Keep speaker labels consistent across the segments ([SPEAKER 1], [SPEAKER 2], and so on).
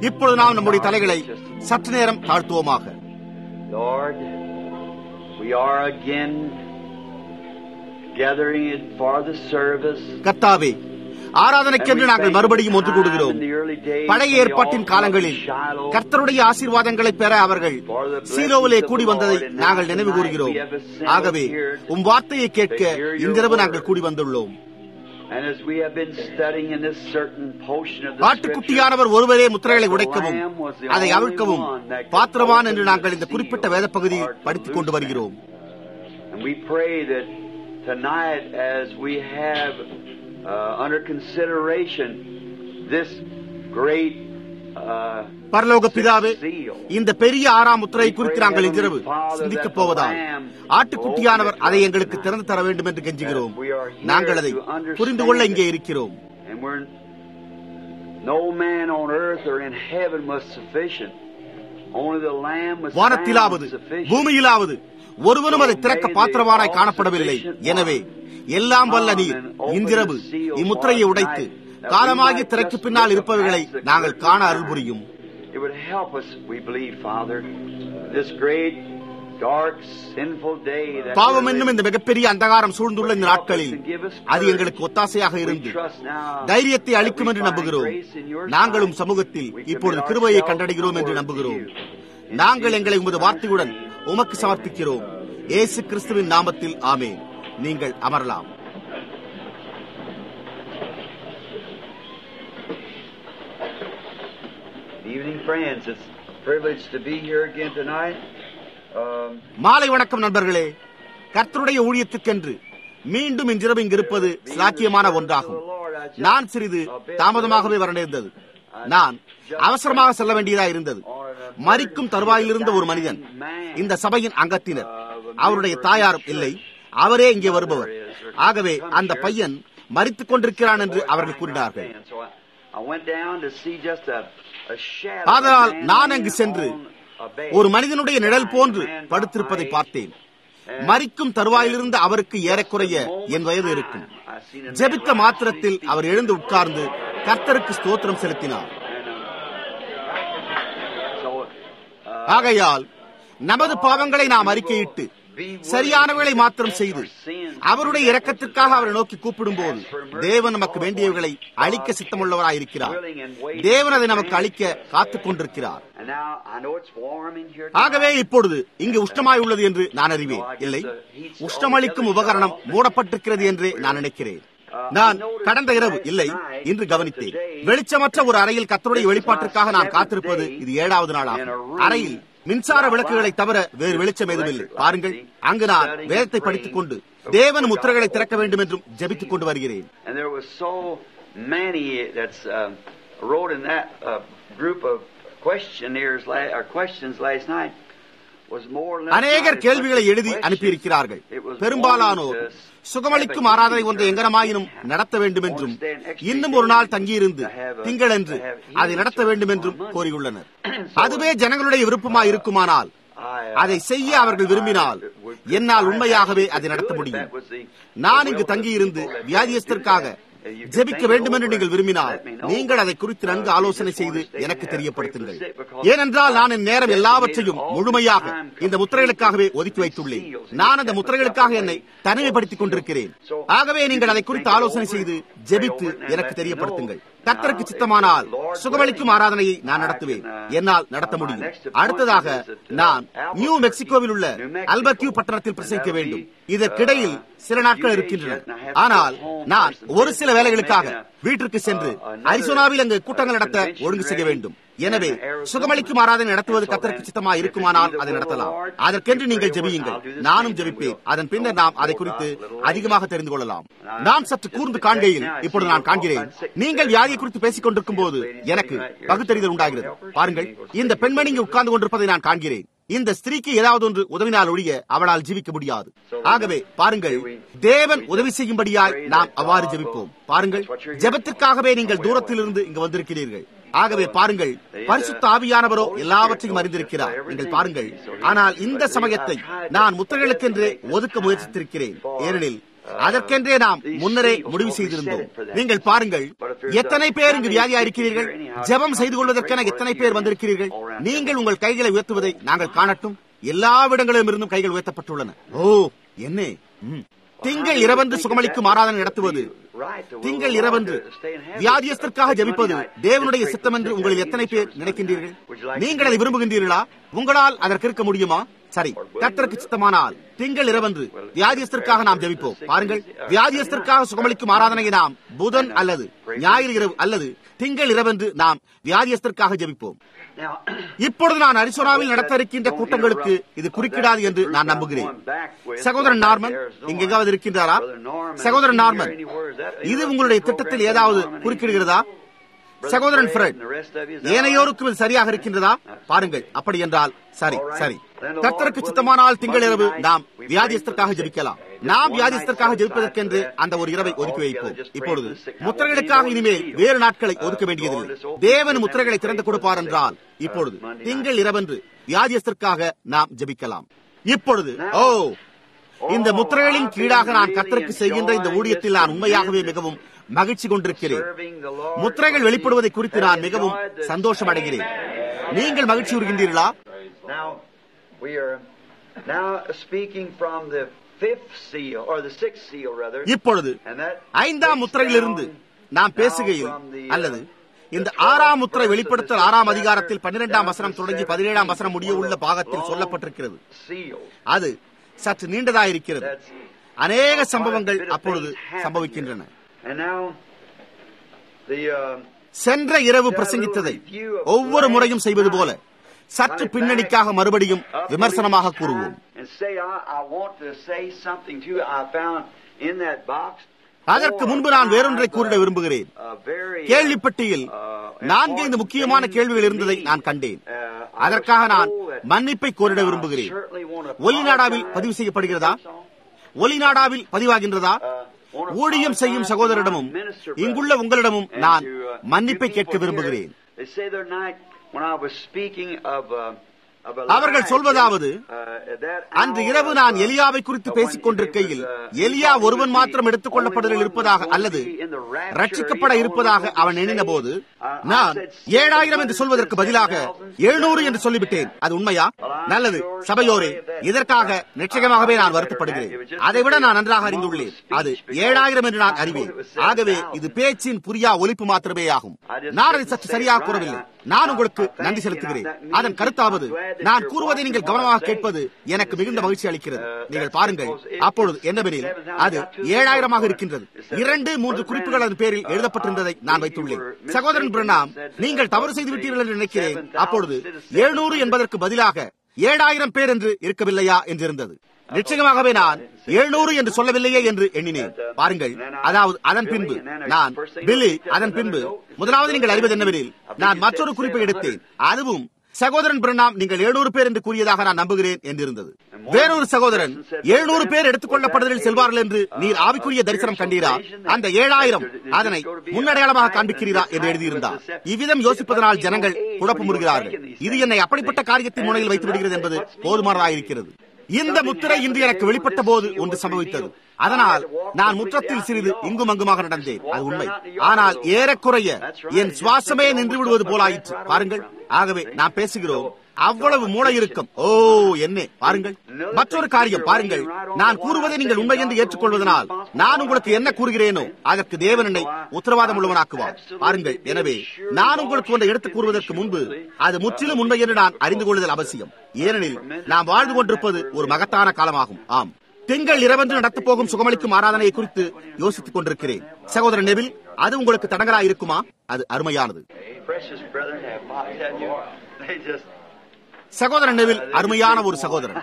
[SPEAKER 1] இப்பொழுது நாம் நம்முடைய தலைகளை சற்று நேரம் தாழ்த்துவோமாக
[SPEAKER 2] Lord, we are again gathering it for the service.
[SPEAKER 1] கர்த்தாவே ஆராதனைக்கென்று நாங்கள் மறுபடியும் ஒன்று கூடுகிறோம் பழைய ஏற்பாட்டின் காலங்களில் கர்த்தருடைய ஆசீர்வாதங்களை பெற அவர்கள் சீலோவிலே கூடி வந்ததை நாங்கள் நினைவு கூறுகிறோம் ஆகவே உம் வார்த்தையை கேட்க இன்றிரவு நாங்கள் கூடி வந்துள்ளோம்
[SPEAKER 2] And as we have been studying in this certain portion of the scripture,
[SPEAKER 1] ஆட்டுக்குட்டியானவர் ஒருவரே முத்திரைகளை உடைக்கவும் அதை அவிழ்க்கவும் பாத்திரவான் என்று நாங்கள் இந்த குறிப்பிட்ட வேத பகுதியை படித்துக் கொண்டு வருகிறோம்
[SPEAKER 2] and we pray that tonight as we have uh, under consideration this great uh,
[SPEAKER 1] பரலோக பிதாவே இந்த பெரிய ஆறாம் முத்திரை குறித்து நாங்கள் இன்றிரவு சிந்திக்கப் போவதால் ஆட்டுக்குட்டியானவர் அதை எங்களுக்கு திறந்து தர வேண்டும் என்று கெஞ்சுகிறோம் நாங்கள் அதை புரிந்து கொள்ள இங்கே இருக்கிறோம்
[SPEAKER 2] And we're no man on earth or in heaven was sufficient. Only the Lamb was
[SPEAKER 1] வானத்திலாவது
[SPEAKER 2] found sufficient.
[SPEAKER 1] பூமியிலாவது ஒருவனும் அதை திறக்க பாத்திரவானாய் காணப்படவில்லை எனவே எல்லாம் வல்ல நீர் இன்றிரவு இம்முத்திரையை உடைத்து காலமாகி திரைக்கு பின்னால் இருப்பவர்களை நாங்கள் காண அருள் புரியும்
[SPEAKER 2] It would help us, we believe, Father, this great, dark, sinful day that
[SPEAKER 1] பாவம்
[SPEAKER 2] we're
[SPEAKER 1] என்னும் இந்த மிகப்பெரிய அந்தகாரம் சூழ்ந்துள்ள இந்த நாட்களில் அது எங்களுக்கு ஒத்தாசையாக இருந்து தைரியத்தை அளிக்கும் என்று நம்புகிறோம் நாங்களும் சமூகத்தில் இப்பொழுது கிருபையை கண்டடைகிறோம் என்று நம்புகிறோம் நாங்கள் எங்களை உமது வார்த்தையுடன் உமக்கு சமர்ப்பிக்கிறோம் இயேசு கிறிஸ்துவின் நாமத்தில் ஆமென் நீங்கள் அமரலாம்
[SPEAKER 2] Evening, friends. It's a privilege to be here again tonight. Um,
[SPEAKER 1] மாலை வணக்கம் நண்பர்களே கர்த்தருடைய ஊழியத்துக்கென்று மீண்டும் இன்றிரவு இங்கு இருப்பது சாக்கியமான ஒன்றாகும் நான் சிறிது தாமதமாகவே வர நேர்ந்தது நான் அவசரமாக செல்ல வேண்டியதா இருந்தது மறிக்கும் தருவாயில் இருந்த ஒரு மனிதன் இந்த சபையின் அங்கத்தினர் அவருடைய தாயாரும் இல்லை அவரே இங்கே வருபவர் ஆகவே அந்த பையன் மறித்துக் கொண்டிருக்கிறான் என்று அவர்கள் கூறினார்கள்
[SPEAKER 2] and so I, I went down to see just a, a shadow.
[SPEAKER 1] ஆதலால்
[SPEAKER 2] of a man
[SPEAKER 1] நான் அங்கு
[SPEAKER 2] laying
[SPEAKER 1] சென்று
[SPEAKER 2] on a bed.
[SPEAKER 1] ஒரு மனிதனுடைய நிழல் போன்று படுத்திருப்பதை பார்த்தேன் மறிக்கும் தருவாயிலிருந்து அவருக்கு ஏறக்குறைய என் வயது இருக்கும் ஜெபித்த மாத்திரத்தில் அவர் எழுந்து உட்கார்ந்து கர்த்தருக்கு ஸ்தோத்திரம் செலுத்தினார்
[SPEAKER 2] So, uh,
[SPEAKER 1] ஆகையால் நமது பாவங்களை நாம் அறிக்கையிட்டு சரியானவைகளை மாத்திரம் செய்து அவருடைய இரக்கத்திற்காக அவரை நோக்கி கூப்பிடும்போது தேவன் நமக்கு வேண்டியவைகளை அளிக்க சித்தமுள்ளவராயிருக்கிறார் தேவன் அதை நமக்கு அளிக்க காத்துக் கொண்டிருக்கிறார்
[SPEAKER 2] and now I know it's warm in here.
[SPEAKER 1] ஆகவே இப்பொழுது இங்கு உஷ்ணமாய் உள்ளது என்று நான் அறிவேன் இல்லை உஷ்ணமளிக்கும் உபகரணம் மூடப்பட்டிருக்கிறது என்றே நான் நினைக்கிறேன் நான் கடந்த இரவு இல்லை இன்று கவனித்தேன் வெளிச்சமற்ற ஒரு அறையில் கத்தருடைய வெளிப்பாட்டிற்காக நான் காத்திருப்பது இது ஏழாவது நாளாகும் அறையில் மின்சார விளக்குகளை தவிர வேறு வெளிச்சம் எதுவுமில்லை பாருங்கள் அங்கு நான் வேதத்தை படித்துக் கொண்டு தேவன் முத்திரைகளை திறக்க வேண்டும் என்றும் ஜெபித்துக் கொண்டு வருகிறேன்
[SPEAKER 2] And there was so many that's um, wrote in that uh, group of questionnaires la- or questions last night was more than
[SPEAKER 1] அநேகர் கேள்விகளை எழுதி அனுப்பியிருக்கிறார்கள் பெரும்பாலானோர் சுகமளிக்கும் ஆராதனை ஒன்றை எங்கனமாயினும் நடத்த வேண்டும் என்றும் இன்னும் ஒரு நாள் தங்கியிருந்து திங்களன்று அதை நடத்த வேண்டும் என்றும் கோரியுள்ளனர் அதுவே ஜனங்களுடைய விருப்பமாய் இருக்குமானால் அதை செய்ய அவர்கள் விரும்பினால் என்னால் உண்மையாகவே அதை நடத்த முடியும் நான் இங்கு தங்கியிருந்து வியாதியஸ்தற்காக ஜெபிக்க வேண்டும் என்று நீங்கள் விரும்பினால் நீங்கள் அதை குறித்து நன்கு ஆலோசனை செய்து எனக்கு தெரியப்படுத்துங்கள் ஏனென்றால் நான் என் நேரம் எல்லாவற்றையும் முழுமையாக இந்த முத்திரைகளுக்காகவே ஒதுக்கி வைத்துள்ளேன் நான் அந்த முத்திரைகளுக்காக என்னை தனிமைப்படுத்திக் கொண்டிருக்கிறேன் ஆகவே நீங்கள் அதை குறித்து ஆலோசனை செய்து ஜெபித்து எனக்கு தெரியப்படுத்துங்கள் கர்த்தருக்கு சித்தமானால் சுகமளிக்கும் ஆராதனையை நான் நடத்துவேன் என்னால் நடத்த முடியும் அடுத்ததாக நான் நியூ மெக்சிகோவில் உள்ள அல்பர்கியூ பட்டணத்தில் பிரசங்கிக்க வேண்டும் இதற்கிடையில் சில நாட்கள் இருக்கின்றன ஆனால் நான் ஒரு சில வேலைகளுக்காக வீட்டிற்கு சென்று அரிசோனாவில் அங்கு கூட்டங்கள் நடத்த ஒழுங்கு செய்ய வேண்டும் எனவே சுகமளிக்கும் ஆராதனை நடத்துவது கத்தருக்கு சித்தமா இருக்குமானால் அதை நடத்தலாம் அதற்கென்று நீங்கள் ஜெபியுங்கள் நானும் ஜெபிப்பேன் அதன் பின்னர் நாம் அதை குறித்து அதிகமாக தெரிந்து கொள்ளலாம் நான் சற்று கூர்ந்து காண்கையில் இப்பொழுது நான் காண்கிறேன் நீங்கள் வியாதியை குறித்து பேசிக் கொண்டிருக்கும் போது எனக்கு பகுத்தறிதல் உண்டாகிறது பாருங்கள் இந்த பெண்மணி இங்கு உட்கார்ந்து கொண்டிருப்பதை நான் காண்கிறேன் இந்த ஸ்திரீக்கு ஏதாவது ஒன்று உதவினால் ஒழிய அவளால் ஜீவிக்க முடியாது ஆகவே பாருங்கள் தேவன் உதவி செய்யும்படியாய் நாம் அவ்வாறு ஜெபிப்போம் பாருங்கள் ஜெபத்திற்காகவே நீங்கள் தூரத்திலிருந்து இங்கு வந்திருக்கிறீர்கள் ஆகவே பாருங்கள் பரிசுத்த ஆவியானவரோ எல்லாவற்றையும் அறிந்திருக்கிறார் நீங்கள் பாருங்கள் ஆனால் இந்த சமயத்தை நான் முத்திரைகளுக்கென்று ஒதுக்க முயற்சித்திருக்கிறேன் ஏனெனில் அதற்கென்றே நாம் முன்னரே முடிவு செய்திருந்தோம் நீங்கள் பாருங்கள் எத்தனை பேர் இங்கு வியாதியா இருக்கிறீர்கள் ஜெபம் செய்து கொள்வதற்கென எத்தனை பேர் வந்திருக்கிறீர்கள் நீங்கள் உங்கள் கைகளை உயர்த்துவதை நாங்கள் காணட்டும் எல்லா இடங்களிலும் இருந்தும் கைகள் உயர்த்தப்பட்டுள்ளன ஓ என்ன ம். திங்கள் இரவன்று சுகமளிக்கும் ஆராதனை நடத்துவது திங்கள் இரவன்று வியாதியஸ்தற்காக ஜெபிப்பது தேவனுடைய சித்தம் என்று உங்களில் எத்தனை பேர் நினைக்கின்றீர்கள் நீங்கள் அதை விரும்புகின்றீர்களா உங்களால் அதற்கு இருக்க முடியுமா சரி கர்த்தருக்கு சித்தமானால் திங்கள் இரவன்று வியாதியஸ்தற்காக நாம் ஜெபிப்போம் பாருங்கள் வியாதியஸ்தற்காக சுகமளிக்கும் ஆராதனையை நாம் புதன் அல்லது ஞாயிறு இரவு அல்லது திங்கள் இரவன்று நாம் வியாதியஸ்தற்காக ஜெபிப்போம்
[SPEAKER 2] Now,
[SPEAKER 1] இப்பொழுது நான் அரிசோனாவில் நடத்த இருக்கின்ற கூட்டங்களுக்கு இது குறுக்கிடாது என்று நான் நம்புகிறேன் சகோதரன் நார்மன் இங்க எங்காவது இருக்கின்றாரா சகோதரன் நார்மன் இது உங்களுடைய திட்டத்தில் ஏதாவது குறுக்கிடுகிறதா சகோதரன் ஃப்ரெட் ஏனையோருக்கும் இது சரியாக இருக்கின்றதா பாருங்கள் அப்படி என்றால் சரி சரி கர்த்தருக்கு சித்தமானால் திங்கள் இரவு நாம் வியாதியஸ்தற்காக ஜெபிக்கலாம் நாம் வியாதியஸ்தற்காக ஜெபிப்பதற்கென்று அந்த ஒரு இரவை ஒதுக்கி வைப்போம் இப்பொழுது முத்திரைகளுக்காக இனிமேல் வேறு நாட்களை ஒதுக்க வேண்டியதில்லை தேவன் முத்திரைகளை திறந்து கொடுப்பார் என்றால் இப்பொழுது திங்கள் இரவன்று வியாதியஸ்தற்காக நாம் ஜெபிக்கலாம் இப்பொழுது ஓ இந்த முத்திரைகளின் கீழாக நான் கர்த்தருக்கு செய்கின்ற இந்த ஊழியத்தில் நான் உண்மையாகவே மிகவும் மகிழ்ச்சி கொண்டிருக்கிறேன் முத்திரைகள் வெளிப்படுவதை குறித்து நான் மிகவும் சந்தோஷம் அடைகிறேன் நீங்கள் மகிழ்ச்சி உறுகின்றீர்களா
[SPEAKER 2] Now, we are now speaking from the fifth seal, or the sixth seal, rather.
[SPEAKER 1] இப்பொழுது
[SPEAKER 2] And that
[SPEAKER 1] ஐந்தாம் முத்திரையிலிருந்து நாம் பேசுகையில் அல்லது இந்த ஆறாம் முத்திரை வெளிப்படுத்தல் ஆறாம் அதிகாரத்தில் பன்னிரெண்டாம் வசனம் தொடங்கி பதினேழாம் வசனம் முடிய உள்ள பாகத்தில் சொல்லப்பட்டிருக்கிறது
[SPEAKER 2] seal.
[SPEAKER 1] அது சற்று நீண்டதாயிருக்கிறது அநேக சம்பவங்கள் அப்பொழுது சம்பவிக்கின்றன
[SPEAKER 2] And now, the uh,
[SPEAKER 1] சென்ற இரவு பிரசங்கித்ததை ஒவ்வொரு முறையும் செய்வது போல சற்று பின்னணிக்காக மறுபடியும் விமர்சனமாக கூறுவோம்
[SPEAKER 2] And say, I, I want to say something to you. I found in that box.
[SPEAKER 1] அதற்கு முன்பு நான் வேறொன்றை கூறிட விரும்புகிறேன்
[SPEAKER 2] a very,
[SPEAKER 1] கேள்விப்பட்டியில் நான்கு ஐந்து முக்கியமான கேள்விகள் இருந்ததை நான் கண்டேன் அதற்காக நான் மன்னிப்பை கோரிட விரும்புகிறேன் ஒலிநாடாவில் பதிவு செய்யப்படுகிறதா ஒலிநாடாவில் பதிவாகின்றதா ஊழியம் செய்யும் சகோதரிடமும் இங்குள்ள உங்களிடமும் நான் மன்னிப்பை கேட்க விரும்புகிறேன்
[SPEAKER 2] They say the other night when I was speaking of, uh, of
[SPEAKER 1] அவர்கள் சொல்வதாவது அன்று இரவு நான் எலியாவை குறித்து பேசிக் கொண்டிருக்கையில் எலியா ஒருவன் மாத்திரம் எடுத்துக் கொள்ளப்படுதல் இருப்பதாக அல்லது ரட்சிக்கப்பட இருப்பதாக அவன் எண்ணின போது நான் ஏழாயிரம் என்று சொல்வதற்கு பதிலாக எழுநூறு என்று சொல்லிவிட்டேன் அது உண்மையா நல்லது சபையோரே இதற்காக நிச்சயமாகவே நான் வருத்தப்படுகிறேன் அதைவிட நான் நன்றாக அறிந்துள்ளேன் அது ஏழாயிரம் என்று நான் அறிவேன் ஆகவே இது பேச்சின் புரியா ஒலிப்பு மாத்திரமே ஆகும் நான் அதை சற்று சரியாக கூறவில்லை நான் உங்களுக்கு நன்றி செலுத்துகிறேன் அதன் கருத்தாவது நான் கூறுவதை நீங்கள் கவனமாக கேட்பது எனக்கு மிகுந்த மகிழ்ச்சி அளிக்கிறது நீங்கள் பாருங்கள் அப்பொழுது என்னவெனில் அது ஏழாயிரமாக இருக்கின்றது இரண்டு மூன்று குறிப்புகள் அதன் பேரில் எழுதப்பட்டிருந்ததை நான் வைத்துள்ளேன் சகோதரன் பிரணாம் நீங்கள் தவறு செய்து விட்டீர்கள் என்று நினைக்கிறேன் அப்பொழுது எழுநூறு என்பதற்கு பதிலாக ஏழாயிரம் பேர் என்று இருக்கவில்லையா என்றிருந்தது நிச்சயமாகவே நான் எழுநூறு என்று சொல்லவில்லையே என்று எண்ணினேன் பாருங்கள் அதாவது அதன் பின்பு நான் பில்லி அதன் பின்பு முதலாவது நீங்கள் அறிவது என்னவெனில் நான் மற்றொரு குறிப்பை எடுத்தேன் அதுவும் சகோதரன் பிரணாம் நீங்கள் எழுநூறு பேர் என்று கூறியதாக நான் நம்புகிறேன் என்றிருந்தது வேறொரு சகோதரன் எழுநூறு பேர் எடுத்துக் கொள்ளப்படுதலில் செல்வார்கள் என்று நீர் ஆவிக்குரிய தரிசனம் கண்டீரா அந்த ஏழாயிரம் அதனை முன்னடையாளமாக காண்பிக்கிறீரா என்று எழுதியிருந்தார் இவ்விதம் யோசிப்பதனால் ஜனங்கள் குழப்பமுறுகிறார்கள் இது என்னை அப்படிப்பட்ட காரியத்தின் முனையில் வைத்து விடுகிறது என்பது போதுமானதாயிருக்கிறது இந்த முத்திரை இன்று எனக்கு வெளிப்பட்ட போது ஒன்று சம்பவித்தது அதனால் நான் முற்றத்தில் சிறிது இங்கும் அங்குமாக நடந்தேன் அது உண்மை ஆனால் ஏறக்குறைய என் சுவாசமே நின்று விடுவது போலாயிற்று பாருங்கள் ஆகவே நான் பேசுகிறோம் அவ்வளவு மூளை இருக்கும் ஓ என்ன பாருங்கள் மற்றொரு காரியம் பாருங்கள் நான் கூறுவதை நீங்கள் உண்மை என்று ஏற்றுக்கொள்வதனால் நான் உங்களுக்கு என்ன கூறுகிறேனோ அதற்கு தேவன் என்னை உத்தரவாதம் உள்ளவனாக்குவார் பாருங்கள் எனவே நான் உங்களுக்கு ஒன்றை எடுத்துக் கூறுவதற்கு முன்பு அது முற்றிலும் உண்மை என்று நான் அறிந்து கொள்ளுதல் அவசியம் ஏனெனில் நாம் வாழ்ந்து கொண்டிருப்பது ஒரு மகத்தான காலமாகும் ஆம் திங்கள் இரவென்று நடத்தப் போகும் சுகமளிக்கும் ஆராதனையை குறித்து யோசித்துக் கொண்டிருக்கிறேன் சகோதரன் நெவில் அது உங்களுக்கு தடங்கலா இருக்குமா அது அருமையானது
[SPEAKER 2] precious brethren have I tell you, they just
[SPEAKER 1] சகோதரன் நெவில் அருமையான ஒரு சகோதரன்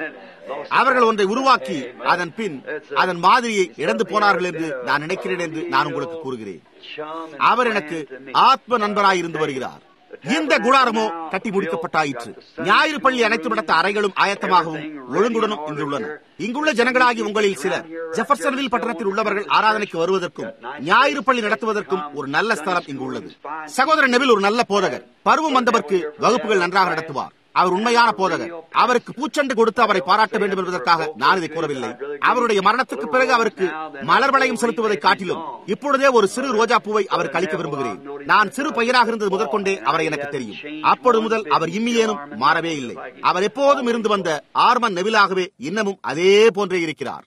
[SPEAKER 1] அவர்கள் ஒன்றை உருவாக்கி அதன் பின் அதன் மாதிரியை இழந்து போனார்கள் என்று நான் நினைக்கிறேன் என்று நான் உங்களுக்கு கூறுகிறேன் அவர் எனக்கு ஆத்ம நண்பராய் இருந்து வருகிறார் இந்த குடாரமோ கட்டி முடிக்கப்பட்டாயிற்று ஞாயிறு பள்ளி அனைத்து நடத்த அறைகளும் ஆயத்தமாகவும் ஒழுங்குடனும் இங்குள்ளன இங்குள்ள ஜனங்களாகி உங்களில் சிலர் ஜெஃபர்சன்வில் பட்டணத்தில் உள்ளவர்கள் ஆராதனைக்கு வருவதற்கும் ஞாயிறு பள்ளி நடத்துவதற்கும் ஒரு நல்ல ஸ்தலம் இங்கு உள்ளது சகோதரன் நெவில் ஒரு நல்ல போதகர் பருவம் வந்தவர்க்கு வகுப்புகள் நன்றாக நடத்துவார் அவர் உண்மையான போதகர் அவருக்கு பூச்செண்டு கொடுத்து அவரை பாராட்ட வேண்டும் என்பதற்காக நான் இதை கூறவில்லை அவருடைய மரணத்துக்கு பிறகு அவருக்கு மலர் வளையம் செலுத்துவதை காட்டிலும் இப்பொழுதே ஒரு சிறு ரோஜா பூவை அவருக்கு அளிக்க விரும்புகிறேன் நான் சிறு பையனாக இருந்தது முதற்கொண்டே அவரை எனக்கு தெரியும் அப்பொழுது முதல் அவர் இம்மியேனும் மாறவே இல்லை அவர் எப்போதும் இருந்து வந்த ஆர்மன் நெவிலாகவே இன்னமும் அதே போன்றே இருக்கிறார்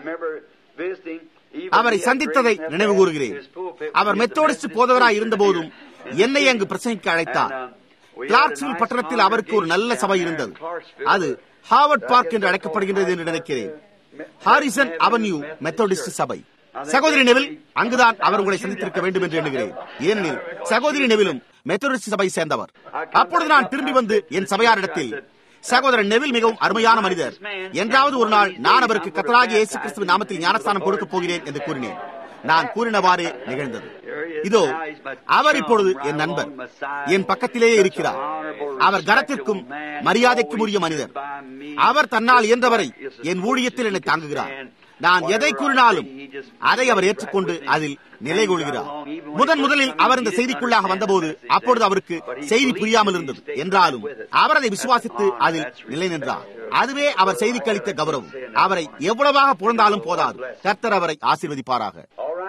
[SPEAKER 1] அவரை சந்தித்ததை நினைவு கூறுகிறேன் அவர் மெத்தோடிஸ்ட் போதகராய் இருந்த போதும் என்னை அங்கு பிரசங்கிக்க அழைத்தார் கிளார்க்ஸ்வில் பட்டணத்தில் அவருக்கு ஒரு நல்ல சபை இருந்தது அது ஹார்வர்ட் பார்க் என்று அழைக்கப்படுகின்றது என்று நினைக்கிறேன் ஹாரிசன் அவென்யூ மெத்தோடிஸ்ட் சபை சகோதரி நெவில் அங்குதான் அவர் உங்களை சந்தித்திருக்க வேண்டும் என்று எண்ணுகிறேன் ஏனெனில் சகோதரி நெவிலும் மெத்தோடிஸ்ட் சபை சேர்ந்தவர் அப்பொழுது நான் திரும்பி வந்து என் சபையாரிடத்தில் சகோதரன் நெவில் மிகவும் அருமையான மனிதர் என்றாவது ஒரு நாள் நான் அவருக்கு கத்தராகி இயேசு கிறிஸ்துவ நாமத்தில் ஞானஸ்தானம் கொடுக்கப் போகிறேன் என்று கூறினேன் நான் கூறினவாறே நிகழ்ந்தது இதோ அவர் இப்பொழுது என் நண்பர் என் பக்கத்திலேயே இருக்கிறார் அவர் கனத்திற்கும் மரியாதைக்கும் உரிய மனிதர் அவர் தன்னால் இயன்றவரை என் ஊழியத்தில் என்னை தாங்குகிறார் நான் எதை கூறினாலும் அதை அவர் ஏற்றுக்கொண்டு அதில் நிலை கொள்கிறார் முதன் முதலில் அவர் இந்த செய்திக்குள்ளாக வந்தபோது அப்பொழுது அவருக்கு செய்தி புரியாமல் இருந்தது என்றாலும் அவர் அதை விசுவாசித்து அதில் நிலை நின்றார் அதுவே அவர் செய்திக்கு அளித்த கௌரவம் அவரை எவ்வளவாக புகழ்ந்தாலும் போதாது கர்த்தர் அவரை ஆசீர்வதிப்பாராக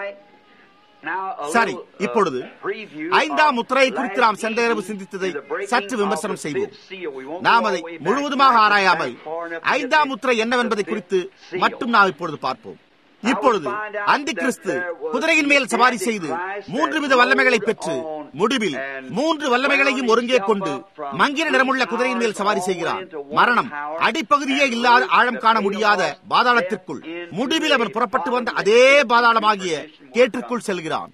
[SPEAKER 1] சரி இப்பொழுது ஐந்தாம் முத்திரையை குறித்து நாம் சென்ற இரவு சிந்தித்ததை சற்று விமர்சனம் செய்வோம் நாம் அதை முழுவதுமாக ஆராயாமல் ஐந்தாம் முத்திரை என்னவென்பதை குறித்து மட்டும் நாம் இப்பொழுது பார்ப்போம் இப்பொழுது அந்தி கிறிஸ்து குதிரையின் மேல் சவாரி செய்து மூன்று வித வல்லமைகளை பெற்று முடிவில் மூன்று வல்லமைகளையும் ஒருங்கே கொண்டு மங்கிர நிறமுள்ள குதிரையின் மேல் சவாரி செய்கிறான் மரணம் அடிப்பகுதியே இல்லாத ஆழம் காண முடியாத பாதாளத்திற்குள் முடிவில் அவன் புறப்பட்டு வந்த அதே பாதாளமாகிய கேட்டிற்குள் செல்கிறான்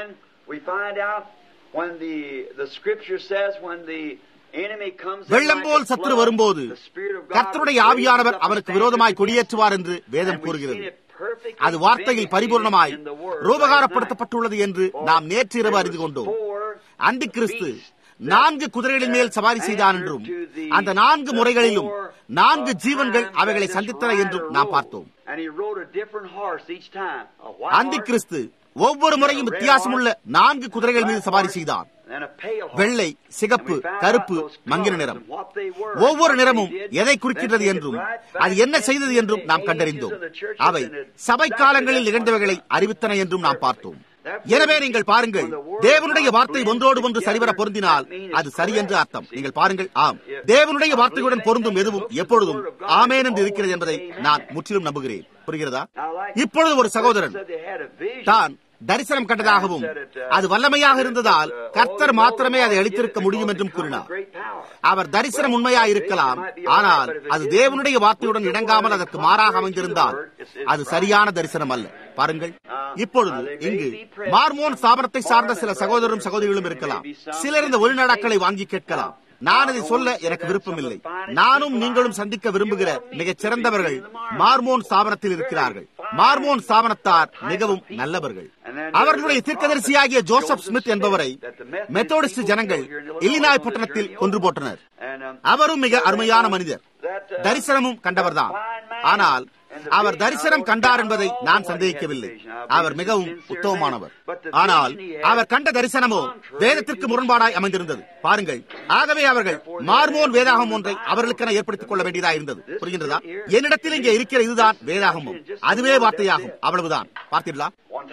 [SPEAKER 1] வெள்ளம் போல் சத்துரு வரும்போது கர்த்தருடைய ஆவியானவர் அவனுக்கு விரோதமாய் கொடியேற்றுவார் என்று வேதம் கூறுகிறது அது வார்த்தையில் பரிபூர்ணமாய் ரூபகாரப்படுத்தப்பட்டுள்ளது என்று நாம் நேற்று இரவு அறிந்து கொண்டோம் அந்தி கிறிஸ்து நான்கு குதிரைகளின் மேல் சவாரி செய்தான் என்றும் அந்த நான்கு முறைகளிலும் நான்கு ஜீவன்கள் அவைகளை சந்தித்தன என்றும் நாம் பார்த்தோம் அந்தி கிறிஸ்து ஒவ்வொரு முறையும் வித்தியாசமுள்ள நான்கு குதிரைகள் மீது சவாரி செய்தான் வெள்ளை சிகப்பு கருப்பு மங்கின நிறம் ஒவ்வொரு நிறமும் எதை குறிக்கின்றது என்றும் அது என்ன செய்தது என்றும் நாம் கண்டறிந்தோம் அவை சபை காலங்களில் நிகழ்ந்தவைகளை அறிவித்தன என்றும் நாம் பார்த்தோம் எனவே நீங்கள் பாருங்கள் தேவனுடைய வார்த்தை ஒன்றோடு ஒன்று சரிவர பொருந்தினால் அது சரி என்று அர்த்தம் நீங்கள் பாருங்கள் ஆம் தேவனுடைய வார்த்தையுடன் பொருந்தும் எதுவும் எப்பொழுதும் ஆமேன் என்று இருக்கிறது என்பதை நான் முற்றிலும் நம்புகிறேன் புரிகிறதா இப்பொழுது ஒரு சகோதரன் தான் தரிசனம் கண்டதாகவும் அது வல்லமையாக இருந்ததால் கர்த்தர் மாத்திரமே அதை அளித்திருக்க முடியும் என்றும் கூறினார் அவர் தரிசனம் உண்மையா இருக்கலாம் ஆனால் அது தேவனுடைய வார்த்தையுடன் இணங்காமல் அதற்கு மாறாக அமைந்திருந்தால் அது சரியான தரிசனம் அல்ல பாருங்கள் இப்பொழுது இங்கு மார்மோன் ஸ்தாபனத்தை சார்ந்த சில சகோதரரும் சகோதரிகளும் இருக்கலாம் சிலர் இந்த ஒளிநாடாக்களை வாங்கி கேட்கலாம் நான் அதை சொல்ல எனக்கு விருப்பமில்லை நானும் நீங்களும் சந்திக்க விரும்புகிற மிகச் சிறந்தவர்கள் மார்மோன் ஸ்தாபனத்தில் இருக்கிறார்கள் மார்மோன் ஸ்தாபனத்தார் மிகவும் நல்லவர்கள் அவர்களுடைய தீர்க்கதரிசியாகிய ஜோசப் ஸ்மித் என்பவரை மெத்தோடிஸ்ட் ஜனங்கள் இல்லினாய் பட்டணத்தில் கொன்று போட்டனர் அவரும் மிக அருமையான மனிதர் தரிசனமும் கண்டவர்தான் ஆனால் அவர் தரிசனம் கண்டார் என்பதை நான் சந்தேகிக்கவில்லை அவர் மிகவும் உத்தமமானவர் ஆனால் அவர் கண்ட தரிசனமோ வேதத்திற்கு முரண்பாடாய் அமைந்திருந்தது பாருங்கள் ஆகவே அவர்கள் மார்மோன் வேதாகம் ஒன்றை அவர்களுக்கென ஏற்படுத்திக் கொள்ள வேண்டியதா இருந்தது புரிகின்றதா என்னிடத்தில் இங்கே இருக்கிற இதுதான் வேதாகமும் அதுவே வார்த்தையாகும் அவ்வளவுதான் பார்த்தீர்களா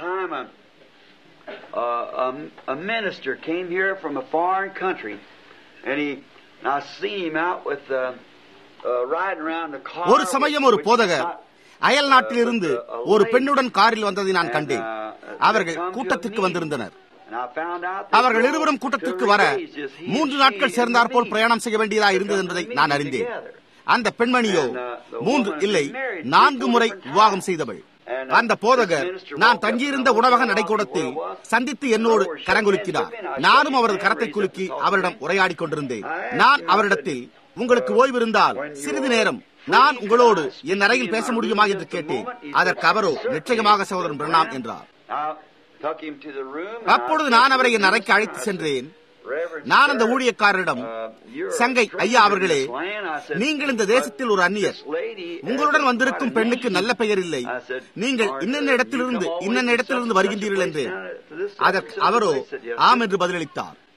[SPEAKER 2] Uh, a, a minister came here from a foreign country, and he, and I seen him out with uh, uh, riding around the car.
[SPEAKER 1] ஒரு சமயம் ஒரு போதகர் அயல் நாட்டிலிருந்து ஒரு பெண்ணுடன் காரில் வந்ததை நான் கண்டேன் அவர்கள் கூட்டத்திற்கு வந்திருந்தனர் அவர்கள் இருவரும் கூட்டத்திற்கு வர மூன்று நாட்கள் சேர்ந்தார் போல் பிரயாணம் செய்ய வேண்டியதா இருந்தது என்பதை நான் அறிந்தேன் அந்த பெண்மணியோ மூன்று இல்லை நான்கு முறை விவாகம் செய்தவள் அந்த போதகர் நான் தங்கியிருந்த உணவக நடைக்கூடத்தில் சந்தித்து என்னோடு கரங்குலுக்கினார் நானும் அவரது கரத்தை குலுக்கி அவரிடம் உரையாடி கொண்டிருந்தேன் நான் அவரிடத்தில் உங்களுக்கு ஓய்வு இருந்தால் சிறிது நேரம் நான் உங்களோடு என் அறையில் பேச முடியுமா என்று கேட்டேன் அதற்கு அவரோ நிச்சயமாக சகோதரன் பிரணாம் என்றார் அப்பொழுது நான் அவரை என் அறைக்கு அழைத்து சென்றேன் நான் அந்த ஊழியக்காரரிடம் சங்கை ஐயா அவர்களே நீங்கள் இந்த தேசத்தில் ஒரு அந்நியர் உங்களுடன் வந்திருக்கும் பெண்ணுக்கு நல்ல பெயர் இல்லை நீங்கள் இன்னென்ன இடத்திலிருந்து இன்னென்ன இடத்திலிருந்து வருகின்றீர்கள் என்றேன் அதற்கு அவரோ ஆம் என்று பதிலளித்தார்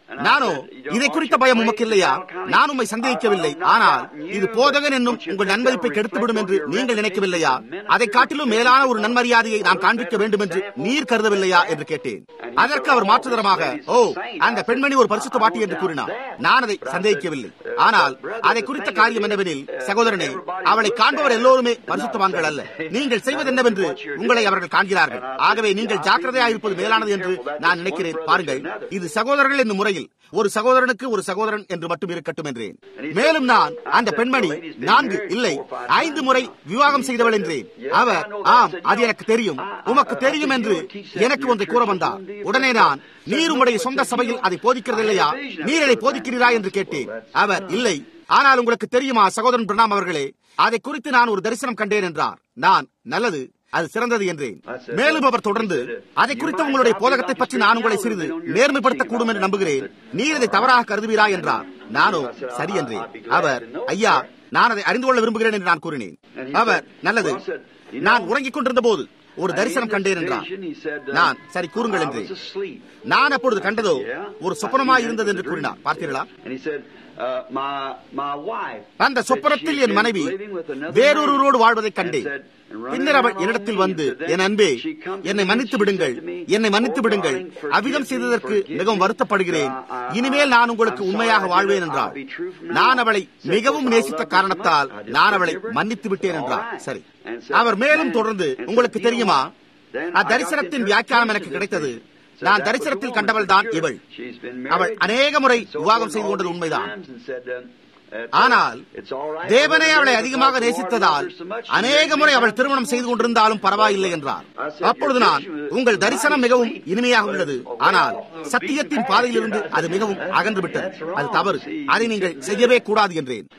[SPEAKER 1] நானோ இதை குறித்த பயம் உமக்கு இல்லையா நான் உம்மை சந்தேகிக்கவில்லை ஆனால் இது போதகன் என்னும் உங்கள் நன்மதிப்பை கெடுத்துவிடும் என்று நீங்கள் நினைக்கவில்லையா அதை காட்டிலும் மேலான ஒரு நன்மரியாதையை நான் காண்பிக்க வேண்டும் என்று நீர் கருதவில்லையா என்று கேட்டேன் அதற்கு அவர் மாற்றுதரமாக ஓ அந்த பெண்மணி ஒரு பரிசுத்த பாட்டி என்று கூறினார் நான் அதை சந்தேகிக்கவில்லை ஆனால் அதை குறித்த காரியம் என்னவெனில் சகோதரனே அவளை காண்பவர் எல்லோருமே பரிசுத்தவான்கள் அல்ல நீங்கள் செய்வது என்னவென்று உங்களை அவர்கள் காண்கிறார்கள் ஆகவே நீங்கள் ஜாக்கிரதையாக இருப்பது மேலானது என்று நான் நினைக்கிறேன் பாருங்கள் இது சகோதரர்கள் என்னும் முறையில் ஒரு சகோதரனுக்கு ஒரு சகோதரன் என்று மட்டும் இருக்கட்டும் என்றேன் மேலும் நான் அந்த பெண்மணி நான்கு இல்லை ஐந்து முறை விவாகம் செய்தவள் என்றேன் அவர் ஆம் அது எனக்கு தெரியும் உமக்கு தெரியும் என்று எனக்கு ஒன்றை கூற வந்தார் உடனே நான் நீர் உம்முடைய சொந்த சபையில் அதை போதிக்கிறது இல்லையா நீர் அதை போதிக்கிறீரா என்று கேட்டேன் அவர் இல்லை ஆனால் உங்களுக்கு தெரியுமா சகோதரன் பிரணாம் அவர்களே அதை குறித்து நான் ஒரு தரிசனம் கண்டேன் என்றார் நான் நல்லது அது சிறந்தது என்றேன் மேலும் அவர் தொடர்ந்து அதை குறித்த உங்களுடைய போதகத்தை பற்றி நான் உங்களை சிறிது நேர்மைப்படுத்தக்கூடும் என்று நம்புகிறேன் நீர் இதை தவறாக கருதுவீரா என்றார் நானோ சரி என்றேன் அவர் ஐயா நான் அதை அறிந்து கொள்ள விரும்புகிறேன் என்று நான் கூறினேன் அவர் நல்லது நான் உறங்கிக் கொண்டிருந்த போது ஒரு தரிசனம் கண்டேன் என்றார் நான் சரி கூறுங்கள் என்று நான் அப்பொழுது கண்டதோ ஒரு சொப்பனமாய் இருந்தது என்று கூறினார் பார்த்தீர்களா அந்த சொப்பனத்தில் என் மனைவி வேறொருவரோடு வாழ்வதை கண்டேன் பின்னர் அவள் என்னிடத்தில் வந்து என் அன்பே என்னை மன்னித்து விடுங்கள் என்னை மன்னித்து விடுங்கள் அவ்விதம் செய்ததற்கு மிகவும் வருத்தப்படுகிறேன் இனிமேல் நான் உங்களுக்கு உண்மையாக வாழ்வேன் என்றார் நான் அவளை மிகவும் நேசித்த காரணத்தால் நான் அவளை மன்னித்து விட்டேன் என்றார் சரி அவர் மேலும் தொடர்ந்து உங்களுக்கு தெரியுமா அத்தரிசனத்தின் வியாக்கியானம் எனக்கு கிடைத்தது நான் தரிசனத்தில் கண்டவள் தான் இவள் அவள் அநேக முறை விவாகம் செய்து கொண்டது உண்மைதான் ஆனால் தேவனே அவளை அதிகமாக நேசித்ததால் அநேக முறை அவள் திருமணம் செய்து கொண்டிருந்தாலும் பரவாயில்லை என்றார் அப்பொழுது நான் உங்கள் தரிசனம் மிகவும் இனிமையாக உள்ளது ஆனால் சத்தியத்தின் பாதையிலிருந்து அது மிகவும் அகன்று விட்டது அது தவறு அதை நீங்கள் செய்யவே கூடாது என்றேன்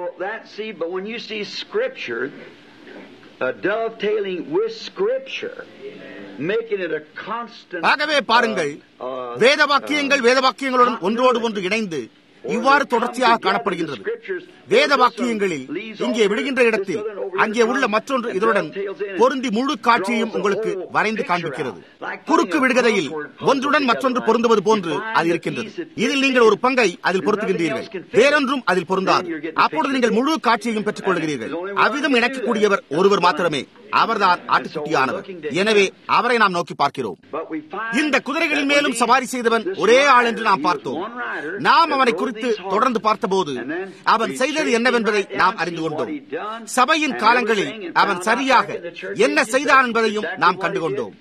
[SPEAKER 2] Uh, dovetailing with Scripture, making it a constant.
[SPEAKER 1] ஆகவே பாருங்கள் வேத வாக்கியங்கள் வேத வாக்கியங்களுடன் ஒன்றோடு ஒன்று இணைந்து இவ்வாறு தொடர்ச்சியாக காணப்படுகின்றது வேத வாக்கியங்களில் இங்கே விடுகின்ற இடத்தில் அங்கே உள்ள மற்றொன்று இதனுடன் பொருந்தி முழு காட்சியையும் உங்களுக்கு வரைந்து காண்பிக்கிறது குறுக்கு விடுகதையில் ஒன்றுடன் மற்றொன்று பொருந்துவது போன்று அது இருக்கின்றது இதில் நீங்கள் ஒரு பங்கை அதில் பொருத்துகின்றீர்கள் வேறொன்றும் அதில் பொருந்தாது அப்பொழுது நீங்கள் முழு காட்சியையும் பெற்றுக் கொள்கிறீர்கள் அவ்விதம் இணைக்கக்கூடியவர் ஒருவர் மாத்திரமே அவர்தான் ஆட்டுக்குட்டியானவர் எனவே அவரை நாம் நோக்கி பார்க்கிறோம் இந்த குதிரைகளின் மேலும் சவாரி செய்தவன் ஒரே ஆள் என்று நாம் பார்த்தோம் நாம் அவனை குறித்து தொடர்ந்து பார்த்தபோது அவன் செய்தது என்னவென்பதை நாம் அறிந்து கொண்டோம் சபையின் காலங்களில் அவன் சரியாக என்ன செய்தான் என்பதையும் நாம் கண்டுகொண்டோம்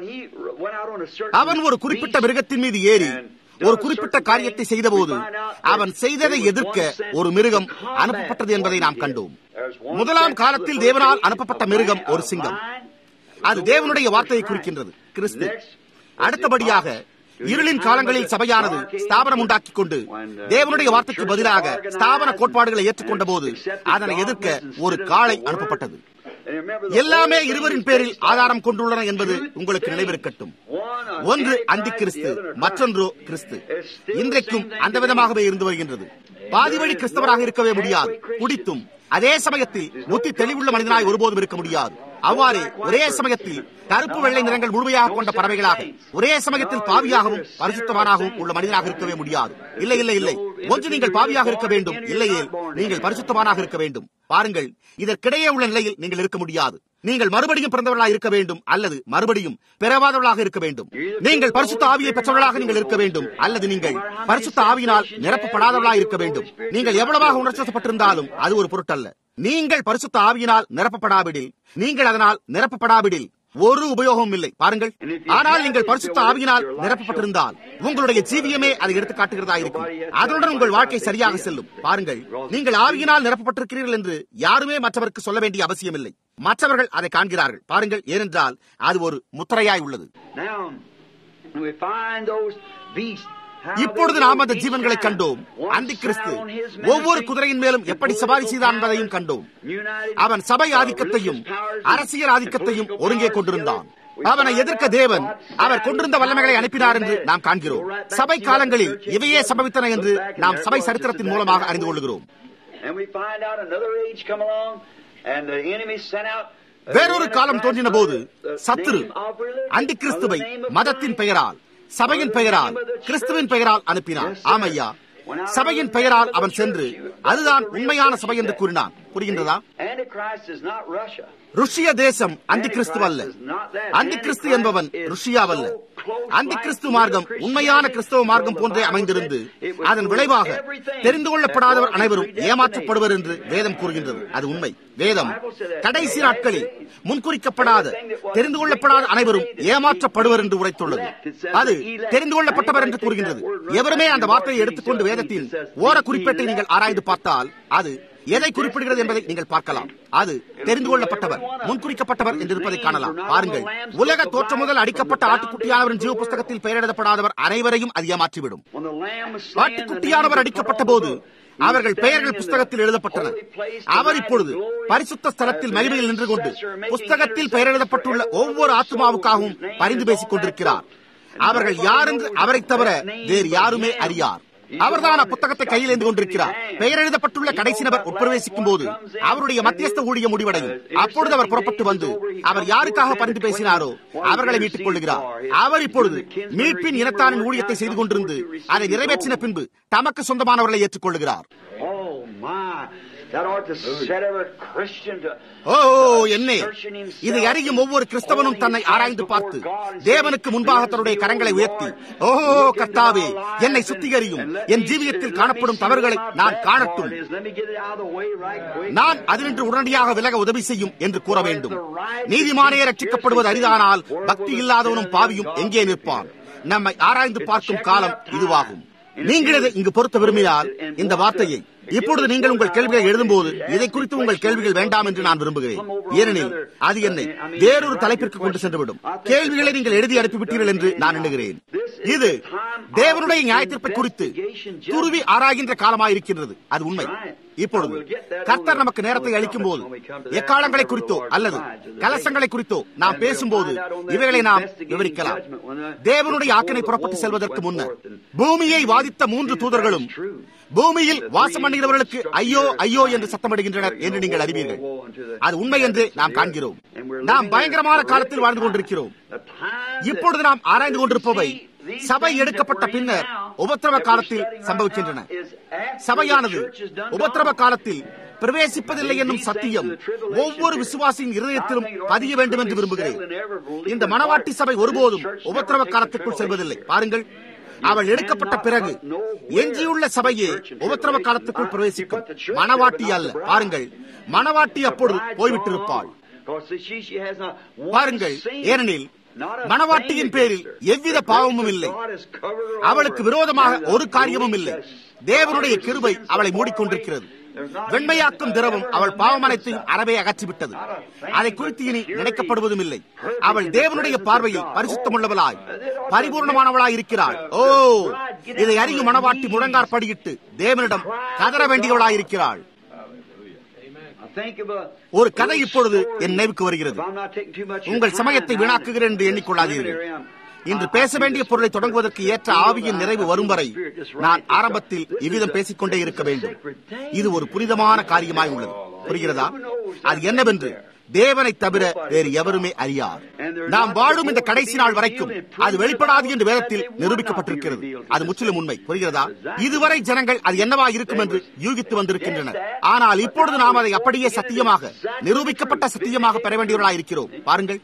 [SPEAKER 1] அவன் ஒரு குறிப்பிட்ட மிருகத்தின் மீது ஏறி ஒரு குறிப்பிட்ட காரியத்தை செய்தபோது அவன் செய்ததை எதிர்க்க ஒரு மிருகம் அனுப்பப்பட்டது என்பதை நாம் கண்டோம் முதலாம் காலத்தில் தேவனால் அனுப்பப்பட்ட மிருகம் ஒரு சிங்கம் அது தேவனுடைய வார்த்தையை குறிக்கின்றது கிறிஸ்து அடுத்தபடியாக இருளின் காலங்களில் சபையானது ஸ்தாபனம் உண்டாக்கிக் கொண்டு தேவனுடைய வார்த்தைக்கு பதிலாக ஸ்தாபன கோட்பாடுகளை ஏற்றுக்கொண்ட போது அதனை எதிர்க்க ஒரு காளை அனுப்பப்பட்டது எல்லாமே இருவரின் பேரில் ஆதாரம் கொண்டுள்ளன என்பது உங்களுக்கு நினைவிருக்கட்டும் ஒன்று அந்தி கிறிஸ்து மற்றொன்றோ கிறிஸ்து இன்றைக்கும் அந்த விதமாகவே இருந்து வருகின்றது பாதிவழி கிறிஸ்தவராக இருக்கவே முடியாது குடித்தும் அதே சமயத்தில் புத்தி தெளிவுள்ள மனிதனாய் ஒருபோதும் இருக்க முடியாது அவ்வாறு ஒரே சமயத்தில் கருப்பு வெள்ளை நிறங்கள் முழுமையாக கொண்ட பறவைகளாக ஒரே சமயத்தில் பாவியாகவும் பரிசுத்தவானாகவும் உள்ள மனிதனாக இருக்கவே முடியாது இல்லை இல்லை இல்லை ஒன்று நீங்கள் பாவியாக இருக்க வேண்டும் இல்லையே நீங்கள் பரிசுத்தவானாக இருக்க வேண்டும் பாருங்கள் இதற்கிடையே உள்ள நிலையில் நீங்கள் இருக்க முடியாது நீங்கள் மறுபடியும் பிறந்தவர்களாக இருக்க வேண்டும் அல்லது மறுபடியும் பிறவாதவர்களாக இருக்க வேண்டும் நீங்கள் பரிசுத்த ஆவியை பெற்றவர்களாக நீங்கள் இருக்க வேண்டும் அல்லது நீங்கள் பரிசுத்த ஆவியினால் நிரப்பப்படாதவர்களாக இருக்க வேண்டும் நீங்கள் எவ்வளவாக உணர்ச்சப்பட்டிருந்தாலும் அது ஒரு பொருட்டல்ல நீங்கள் பரிசுத்த ஆவியினால் நிரப்பப்படாவிடில் நீங்கள் அதனால் நிரப்பப்படாவிடில் ஒரு உபயோகமும் இல்லை பாருங்கள் ஆனால் நீங்கள் பரிசுத்த ஆவியினால் நிரப்பப்பட்டிருந்தால் உங்களுடைய ஜீவியமே அதை எடுத்து காட்டுகிறதா இருக்கும் அதனுடன் உங்கள் வாழ்க்கை சரியாக செல்லும் பாருங்கள் நீங்கள் ஆவியினால் நிரப்பப்பட்டிருக்கிறீர்கள் என்று யாருமே மற்றவருக்கு சொல்ல வேண்டிய அவசியம் இல்லை மற்றவர்கள் அதை காண்கிறார்கள் பாருங்கள் ஏனென்றால் அது ஒரு முத்திரையாய் உள்ளது இப்பொழுது நாம் அந்த ஜீவன்களை கண்டோம் அந்தி கிறிஸ்து ஒவ்வொரு குதிரையின் மேலும் எப்படி சவாரி செய்தான் என்பதையும் கண்டோம் அவன் சபை ஆதிக்கத்தையும் அரசியல் ஆதிக்கத்தையும் ஒருங்கே கொண்டிருந்தான் அவனை எதிர்க்க தேவன் அவர் கொண்டிருந்த வல்லமைகளை அனுப்பினார் என்று நாம் காண்கிறோம் சபை காலங்களில் இவையே சம்பவித்தன என்று நாம் சபை சரித்திரத்தின் மூலமாக அறிந்து கொள்கிறோம் வேறொரு காலம் தோன்றின போது சத்துரு அண்டி கிறிஸ்துவை மதத்தின் பெயரால் சபையின் பெயரால் கிறிஸ்துவின் பெயரால் அனுப்பினான் ஆமையா சபையின் பெயரால் அவன் சென்று அதுதான் உண்மையான சபை என்று கூறினான் புரிகின்றதா
[SPEAKER 2] Antichrist is not Russia.
[SPEAKER 1] ருஷ்ய தேசம் அந்தி கிறிஸ்து அல்ல அந்தி கிறிஸ்து என்பவன் ருஷ்யாவல்ல அந்தி கிறிஸ்து மார்க்கம் உண்மையான கிறிஸ்தவ மார்க்கம் போன்றே அமைந்திருந்து அதன் விளைவாக தெரிந்து கொள்ளப்படாதவர் அனைவரும் ஏமாற்றப்படுவர் என்று வேதம் கூறுகின்றது அது உண்மை வேதம் கடைசி நாட்களில் முன்குறிக்கப்படாத தெரிந்து கொள்ளப்படாத அனைவரும் ஏமாற்றப்படுவர் என்று உரைத்துள்ளது அது தெரிந்து கொள்ளப்பட்டவர் என்று கூறுகின்றது எவருமே அந்த வார்த்தையை எடுத்துக்கொண்டு வேதத்தின் ஓர குறிப்பேட்டை நீங்கள் ஆராய்ந்து பார்த்தால் அது எதை குறிப்பிடுகிறது என்பதை நீங்கள் பார்க்கலாம் அது தெரிந்து கொள்ளப்பட்டவர் முன்குறிக்கப்பட்டவர் என்று இருப்பதை காணலாம் பாருங்கள் உலக தோற்றம் முதல் அடிக்கப்பட்ட ஆட்டுக்குட்டியானவரின் ஜீவ புஸ்தகத்தில் பெயரிடப்படாதவர் அனைவரையும் அது ஏமாற்றிவிடும்
[SPEAKER 2] When the Lamb was slain, the
[SPEAKER 1] ஆட்டுக்குட்டியானவர்
[SPEAKER 2] names
[SPEAKER 1] அடிக்கப்பட்ட
[SPEAKER 2] were
[SPEAKER 1] போது
[SPEAKER 2] put on.
[SPEAKER 1] அவர்கள் பெயர்கள் புஸ்தகத்தில் எழுதப்பட்டன அவர் இப்பொழுது பரிசுத்த ஸ்தலத்தில் மகிமையில் நின்று கொண்டு புஸ்தகத்தில் பெயர் எழுதப்பட்டுள்ள ஒவ்வொரு ஆத்மாவுக்காகவும் பரிந்து பேசிக் கொண்டிருக்கிறார் அவர்கள் யார் என்று அவரை தவிர வேறு யாருமே அறியார் அவர்தான் அப்புத்தகத்தை கையில் ஏந்து கொண்டிருக்கிறார் பெயர் எழுதப்பட்டுள்ள கடைசி நபர் உட்பிரவேசிக்கும் போது அவருடைய மத்தியஸ்த ஊழிய முடிவடையும் அப்பொழுது அவர் புறப்பட்டு வந்து அவர் யாருக்காக பரிந்து பேசினாரோ அவர்களை மீட்டுக் கொள்ளுகிறார் அவர் இப்பொழுது மீட்பின் இனத்தாரின் ஊழியத்தை செய்து கொண்டிருந்து அதை நிறைவேற்றின பின்பு தமக்கு சொந்தமானவர்களை ஏற்றுக்கொள்ளுகிறார்
[SPEAKER 2] Oh my! That ought to set every Christian to.
[SPEAKER 1] ஓ என்னே இதை அறியும் ஒவ்வொரு கிறிஸ்தவனும் தன்னை ஆராய்ந்து பார்த்து தேவனுக்கு முன்பாக தன்னுடைய கரங்களை உயர்த்தி ஓ கர்த்தாவே என்னை சுத்திகரியும் என் ஜீவியத்தில் காணப்படும் தவறுகளை நான் காணட்டும்
[SPEAKER 2] Let me get it out of the way right quick.
[SPEAKER 1] நான் அதினின்று உடனடியாக விலக உதவி செய்யும் என்று கூற வேண்டும் நீதிமானே ரட்சிக்கப்படுவது அரிதானால் பக்தி இல்லாதவனும் பாவியும் எங்கே நிற்பான் நம்மை ஆராய்ந்து பார்க்கும் காலம் இதுவாகும் நீங்கள் இதை இங்கு பொருத்த விரும்பினால் இந்த வார்த்தையை இப்பொழுது நீங்கள் உங்கள் கேள்விகளை எழுதும்போது இதை குறித்து உங்கள் கேள்விகள் வேண்டாம் என்று நான் விரும்புகிறேன் ஏனெனில் அது என்னை வேறொரு தலைப்பிற்கு கொண்டு சென்றுவிடும் கேள்விகளை நீங்கள் எழுதி அனுப்பிவிட்டீர்கள் என்று நான் எண்ணுகிறேன் இது தேவனுடைய நியாயத்தீர்ப்பை குறித்து துருவி ஆராய்கின்ற காலமாயிருக்கின்றது அது உண்மை இப்பொழுது கர்த்தர் நமக்கு நேரத்தை அளிக்கும் போது எக்காலங்களை குறித்தோ அல்லது கலசங்களை குறித்தோ நாம் பேசும்போது இவைகளை நாம் விவரிக்கலாம் தேவனுடைய ஆக்கினை புறப்பட்டு செல்வதற்கு முன்னர் பூமியை வாதித்த மூன்று தூதர்களும் பூமியில் வாசம் பண்ணுகிறவர்களுக்கு ஐயோ ஐயோ என்று சத்தமிடுகின்றனர் என்று நீங்கள் அறிவீர்கள் அது உண்மை என்று நாம் காண்கிறோம் நாம் பயங்கரமான காலத்தில் வாழ்ந்து கொண்டிருக்கிறோம் இப்பொழுது நாம் ஆராய்ந்து கொண்டிருப்பவை சபை எடுக்கப்பட்ட பின்னர் உபத்திரவ காலத்தில் சம்பவிக்கின்றன சபையானது உபத்திரவ காலத்தில் பிரவேசிப்பதில்லை என்னும் சத்தியம் ஒவ்வொரு விசுவாசியின் இருதயத்திலும் பதிய வேண்டும் என்று விரும்புகிறேன் இந்த மனவாட்டி சபை ஒருபோதும் உபத்திரவ காலத்திற்குள் செல்வதில்லை பாருங்கள் அவள் எடுக்கப்பட்ட பிறகு எஞ்சியுள்ள சபையே உபத்திரவ காலத்துக்குள் பிரவேசிக்கும் மனவாட்டி அல்ல பாருங்கள் மனவாட்டி அப்பொழுது போய்விட்டிருப்பாள் பாருங்கள் ஏனெனில் மனவாட்டியின் பேரில் எவ்வித பாவமும் இல்லை அவளுக்கு விரோதமாக ஒரு காரியமும் இல்லை தேவனுடைய கிருபை அவளை மூடிக்கொண்டிருக்கிறது வெண்மையாக்கும் திரவம் அவள் பாவம் அனைத்தையும் அறவே அகற்றிவிட்டது அதை குறித்து இனி நினைக்கப்படுவதும் இல்லை அவள் தேவனுடைய பார்வையில் பரிசுத்தமுள்ளவளாய் பரிபூர்ணமானவளாய் இருக்கிறாள் ஓ இதை அறியும் மனவாட்டி முழங்கார் படியிட்டு தேவனிடம் கதற வேண்டியவளாய் இருக்கிறாள் ஒரு கதை இப்பொழுது என் நினைவுக்கு வருகிறது உங்கள் சமயத்தை வீணாக்குகிறேன் என்று எண்ணிக்கொள்ளாதீர்கள் இன்று பேச வேண்டிய பொருளை தொடங்குவதற்கு ஏற்ற ஆவியின் நிறைவு வரும் வரை நான் ஆரம்பத்தில் இவ்விதம் பேசிக்கொண்டே இருக்க வேண்டும் இது ஒரு புனிதமான காரியமாய் உள்ளது புரிகிறதா அது என்னவென்று தேவனை தவிர வேறு எவருமே அறியார் நாம் வாழும் இந்த கடைசி நாள் வரைக்கும் அது வெளிப்படாது என்று வேதத்தில் நிரூபிக்கப்பட்டிருக்கிறது அது முற்றிலும் உண்மை புரிகிறதா இதுவரை ஜனங்கள் அது என்னவா இருக்கும் என்று யூகித்து வந்திருக்கின்றனர் ஆனால் இப்பொழுது நாம் அதை அப்படியே சத்தியமாக நிரூபிக்கப்பட்ட சத்தியமாக பெற வேண்டியவர்களாக இருக்கிறோம் பாருங்கள்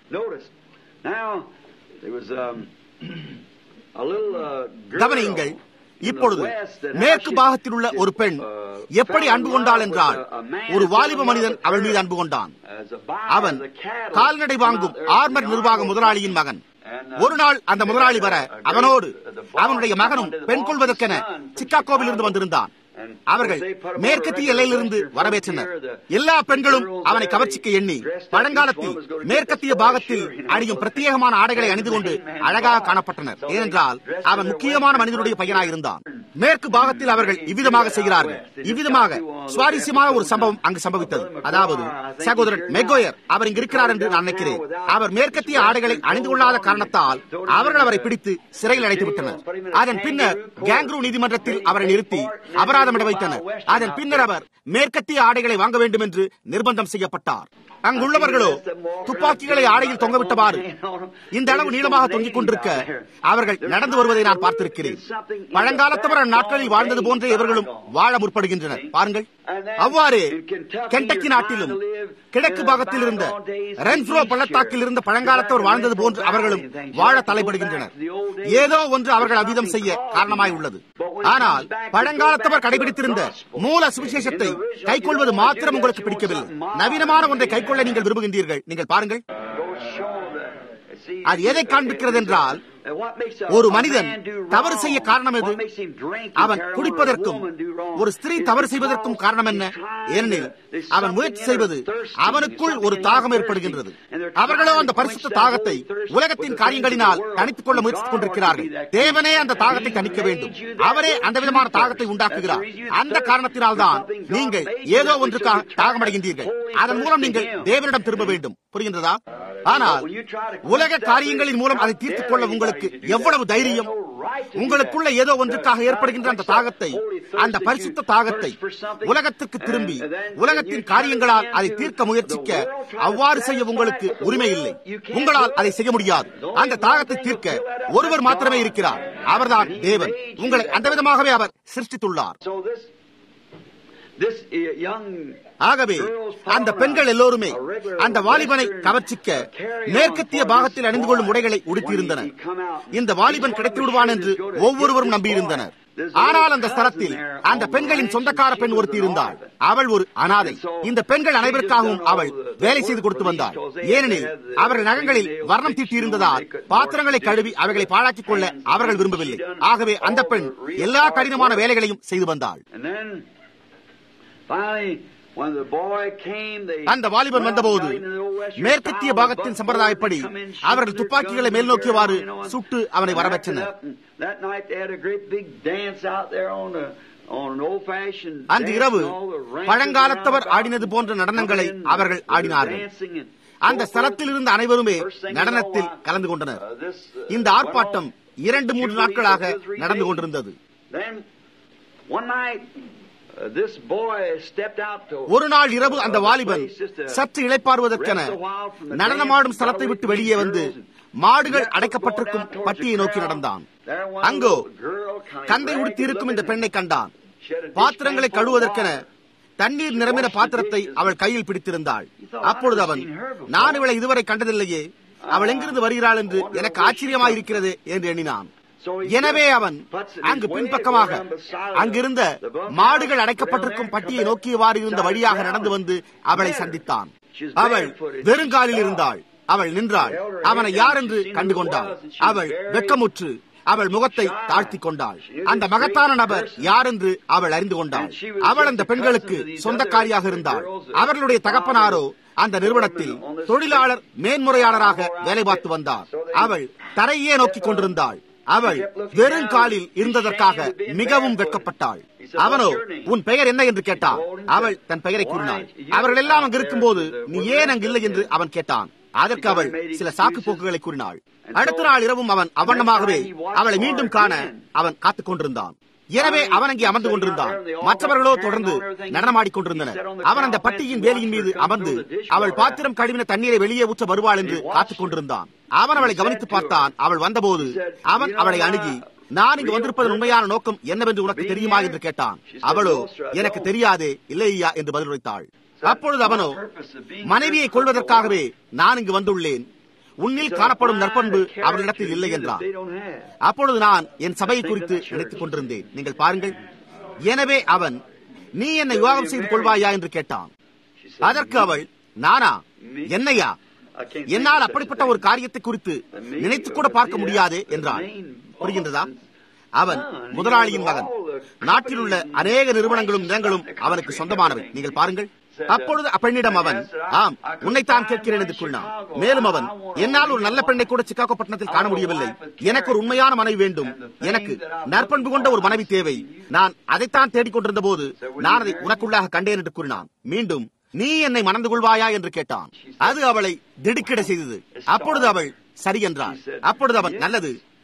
[SPEAKER 1] கவனியுங்கள் இப்பொழுது மேற்கு பாகத்தில் உள்ள ஒரு பெண் எப்படி அன்பு கொண்டாள் என்றால் ஒரு வாலிப மனிதன் அவள் மீது அன்பு கொண்டான் அவன் கால்நடை வாங்கும் ஆர்மர் நிர்வாக முதலாளியின் மகன் ஒரு நாள் அந்த முதலாளி வர அவனோடு அவனுடைய மகனும் பெண் கொள்வதற்கென சிக்காகோவில் இருந்து வந்திருந்தான் அவர்கள் மேற்கத்திய எல்லையிலிருந்து வரவேற்றனர் எல்லா பெண்களும் அவனை கவர்ச்சிக்க எண்ணி பழங்காலத்தில் மேற்கத்திய பாகத்தில் அணியும் பிரத்யேகமான ஆடைகளை அணிந்து கொண்டு அழகாக காணப்பட்டனர் ஏனென்றால் அவன் முக்கியமான மனிதனுடைய பையனாயிருந்தான் மேற்கு பாகத்தில் அவர்கள் இவ்விதமாக செய்கிறார்கள் இவ்விதமாக சுவாரஸ்யமான ஒரு சம்பவம் அங்கு சம்பவித்தது அதாவது சகோதரன் மெகோயர் அவர் இங்கு இருக்கிறார் என்று நான் நினைக்கிறேன் அவர் மேற்கத்திய ஆடைகளை அணிந்து கொள்ளாத காரணத்தால் அவர்கள் அவரை பிடித்து சிறையில் அடைத்து விட்டனர் அதன் பின்னர் கேங்க்ரூ நீதிமன்றத்தில் அவரை நிறுத்தி அபராதம் வைத்தனர் அதன் பின்னர் அவர் மேற்கத்திய ஆடைகளை வாங்க வேண்டும் என்று நிர்பந்தம் செய்யப்பட்டார் அங்குள்ளவர்களோ துப்பாக்கிகளை ஆடையில் தொங்கவிட்டவாறு இந்த அளவு நீளமாக தொங்கிக் கொண்டிருக்க அவர்கள் நடந்து வருவதை நான் பார்த்திருக்கிறேன் பழங்காலத்தவர் அந்நாட்களில் வாழ்ந்தது போன்றே இவர்களும் வாழ முற்படுகின்றனர் பாருங்கள் அவ்வாறு கெண்டக்கி நாட்டிலும் கிழக்கு பாகத்தில் இருந்த ரென்ஃப்ரோ பள்ளத்தாக்கில் இருந்த பழங்காலத்தவர் வாழ்ந்தது போன்று அவர்களும் வாழ தலைப்படுகின்றனர் ஏதோ ஒன்று அவர்கள் அதீதம் செய்ய காரணமாய் உள்ளது ஆனால் பழங்காலத்தவர் கடைபிடித்திருந்த மூல சுவிசேஷத்தை கைக்கொள்வது மாத்திரம் உங்களுக்கு பிடிக்கவில்லை நவீனமான ஒன்றை கைக்கொள்ள நீங்கள் விரும்புகின்றீர்கள் நீங்கள் பாருங்கள் அது எதை காண்பிக்கிறது என்றால் ஒரு மனிதன் தவறு செய்ய காரணம் எது அவன் குடிப்பதற்கும் ஒரு ஸ்திரீ தவறு செய்வதற்கும் காரணம் என்ன ஏனெனில் அவன் முயற்சி செய்வது அவனுக்குள் ஒரு தாகம் ஏற்படுகின்றது அவர்களோ அந்த பரிசுத்த தாகத்தை உலகத்தின் காரியங்களினால் தனித்துக் கொள்ள முயற்சித்துக் கொண்டிருக்கிறார்கள் தேவனே அந்த தாகத்தை தணிக்க வேண்டும் அவரே அந்த விதமான தாகத்தை உண்டாக்குகிறார் அந்த காரணத்தினால் தான் நீங்கள் ஏதோ ஒன்றுக்காக தாகமடைகின்றீர்கள் அதன் மூலம் நீங்கள் தேவனிடம் திரும்ப வேண்டும் புரிகின்றதா ஆனால் உலக காரியங்களின் மூலம் அதை தீர்த்துக் கொள்ள உங்களுக்கு எவ்வளவு தைரியம் உங்களுக்குள்ள ஏதோ ஒன்றுக்காக ஏற்படுகின்ற அந்த தாகத்தை அந்த பரிசுத்த தாகத்தை உலகத்திற்கு திரும்பி உலகத்தின் காரியங்களால் அதை தீர்க்க முயற்சிக்க அவ்வாறு செய்ய உங்களுக்கு உரிமை இல்லை உங்களால் அதை செய்ய முடியாது அந்த தாகத்தை தீர்க்க ஒருவர் மாத்திரமே இருக்கிறார் அவர்தான் தேவன் உங்களை அந்த விதமாகவே அவர் சிருஷ்டித்துள்ளார் ஆகவே அந்த பெண்கள் எல்லோருமே அந்த வாலிபனை கவர்ச்சிக்க மேற்கத்திய பாகத்தில் அணிந்து கொள்ளும் உடைகளை உடுத்தியிருந்தனர் இந்த வாலிபன் கிடைத்து விடுவான் என்று ஒவ்வொருவரும் நம்பியிருந்தனர் ஆனால் அந்த ஸ்தலத்தில் அந்த பெண்களின் சொந்தக்கார பெண் ஒருத்தி இருந்தாள் அவள் ஒரு அனாதை இந்த பெண்கள் அனைவருக்காகவும் அவள் வேலை செய்து கொடுத்து வந்தாள் ஏனெனில் அவர்கள் நகங்களில் வர்ணம் தீட்டியிருந்ததால் பாத்திரங்களை கழுவி அவைகளை பாழாக்கிக் கொள்ள அவர்கள் விரும்பவில்லை ஆகவே அந்த பெண் எல்லா கடினமான வேலைகளையும் செய்து வந்தாள் அந்த வாலிபன் வந்தபோது மேற்கத்திய பாகத்தின் சம்பிரதாயப்படி அவர்கள் துப்பாக்கிகளை மேல் நோக்கியவாறு சுட்டு அவனை வரவச்சனர் அன்று இரவு பழங்காலத்தவர் ஆடினது போன்ற நடனங்களை அவர்கள் ஆடினார்கள் அந்த ஸ்தலத்தில் இருந்த அனைவருமே நடனத்தில் கலந்து கொண்டனர் இந்த ஆர்ப்பாட்டம் இரண்டு மூன்று நாட்களாக நடந்து கொண்டிருந்தது ஒரு நாள் இரவு அந்த வாலிபன் சற்று இழைப்பாறுவதற்கென நடனமாடும் ஸ்தலத்தை விட்டு வெளியே வந்து மாடுகள் அடைக்கப்பட்டிருக்கும் பட்டியை நோக்கி நடந்தான் அங்கோ கந்தை உடுத்தி இருக்கும் இந்த பெண்ணை கண்டான் பாத்திரங்களை கழுவதற்கென தண்ணீர் நிரம்பின பாத்திரத்தை அவள் கையில் பிடித்திருந்தாள் அப்பொழுது அவன் நான் இவளை இதுவரை கண்டதில்லையே அவள் எங்கிருந்து வருகிறாள் என்று எனக்கு ஆச்சரியமாயிருக்கிறது என்று எண்ணினான் எனவே அவன் அங்கு பின்பக்கமாக அங்கிருந்த மாடுகள் அடைக்கப்பட்டிருக்கும் பட்டியை நோக்கியவாறு இருந்த வழியாக நடந்து வந்து அவளை சந்தித்தான் அவள் வெறுங்காலில் இருந்தாள் அவள் நின்றாள் அவனை யார் என்று கண்டுகொண்டாள் அவள் வெக்கமுற்று அவள் முகத்தை தாழ்த்தி கொண்டாள் அந்த மகத்தான நபர் யார் என்று அவள் அறிந்து கொண்டாள் அவள் அந்த பெண்களுக்கு சொந்தக்காரியாக இருந்தாள் அவர்களுடைய தகப்பனாரோ அந்த நிறுவனத்தில் தொழிலாளர் மேன்முறையாளராக வேலை பார்த்து வந்தார் அவள் தரையே நோக்கிக் கொண்டிருந்தாள் அவள் வெறும் காலில் இருந்ததற்காக மிகவும் வெட்கப்பட்டாள் அவனோ உன் பெயர் என்ன என்று கேட்டான் அவள் தன் பெயரை கூறினாள் அவர்கள் எல்லாம் அங்கு இருக்கும்போது நீ ஏன் அங்கு இல்லை என்று அவன் கேட்டான் அதற்கு அவள் சில சாக்கு போக்குகளை கூறினாள் அடுத்த நாள் இரவும் அவன் அவண்ணமாகவே அவளை மீண்டும் காண அவன் காத்துக் கொண்டிருந்தான் எனவே அவன் அங்கே அமர்ந்து கொண்டிருந்தான் மற்றவர்களோ தொடர்ந்து நடனமாடிக் கொண்டிருந்தனர் அவன் அந்த பட்டியின் வேலியின் மீது அமர்ந்து அவள் பாத்திரம் கழுவின தண்ணீரை வெளியே ஊற்ற வருவாள் என்று காத்துக் கொண்டிருந்தான் அவன் அவளை கவனித்து பார்த்தான் அவள் வந்தபோது அவன் அவளை அணுகி நான் இங்கு வந்திருப்பதன் உண்மையான நோக்கம் என்னவென்று உனக்கு தெரியுமா என்று கேட்டான் அவளோ எனக்கு தெரியாதே இல்லையா என்று பதிலளித்தாள் அப்பொழுது அவனோ மனைவியை கொள்வதற்காகவே நான் இங்கு வந்துள்ளேன் உன்னில் காணப்படும் நற்பண்பு அவர்களிடத்தில் இல்லை என்றார் அப்பொழுது நான் என் சபையை குறித்து நினைத்துக் கொண்டிருந்தேன் நீங்கள் பாருங்கள் எனவே அவன் நீ என்னை விவாகம் செய்து கொள்வாயா என்று கேட்டான் அதற்கு அவள் நானா என்னையா என்னால் அப்படிப்பட்ட ஒரு காரியத்தை குறித்து நினைத்து கூட பார்க்க முடியாது என்றான் புரிகின்றதா அவன் முதலாளியின் மகன் நாட்டில் உள்ள அநேக நிறுவனங்களும் நிலங்களும் அவனுக்கு சொந்தமானவை நீங்கள் பாருங்கள் அப்பொழுது அப்பெண்ணிடம் அவன் ஆம் உன்னைத்தான் கேட்கிறேன் என்று கூறினான் மேலும் அவன் என்னால் ஒரு நல்ல பெண்ணை கூட சிக்காகோ பட்டணத்தில் காண முடியவில்லை எனக்கு ஒரு உண்மையான மனைவி வேண்டும் எனக்கு நற்பண்பு கொண்ட ஒரு மனைவி தேவை நான் அதைத்தான் தேடிக்கொண்டிருந்த போது நான் அதை உனக்குள்ளாக கண்டேன் என்று கூறினான் மீண்டும் நீ என்னை மணந்து கொள்வாயா என்று கேட்டான் அது அவளை திடுக்கிட செய்தது அப்பொழுது அவள் சரி என்றாள் அப்பொழுது அவன் நல்லது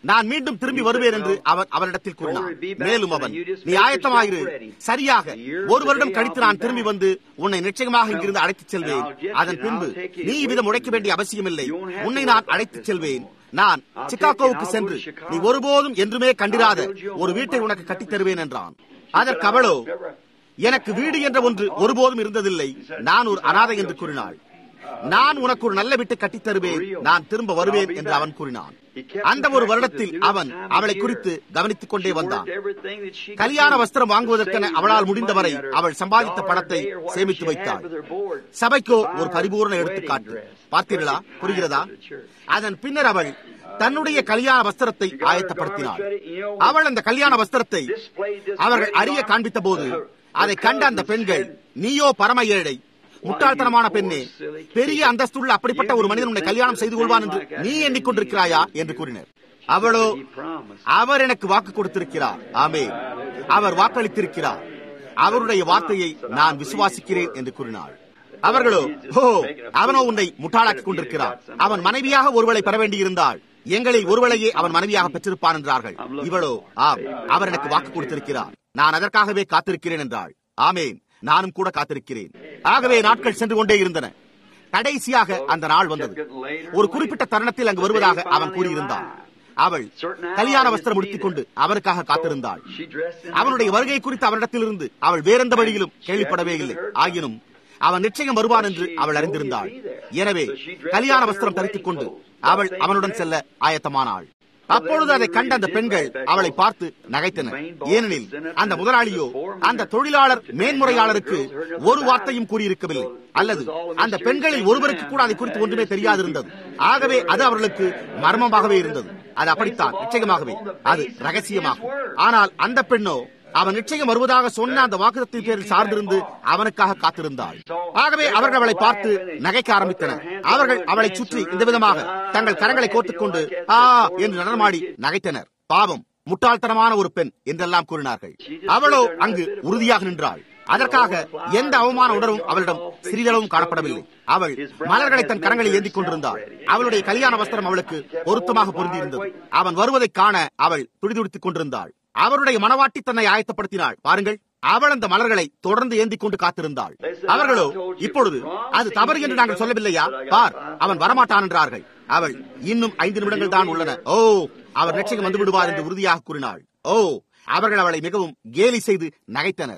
[SPEAKER 1] நான் மீண்டும் திரும்பி வருவேன் என்று அவன் அவரிடத்தில் கூறினான் மேலும் அவன் நீ ஆயத்தமாயிரு சரியாக ஒரு வருடம் கழித்து நான் திரும்பி வந்து உன்னை நிச்சயமாக இங்கிருந்து அழைத்துச் செல்வேன் அதன் பின்பு நீ இவ்விதம் உழைக்க வேண்டிய அவசியமில்லை உன்னை நான் அழைத்துச் செல்வேன் நான் சிக்காகோவுக்கு சென்று நீ ஒருபோதும் என்றுமே கண்டிராத ஒரு வீட்டை உனக்கு கட்டித் தருவேன் என்றான் அதற்கு அவளோ எனக்கு வீடு என்ற ஒன்று ஒருபோதும் இருந்ததில்லை நான் ஒரு அனாதை என்று கூறினாள் நான் உனக்கு ஒரு நல்ல வீட்டை கட்டித் தருவேன் நான் திரும்ப வருவேன் என்று அவன் கூறினான் அந்த ஒரு வருடத்தில் அவன் அவளை குறித்து கவனித்துக் கொண்டே வந்தான் கல்யாண வஸ்திரம் வாங்குவதற்கென அவளால் முடிந்தவரை அவள் சம்பாதித்த பணத்தை சேமித்து வைத்தாள் சபைக்கோ ஒரு பரிபூர்ண எடுத்துக்காட்டு பார்த்தீர்களா புரிகிறதா அதன் பின்னர் அவள் தன்னுடைய கல்யாண வஸ்திரத்தை ஆயத்தப்படுத்தினாள் அவள் அந்த கல்யாண வஸ்திரத்தை அவர்கள் அறிய காண்பித்த போது அதை கண்ட அந்த பெண்கள் நீயோ பரம ஏழை முட்டாள்தனமான பெண்ணே பெரிய அந்தஸ்துள்ள அப்படிப்பட்ட ஒரு மனிதன் உன்னை கல்யாணம் செய்து கொள்வான் என்று நீ எண்ணிக்கொண்டிருக்கிறாயா என்று கூறினர் அவளோ அவர் எனக்கு வாக்கு கொடுத்திருக்கிறார் ஆமே அவர் வாக்களித்திருக்கிறார் அவருடைய வார்த்தையை நான் விசுவாசிக்கிறேன் என்று கூறினாள் அவர்களோ ஓ அவனோ உன்னை முட்டாளாக்கி கொண்டிருக்கிறார் அவன் மனைவியாக ஒருவளை பெற வேண்டியிருந்தாள் எங்களில் ஒருவளையே அவன் மனைவியாக பெற்றிருப்பான் என்றார்கள் இவளோ ஆம் அவர் எனக்கு வாக்கு கொடுத்திருக்கிறார் நான் அதற்காகவே காத்திருக்கிறேன் என்றாள் ஆமேன் நானும் கூட காத்திருக்கிறேன் ஆகவே நாட்கள் சென்று கொண்டே இருந்தன கடைசியாக அந்த நாள் வந்தது ஒரு குறிப்பிட்ட தருணத்தில் அங்கு வருவதாக அவன் கூறியிருந்தான் அவள் கல்யாண வஸ்திரம் முடித்துக் கொண்டு அவனுக்காக காத்திருந்தாள் அவனுடைய வருகை குறித்து அவனிடத்திலிருந்து அவள் வேறெந்த வழியிலும் கேள்விப்படவே இல்லை ஆயினும் அவன் நிச்சயம் வருவான் என்று அவள் அறிந்திருந்தாள் எனவே கல்யாண வஸ்திரம் தரித்துக் கொண்டு அவள் அவனுடன் செல்ல ஆயத்தமானாள் அப்பொழுது அதை கண்ட அந்த பெண்கள் அவளை பார்த்து நகைத்தனர் ஏனெனில் அந்த முதலாளியோ அந்த தொழிலாளர் மேன்முறையாளருக்கு ஒரு வார்த்தையும் கூறியிருக்கவில்லை அல்லது அந்த பெண்களில் ஒருவருக்கு கூட அதை குறித்து ஒன்றுமே தெரியாதிருந்தது ஆகவே அது அவர்களுக்கு மர்மமாகவே இருந்தது அது அப்படித்தான் நிச்சயமாகவே அது ரகசியமாகும் ஆனால் அந்த பெண்ணோ அவன் நிச்சயம் வருவதாக சொன்ன அந்த வாக்குதத்தின் பேரில் சார்ந்திருந்து அவனுக்காக காத்திருந்தாள் ஆகவே அவர்கள் அவளை பார்த்து நகைக்க ஆரம்பித்தனர் அவர்கள் அவளை சுற்றி இந்த விதமாக தங்கள் கரங்களை கோர்த்துக் கொண்டு ஆ என்று நடனமாடி நகைத்தனர் பாவம் முட்டாள்தனமான ஒரு பெண் என்றெல்லாம் கூறினார்கள் அவளோ அங்கு உறுதியாக நின்றாள் அதற்காக எந்த அவமான உணர்வும் அவளிடம் சிறிதளவும் காணப்படவில்லை அவள் மலர்களை தன் கரங்களில் ஏந்திக் கொண்டிருந்தாள் அவளுடைய கல்யாண வஸ்திரம் அவளுக்கு பொருத்தமாக பொருந்தியிருந்தது அவன் வருவதைக் காண அவள் துடிதுடித்துக் கொண்டிருந்தாள் அவருடைய மனவாட்டி தன்னை ஆயத்தப்படுத்தினாள் பாருங்கள் அவள் அந்த மலர்களை தொடர்ந்து ஏந்திக் கொண்டு காத்திருந்தாள் அவர்களோ இப்பொழுது அது தவறு என்று நாங்கள் சொல்லவில்லையா பார் அவன் வரமாட்டான் என்றார்கள் அவள் இன்னும் ஐந்து நிமிடங்கள் தான் உள்ளன ஓ அவர் நிச்சயம் வந்து விடுவார் என்று உறுதியாக கூறினாள் ஓ அவர்கள் அவளை மிகவும் கேலி செய்து நகைத்தனர்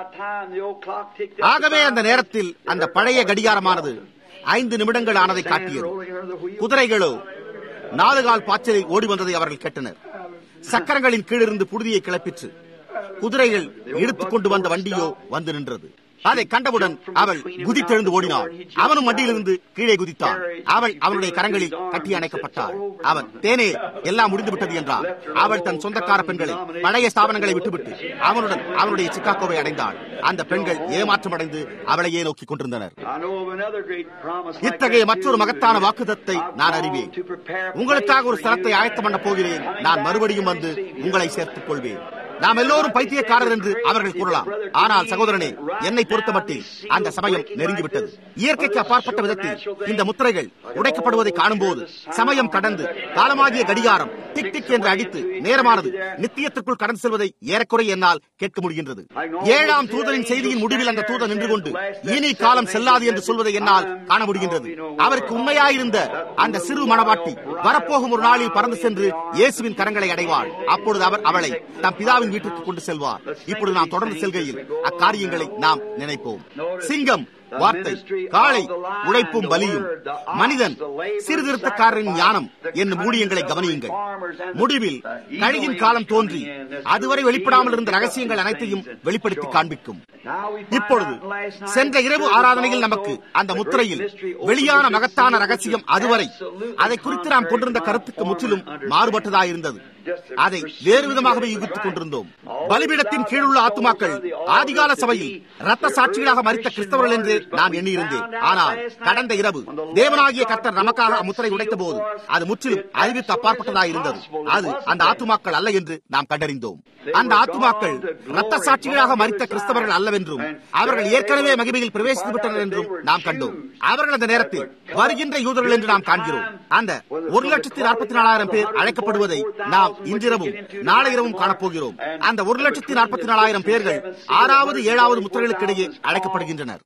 [SPEAKER 1] ஆகவே அந்த நேரத்தில் அந்த பழைய கடிகாரமானது ஐந்து நிமிடங்கள் ஆனதை காட்டியது குதிரைகளோ நாலு கால் பாய்ச்சலில் ஓடி வந்ததை அவர்கள் கேட்டனர் சக்கரங்களின் கீழிருந்து புழுதியை கிளப்பிற்று குதிரைகள் இழுத்துக் கொண்டு வந்த வண்டியோ வந்து நின்றது அதை கண்டவுடன் அவள் குதித்தெழுந்து ஓடினாள் அவனும் வண்டியிலிருந்து கீழே குதித்தான் அவள் அவனுடைய கரங்களில் கட்டி அணைக்கப்பட்டாள் அவன் தேனே எல்லாம் முடிந்து விட்டது என்றார் அவள் தன் சொந்தக்கார பெண்களை பழைய ஸ்தாபனங்களை விட்டுவிட்டு அவனுடன் அவனுடைய சிக்காகோவை அடைந்தாள் அந்த பெண்கள் ஏமாற்றமடைந்து அவளையே நோக்கிக் கொண்டிருந்தனர் இத்தகைய மற்றொரு மகத்தான வாக்குதத்தை நான் அறிவேன் உங்களுக்காக ஒரு ஸ்தலத்தை ஆயத்தம் பண்ண போகிறேன் நான் மறுபடியும் வந்து உங்களை சேர்த்துக் கொள்வேன் நாம் எல்லோரும் பைத்தியக்காரர் என்று அவர்கள் கூறலாம் ஆனால் சகோதரனே என்னை பொறுத்தமட்டில் அந்த சமயம் நெருங்கிவிட்டது இயற்கைக்கு அப்பாற்பட்ட விதத்தில் இந்த முத்திரைகள் உடைக்கப்படுவதை காணும்போது சமயம் கடந்து காலமாகிய கடிகாரம் டிக் டிக் என்று அடித்து நேரமானது நித்தியத்திற்குள் கடந்து செல்வதை ஏறக்குறை என்னால் கேட்க முடிகின்றது ஏழாம் தூதரின் செய்தியின் முடிவில் அந்த தூதர் நின்று கொண்டு இனி காலம் செல்லாது என்று சொல்வதை என்னால் காண முடிகின்றது அவருக்கு உண்மையாயிருந்த அந்த சிறு மணவாட்டி வரப்போகும் ஒரு நாளில் பறந்து சென்று இயேசுவின் கரங்களை அடைவாள் அப்பொழுது அவர் அவளை தம் பிதாவின் வீட்டிற்கு கொண்டு செல்வார் இப்பொழுது நாம் தொடர்ந்து செல்கையில் அக்காரியங்களை நாம் நினைப்போம் சிங்கம் வார்த்தை காளை உழைப்பும் பலியும் மனிதன் சீர்திருத்தக்காரரின் ஞானம் என்னும் ஊழியங்களை கவனியுங்கள் முடிவில் கழியின் காலம் தோன்றி அதுவரை வெளிப்படாமல் இருந்த ரகசியங்கள் அனைத்தையும் வெளிப்படுத்தி காண்பிக்கும் இப்பொழுது சென்ற இரவு ஆராதனையில் நமக்கு அந்த முத்திரையில் வெளியான மகத்தான ரகசியம் அதுவரை அதை குறித்து நாம் கொண்டிருந்த கருத்துக்கு முற்றிலும் மாறுபட்டதாயிருந்தது அதை வேறு விதமாகவே யூகித்துக் கொண்டிருந்தோம் பலிபீடத்தின் கீழுள்ள ஆத்துமாக்கள் ஆதிகால சபையில் ரத்த சாட்சிகளாக மறித்த கிறிஸ்தவர்கள் என்று நான் எண்ணியிருந்தேன் ஆனால் கடந்த இரவு தேவனாகிய கர்த்தர் நமக்காக முத்திரை உடைத்த போது அது முற்றிலும் அறிவித்து அப்பாற்பட்டதாக இருந்தது அது அந்த ஆத்துமாக்கள் அல்ல என்று நாம் கண்டறிந்தோம் அந்த ஆத்துமாக்கள் ரத்த சாட்சிகளாக மறித்த கிறிஸ்தவர்கள் அல்லவென்றும் அவர்கள் ஏற்கனவே மகிமையில் பிரவேசித்து விட்டனர் என்றும் நாம் கண்டோம் அவர்கள் அந்த நேரத்தில் வருகின்ற யூதர்கள் என்று நாம் காண்கிறோம் அந்த ஒரு லட்சத்தி நாற்பத்தி நாலாயிரம் பேர் அழைக்கப்படுவதை நாம் இன்றிரவும் நாளை இரவும் காணப்போகிறோம் அந்த ஒரு லட்சத்தி நாற்பத்தி நாலாயிரம் பேர்கள் ஆறாவது ஏழாவது முத்திரைகளுக்கு இடையே அழைக்கப்படுகின்றனர்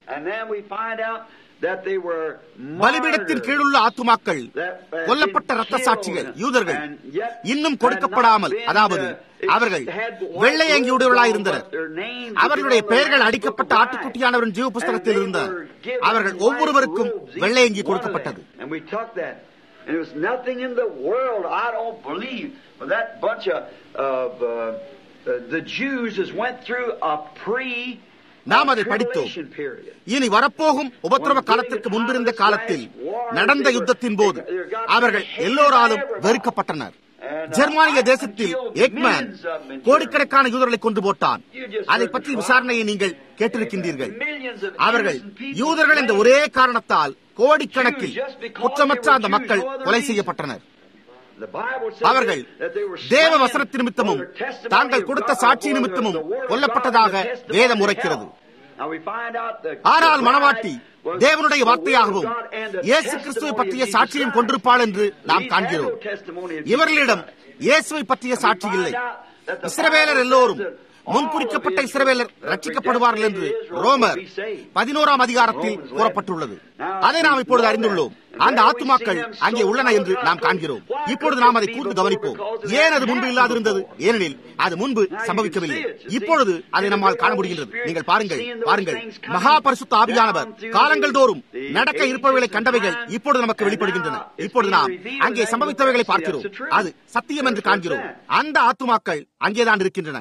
[SPEAKER 1] பலிபீடத்தின் கீழுள்ள ஆத்துமாக்கள் கொல்லப்பட்ட ரத்த சாட்சிகள் யூதர்கள் இன்னும் கொடுக்கப்படாமல் அதாவது அவர்கள் வெள்ளை அங்கியுடையவர்களாக இருந்தனர் அவர்களுடைய பெயர்கள் அடிக்கப்பட்ட ஆட்டுக்குட்டியானவரின் ஜீவ புஸ்தகத்தில் இருந்த அவர்கள் ஒவ்வொருவருக்கும் வெள்ளை அங்கி கொடுக்கப்பட்டது
[SPEAKER 2] And there was nothing in the world, I don't believe, for that bunch of, of uh, uh, the Jews just went through a pre
[SPEAKER 1] நாம் அதை படித்தோம் இனி வரப்போகும் உபத்திரவ காலத்திற்கு முன்பிருந்த காலத்தில் நடந்த யுத்தத்தின் போது அவர்கள் எல்லோராலும் வெறுக்கப்பட்டனர் ஜெர்மானிய தேசத்தில் எக்மேன் கோடிக்கணக்கான யூதர்களை கொண்டு போட்டான் அதை பற்றி விசாரணையை நீங்கள் கேட்டிருக்கின்றீர்கள் அவர்கள் யூதர்கள் என்ற ஒரே காரணத்தால் கோடிக்கணக்கில் குற்றமற்ற அந்த மக்கள் கொலை செய்யப்பட்டனர் அவர்கள் தேவ வசனத்து நிமித்தமும் தாங்கள் கொடுத்த சாட்சி நிமித்தமும் கொல்லப்பட்டதாக வேதம் உரைக்கிறது ஆனால் மனவாட்டி தேவனுடைய வார்த்தையாகவும் இயேசு கிறிஸ்துவை பற்றிய சாட்சியும் கொண்டிருப்பாள் என்று நாம் காண்கிறோம் இவர்களிடம் இயேசுவை பற்றிய சாட்சி இல்லை இஸ்ரவேலர் எல்லோரும் முன்குறிக்கப்பட்ட இஸ்ரவேலர் ரட்சிக்கப்படுவார்கள் என்று ரோமர் பதினோராம் அதிகாரத்தில் கூறப்பட்டுள்ளது அதை நாம் இப்பொழுது அறிந்துள்ளோம் அந்த ஆத்துமாக்கள் அங்கே உள்ளன என்று நாம் காண்கிறோம் இப்பொழுது நாம் அதை கூர்ந்து கவனிப்போம் ஏன் அது முன்பு இல்லாதிருந்தது ஏனெனில் அது முன்பு சம்பவிக்கவில்லை இப்பொழுது அதை நம்மால் காண முடிகின்றது நீங்கள் பாருங்கள் பாருங்கள் மகா பரிசுத்த ஆவியானவர் காலங்கள் தோறும் நடக்க இருப்பவைகளை கண்டவைகள் இப்பொழுது நமக்கு வெளிப்படுகின்றன இப்பொழுது நாம் அங்கே சம்பவித்தவைகளை பார்க்கிறோம் அது சத்தியம் என்று காண்கிறோம் அந்த ஆத்துமாக்கள் அங்கேதான் இருக்கின்றன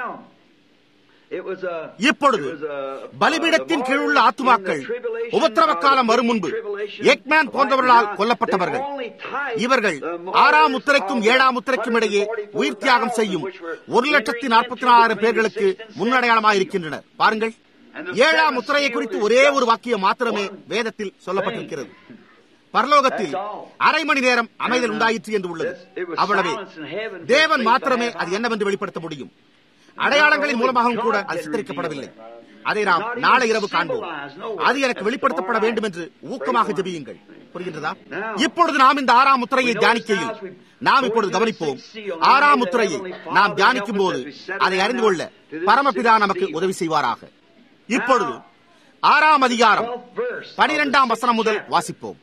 [SPEAKER 1] இப்பொழுது பலிபீடத்தின் கீழுள்ள ஆத்துமாக்கள் உபத்திரவ காலம் வரும் முன்பு எக்மேன் போன்றவர்களால் கொல்லப்பட்டவர்கள் இவர்கள் ஆறாம் முத்திரைக்கும் ஏழாம் முத்திரைக்கும் இடையே உயிர் தியாகம் செய்யும் ஒரு லட்சத்தி நாற்பத்தி நாலாயிரம் பேர்களுக்கு முன்னடையாளமாக இருக்கின்றனர் பாருங்கள் ஏழாம் முத்திரையை குறித்து ஒரே ஒரு வாக்கியம் மாத்திரமே வேதத்தில் சொல்லப்பட்டிருக்கிறது பரலோகத்தில் அரை மணி நேரம் அமைதல் உண்டாயிற்று என்று உள்ளது அவ்வளவே தேவன் மாத்திரமே அது என்னவென்று வெளிப்படுத்த முடியும் அடையாளங்களின் மூலமாகவும் கூட அது சித்தரிக்கப்படவில்லை அதை நாம் நாளை இரவு காண்போம் அது எனக்கு வெளிப்படுத்தப்பட வேண்டும் என்று ஊக்கமாக ஜெபியுங்கள் புரிகின்றதா இப்பொழுது நாம் இந்த ஆறாம் முத்திரையை தியானிக்கையில் நாம் இப்பொழுது கவனிப்போம் ஆறாம் முத்திரையை நாம் தியானிக்கும் போது அதை அறிந்து கொள்ள பரமபிதா நமக்கு உதவி செய்வாராக இப்பொழுது ஆறாம் அதிகாரம் பனிரெண்டாம் வசனம் முதல் வாசிப்போம்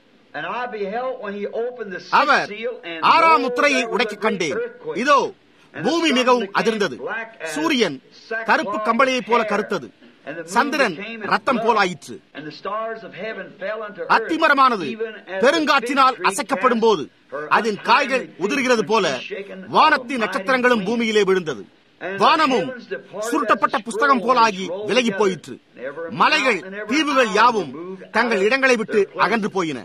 [SPEAKER 1] அவர் ஆறாம் முத்திரையை உடைக்க கண்டேன் இதோ பூமி மிகவும் அதிர்ந்தது சூரியன் கருப்பு கம்பளியைப் போல கருத்தது சந்திரன் ரத்தம் போலாயிற்று அத்திமரமானது பெருங்காற்றினால் அசைக்கப்படும் போது அதன் காய்கள் உதிர்கிறது போல வானத்தின் நட்சத்திரங்களும் பூமியிலே விழுந்தது வானமும் சுருட்டப்பட்ட புஸ்தகம் போலாகி விலகி போயிற்று மலைகள் தீவுகள் யாவும் தங்கள் இடங்களை விட்டு அகன்று போயின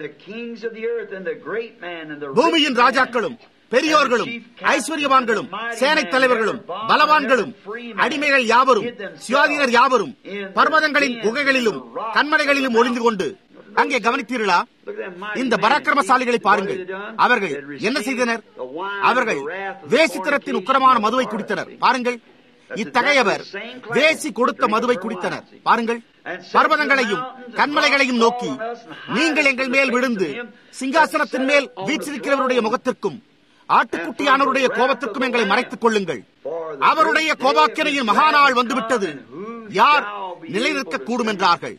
[SPEAKER 1] பூமியின் ராஜாக்களும் பெரியோர்களும் ஐஸ்வர்யவான்களும் சேனை தலைவர்களும் பலவான்களும் அடிமைகள் யாவரும் சுயாதீனர் யாவரும் பர்வதங்களின் குகைகளிலும் கண்மலைகளிலும் ஒளிந்து கொண்டு அங்கே கவனித்தீர்களா இந்த பராக்கிரமசாலிகளை பாருங்கள் அவர்கள் என்ன செய்தனர் அவர்கள் வேசித்தனத்தின் உக்கரமான மதுவை குடித்தனர் பாருங்கள் இத்தகையவர் வேசி கொடுத்த மதுவை குடித்தனர் பாருங்கள் பர்வதங்களையும் கண்மலைகளையும் நோக்கி நீங்கள் எங்கள் மேல் விழுந்து சிங்காசனத்தின் மேல் வீச்சிருக்கிறவருடைய முகத்திற்கும் ஆட்டுக்குட்டியானவருடைய கோபத்திற்கும் எங்களை மறைத்துக் கொள்ளுங்கள் அவருடைய கோபாக்கினையின் மகாநாள் வந்துவிட்டது யார் நிலைநிற்க கூடும் என்றார்கள்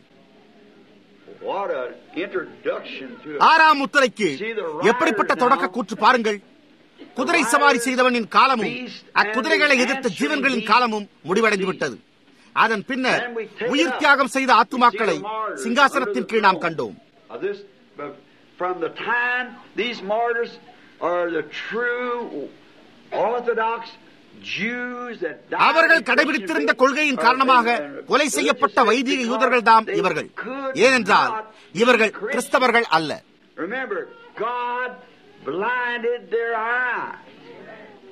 [SPEAKER 1] ஆறாம் முத்திரைக்கு எப்படிப்பட்ட தொடக்க கூற்று பாருங்கள் குதிரை சவாரி செய்தவனின் காலமும் அக்குதிரைகளை எதிர்த்த ஜீவன்களின் காலமும் முடிவடைந்து விட்டது அதன் பின்னர் உயிர் தியாகம் செய்த ஆத்துமாக்களை சிங்காசனத்தின் கீழ் நாம் கண்டோம்
[SPEAKER 2] From the time these martyrs are the true Orthodox
[SPEAKER 1] அவர்கள் கடைபிடித்திருந்த கொள்கையின் காரணமாக கொலை செய்யப்பட்ட வைதிக யூதர்கள் தாம் இவர்கள் ஏனென்றால் இவர்கள் கிறிஸ்தவர்கள் அல்ல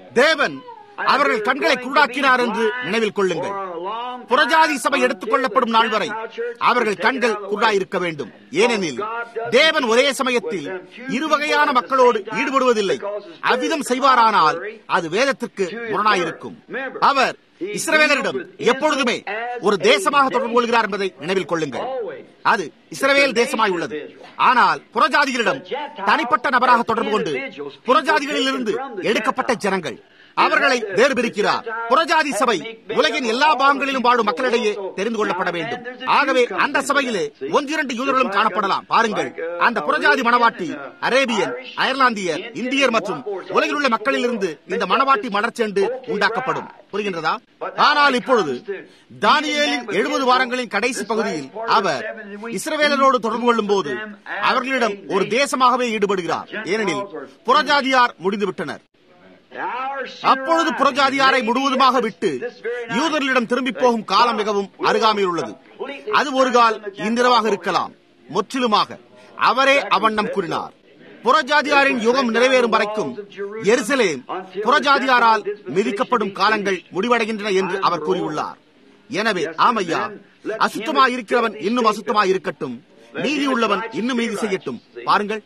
[SPEAKER 1] தேவன் அவர்கள் கண்களை குருடாக்கினார் என்று நினைவில் கொள்ளுங்கள் புறஜாதி சபை எடுத்துக் கொள்ளப்படும் நாள் வரை அவர்கள் கண்கள் குருடாயிருக்க வேண்டும் ஏனெனில் தேவன் ஒரே சமயத்தில் இருவகையான மக்களோடு ஈடுபடுவதில்லை அவ்விதம் செய்வாரானால் அது வேதத்திற்கு முரணாயிருக்கும் அவர் இஸ்ரவேலரிடம் எப்பொழுதுமே ஒரு தேசமாக தொடர்பு கொள்கிறார் என்பதை நினைவில் கொள்ளுங்கள் அது இஸ்ரவேல் தேசமாய் உள்ளது ஆனால் புறஜாதிகளிடம் தனிப்பட்ட நபராக தொடர்பு கொண்டு புறஜாதிகளிலிருந்து எடுக்கப்பட்ட ஜனங்கள் அவர்களை வேறு பிரிக்கிறார் புறஜாதி சபை உலகின் எல்லா பாகங்களிலும் வாழும் மக்களிடையே தெரிந்து கொள்ளப்பட வேண்டும் ஆகவே அந்த சபையிலே ஒன்றிரண்டு யூதர்களும் காணப்படலாம் பாருங்கள் அந்த புறஜாதி மணவாட்டி அரேபியன் அயர்லாந்தியர் இந்தியர் மற்றும் உலகில் உள்ள மக்களிலிருந்து இந்த மணவாட்டி மலர்ச்செண்டு உண்டாக்கப்படும் புரிகின்றதா ஆனால் இப்பொழுது தானியேலின் எழுபது வாரங்களின் கடைசி பகுதியில் அவர் இஸ்ரவேலரோடு தொடர்பு கொள்ளும் போது அவர்களிடம் ஒரு தேசமாகவே ஈடுபடுகிறார் ஏனெனில் புறஜாதியார் முடிந்துவிட்டனர் அப்பொழுது புறஜாதியாரை முழுவதுமாக விட்டு யூதர்களிடம் திரும்பி போகும் காலம் மிகவும் அருகாமையில் உள்ளது அது ஒரு கால் இந்திரவாக இருக்கலாம் முற்றிலுமாக அவரே அவண்ணம் கூறினார் புறஜாதியாரின் யுகம் நிறைவேறும் வரைக்கும் எருசலேம் புறஜாதியாரால் மிதிக்கப்படும் காலங்கள் முடிவடைகின்றன என்று அவர் கூறியுள்ளார் எனவே ஆமையா அசுத்தமாய் இருக்கிறவன் இன்னும் அசுத்தமாய் இருக்கட்டும் நீதி உள்ளவன் இன்னும் நீதி செய்யட்டும் பாருங்கள்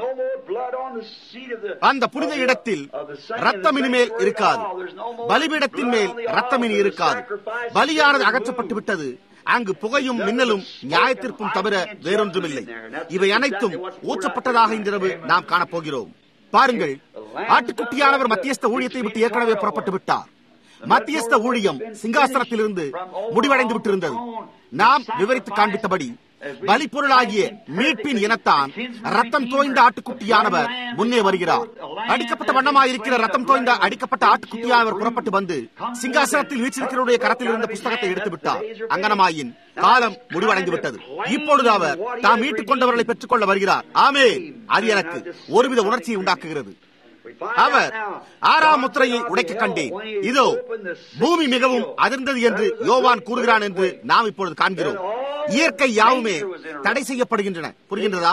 [SPEAKER 1] அந்த புனித இடத்தில் ரத்தம் இனிமேல் இருக்காது பலிபீடத்தின் மேல் ரத்தம் இனி இருக்காது பலியானது அகற்றப்பட்டு விட்டது அங்கு புகையும் மின்னலும் நியாயத்திற்கும் தவிர வேறொன்றுமில்லை இவை அனைத்தும் ஊற்றப்பட்டதாக இன்றிரவு நாம் காணப்போகிறோம் பாருங்கள் ஆட்டுக்குட்டியானவர் மத்தியஸ்த ஊழியத்தை விட்டு ஏற்கனவே புறப்பட்டு விட்டார் மத்தியஸ்த ஊழியம் சிங்காசனத்திலிருந்து முடிவடைந்து விட்டிருந்தது நாம் விவரித்து காண்பித்தபடி பலிப்பொருளாகிய மீட்பின் இனத்தான் ரத்தம் தோய்ந்த ஆட்டுக்குட்டியானவர் முன்னே வருகிறார் அடிக்கப்பட்ட வண்ணமாயிருக்கிற ரத்தம் தோய்ந்த அடிக்கப்பட்ட ஆட்டுக்குட்டியானவர் புறப்பட்டு வந்து சிங்காசனத்தில் வீச்சிருக்கிறவருடைய கரத்தில் இருந்த புஸ்தகத்தை எடுத்து விட்டார் அங்கனமாயின் காலம் முடிவடைந்து விட்டது இப்பொழுது அவர் தாம் மீட்டுக் கொண்டவர்களை பெற்றுக் கொள்ள வருகிறார் ஆமே அது எனக்கு ஒருவித உணர்ச்சியை உண்டாக்குகிறது அவர் ஆறாம் முத்திரையை உடைக்க கண்டேன் இதோ பூமி மிகவும் அதிர்ந்தது என்று யோவான் கூறுகிறான் என்று நாம் இப்பொழுது காண்கிறோம் இயற்கை யாவுமே தடை செய்யப்படுகின்றன புரிகின்றதா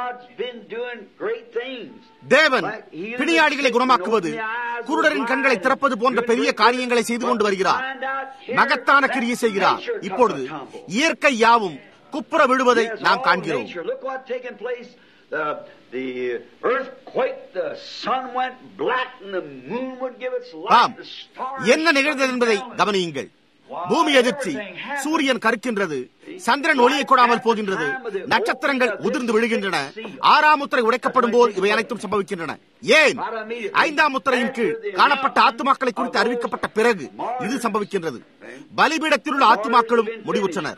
[SPEAKER 1] தேவன் பிணியாடிகளை குணமாக்குவது குருடரின் கண்களை திறப்பது போன்ற பெரிய காரியங்களை செய்து கொண்டு வருகிறார் மகத்தான கிரியை செய்கிறார் இப்பொழுது இயற்கை யாவும் குப்புற விழுவதை நாம் காண்கிறோம்
[SPEAKER 2] the, the earth quaked, the sun went black, and the moon would give its light. The stars
[SPEAKER 1] என்ன நிகழ்ந்தது என்பதை கவனியுங்கள் பூமி எதிர்ச்சி சூரியன் கருக்கின்றது சந்திரன் ஒளியை கொடாமல் போகின்றது நட்சத்திரங்கள் உதிர்ந்து விழுகின்றன ஆறாம் முத்திரை உடைக்கப்படும் போது இவை அனைத்தும் சம்பவிக்கின்றன ஏன் ஐந்தாம் முத்திரையின் கீழ் காணப்பட்ட ஆத்துமாக்களை குறித்து அறிவிக்கப்பட்ட பிறகு இது சம்பவிக்கின்றது பலிபீடத்தில் உள்ள ஆத்துமாக்களும் முடிவுற்றனர்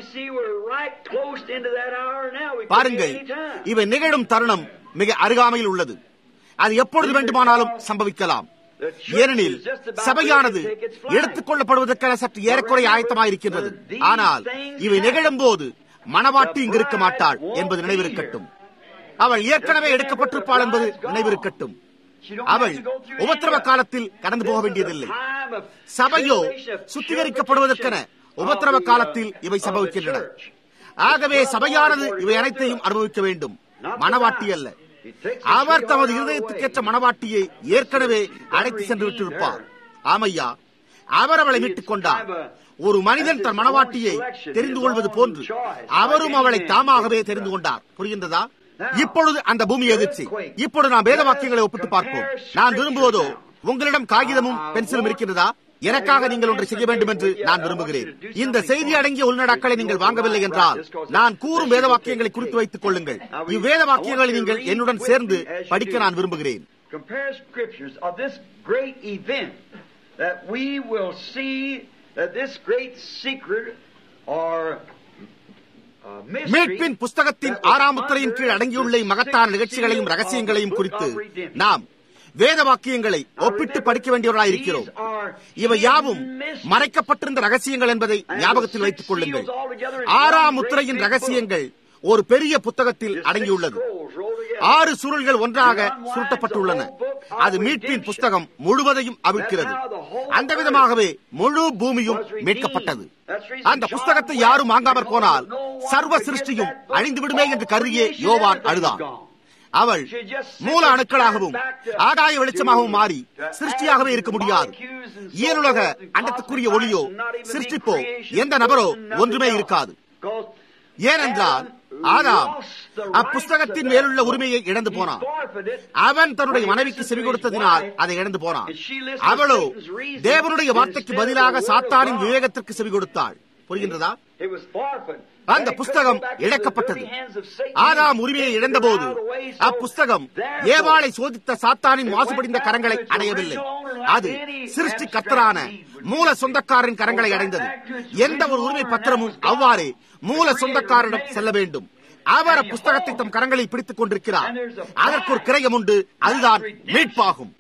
[SPEAKER 1] பாருங்கள் இவை நிகழும் தருணம் மிக அருகாமையில் உள்ளது அது எப்பொழுது வேண்டுமானாலும் சம்பவிக்கலாம் ஏனெனில் சபையானது எடுத்துக் கொள்ளப்படுவதற்கான சற்று ஏறக்குறை ஆயத்தமாயிருக்கின்றது ஆனால் இவை நிகழும் போது மணவாட்டி இங்கு இருக்க மாட்டாள் என்பது நினைவிருக்கட்டும் அவள் ஏற்கனவே எடுக்கப்பட்டிருப்பாள் என்பது நினைவிருக்கட்டும் அவள் உபத்திரவ காலத்தில் கடந்து போக வேண்டியதில்லை சபையோ சுத்திகரிக்கப்படுவதற்கென உபத்திரவ காலத்தில் இவை சம்பவிக்கின்றன ஆகவே சபையானது இவை அனைத்தையும் அனுபவிக்க வேண்டும் மணவாட்டி அல்ல அவர் தமது இருதயத்துக்கேற்ற மணவாட்டியை ஏற்கனவே அழைத்து சென்று விட்டிருப்பார் ஆமையா அவர் அவளை மீட்டுக் கொண்டார் ஒரு மனிதன் தன் மணவாட்டியை தெரிந்து கொள்வது போன்று அவரும் அவளை தாமாகவே தெரிந்து கொண்டார் புரிகின்றதா இப்பொழுது அந்த பூமி எதிர்ச்சி இப்பொழுது நாம் வேத வாக்கியங்களை ஒப்பிட்டு பார்ப்போம் நான் விரும்புவதோ உங்களிடம் காகிதமும் பென்சிலும் இருக்கின்றதா எனக்காக நீங்கள் ஒன்றை செய்ய வேண்டும் என்று நான் விரும்புகிறேன் இந்த செய்தி அடங்கிய உள்நடாக்களை நீங்கள் வாங்கவில்லை என்றால் நான் கூறும் வேத வாக்கியங்களை குறித்து வைத்துக் கொள்ளுங்கள் இவ்வேத வாக்கியங்களை நீங்கள் என்னுடன் சேர்ந்து படிக்க நான் விரும்புகிறேன்
[SPEAKER 2] compare scriptures of this great event that we will see that this great secret or
[SPEAKER 1] மீட்பின் புஸ்தகத்தின் ஆறாம் முத்திரையின் கீழ் அடங்கியுள்ள மகத்தான நிகழ்ச்சிகளையும் ரகசியங்களையும் குறித்து நாம் வேத வாக்கியங்களை ஒப்பிட்டு படிக்க வேண்டியவர்களாக இருக்கிறோம் இவை யாவும் மறைக்கப்பட்டிருந்த ரகசியங்கள் என்பதை ஞாபகத்தில் வைத்துக் கொள்ளுங்கள் ஆறாம் முத்திரையின் ரகசியங்கள் ஒரு பெரிய புத்தகத்தில் அடங்கியுள்ளது ஆறு சுருள்கள் ஒன்றாக சுருட்டப்பட்டுள்ளன அது மீட்பின் புஸ்தகம் முழுவதையும் அவிழ்க்கிறது அந்த விதமாகவே முழு பூமியும் மீட்கப்பட்டது அந்த புஸ்தகத்தை யாரும் வாங்காமற் போனால் சர்வ சிருஷ்டியும் அழிந்து விடுமே என்று கருதியே யோவான் அழுதான் அவள் மூல அணுக்களாகவும் ஆகாய வெளிச்சமாகவும் மாறி சிருஷ்டியாகவே இருக்க முடியாது இயலுலக அண்டத்துக்குரிய ஒளியோ சிருஷ்டிப்போ எந்த நபரோ ஒன்றுமே இருக்காது ஏனென்றால் ஆதாம் அப்புஸ்தகத்தின் மேலுள்ள உரிமையை இழந்து போனான் அவன் தன்னுடைய மனைவிக்கு செவி கொடுத்ததினால் அதை இழந்து போனான் அவளோ தேவனுடைய வார்த்தைக்கு பதிலாக சாத்தானின் விவேகத்திற்கு செவி கொடுத்தாள் புரிகின்றதா அந்த புஸ்தகம் இழக்கப்பட்டது ஆதாம் உரிமையை இழந்தபோது அப்புஸ்தகம் ஏவாளை சோதித்த சாத்தானின் மாசுபடிந்த கரங்களை அடையவில்லை அது சிருஷ்டி கத்தரான மூல சொந்தக்காரரின் கரங்களை அடைந்தது எந்த ஒரு உரிமை பத்திரமும் அவ்வாறே மூல சொந்தக்காரரிடம் செல்ல வேண்டும் அவர் புஸ்தகத்தை தம் கரங்களில் பிடித்துக் கொண்டிருக்கிறார் அதற்கு ஒரு கிரயம் உண்டு அதுதான் மீட்பாகும்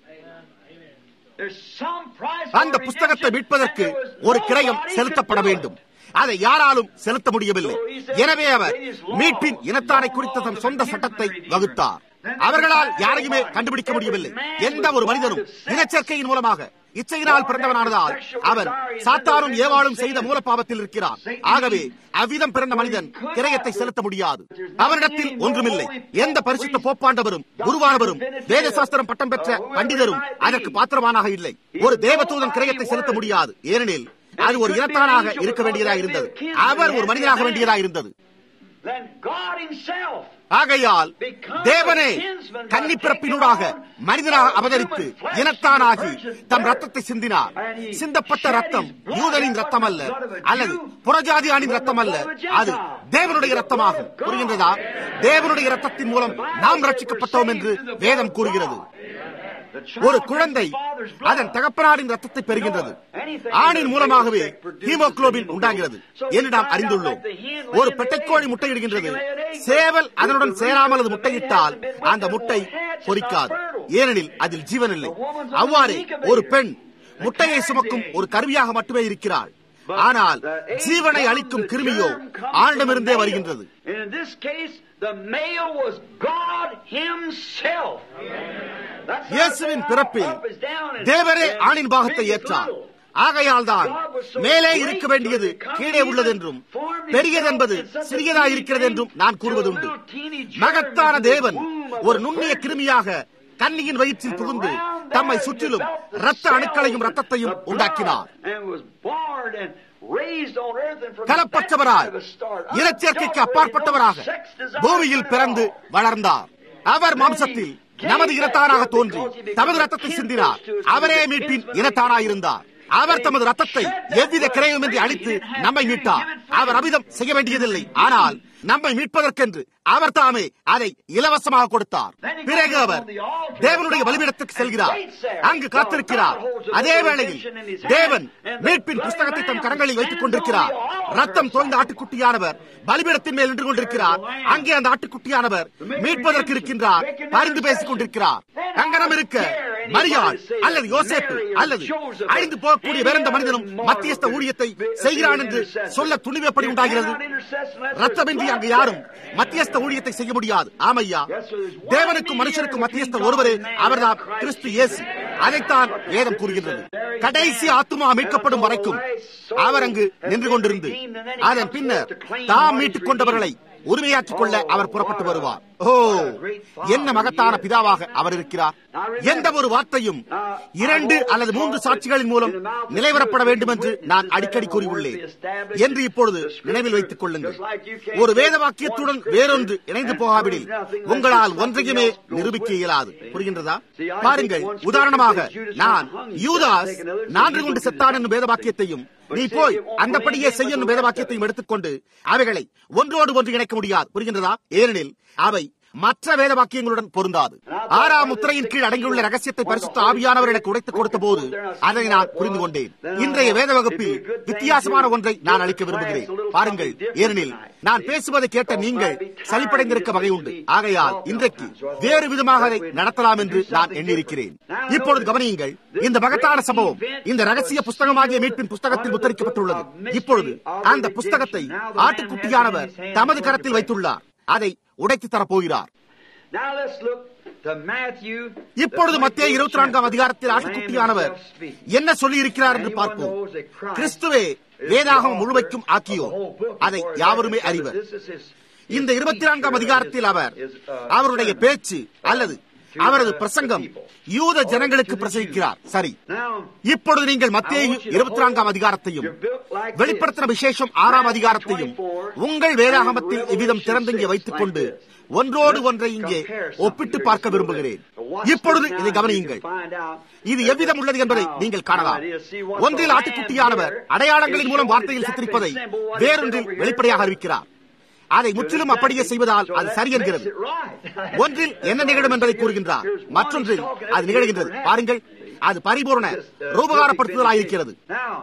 [SPEAKER 1] அந்த புஸ்தகத்தை மீட்பதற்கு ஒரு கிரயம் செலுத்தப்பட வேண்டும் அதை யாராலும் செலுத்த முடியவில்லை எனவே அவர் மீட்பின் இனத்தாரை குறித்த தம் சொந்த சட்டத்தை வகுத்தார் அவர்களால் யாரையுமே கண்டுபிடிக்க முடியவில்லை எந்த ஒரு மனிதனும் இனச்சேர்க்கையின் மூலமாக இச்சையினால் பிறந்தவனானதால் அவர் சாத்தானும் ஏவாளும் செய்த மூலப்பாவத்தில் இருக்கிறார் ஆகவே அவ்விதம் பிறந்த மனிதன் கிரயத்தை செலுத்த முடியாது அவரிடத்தில் ஒன்றுமில்லை எந்த பரிசுத்த போப்பாண்டவரும் குருவானவரும் வேதசாஸ்திரம் பட்டம் பெற்ற பண்டிதரும் அதற்கு பாத்திரமானாக இல்லை ஒரு தேவதூதன் கிரயத்தை செலுத்த முடியாது ஏனெனில் அது ஒரு இனத்தானாக இருக்க வேண்டியதாக இருந்தது அவர் ஒரு மனிதனாக வேண்டியதாக இருந்தது ஆகையால் தேவனே கன்னி பிறப்பினூடாக மனிதனாக அவதரித்து இனத்தானாகி தம் ரத்தத்தை சிந்தினார் சிந்தப்பட்ட ரத்தம் யூதனின் ரத்தம் அல்ல அல்லது புறஜாதியானின் ரத்தம் அல்ல அது தேவனுடைய ரத்தமாகும் புரிகின்றதா தேவனுடைய ரத்தத்தின் மூலம் நாம் ரட்சிக்கப்பட்டோம் என்று வேதம் கூறுகிறது ஒரு குழந்தை அதன் தகப்பனாரின் ரத்தத்தை பெறுகின்றது ஆணின் மூலமாகவே ஹீமோகுளோபின் உண்டாகிறது என்று நாம் அறிந்துள்ளோம் ஒரு பெட்டைக்கோழி முட்டையிடுகின்றது சேவல் அதனுடன் சேராமல் அது முட்டையிட்டால் அந்த முட்டை பொறிக்காது ஏனெனில் அதில் ஜீவன் இல்லை அவ்வாறே ஒரு பெண் முட்டையை சுமக்கும் ஒரு கருவியாக மட்டுமே இருக்கிறாள் ஆனால் ஜீவனை அளிக்கும் கிருமியோ ஆண்டிடமிருந்தே வருகின்றது இயேசுவின் பிறப்பில் தேவரே ஆணின் பாகத்தை ஏற்றார் ஆகையால் தான் மேலே இருக்க வேண்டியது கீழே உள்ளது என்றும் பெரியது என்பது சிறியதா இருக்கிறது என்றும் நான் கூறுவதுண்டு மகத்தான தேவன் ஒரு நுண்ணிய கிருமியாக கன்னியின் வயிற்றில் புகுந்து தம்மை சுற்றிலும் ரத்த அணுக்களையும் ரத்தத்தையும் உண்டாக்கினார் கலப்பற்றவராய் இனச்சேர்க்கைக்கு அப்பாற்பட்டவராக பூமியில் பிறந்து வளர்ந்தார் அவர் மாம்சத்தில் நமது இனத்தானாக தோன்றி தமது ரத்தத்தை சிந்தினார் அவரே மீட்பின் இனத்தானாயிருந்தார் அவர் தமது ரத்தத்தை எவ்வித கிரையுமின்றி அளித்து நம்மை மீட்டார் அவர் அமிதம் செய்ய வேண்டியதில்லை ஆனால் நம்மை மீட்பதற்கென்று அவர் தாமே அதை இலவசமாக கொடுத்தார் பிறகு அவர் தேவனுடைய பலிபீடத்துக்கு செல்கிறார் அங்கு காத்திருக்கிறார் அதே வேளையில் தேவன் மீட்பின் புஸ்தகத்தை தம் கரங்களில் வைத்துக் கொண்டிருக்கிறார் ரத்தம் தோய்ந்த ஆட்டுக்குட்டியானவர் பலிபீடத்தின் மேல் நின்று கொண்டிருக்கிறார் அங்கே அந்த ஆட்டுக்குட்டியானவர் மீட்பதற்கு இருக்கின்றார் பரிந்து பேசிக் கொண்டிருக்கிறார் அங்கனம் இருக்க மரியாள் அல்லது யோசேப்பு அல்லது அழிந்து போகக்கூடிய வேறெந்த மனிதனும் மத்தியஸ்த ஊழியத்தை செய்கிறான் என்று சொல்ல துணிவு உண்டாகிறது ரத்தமின்றி அங்கு யாரும் மத்தியஸ்த ஊழியத்தை செய்ய முடியாது ஆமையா தேவனுக்கும் மனுஷனுக்கும் மத்தியஸ்தர் ஒருவரே அவர்தான் கிறிஸ்து இயேசு அதைத்தான் வேதம் கூறுகின்றது கடைசி ஆத்துமா மீட்கப்படும் வரைக்கும் அவர் அங்கு நின்று கொண்டிருந்து அதன் பின்னர் தாம் மீட்டுக் கொண்டவர்களை உரிமையாற்றிக் கொள்ள அவர் புறப்பட்டு வருவார் ஓ என்ன மகத்தான பிதாவாக அவர் இருக்கிறார் எந்த ஒரு வார்த்தையும் இரண்டு அல்லது மூன்று சாட்சிகளின் மூலம் நிலைவரப்பட வேண்டும் என்று நான் அடிக்கடி கூறியுள்ளேன் என்று இப்பொழுது நினைவில் வைத்துக் கொள்ளுங்கள் ஒரு வேத வாக்கியத்துடன் வேறொன்று இணைந்து போகாவிடில் உங்களால் ஒன்றையுமே நிரூபிக்க இயலாது புரிகின்றதா பாருங்கள் உதாரணமாக நான் யூதாஸ் நான்கு கொண்டு செத்தான் என்னும் வேத வாக்கியத்தையும் நீ போய் அந்தப்படியே செய்யும் வேத வாக்கியத்தையும் எடுத்துக்கொண்டு அவைகளை ஒன்றோடு ஒன்று இணைக்க முடியாது புரிகின்றதா ஏனெனில் அவை மற்ற வேத வாக்கியங்களுடன் பொருந்தாது ஆறாம் முத்திரையின் கீழ் அடங்கியுள்ள ரகசியத்தை பரிசுத்த ஆவியானவர் எனக்கு உடைத்துக் கொடுத்த போது அதை நான் புரிந்து கொண்டேன் இன்றைய வேத வகுப்பில் வித்தியாசமான ஒன்றை நான் அளிக்க விரும்புகிறேன் பாருங்கள் ஏனெனில் நான் பேசுவதை கேட்ட நீங்கள் சலிப்படைந்திருக்க வகை உண்டு ஆகையால் இன்றைக்கு வேறு விதமாக அதை நடத்தலாம் என்று நான் எண்ணியிருக்கிறேன் இப்பொழுது கவனியுங்கள் இந்த மகத்தான சம்பவம் இந்த ரகசிய புஸ்தகமாகிய மீட்பின் புஸ்தகத்தில் முத்தரிக்கப்பட்டுள்ளது இப்பொழுது அந்த புஸ்தகத்தை ஆட்டுக்குட்டியானவர் தமது கரத்தில் வைத்துள்ளார் அதை உடைத்து தரப்போகிறார் இப்பொழுது மத்திய இருபத்தி நான்காம் அதிகாரத்தில் ஆட்டுக்குட்டியானவர் என்ன சொல்லி இருக்கிறார் என்று பார்ப்போம் கிறிஸ்துவே வேதாகம் முழுமைக்கும் ஆக்கியோ அதை யாவருமே அறிவர் இந்த இருபத்தி நான்காம் அதிகாரத்தில் அவர் அவருடைய பேச்சு அல்லது அவரது பிரசங்கம் யூத ஜனங்களுக்கு பிரசங்கிக்கிறார் சரி இப்பொழுது நீங்கள் மத்திய இருபத்தி நான்காம் அதிகாரத்தையும் வெளிப்படுத்தின விசேஷம் ஆறாம் அதிகாரத்தையும் உங்கள் வேதாகமத்தில் இவ்விதம் திறந்து இங்கே வைத்துக் கொண்டு ஒன்றோடு ஒன்றை இங்கே ஒப்பிட்டு பார்க்க விரும்புகிறேன் இப்பொழுது இதை கவனியுங்கள் இது எவ்விதம் உள்ளது என்பதை நீங்கள் காணலாம் ஒன்றில் ஆட்டுக்குட்டியானவர் அடையாளங்களின் மூலம் வார்த்தையில் சித்தரிப்பதை வேறொன்றில் வெளிப்படையாக அறிவிக்கிறார் அதை முற்றிலும் அப்படியே செய்வதால் அது சரி என்கிறது ஒன்றில் என்ன நிகழும் என்பதை கூறுகின்றார் மற்றொன்றில் அது நிகழ்கின்றது பாருங்கள் அது பரிபூர்ண ரூபகாரப்படுத்துதலாயிருக்கிறது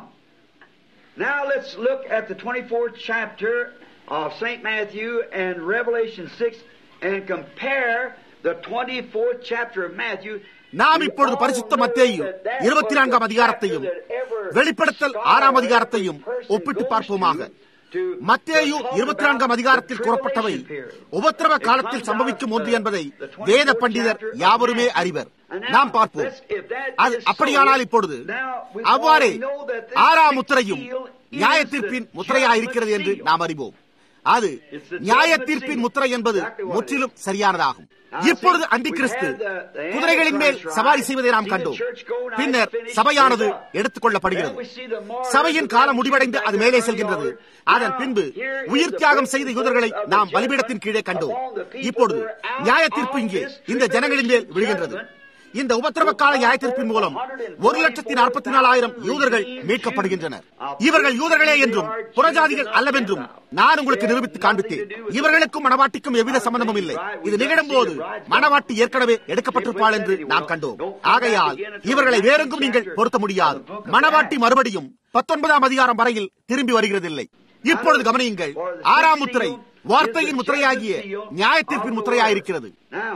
[SPEAKER 2] Now let's look at the 24th chapter of St. Matthew and Revelation 6 and compare the 24th chapter of Matthew
[SPEAKER 1] நாம் இப்பொழுது பரிசுத்த மத்தேயு இருபத்தி நான்காம் அதிகாரத்தையும் வெளிப்படுத்தல் ஆறாம் அதிகாரத்தையும் ஒப்பிட்டு பார்ப்போமாக மத்தேயு இருபத்தி நான்காம் அதிகாரத்தில் கூறப்பட்டவை உபத்திரவ காலத்தில் சம்பவிக்கும் ஒன்று என்பதை வேத பண்டிதர் யாவருமே அறிவர் நாம் பார்ப்போம் அது அப்படியானால் இப்பொழுது அவ்வாறே ஆறாம் முத்திரையும் நியாய தீர்ப்பின் முத்திரையாயிருக்கிறது என்று நாம் அறிவோம் அது நியாய தீர்ப்பின் முத்திரை என்பது முற்றிலும் சரியானதாகும் இப்பொழுது அந்தி கிறிஸ்து குதிரைகளின் மேல் சவாரி செய்வதை நாம் கண்டோம் பின்னர் சபையானது எடுத்துக் கொள்ளப்படுகிறது சபையின் காலம் முடிவடைந்து அது மேலே செல்கின்றது அதன் பின்பு உயிர் தியாகம் செய்த யூதர்களை நாம் பலிபீடத்தின் கீழே கண்டோம் இப்பொழுது நியாய தீர்ப்பு இங்கே இந்த ஜனங்களின் மேல் விழுகின்றது இந்த உபத்திரவ கால நியாயத்திற்பின் மூலம் ஒரு லட்சத்தி நாற்பத்தி நாலாயிரம் யூதர்கள் மீட்கப்படுகின்றனர் இவர்கள் யூதர்களே என்றும் புறஜாதிகள் அல்லவென்றும் நான் உங்களுக்கு நிரூபித்து காண்பித்தேன் இவர்களுக்கும் மணவாட்டிக்கும் எவ்வித சம்பந்தமும் இல்லை இது நிகழும் போது மணவாட்டி ஏற்கனவே எடுக்கப்பட்டிருப்பாள் என்று நாம் கண்டோம் ஆகையால் இவர்களை வேறெங்கும் நீங்கள் பொருத்த முடியாது மணவாட்டி மறுபடியும் பத்தொன்பதாம் அதிகாரம் வரையில் திரும்பி வருகிறதில்லை இப்பொழுது கவனியுங்கள் ஆறாம் முத்திரை வார்த்தையின் முத்திரையாகிய நியாயத்திற்பின் முத்திரையாயிருக்கிறது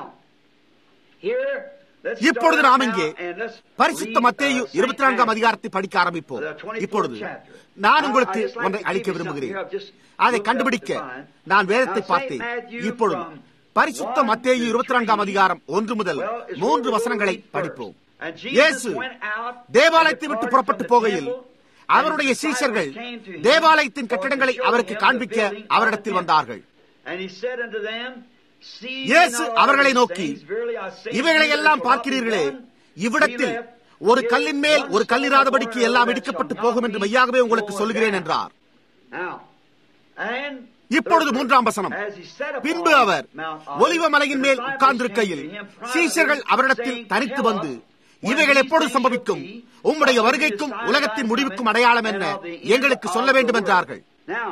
[SPEAKER 1] இப்பொழுது நாம் இங்கே பரிசுத்த மத்தேயு இருபத்தி நான்காம் அதிகாரத்தை படிக்க ஆரம்பிப்போம் இப்பொழுது நான் உங்களுக்கு ஒன்றை அளிக்க விரும்புகிறேன் அதை கண்டுபிடிக்க நான் வேதத்தை பார்த்தேன் இப்பொழுது பரிசுத்த மத்தேயு இருபத்தி நான்காம் அதிகாரம் ஒன்று முதல் மூன்று வசனங்களை படிப்போம் இயேசு தேவாலயத்தை விட்டு புறப்பட்டு போகையில் அவருடைய சீஷர்கள் தேவாலயத்தின் கட்டிடங்களை அவருக்கு காண்பிக்க அவரிடத்தில் வந்தார்கள் இயேசு அவர்களை நோக்கி இவைகளை எல்லாம் பார்க்கிறீர்களே இவ்விடத்தில் ஒரு கல்லின் மேல் ஒரு கல்லிராதபடிக்கு எல்லாம் இடிக்கப்பட்டு போகும் என்று மெய்யாகவே உங்களுக்கு சொல்லுகிறேன் என்றார் இப்பொழுது மூன்றாம் வசனம் பின்பு அவர் ஒலிவ மலையின் மேல் உட்கார்ந்திருக்கையில் சீஷர்கள் அவரிடத்தில் தனித்து வந்து இவைகள் எப்பொழுது சம்பவிக்கும் உம்முடைய வருகைக்கும் உலகத்தின் முடிவுக்கும் அடையாளம் என்ன எங்களுக்கு சொல்ல வேண்டும் என்றார்கள்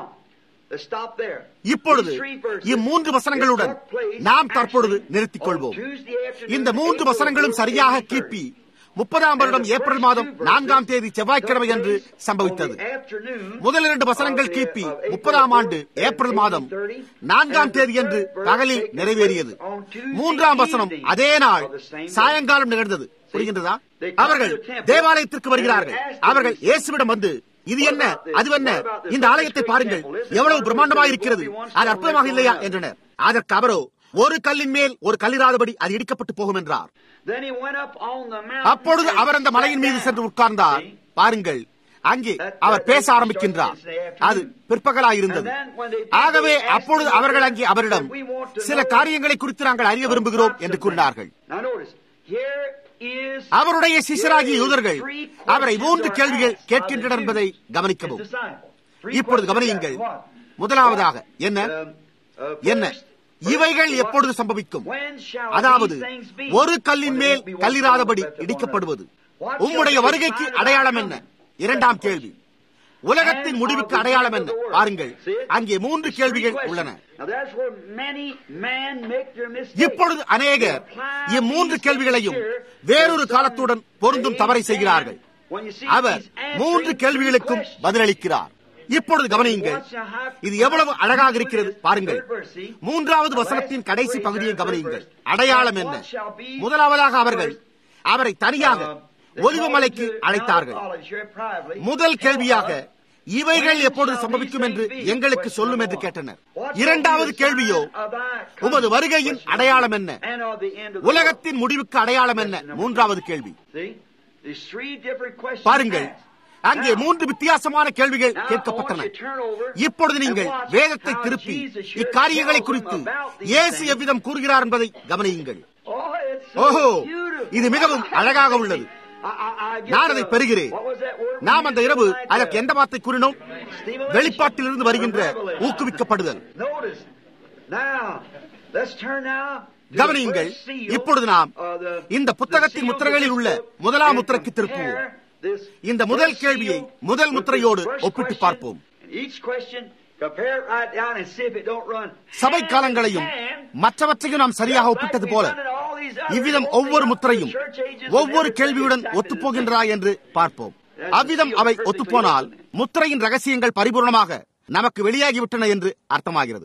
[SPEAKER 1] இப்பொழுது இம்மூன்று வசனங்களுடன் நாம் தற்பொழுது நிறுத்திக் கொள்வோம் இந்த மூன்று வசனங்களும் சரியாக கிபி முப்பதாம் வருடம் ஏப்ரல் மாதம் நான்காம் தேதி செவ்வாய்க்கிழமை என்று சம்பவித்தது முதல் இரண்டு வசனங்கள் கிபி முப்பதாம் ஆண்டு ஏப்ரல் மாதம் நான்காம் தேதி என்று பகலில் நிறைவேறியது மூன்றாம் வசனம் அதே நாள் சாயங்காலம் நிகழ்ந்தது புரிகின்றதா அவர்கள் தேவாலயத்திற்கு வருகிறார்கள் அவர்கள் இயேசுவிடம் வந்து இது என்ன அது என்ன இந்த ஆலயத்தை பாருங்கள் எவ்வளவு பிரம்மாண்டமாக இருக்கிறது அது அற்புதமாக இல்லையா என்றனர் அதற்கு அவரோ ஒரு கல்லின் மேல் ஒரு கல்லிராதபடி அது இடிக்கப்பட்டு போகும் என்றார் அப்பொழுது அவர் அந்த மலையின் மீது சென்று உட்கார்ந்தார் பாருங்கள் அங்கே அவர் பேச ஆரம்பிக்கின்றார் அது பிற்பகலாயிருந்தது ஆகவே அப்பொழுது அவர்கள் அங்கே அவரிடம் சில காரியங்களை குறித்து நாங்கள் அறிய விரும்புகிறோம் என்று கூறினார்கள் அவருடைய சிசராகிய யூதர்கள் அவரை மூன்று கேள்விகள் கேட்கின்றனர் என்பதை கவனிக்கவும் இப்பொழுது கவனியுங்கள் முதலாவதாக என்ன என்ன இவைகள் எப்பொழுது சம்பவிக்கும் அதாவது ஒரு கல்லின் மேல் கல்லிராதபடி இடிக்கப்படுவது உம்முடைய வருகைக்கு அடையாளம் என்ன இரண்டாம் கேள்வி உலகத்தின் முடிவுக்கு அடையாளம் என்ன பாருங்கள் அங்கே மூன்று கேள்விகள் உள்ளன இப்பொழுது அநேகர் இம்மூன்று கேள்விகளையும் வேறொரு காலத்துடன் பொருந்தும் தவறை செய்கிறார்கள் அவர் மூன்று கேள்விகளுக்கும் பதிலளிக்கிறார் இப்பொழுது கவனியுங்கள் இது எவ்வளவு அழகாக இருக்கிறது பாருங்கள் மூன்றாவது வசனத்தின் கடைசி பகுதியை கவனியுங்கள் அடையாளம் என்ன முதலாவதாக அவர்கள் அவரை தனியாக ஒலிவமலைக்கு அழைத்தார்கள் முதல் கேள்வியாக இவைகள் எப்பொழுது சம்பவிக்கும் என்று எங்களுக்கு சொல்லும் என்று கேட்டனர் இரண்டாவது கேள்வியோ உமது வருகையின் அடையாளம் என்ன உலகத்தின் முடிவுக்கு அடையாளம் என்ன மூன்றாவது கேள்வி பாருங்கள் அங்கே மூன்று வித்தியாசமான கேள்விகள் கேட்கப்பட்டன இப்பொழுது நீங்கள் வேதத்தை திருப்பி இக்காரியங்களை குறித்து இயேசு எவ்விதம் கூறுகிறார் என்பதை கவனியுங்கள் ஓஹோ இது மிகவும் அழகாக உள்ளது நான் அதை பெறுகிறேன் நாம் அந்த இரவு அதற்கு எந்த வார்த்தை கூறினோம் வெளிப்பாட்டிலிருந்து வருகின்ற ஊக்குவிக்கப்படுதல் கவனியுங்கள் இப்பொழுது நாம் இந்த புத்தகத்தின் முத்திரைகளில் உள்ள முதலாம் முத்திரைக்கு திருப்புவோம் இந்த முதல் கேள்வியை முதல் முத்திரையோடு ஒப்பிட்டு பார்ப்போம் சபை காலங்களையும் மற்றவற்றையும் நாம் சரியாக ஒப்பிட்டது போல இவ்விதம் ஒவ்வொரு முத்திரையும் ஒவ்வொரு கேள்வியுடன் ஒத்துப்போகின்றா என்று பார்ப்போம் அவ்விதம் அவை ஒத்துப்போனால் முத்திரையின் ரகசியங்கள் பரிபூர்ணமாக நமக்கு வெளியாகிவிட்டன என்று அர்த்தமாகிறது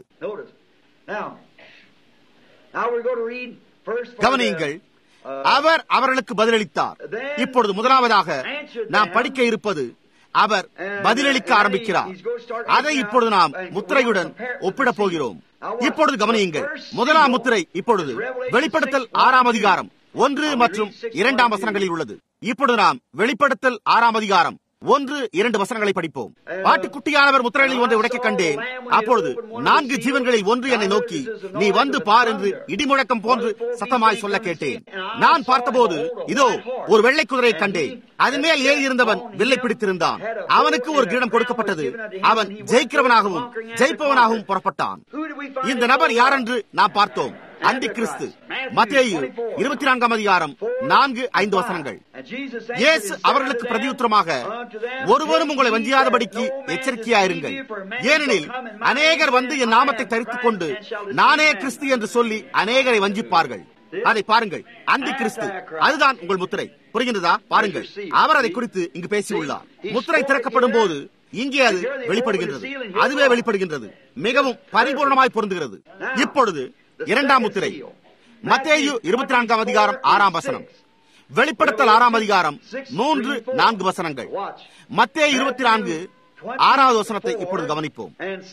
[SPEAKER 1] கவனியுங்கள் அவர் அவர்களுக்கு பதிலளித்தார் இப்பொழுது முதலாவதாக நாம் படிக்க இருப்பது அவர் பதிலளிக்க ஆரம்பிக்கிறார் அதை இப்பொழுது நாம் முத்திரையுடன் ஒப்பிடப் போகிறோம் இப்பொழுது கவனியுங்கள் முதலாம் முத்திரை இப்பொழுது வெளிப்படுத்தல் ஆறாம் அதிகாரம் ஒன்று மற்றும் இரண்டாம் வசனங்களில் உள்ளது இப்பொழுது நாம் வெளிப்படுத்தல் ஆறாம் அதிகாரம் ஒன்று இரண்டு வசனங்களை படிப்போம் ஆட்டுக்குட்டியானவர் முத்திரைகளில் ஒன்றை உடைக்க கண்டேன் அப்பொழுது நான்கு ஜீவன்களில் ஒன்று என்னை நோக்கி நீ வந்து பார் என்று இடிமுழக்கம் போன்று சத்தமாய் சொல்ல கேட்டேன் நான் பார்த்தபோது இதோ ஒரு வெள்ளை குதிரையை கண்டேன் அதன் மேல் ஏறி இருந்தவன் வில்லை பிடித்திருந்தான் அவனுக்கு ஒரு கிரீடம் கொடுக்கப்பட்டது அவன் ஜெயிக்கிறவனாகவும் ஜெயிப்பவனாகவும் புறப்பட்டான் இந்த நபர் யாரென்று நாம் பார்த்தோம் அந்தி கிறிஸ்து மத்திய இருபத்தி நான்காம் அதிகாரம் நான்கு ஐந்து வசனங்கள் இயேசு அவர்களுக்கு பிரதியுத்தரமாக ஒருவரும் உங்களை வஞ்சியாதபடிக்கு எச்சரிக்கையாயிருங்கள் ஏனெனில் அநேகர் வந்து என் நாமத்தை தரித்துக் கொண்டு நானே கிறிஸ்து என்று சொல்லி அநேகரை வஞ்சிப்பார்கள் அதை பாருங்கள் அந்தி கிறிஸ்து அதுதான் உங்கள் முத்திரை புரிகின்றதா பாருங்கள் அவர் அதை குறித்து இங்கு பேசியுள்ளார் முத்திரை திறக்கப்படும் போது இங்கே அது வெளிப்படுகின்றது அதுவே வெளிப்படுகின்றது மிகவும் பரிபூர்ணமாய் பொருந்துகிறது இப்பொழுது இரண்டாம் முத்திரை மத்தேயு இருபத்தி நான்காம் அதிகாரம் ஆறாம் வசனம் வெளிப்படுத்தல் ஆறாம் அதிகாரம் மூன்று நான்கு வசனங்கள் மத்தே இருபத்தி நான்கு ஆறாவது வசனத்தை இப்பொழுது கவனிப்போம்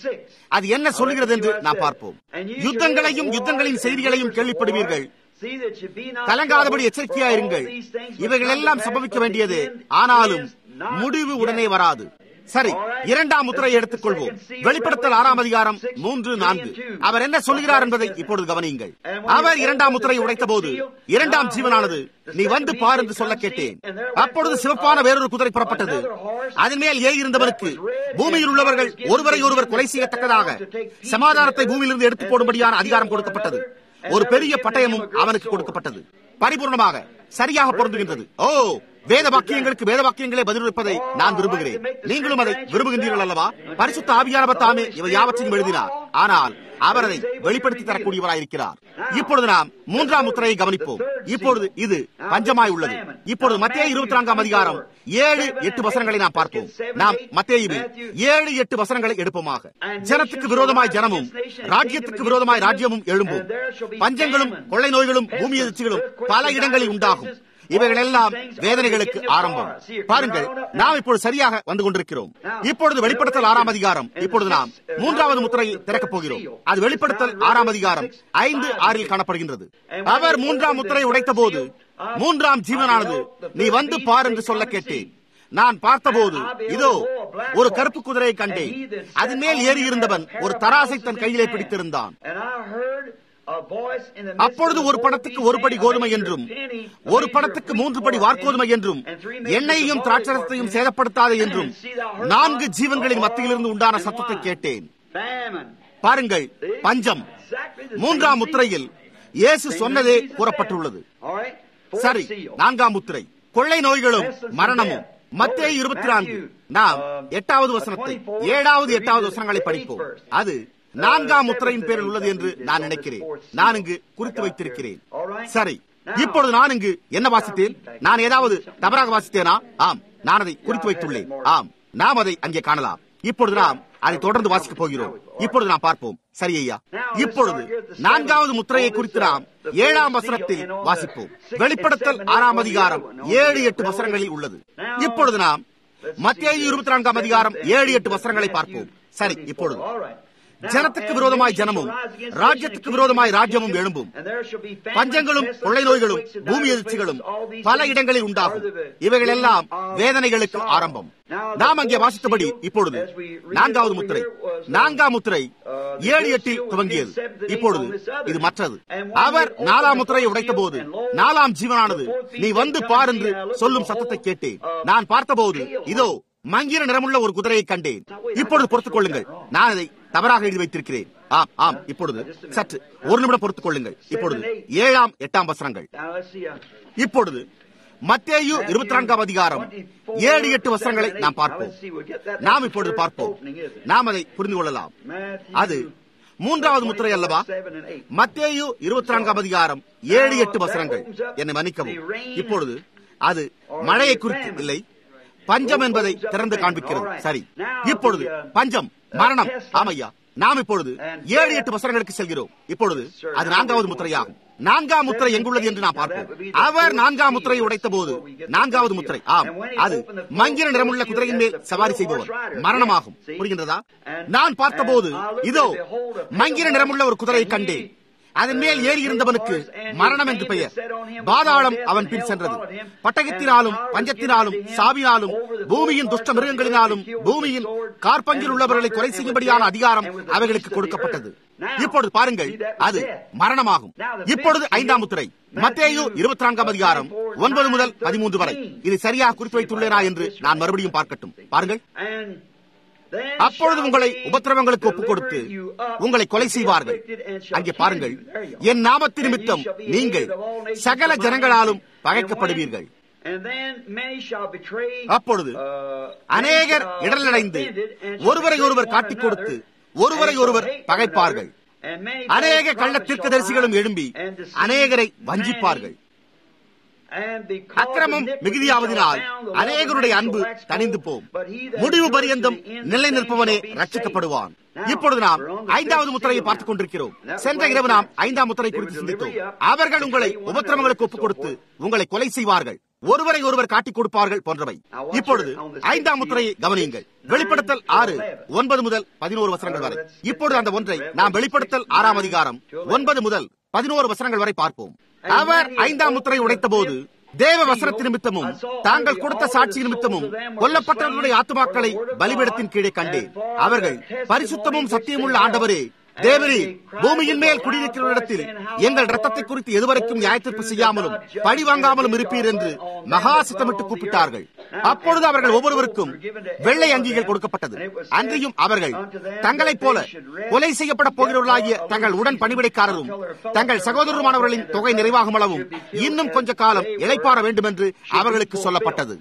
[SPEAKER 1] அது என்ன சொல்லுகிறது என்று நாம் பார்ப்போம் யுத்தங்களையும் யுத்தங்களின் செய்திகளையும் கேள்விப்படுவீர்கள் கலங்காதபடி எச்சரிக்கையாயிருங்கள் இவைகள் எல்லாம் சம்பவிக்க வேண்டியது ஆனாலும் முடிவு உடனே வராது சரி இரண்டாம் முத்திரையை எடுத்துக்கொள்வோம் வெளிப்படுத்தல் ஆறாம் அதிகாரம் மூன்று நான்கு அவர் என்ன சொல்கிறார் என்பதை இப்பொழுது கவனியுங்கள் அவர் இரண்டாம் முத்திரையை உடைத்த போது இரண்டாம் ஜீவனானது நீ வந்து பார் என்று சொல்ல கேட்டேன் அப்பொழுது சிவப்பான வேறொரு குதிரை புறப்பட்டது அதன் மேல் ஏறி இருந்தவருக்கு பூமியில் உள்ளவர்கள் ஒருவரை ஒருவர் கொலை செய்யத்தக்கதாக சமாதானத்தை பூமியிலிருந்து எடுத்து போடும்படியான அதிகாரம் கொடுக்கப்பட்டது ஒரு பெரிய பட்டயமும் அவனுக்கு கொடுக்கப்பட்டது பரிபூர்ணமாக சரியாக பொருந்துகின்றது ஓ வேத வாக்கியங்களுக்கு வேத வாக்கியங்களே பதிலளிப்பதை நான் விரும்புகிறேன் நீங்களும் அதை விரும்புகின்றீர்கள் அல்லவா பரிசுத்த ஆவியானவர் தாமே இவை யாவற்றையும் எழுதினார் ஆனால் அவர் அதை வெளிப்படுத்தி தரக்கூடியவராயிருக்கிறார் இப்பொழுது நாம் மூன்றாம் முத்திரையை கவனிப்போம் இப்பொழுது இது பஞ்சமாய் உள்ளது இப்பொழுது மத்திய இருபத்தி நான்காம் அதிகாரம் ஏழு எட்டு வசனங்களை நாம் பார்ப்போம் நாம் மத்தியில் ஏழு எட்டு வசனங்களை எடுப்போமாக ஜனத்துக்கு விரோதமாய் ஜனமும் ராஜ்யத்துக்கு விரோதமாய் ராஜ்யமும் எழும்பும் பஞ்சங்களும் கொள்ளை நோய்களும் பூமி எதிர்ச்சிகளும் பல இடங்களில் உண்டாகும் இவைகள் எல்லாம் வேதனைகளுக்கு ஆரம்பம் பாருங்கள் நாம் இப்பொழுது சரியாக வந்து கொண்டிருக்கிறோம் இப்பொழுது வெளிப்படுத்தல் ஆறாம் அதிகாரம் இப்பொழுது நாம் மூன்றாவது முத்திரையை திறக்கப் போகிறோம் அது வெளிப்படுத்தல் ஆறாம் அதிகாரம் ஐந்து ஆறில் காணப்படுகின்றது அவர் மூன்றாம் முத்திரை உடைத்த போது மூன்றாம் ஜீவனானது நீ வந்து பார் என்று சொல்ல கேட்டேன் நான் பார்த்தபோது இதோ ஒரு கருப்பு குதிரையை கண்டேன் அதன் மேல் ஏறி இருந்தவன் ஒரு தராசை தன் கையிலே பிடித்திருந்தான் அப்பொழுது ஒரு படத்துக்கு ஒரு படி கோதுமை என்றும் ஒரு படத்துக்கு மூன்று படி வார்கோதுமை என்றும் எண்ணெயையும் திராட்சரத்தையும் சேதப்படுத்தாது என்றும் நான்கு ஜீவன்களின் மத்தியிலிருந்து உண்டான சத்தத்தை கேட்டேன் பாருங்கள் பஞ்சம் மூன்றாம் முத்திரையில் இயேசு சொன்னதே கூறப்பட்டுள்ளது சரி நான்காம் முத்திரை கொள்ளை நோய்களும் மரணமும் மத்திய இருபத்தி நான்கு நாம் எட்டாவது வசனத்தை ஏழாவது எட்டாவது வசனங்களை படிப்போம் அது நான்காம் முத்திரையின் பேரில் உள்ளது என்று நான் நினைக்கிறேன் நான் இங்கு குறித்து வைத்திருக்கிறேன் சரி இப்பொழுது நான் இங்கு என்ன வாசித்தேன் நான் ஏதாவது தவறாக வாசித்தேனா ஆம் நான் அதை குறித்து வைத்துள்ளேன் ஆம் நாம் அதை அங்கே காணலாம் இப்பொழுது நாம் அதை தொடர்ந்து வாசிக்க போகிறோம் இப்பொழுது நாம் பார்ப்போம் சரி ஐயா இப்பொழுது நான்காவது முத்திரையை குறித்து நாம் ஏழாம் வசனத்தில் வாசிப்போம் வெளிப்படுத்தல் ஆறாம் அதிகாரம் ஏழு எட்டு வசனங்களில் உள்ளது இப்பொழுது நாம் மத்திய இருபத்தி நான்காம் அதிகாரம் ஏழு எட்டு வசனங்களை பார்ப்போம் சரி இப்பொழுது ஜனத்துக்கு விரோதமாய் ஜனமும் ராஜ்யத்துக்கு விரோதமாய் ராஜ்யமும் எழும்பும் பஞ்சங்களும் கொள்ளை நோய்களும் பூமி எதிர்ச்சிகளும் பல இடங்களில் உண்டாகும் இவைகள் எல்லாம் வேதனைகளுக்கு ஆரம்பம் நாம் அங்கே வாசித்தபடி இப்பொழுது நான்காவது முத்திரை நான்காம் முத்திரை ஏழு எட்டில் துவங்கியது இப்பொழுது இது மற்றது அவர் நாலாம் முத்திரையை உடைத்த போது நாலாம் ஜீவனானது நீ வந்து பார் என்று சொல்லும் சத்தத்தை கேட்டேன் நான் பார்த்தபோது இதோ மங்கிர நிறமுள்ள ஒரு குதிரையை கண்டேன் இப்பொழுது பொறுத்துக் கொள்ளுங்கள் நான் அதை தவறாக எழுதி வைத்திருக்கிறேன் ஆம் ஆம் இப்பொழுது சற்று ஒரு நிமிடம் பொறுத்துக் கொள்ளுங்கள் இப்பொழுது ஏழாம் எட்டாம் வசனங்கள் இப்பொழுது மத்தேயு இருபத்தி நான்காம் அதிகாரம் ஏழு எட்டு வசனங்களை நாம் பார்ப்போம் நாம் இப்பொழுது பார்ப்போம் நாம் அதை புரிந்து கொள்ளலாம் அது மூன்றாவது முத்திரை அல்லவா மத்தேயு இருபத்தி நான்காம் அதிகாரம் ஏழு எட்டு வசனங்கள் என்னை மன்னிக்கவும் இப்பொழுது அது மழையை குறித்து இல்லை பஞ்சம் என்பதை திறந்து காண்பிக்கிறது சரி இப்பொழுது பஞ்சம் மரணம் ஆமையா நாம் இப்பொழுது ஏழு எட்டு வசனங்களுக்கு செல்கிறோம் இப்பொழுது அது நான்காவது முத்திரையாகும் நான்காம் முத்திரை எங்குள்ளது என்று நாம் பார்ப்போம் அவர் நான்காம் முத்திரையை உடைத்த போது நான்காவது முத்திரை ஆம் அது மங்கிர நிறமுள்ள குதிரையின் மேல் சவாரி செய்பவர் மரணமாகும் புரிகின்றதா நான் பார்த்தபோது இதோ மங்கிர நிறமுள்ள ஒரு குதிரையை கண்டேன் அதன் மேல் ஏறி இருந்தவனுக்கு மரணம் என்று பெயர் பாதாளம் அவன் பின் சென்றது பட்டகத்தினாலும் பஞ்சத்தினாலும் சாவினாலும் பூமியின் துஷ்ட மிருகங்களினாலும் பூமியின் கார்பங்கில் உள்ளவர்களை கொலை செய்யும்படியான அதிகாரம் அவைகளுக்கு கொடுக்கப்பட்டது இப்பொழுது பாருங்கள் அது மரணமாகும் இப்பொழுது ஐந்தாம் முத்திரை மத்தேயு இருபத்தி நான்காம் அதிகாரம் ஒன்பது முதல் பதிமூன்று வரை இது சரியாக குறித்து வைத்துள்ளேனா என்று நான் மறுபடியும் பார்க்கட்டும் பாருங்கள் அப்பொழுது உங்களை உபத்திரவங்களுக்கு ஒப்புக் கொடுத்து உங்களை கொலை செய்வார்கள் அங்கே பாருங்கள் என் நாமத்து நிமித்தம் நீங்கள் சகல ஜனங்களாலும் பகைக்கப்படுவீர்கள் அப்பொழுது அநேகர் இடரடைந்து ஒருவரை ஒருவர் காட்டிக் கொடுத்து ஒருவரை ஒருவர் பகைப்பார்கள் அநேக கள்ள தீர்க்கதரிசிகளும் எழும்பி அநேகரை வஞ்சிப்பார்கள் அக்கிரமம் மிகுதியாவதினால் அநேகருடைய அன்பு தனிந்து போம் முடிவு பரியந்தம் நிலை நிற்பவனே ரட்சிக்கப்படுவான் இப்பொழுது நாம் ஐந்தாவது முத்திரையை பார்த்துக் கொண்டிருக்கிறோம் சென்ற இரவு நாம் ஐந்தாம் முத்திரை குறித்து சிந்தித்தோம் அவர்கள் உங்களை உபத்திரமங்களுக்கு ஒப்புக் கொடுத்து உங்களை கொலை செய்வார்கள் ஒருவரை ஒருவர் காட்டிக் கொடுப்பார்கள் போன்றவை இப்பொழுது ஐந்தாம் முத்திரையை கவனியுங்கள் வெளிப்படுத்தல் ஆறு ஒன்பது முதல் பதினோரு வசனங்கள் வரை இப்பொழுது அந்த ஒன்றை நாம் வெளிப்படுத்தல் ஆறாம் அதிகாரம் ஒன்பது முதல் பதினோரு வசனங்கள் வரை பார்ப்போம் அவர் ஐந்தாம் முத்திரை உடைத்த போது தேவ வசனத்தின் நிமித்தமும் தாங்கள் கொடுத்த சாட்சி நிமித்தமும் கொல்லப்பட்டவர்களுடைய ஆத்துமாக்களை பலிபீடத்தின் கீழே கண்டேன் அவர்கள் பரிசுத்தமும் சத்தியமுள்ள ஆண்டவரே தேவரே பூமியின் மேல் குடியிருக்கிற இடத்தில் எங்கள் ரத்தத்தை குறித்து எதுவரைக்கும் நியாயத்திற்பு செய்யாமலும் பழி வாங்காமலும் இருப்பீர் என்று மகா சித்தமிட்டு கூப்பிட்டார்கள் அப்பொழுது அவர்கள் ஒவ்வொருவருக்கும் வெள்ளை அங்கிகள் கொடுக்கப்பட்டது அன்றையும் அவர்கள் தங்களைப் போல கொலை செய்யப்பட போகிறவர்களாகிய தங்கள் உடன் பணிவிடைக்காரரும் தங்கள் சகோதரருமானவர்களின் தொகை நிறைவாகும் அளவும் இன்னும் கொஞ்ச காலம் இழைப்பார வேண்டும் என்று அவர்களுக்கு சொல்லப்பட்டது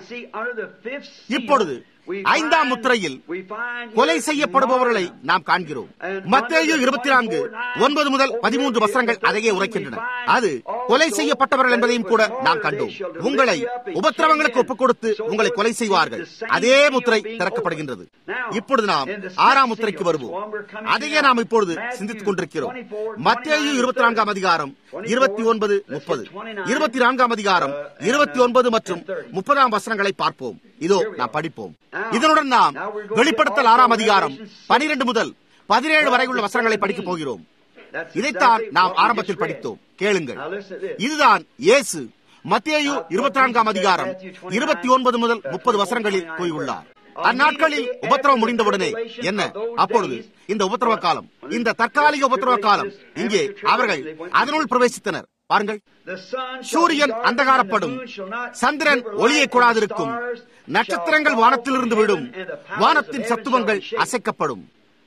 [SPEAKER 1] இப்பொழுது ஐந்தாம் முத்திரையில் கொலை செய்யப்படுபவர்களை நாம் காண்கிறோம் மத்தேயு இருபத்தி நான்கு ஒன்பது முதல் பதிமூன்று வசனங்கள் அதையே உரைக்கின்றன அது கொலை செய்யப்பட்டவர்கள் என்பதையும் கூட நாம் கண்டோம் உங்களை உபத்திரவங்களுக்கு ஒப்புக் கொடுத்து உங்களை கொலை செய்வார்கள் அதே முத்திரை திறக்கப்படுகின்றது இப்பொழுது நாம் ஆறாம் முத்திரைக்கு வருவோம் அதையே நாம் இப்பொழுது சிந்தித்துக் கொண்டிருக்கிறோம் மத்தேயு இருபத்தி நான்காம் அதிகாரம் இருபத்தி ஒன்பது முப்பது இருபத்தி நான்காம் அதிகாரம் இருபத்தி ஒன்பது மற்றும் முப்பதாம் வசனங்களை பார்ப்போம் இதோ நாம் படிப்போம் இதனுடன் நாம் வெளிப்படுத்தல் ஆறாம் அதிகாரம் பனிரெண்டு முதல் பதினேழு வரை உள்ள வசனங்களை படிக்கப் போகிறோம் இதைத்தான் நாம் ஆரம்பத்தில் படித்தோம் கேளுங்கள் இதுதான் இயேசு மத்தியு இருபத்தி நான்காம் அதிகாரம் இருபத்தி ஒன்பது முதல் முப்பது வசனங்களில் கூறியுள்ளார் அந்நாட்களில் உபத்திரவம் முடிந்தவுடனே என்ன அப்பொழுது இந்த உபத்திரவ காலம் இந்த தற்காலிக உபத்திரவ காலம் இங்கே அவர்கள் அதனுள் பிரவேசித்தனர் பாருங்கள் சூரியன் அந்தகாரப்படும் சந்திரன் ஒளியை கூடாதிருக்கும் நட்சத்திரங்கள் வானத்திலிருந்து விடும் வானத்தின் சத்துவங்கள் அசைக்கப்படும்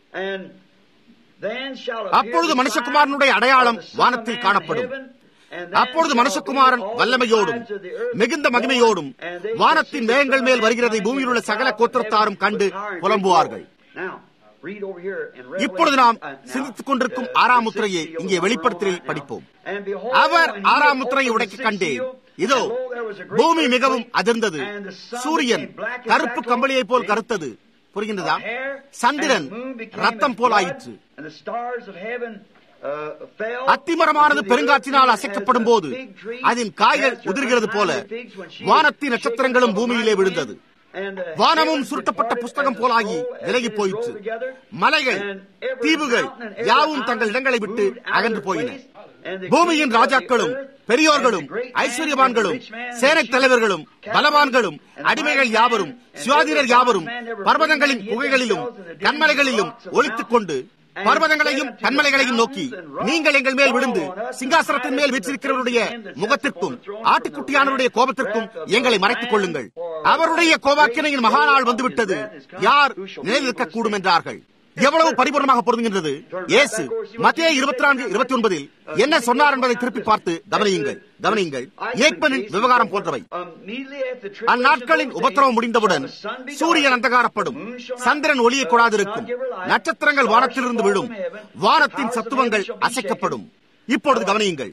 [SPEAKER 1] அப்பொழுது மனுஷகுமாரனுடைய அடையாளம் வானத்தில் காணப்படும் அப்பொழுது மனுஷகுமாரன் வல்லமையோடும் மிகுந்த மகிமையோடும் வானத்தின் மேகங்கள் மேல் வருகிறதை பூமியில் உள்ள சகல கோத்திரத்தாரும் கண்டு புலம்புவார்கள் இப்பொழுது நாம் சிந்தித்துக் கொண்டிருக்கும் ஆறாம் முத்திரையை இங்கே வெளிப்படுத்தலில் படிப்போம் அவர் ஆறாம் முத்திரையை உடைக்க கண்டேன் இதோ பூமி மிகவும் அதிர்ந்தது சூரியன் கருப்பு கம்பளியை போல் கருத்தது புரிகின்றதா சந்திரன் ரத்தம் போல் ஆயிற்று அத்திமரமானது பெருங்காற்றினால் அசைக்கப்படும் போது அதன் காய்கள் உதிர்கிறது போல வானத்தின் நட்சத்திரங்களும் பூமியிலே விழுந்தது வானமும் சுருட்டப்பட்ட புஸ்தகம் போலாகி விலகி போயிற்று மலைகள் தீவுகள் யாவும் தங்கள் இடங்களை விட்டு அகன்று போயின பூமியின் ராஜாக்களும் பெரியோர்களும் ஐஸ்வர்யவான்களும் சேனை தலைவர்களும் பலவான்களும் அடிமைகள் யாவரும் சுவாதீனர் யாவரும் பர்வதங்களின் குகைகளிலும் கண்மலைகளிலும் ஒழித்துக் கொண்டு பர்வதங்களையும் கண்மலைகளையும் நோக்கி நீங்கள் எங்கள் மேல் விழுந்து சிங்காசனத்தின் மேல் வீற்றிருக்கிறவருடைய முகத்திற்கும் ஆட்டுக்குட்டியானவருடைய கோபத்திற்கும் எங்களை மறைத்துக் கொள்ளுங்கள் அவருடைய கோபாக்கினையின் மகாநாள் வந்துவிட்டது யார் நிலைநிற்கக்கூடும் என்றார்கள் எவ்வளவு பரிபூர்ணமாக பொருந்துகின்றது இயேசு மத்திய இருபத்தி நான்கு இருபத்தி ஒன்பதில் என்ன சொன்னார் என்பதை திருப்பி பார்த்து கவனியுங்கள் கவனியுங்கள் ஏக்மனின் விவகாரம் போன்றவை அந்நாட்களின் உபத்திரவம் முடிந்தவுடன் சூரியன் அந்தகாரப்படும் சந்திரன் ஒளியை கொடாதிருக்கும் நட்சத்திரங்கள் வானத்திலிருந்து விழும் வானத்தின் சத்துவங்கள் அசைக்கப்படும் இப்பொழுது கவனியுங்கள்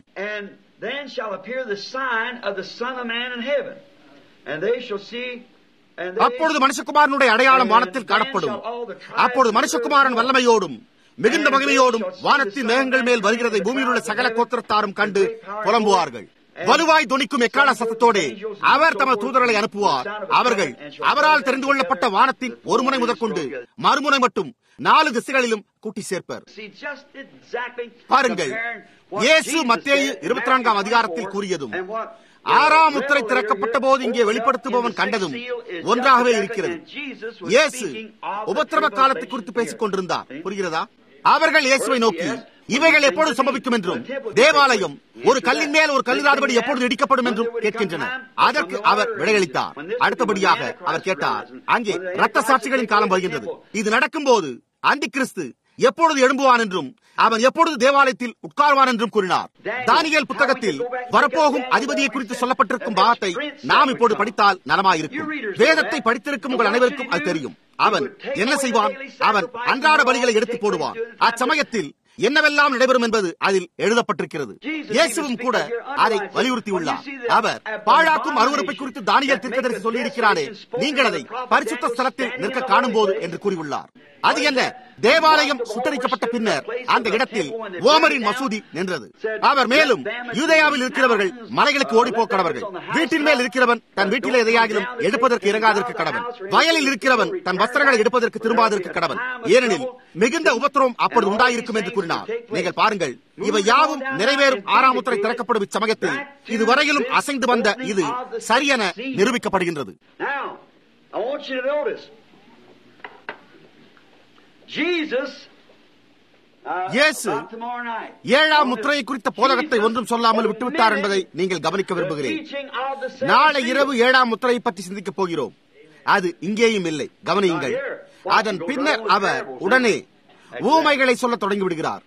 [SPEAKER 1] அப்பொழுது மனுஷகுமாரனுடைய அடையாளம் வானத்தில் காணப்படும் அப்பொழுது மனுஷகுமாரன் வல்லமையோடும் மிகுந்த மகிமையோடும் வானத்தின் மேகங்கள் மேல் வருகிறதை பூமியில் உள்ள சகல கோத்திரத்தாரும் கண்டு புலம்புவார்கள் வலுவாய் துணிக்கும் எக்கால சத்தத்தோடு அவர் தமது தூதர்களை அனுப்புவார் அவர்கள் அவரால் தெரிந்து கொள்ளப்பட்ட வானத்தின் ஒரு முனை முதற்கொண்டு மறுமுனை மட்டும் நாலு திசைகளிலும் கூட்டி சேர்ப்பர் பாருங்கள் இயேசு மத்தேயு இருபத்தி நான்காம் அதிகாரத்தில் கூறியதும் ஆறாம் முத்திரை திறக்கப்பட்ட போது இங்கே வெளிப்படுத்துபவன் கண்டதும் ஒன்றாகவே இருக்கிறது இயேசு உபத்திரவ காலத்தை குறித்து பேசிக் கொண்டிருந்தார் புரிகிறதா அவர்கள் இயேசுவை நோக்கி இவைகள் எப்பொழுது சம்பவிக்கும் என்றும் தேவாலயம் ஒரு கல்லின் மேல் ஒரு கல்லிராதபடி எப்பொழுது இடிக்கப்படும் என்றும் கேட்கின்றனர் அதற்கு அவர் விடையளித்தார் அடுத்தபடியாக அவர் கேட்டார் அங்கே ரத்த சாட்சிகளின் காலம் வருகின்றது இது நடக்கும் போது அந்தி கிறிஸ்து எப்பொழுது எழும்புவான் என்றும் அவன் எப்பொழுது தேவாலயத்தில் உட்கார்வான் என்றும் கூறினார் தானியல் புத்தகத்தில் வரப்போகும் அதிபதியை குறித்து சொல்லப்பட்டிருக்கும் பாகத்தை நாம் இப்போது படித்தால் நலமாயிருக்கும் வேதத்தை படித்திருக்கும் உங்கள் அனைவருக்கும் அது தெரியும் அவன் என்ன செய்வான் அவன் அன்றாட பலிகளை எடுத்து போடுவான் அச்சமயத்தில் என்னவெல்லாம் நடைபெறும் என்பது அதில் எழுதப்பட்டிருக்கிறது இயேசுவும் கூட அதை வலியுறுத்தியுள்ளார் அவர் பாழாக்கும் அருவறுப்பை குறித்து தானியல் தீர்க்கதரிசி சொல்லியிருக்கிறாரே நீங்கள் அதை பரிசுத்த ஸ்தலத்தில் நிற்க காணும் போது என்று கூறியுள்ளார் அது என்ன தேவாலயம் சுட்டரிக்கப்பட்ட பின்னர் அந்த இடத்தில் ஓமரின் மசூதி நின்றது அவர் மேலும் யூதயாவில் இருக்கிறவர்கள் மலைகளுக்கு ஓடி போக்கடவர்கள் வீட்டின் மேல் இருக்கிறவன் தன் வீட்டிலே எதையாகிலும் எடுப்பதற்கு இறங்காதற்கு கடவன் வயலில் இருக்கிறவன் தன் வஸ்திரங்களை எடுப்பதற்கு திரும்பாதற்கு கடவன் ஏனெனில் மிகுந்த உபத்திரவம் அப்பொழுது உண்டாயிருக்கும் என்று கூறினார் நீங்கள் பாருங்கள் இவை யாவும் நிறைவேறும் ஆறாம் முத்திரை திறக்கப்படும் இச்சமயத்தில் இதுவரையிலும் அசைந்து வந்த இது சரியென நிரூபிக்கப்படுகின்றது இயேசு ஏழாம் முத்திரையை குறித்த போதகத்தை ஒன்றும் சொல்லாமல் விட்டுவிட்டார் என்பதை நீங்கள் கவனிக்க விரும்புகிறேன் நாளை இரவு ஏழாம் முத்திரையை பற்றி சிந்திக்கப் போகிறோம் அது இங்கேயும் இல்லை கவனியுங்கள் அதன் பின்னர் அவர் உடனே ஊமைகளை சொல்ல தொடங்கி விடுகிறார்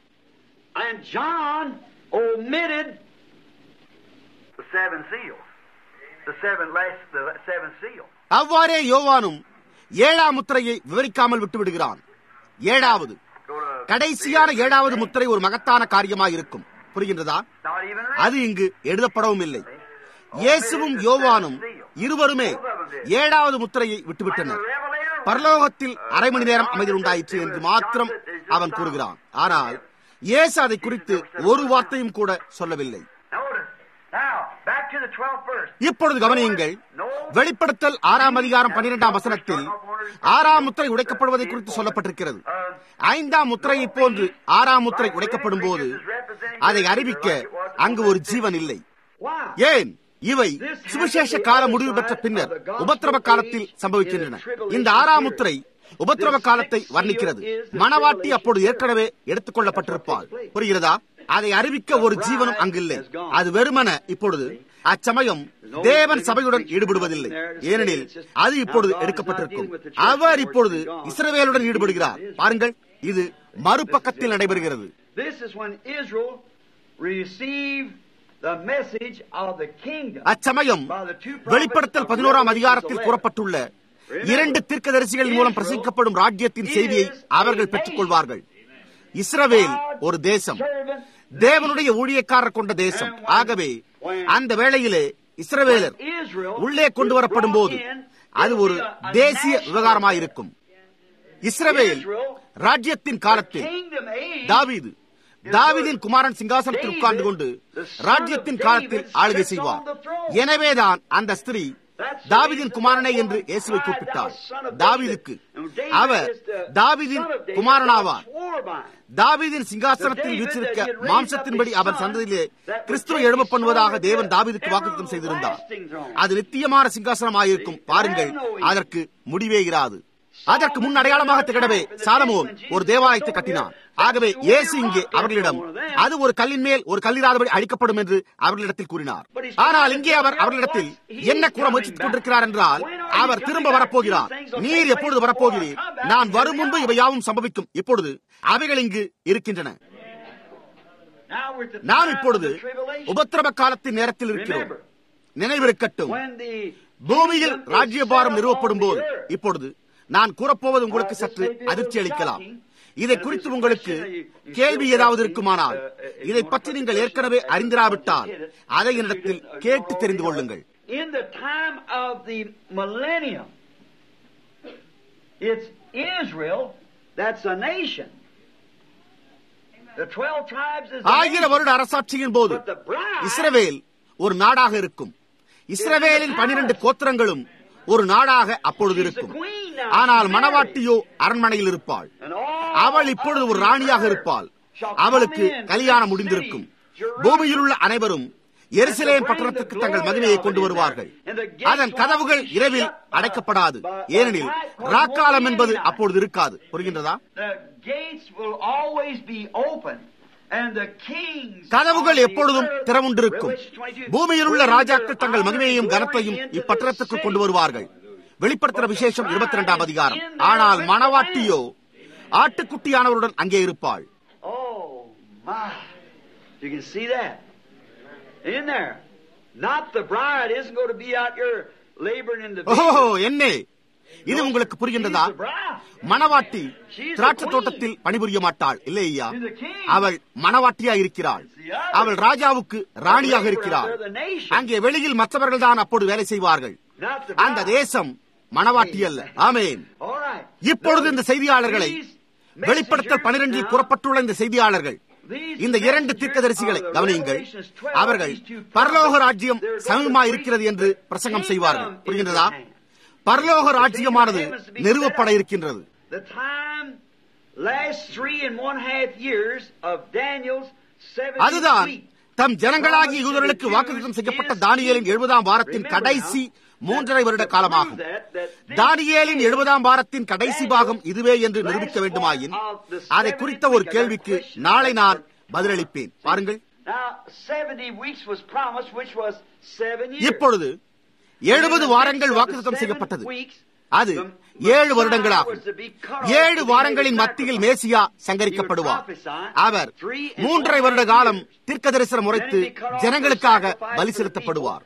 [SPEAKER 1] அவ்வாறே யோவானும் ஏழாம் முத்திரையை விவரிக்காமல் விட்டு விடுகிறான் ஏழாவது கடைசியான ஏழாவது முத்திரை ஒரு மகத்தான காரியமாக இருக்கும் புரிகின்றதா அது இங்கு எழுதப்படவும் இல்லை இயேசுவும் யோவானும் இருவருமே ஏழாவது முத்திரையை விட்டுவிட்டனர் பரலோகத்தில் அரை மணி நேரம் அமைதி உண்டாயிற்று என்று மாத்திரம் அவன் கூறுகிறான் ஆனால் இயேசு அதை குறித்து ஒரு வார்த்தையும் கூட சொல்லவில்லை இப்பொழுது கவனியுங்கள் வெளிப்படுத்தல் ஆறாம் அதிகாரம் பன்னிரெண்டாம் வசனத்தில் ஆறாம் முத்திரை உடைக்கப்படுவதை குறித்து சொல்லப்பட்டிருக்கிறது ஐந்தாம் முத்திரையை போன்று ஆறாம் முத்திரை உடைக்கப்படும் போது அதை அறிவிக்க அங்கு ஒரு ஜீவன் இல்லை ஏன் இவை சுவிசேஷ கால முடிவு பெற்ற பின்னர் உபத்திரவ காலத்தில் சம்பவிக்கின்றன இந்த ஆறாம் முத்திரை உபத்திரவ காலத்தை வர்ணிக்கிறது மணவாட்டி அப்போது ஏற்கனவே எடுத்துக் கொள்ளப்பட்டிருப்பாள் புரிகிறதா அதை அறிவிக்க ஒரு ஜீவனும் அங்கில்லை அது வெறுமன இப்பொழுது அச்சமயம் தேவன் சபையுடன் ஈடுபடுவதில்லை ஏனெனில் அது இப்பொழுது எடுக்கப்பட்டிருக்கும் அவர் இப்பொழுது இஸ்ரவேலுடன் ஈடுபடுகிறார் பாருங்கள் இது மறுபக்கத்தில் நடைபெறுகிறது அச்சமயம் வெளிப்படுத்தல் பதினோராம் அதிகாரத்தில் கூறப்பட்டுள்ள இரண்டு தீர்க்கதரிசிகள் மூலம் பிரசங்கிக்கப்படும் ராஜ்யத்தின் செய்தியை அவர்கள் பெற்றுக் கொள்வார்கள் இஸ்ரவேல் ஒரு தேசம் தேவனுடைய ஊழியக்காரர் கொண்ட தேசம் ஆகவே அந்த வேளையிலே இஸ்ரவேலர் உள்ளே கொண்டு வரப்படும் போது அது ஒரு தேசிய விவகாரமாயிருக்கும் இஸ்ரவேல் ராஜ்யத்தின் காலத்தில் தாவீது தாவிதின் குமாரன் சிங்காசனத்தில் உட்கார்ந்து கொண்டு ராஜ்யத்தின் காலத்தில் ஆளுகை செய்வார் எனவேதான் அந்த ஸ்திரீ தாவிதின் குமாரனே என்று இயேசுவை கூப்பிட்டார் தாவிதுக்கு அவர் தாவிதின் குமாரனாவார் தாவிதின் சிங்காசனத்தில் வீச்சிருக்க மாம்சத்தின்படி அவன் சந்ததியிலே கிறிஸ்துவை எழும பண்ணுவதாக தேவன் தாவிதுக்கு வாக்குத்தம் செய்திருந்தார் அது நித்தியமான சிங்காசனமாயிருக்கும் பாருங்கள் அதற்கு முடிவே இராது அதற்கு முன் அடையாளமாக திகழவே சாலமோன் ஒரு தேவாலயத்தை கட்டினான் ஆகவே இயேசு இங்கே அவர்களிடம் அது ஒரு கல்லின் மேல் ஒரு கல்லிராதபடி அழிக்கப்படும் என்று அவர்களிடத்தில் கூறினார் ஆனால் இங்கே அவர் அவர்களிடத்தில் என்ன கூற முயற்சித்துக் கொண்டிருக்கிறார் என்றால் அவர் திரும்ப வரப்போகிறார் நீர் எப்பொழுது வரப்போகிறீர் நான் வரும் முன்பு இவையாவும் சம்பவிக்கும் இப்பொழுது அவைகள் இங்கு இருக்கின்றன நாம் இப்பொழுது உபத்திரவ காலத்தின் நேரத்தில் இருக்கிறோம் நினைவிருக்கட்டும் பூமியில் ராஜ்யபாரம் நிறுவப்படும் போது இப்பொழுது நான் கூறப்போவது உங்களுக்கு சற்று அதிர்ச்சி அளிக்கலாம் இதை குறித்து உங்களுக்கு கேள்வி ஏதாவது இருக்குமானால் இதை பற்றி நீங்கள் ஏற்கனவே அறிந்திராவிட்டால் அதை என்னிடத்தில் கேட்டு தெரிந்து கொள்ளுங்கள்
[SPEAKER 2] In the time of the millennium, it's Israel that's a nation. The 12 tribes is a
[SPEAKER 1] ஆயிர
[SPEAKER 2] nation.
[SPEAKER 1] வருட அரசாட்சியின் போது
[SPEAKER 2] But the bride
[SPEAKER 1] இஸ்ரவேல் ஒரு நாடாக இருக்கும் இஸ்ரவேலின் பனிரெண்டு கோத்திரங்களும் ஒரு நாடாக அப்பொழுது இருக்கும் ஆனால் மணவாட்டியோ அரண்மனையில் இருப்பாள்
[SPEAKER 2] and all
[SPEAKER 1] அவள் இப்பொழுது ஒரு ராணியாக இருப்பாள் அவளுக்கு கல்யாணம் முடிந்திருக்கும் பூமியில் உள்ள அனைவரும் எருசலேம் பட்டணத்துக்கு தங்கள் மகிமையை கொண்டு வருவார்கள் அதன் கதவுகள் இரவில் அடைக்கப்படாது ஏனெனில் ராக்காலம் என்பது அப்பொழுது இருக்காது புரிகின்றதா
[SPEAKER 2] the gates will always be open. And the kings
[SPEAKER 1] கதவுகள்
[SPEAKER 2] of the
[SPEAKER 1] எப்பொழுதும்
[SPEAKER 2] earth,
[SPEAKER 1] திறமுண்டிருக்கும்
[SPEAKER 2] Revelation 22,
[SPEAKER 1] பூமியில் உள்ள
[SPEAKER 2] bring
[SPEAKER 1] ராஜாக்கள்
[SPEAKER 2] their
[SPEAKER 1] தங்கள்
[SPEAKER 2] honor
[SPEAKER 1] மகிமையையும்
[SPEAKER 2] and glory
[SPEAKER 1] கனத்தையும்
[SPEAKER 2] into
[SPEAKER 1] இப்பட்டணத்துக்கு
[SPEAKER 2] the
[SPEAKER 1] கொண்டு
[SPEAKER 2] city.
[SPEAKER 1] வருவார்கள் வெளிப்படுத்துற விசேஷம் இருபத்தி இரண்டாம் அதிகாரம் ஆனால் மணவாட்டியோ ஆட்டுக்குட்டியானவருடன் அங்கே இருப்பாள்
[SPEAKER 2] Oh my! You can see that in there. Not the bride isn't going to be out here laboring in the
[SPEAKER 1] ஓஹோ
[SPEAKER 2] vineyard.
[SPEAKER 1] என்னே இது உங்களுக்கு
[SPEAKER 2] She's
[SPEAKER 1] புரிகின்றதா
[SPEAKER 2] the bride.
[SPEAKER 1] மணவாட்டி திராட்சை தோட்டத்தில் பணிபுரிய மாட்டாள் இல்லையா அவள் மணவாட்டியா இருக்கிறாள் அவள் ராஜாவுக்கு ராணியாக இருக்கிறாள்
[SPEAKER 2] They're the nation,
[SPEAKER 1] அங்கே வெளியில் மற்றவர்கள் தான் அப்போது வேலை செய்வார்கள்
[SPEAKER 2] not the
[SPEAKER 1] அந்த
[SPEAKER 2] bride.
[SPEAKER 1] தேசம் மணவாட்டி அல்ல ஆமேன்
[SPEAKER 2] All right.
[SPEAKER 1] இப்பொழுது இந்த செய்தியாளர்களை வெளிப்படுத்தல் பனிரெண்டில் கூறப்பட்டுள்ள இந்த செய்தியாளர்கள் இந்த இரண்டு தீர்க்கதரிசிகளை கவனியுங்கள் அவர்கள் பரலோக ராஜ்யம் சமீபமா இருக்கிறது என்று பிரசங்கம் செய்வார்கள் புரிகின்றதா பரலோக ராஜ்யமானது நிறுவப்பட இருக்கின்றது
[SPEAKER 2] The time last three and one half years of Daniel's 70
[SPEAKER 1] அதுதான்
[SPEAKER 2] week.
[SPEAKER 1] தம் ஜனங்களாகிய யூதர்களுக்கு வாக்குத்தம் செய்யப்பட்ட தானியேலின் எழுபதாம் வாரத்தின் கடைசி மூன்றரை வருட காலமாகும் தானியேலின் எழுபதாம் வாரத்தின் கடைசி பாகம் இதுவே என்று நிரூபிக்க வேண்டுமாயின் அதை குறித்த ஒரு கேள்விக்கு நாளை நான் பதிலளிப்பேன் பாருங்கள்
[SPEAKER 2] Now, 70 weeks was promised, which was seven years.
[SPEAKER 1] இப்பொழுது எழுபது வாரங்கள் வாக்குத்தம் செய்யப்பட்டது அது ஏழு வருடங்களாகும் ஏழு வாரங்களின் மத்தியில் மேசியா சங்கரிக்கப்படுவார் அவர் மூன்றரை வருட காலம் தீர்க்க தரிசனம் உரைத்து ஜனங்களுக்காக பலி செலுத்தப்படுவார்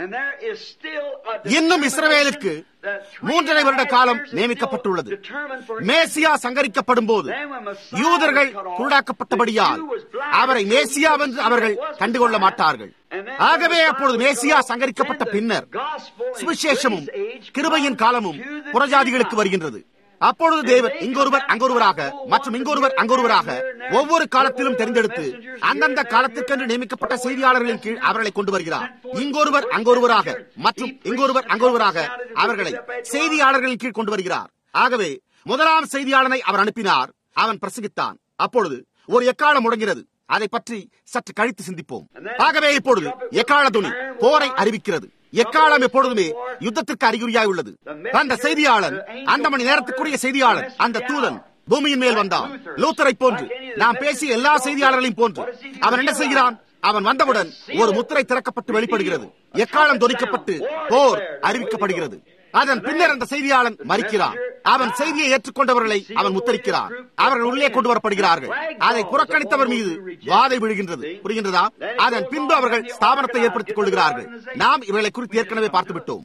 [SPEAKER 1] இன்னும் இஸ்ரவேலுக்கு மூன்றரை வருட காலம் நியமிக்கப்பட்டுள்ளது மேசியா சங்கரிக்கப்படும் போது யூதர்கள் குருடாக்கப்பட்டபடியால் அவரை மேசியாவென்று அவர்கள் கண்டுகொள்ள மாட்டார்கள் ஆகவே அப்பொழுது மேசியா சங்கரிக்கப்பட்ட பின்னர் சுவிசேஷமும் கிருபையின் காலமும் புறஜாதிகளுக்கு வருகின்றது அப்பொழுது தேவன் இங்கொருவர் அங்கொருவராக மற்றும் இங்கொருவர் அங்கொருவராக ஒவ்வொரு காலத்திலும் தெரிந்தெடுத்து அந்தந்த காலத்திற்கென்று நியமிக்கப்பட்ட செய்தியாளர்களின் கீழ் அவர்களை கொண்டு வருகிறார் இங்கொருவர் அங்கொருவராக மற்றும் இங்கொருவர் அங்கொருவராக அவர்களை செய்தியாளர்களின் கீழ் கொண்டு வருகிறார் ஆகவே முதலாம் செய்தியாளனை அவர் அனுப்பினார் அவன் பிரசங்கித்தான் அப்பொழுது ஒரு எக்காலம் முடங்கிறது அதை பற்றி சற்று கழித்து சிந்திப்போம் ஆகவே இப்பொழுது எக்கால துணி போரை அறிவிக்கிறது எக்காலம் எப்பொழுதுமே யுத்தத்திற்கு அறிகுறியாய் உள்ளது அந்த செய்தியாளன் அந்த மணி நேரத்துக்குரிய செய்தியாளன் அந்த தூதன் பூமியின் மேல் வந்தான் லூத்தரை போன்று நாம் பேசிய எல்லா செய்தியாளர்களையும் போன்று அவன் என்ன செய்கிறான் அவன் வந்தவுடன் ஒரு முத்திரை திறக்கப்பட்டு வெளிப்படுகிறது எக்காலம் தொனிக்கப்பட்டு போர் அறிவிக்கப்படுகிறது அதன் பின்னர் அந்த செய்தியாளன் மறிக்கிறான் அவன் செய்தியை ஏற்றுக்கொண்டவர்களை அவன் முத்தரிக்கிறான் அவர்கள் உள்ளே கொண்டு வரப்படுகிறார்கள் அதை புறக்கணித்தவர் மீது வாதை விழுகின்றது புரிகின்றதா அதன் பின்பு அவர்கள் ஸ்தாபனத்தை ஏற்படுத்திக் கொள்கிறார்கள் நாம் இவர்களை குறித்து ஏற்கனவே பார்த்துவிட்டோம்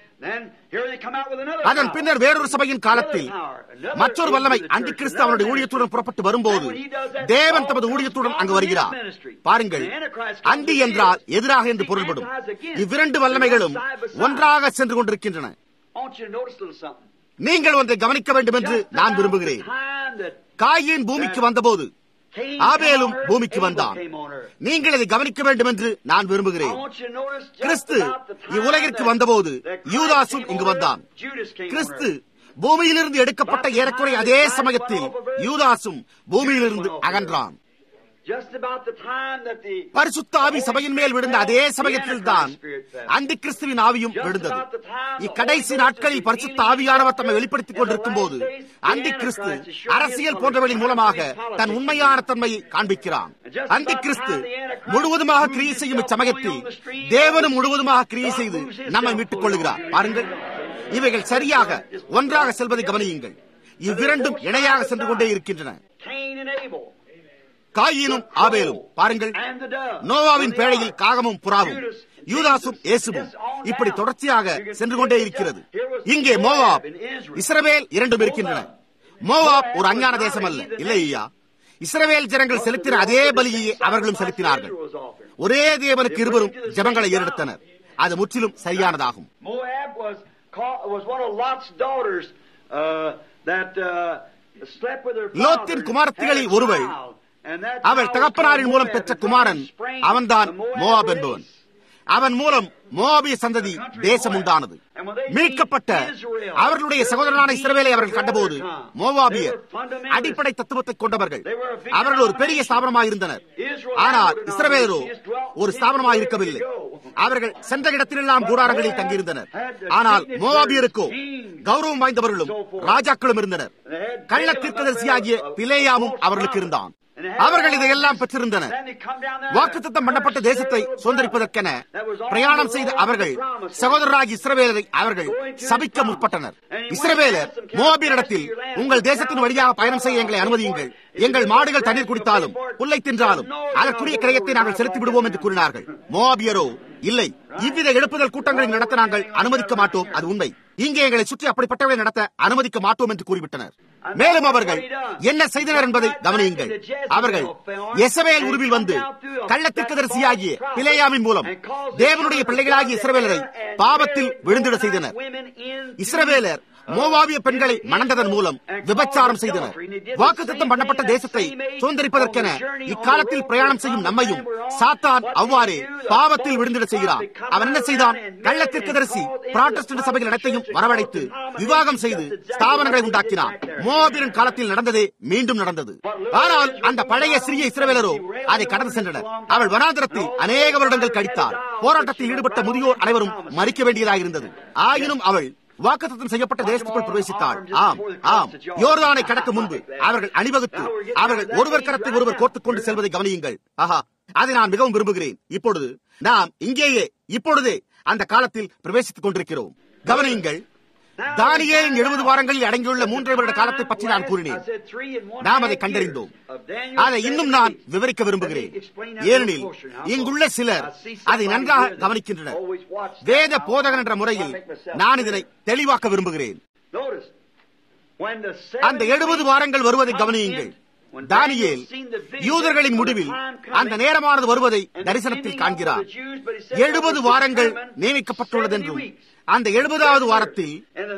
[SPEAKER 1] அதன் பின்னர் வேறொரு சபையின் காலத்தில் மற்றொரு வல்லமை அந்தி கிறிஸ்து அவனுடைய ஊழியத்துடன் புறப்பட்டு வரும்போது தேவன் தமது ஊழியத்துடன் அங்கு வருகிறார் பாருங்கள் அந்தி என்றால் எதிராக என்று பொருள்படும் இவ்விரண்டு வல்லமைகளும் ஒன்றாக சென்று கொண்டிருக்கின்றன நீங்கள் ஒன்றை கவனிக்க வேண்டும் என்று நான் விரும்புகிறேன் காயின் பூமிக்கு வந்தபோது ஆபேலும் பூமிக்கு வந்தான் நீங்கள் இதை கவனிக்க வேண்டும் என்று நான் விரும்புகிறேன் கிறிஸ்து இவ்வுலகிற்கு வந்தபோது யூதாசும் இங்கு வந்தான் கிறிஸ்து பூமியிலிருந்து எடுக்கப்பட்ட ஏறக்குறைய அதே சமயத்தில் யூதாசும் பூமியிலிருந்து அகன்றான் பரிசுத்த ஆவி சபையின் மேல் விழுந்த அதே சமயத்தில் தான் அந்த கிறிஸ்துவின் ஆவியும் விழுந்தது இக்கடைசி நாட்களில் பரிசுத்த ஆவியானவர் தம்மை வெளிப்படுத்திக் கொண்டிருக்கும் போது அந்த கிறிஸ்து அரசியல் போன்றவர்களின் மூலமாக தன் உண்மையான தன்மையை காண்பிக்கிறான் அந்த கிறிஸ்து முழுவதுமாக கிரியை செய்யும் இச்சமயத்தில் தேவனும் முழுவதுமாக கிரியை செய்து நம்மை மீட்டுக் கொள்கிறார் பாருங்கள் இவைகள் சரியாக ஒன்றாக செல்வதை கவனியுங்கள் இவ்விரண்டும் இணையாக சென்று கொண்டே இருக்கின்றன காயினும் ஆபேலும் பாருங்கள் நோவாவின் பேழையில் காகமும் புறாவும் யூதாசும் இயேசுவும் இப்படி தொடர்ச்சியாக சென்று கொண்டே இருக்கிறது இங்கே மோவாப் இஸ்ரவேல் இரண்டும் இருக்கின்றன மோவாப் ஒரு அஞ்ஞான தேசம் அல்ல இல்லை ஐயா இஸ்ரவேல் ஜனங்கள் செலுத்தின அதே பலியையே அவர்களும் செலுத்தினார்கள் ஒரே தேவனுக்கு இருவரும் ஜபங்களை ஏறெடுத்தனர் அது முற்றிலும் சரியானதாகும் லோத்தின் குமாரத்திகளில் ஒருவள் அவள் தகப்பனாரின் மூலம் பெற்ற குமாரன் அவன்தான் மோவாப் என்பவன் அவன் மூலம் மோவாபிய சந்ததி தேசம் உண்டானது மீட்கப்பட்ட அவர்களுடைய சகோதரனான இஸ்ரவேலை அவர்கள் கண்டபோது மோவாபியர் அடிப்படை தத்துவத்தை கொண்டவர்கள் அவர்கள் ஒரு பெரிய ஸ்தாபனமாக இருந்தனர் ஆனால் இஸ்ரவேலரோ ஒரு ஸ்தாபனமாக இருக்கவில்லை அவர்கள் சென்ற இடத்திலெல்லாம் கூடாரங்களில் தங்கியிருந்தனர் ஆனால் மோவாபியருக்கோ கௌரவம் வாய்ந்தவர்களும் ராஜாக்களும் இருந்தனர் கள்ள தீர்க்கதரிசியாகிய பிலேயாமும் அவர்களுக்கு இருந்தான் அவர்கள் இதையெல்லாம் பெற்றிருந்தனர் வாக்குத்தத்தம் பண்ணப்பட்ட தேசத்தை சுதந்திரிப்பதற்கென பிரயாணம் செய்த அவர்கள் சகோதரராகி இஸ்ரவேலரை அவர்கள் சபிக்க முற்பட்டனர் இஸ்ரவேலர் மோபியரிடத்தில் உங்கள் தேசத்தின் வழியாக பயணம் செய்ய எங்களை அனுமதியுங்கள் எங்கள் மாடுகள் தண்ணீர் குடித்தாலும் புல்லை தின்றாலும் அதற்குரிய கிரயத்தை நாங்கள் செலுத்தி விடுவோம் என்று கூறினார்கள் மோபியரோ இல்லை இவ்வித எழுப்புதல் கூட்டங்களை நடத்த நாங்கள் அனுமதிக்க மாட்டோம் அது உண்மை இங்கே எங்களை சுற்றி அப்படிப்பட்டவர்களை நடத்த அனுமதிக்க மாட்டோம் என்று கூறிவிட்டனர் மேலும் அவர்கள் என்ன செய்தனர் என்பதை கவனியுங்கள் அவர்கள் எசவேல் உருவில் வந்து கள்ளத்திற்கதரிசியாகிய பிலேயாமின் மூலம் தேவனுடைய பிள்ளைகளாகிய இஸ்ரவேலரை பாவத்தில் விழுந்திட செய்தனர் இஸ்ரவேலர் மோவாவிய பெண்களை மணந்ததன் மூலம் விபச்சாரம் செய்தனர் வாக்குத்தத்தம் பண்ணப்பட்ட தேசத்தை சுதந்திரிப்பதற்கென இக்காலத்தில் பிரயாணம் செய்யும் நம்மையும் சாத்தான் அவ்வாறே பாவத்தில் விழுந்திட செய்கிறான் அவன் என்ன செய்தான் கள்ளத்திற்கதரிசி புராட்டஸ்டன்ட் சபைகள் அனைத்தையும் வரவழைத்து விவாகம் செய்து ஸ்தாபனங்களை உண்டாக்கினான் மோபியன் காலத்தில் நடந்ததே மீண்டும் நடந்தது ஆனால் அந்த பழைய சிறிய இஸ்ரவேலரோ அதை கடந்து சென்றனர் அவள் வனாந்திரத்தில் அநேக வருடங்கள் கழித்தார் போராட்டத்தில் ஈடுபட்ட முதியோர் அனைவரும் மறிக்க வேண்டியதாக இருந்தது ஆயினும் அவள் வாக்குத்தத்தம் செய்யப்பட்ட தேசத்துக்குள் பிரவேசித்தாள் ஆம் ஆம் யோர்தானை கடக்க முன்பு அவர்கள் அணிவகுத்து அவர்கள் ஒருவர் கரத்தை ஒருவர் கோர்த்துக் கொண்டு செல்வதை கவனியுங்கள் ஆஹா அதை நான் மிகவும் விரும்புகிறேன் இப்பொழுது நாம் இங்கேயே இப்பொழுதே அந்த காலத்தில் பிரவேசித்துக் கொண்டிருக்கிறோம் கவனியுங்கள் தானியேலின் எழுபது வாரங்களில் அடங்கியுள்ள மூன்றரை வருட காலத்தை பற்றி நான் கூறினேன் நாம் அதை கண்டறிந்தோம் அதை இன்னும் நான் விவரிக்க விரும்புகிறேன் ஏனெனில் இங்குள்ள சிலர் அதை நன்றாக கவனிக்கின்றனர் வேத போதகன் என்ற முறையில் நான் இதனை தெளிவாக்க விரும்புகிறேன் அந்த எழுபது வாரங்கள் வருவதை கவனியுங்கள் தானியேல் யூதர்களின் முடிவில் அந்த நேரமானது வருவதை தரிசனத்தில் காண்கிறார் எழுபது வாரங்கள் நியமிக்கப்பட்டுள்ளது என்றும் அந்த எழுபதாவது வாரத்தில்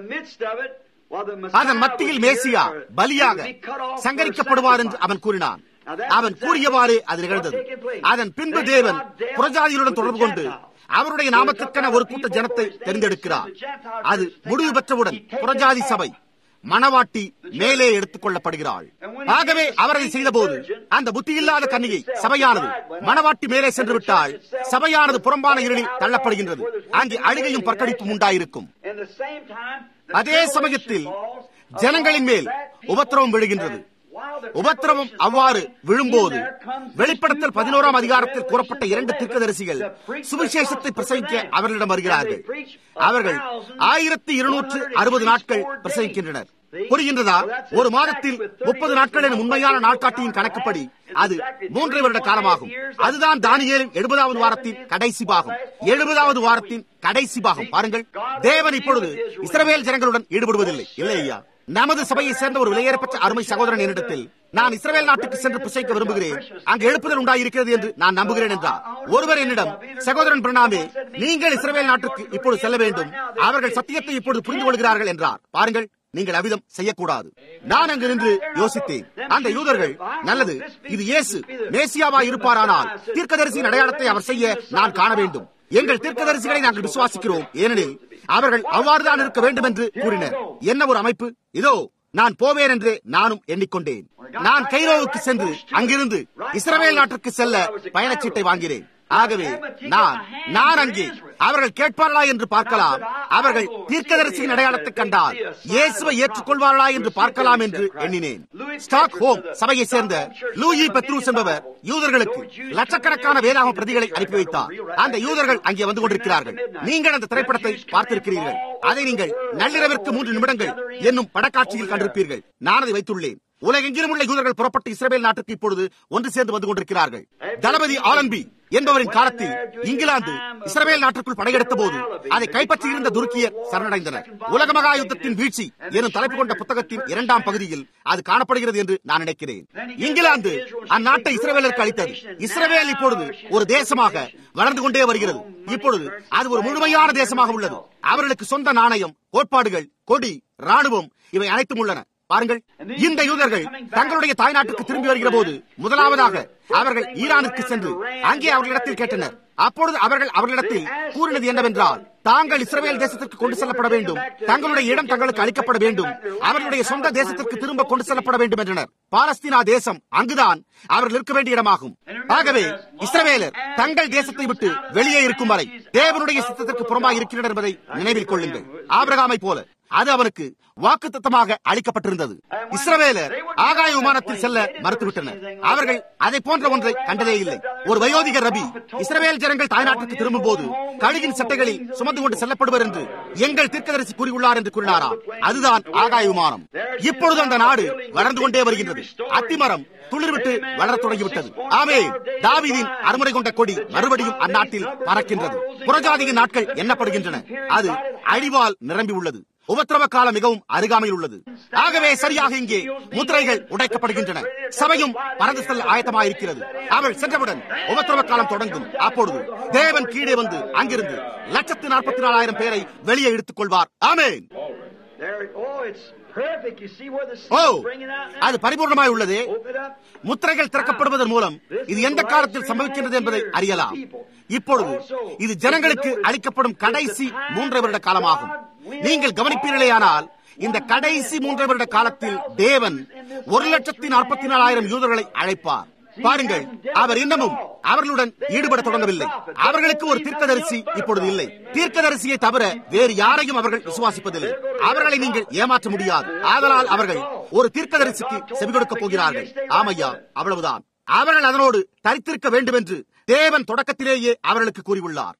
[SPEAKER 1] அதன் மத்தியில் மேசியா பலியாக சங்கரிக்கப்படுவார் என்று அவன் கூறினான் அவன் கூறியவாறு அது நிகழ்ந்தது அதன் பின்பு தேவன் புறஜாதிகளுடன் தொடர்பு கொண்டு அவருடைய நாமத்திற்கென ஒரு கூட்ட ஜனத்தை தெரிந்தெடுக்கிறார் அது முடிவு பெற்றவுடன் புறஜாதி சபை மணவாட்டி மேலே எடுத்துக் கொள்ளப்படுகிறாள் ஆகவே அவர் அதை செய்த போது அந்த புத்தியில்லாத கன்னிகை சபையானது மணவாட்டி மேலே சென்று விட்டால் சபையானது புறம்பான இருளில் தள்ளப்படுகின்றது அங்கே அழுகையும் பற்கடிப்பும் உண்டாயிருக்கும் அதே சமயத்தில் ஜனங்களின் மேல் உபத்திரவம் விழுகின்றது உபத்திரவம் அவ்வாறு விழும்போது வெளிப்படுத்தல் பதினோராம் அதிகாரத்தில் கூறப்பட்ட இரண்டு தீர்க்கதரிசிகள் சுவிசேஷத்தை பிரசவிக்க அவர்களிடம் வருகிறார்கள் அவர்கள் ஆயிரத்தி இருநூற்று அறுபது நாட்கள் பிரசவிக்கின்றனர் புரிகின்றதா ஒரு மாதத்தில் முப்பது நாட்கள் என உண்மையான நாட்காட்டியின் கணக்குப்படி அது மூன்றரை வருட காலமாகும் அதுதான் தானியேலின் எழுபதாவது வாரத்தின் கடைசி பாகம் எழுபதாவது வாரத்தின் கடைசி பாகம் பாருங்கள் தேவன் இப்பொழுது இஸ்ரவேல் ஜனங்களுடன் ஈடுபடுவதில்லை இல்லை ஐயா நமது சபையை சேர்ந்த ஒரு விலையேறப்பட்ட அருமை சகோதரன் என்னிடத்தில் நான் இஸ்ரேல் நாட்டுக்கு சென்று பிசைக்க விரும்புகிறேன் அங்கு எழுப்புதல் உண்டாயிருக்கிறது என்று நான் நம்புகிறேன் என்றார் ஒருவர் என்னிடம் சகோதரன் பிரணாமே நீங்கள் இஸ்ரேல் நாட்டுக்கு இப்பொழுது செல்ல வேண்டும் அவர்கள் சத்தியத்தை இப்பொழுது புரிந்து கொள்கிறார்கள் என்றார் பாருங்கள் நீங்கள் அவிதம் செய்யக்கூடாது நான் அங்கு நின்று யோசித்தேன் அந்த யூதர்கள் நல்லது இது இயேசு மேசியாவா இருப்பாரானால் தீர்க்கதரிசியின் அடையாளத்தை அவர் செய்ய நான் காண வேண்டும் எங்கள் தீர்க்கதரிசிகளை நாங்கள் விசுவாசிக்கிறோம் ஏனெனில் அவர்கள் அவ்வாறுதான் இருக்க வேண்டும் என்று கூறினர் என்ன ஒரு அமைப்பு இதோ நான் போவேன் என்று நானும் எண்ணிக்கொண்டேன் நான் கைரோவுக்கு சென்று அங்கிருந்து இஸ்ரவேல் நாட்டிற்கு செல்ல பயணச்சீட்டை வாங்கினேன் ஆகவே நான் நான் அங்கே அவர்கள் கேட்பார்களா என்று பார்க்கலாம் அவர்கள் தீர்க்கதரிசியின் அடையாளத்தை கண்டால் இயேசுவை ஏற்றுக்கொள்வார்களா என்று பார்க்கலாம் என்று எண்ணினேன் ஸ்டாக் ஹோம் சபையை சேர்ந்த லூயி பெத்ரூஸ் என்பவர் யூதர்களுக்கு லட்சக்கணக்கான வேதாகம பிரதிகளை அனுப்பி வைத்தார் அந்த யூதர்கள் அங்கே வந்து கொண்டிருக்கிறார்கள் நீங்கள் அந்த திரைப்படத்தை பார்த்திருக்கிறீர்கள் அதை நீங்கள் நள்ளிரவிற்கு மூன்று நிமிடங்கள் என்னும் படக்காட்சியில் கண்டிருப்பீர்கள் நான் அதை வைத்துள்ளேன் உலகெங்கிலும் உள்ள யூதர்கள் புறப்பட்டு இஸ்ரேல் நாட்டுக்கு இப்பொழுது ஒன்று சேர்ந்து வந்து கொண்டிருக்கிறார்கள் தளபதி ஆலன்பி என்பவரின் காலத்தில் இங்கிலாந்து இஸ்ரேல் நாட்டுக்குள் படையெடுத்த போது அதை கைப்பற்றியிருந்த துருக்கியர் சரணடைந்தனர் உலக மகா யுத்தத்தின் வீழ்ச்சி எனும் தலைப்பு கொண்ட புத்தகத்தின் இரண்டாம் பகுதியில் அது காணப்படுகிறது என்று நான் நினைக்கிறேன் இங்கிலாந்து அந்நாட்டை இஸ்ரேலுக்கு அளித்தது இஸ்ரேல் இப்பொழுது ஒரு தேசமாக வளர்ந்து கொண்டே வருகிறது இப்பொழுது அது ஒரு முழுமையான தேசமாக உள்ளது அவர்களுக்கு சொந்த நாணயம் கோட்பாடுகள் கொடி ராணுவம் இவை அனைத்தும் உள்ளன பாருங்கள் இந்த யூதர்கள் தங்களுடைய தாய்நாட்டுக்கு திரும்பி வருகிற போது முதலாவதாக அவர்கள் ஈரானுக்கு சென்று அங்கே அவர்களிடத்தில் கேட்டனர் அப்பொழுது அவர்கள் அவர்களிடத்தில் கூறினது என்னவென்றால் தாங்கள் இஸ்ரேல் தேசத்திற்கு கொண்டு செல்லப்பட வேண்டும் தங்களுடைய இடம் தங்களுக்கு அளிக்கப்பட வேண்டும் அவர்களுடைய சொந்த தேசத்திற்கு திரும்ப கொண்டு செல்லப்பட வேண்டும் என்றனர் பாலஸ்தீனா தேசம் அங்குதான் அவர்கள் இருக்க வேண்டிய இடமாகும் ஆகவே இஸ்ரவேலர் தங்கள் தேசத்தை விட்டு வெளியே இருக்கும் வரை தேவனுடைய சித்தத்திற்கு புறமாக இருக்கிறனர் என்பதை நினைவில் கொள்ளுங்கள் ஆபிரகாமை போல அது அவனுக்கு வாக்குத்தத்தமாக அளிக்கப்பட்டிருந்தது இஸ்ரவேலர் ஆகாய விமானத்தில் செல்ல மறுத்துவிட்டனர் அவர்கள் அதை போன்ற ஒன்றை கண்டதே இல்லை ஒரு வயோதிக ரபி இஸ்ரவேல் ஜனங்கள் தாய்நாட்டுக்கு திரும்பும் போது கழுகின் சட்டைகளில் சுமந்து கொண்டு செல்லப்படுவர் என்று எங்கள் தீர்க்கதரிசி கூறியுள்ளார் என்று கூறினாராம் அதுதான் ஆகாய விமானம் இப்பொழுது அந்த நாடு வளர்ந்து கொண்டே வருகின்றது அத்திமரம் துளிர்விட்டு வளரத் தொடங்கிவிட்டது ஆமே தாவிதின் அறுமுறை கொண்ட கொடி மறுபடியும் அந்நாட்டில் பறக்கின்றது புறஜாதியின் நாட்கள் எண்ணப்படுகின்றன அது அழிவால் நிரம்பி உள்ளது உபத்திரவ காலம் மிகவும் அருகாமையில் உள்ளது ஆகவே சரியாக இங்கே முத்திரைகள் உடைக்கப்படுகின்றன சபையும் பறந்து செல்ல ஆயத்தமாயிருக்கிறது அவள் சென்றவுடன் உபத்திரவ காலம் தொடங்கும் அப்பொழுது தேவன் கீழே வந்து அங்கிருந்து லட்சத்து நாற்பத்தி நாலாயிரம் பேரை வெளியே எடுத்துக் கொள்வார் ஆமேன் ஓ அது பரிபூர்ணமாய் உள்ளதே முத்திரைகள் திறக்கப்படுவதன் மூலம் இது எந்த காலத்தில் சம்பவிக்கின்றது என்பதை அறியலாம் இப்பொழுது இது ஜனங்களுக்கு அளிக்கப்படும் கடைசி மூன்று வருட காலமாகும் நீங்கள் கவனிப்பீர்களேயானால் இந்த கடைசி மூன்று வருட காலத்தில் தேவன் ஒரு லட்சத்தி நாற்பத்தி நாலாயிரம் யூதர்களை அழைப்பார் பாருங்கள் அவர் இன்னமும் அவர்களுடன் ஈடுபட தொடங்கவில்லை அவர்களுக்கு ஒரு தீர்க்கதரிசி இப்பொழுது இல்லை தீர்க்கதரிசியை தவிர வேறு யாரையும் அவர்கள் விசுவாசிப்பதில்லை அவர்களை நீங்கள் ஏமாற்ற முடியாது ஆதலால் அவர்கள் ஒரு தீர்க்கதரிசிக்கு செவி கொடுக்கப் போகிறார்கள் ஆமையா அவ்வளவுதான் அவர்கள் அதனோடு தரித்திருக்க வேண்டும் என்று தேவன் தொடக்கத்திலேயே அவர்களுக்கு கூறியுள்ளார்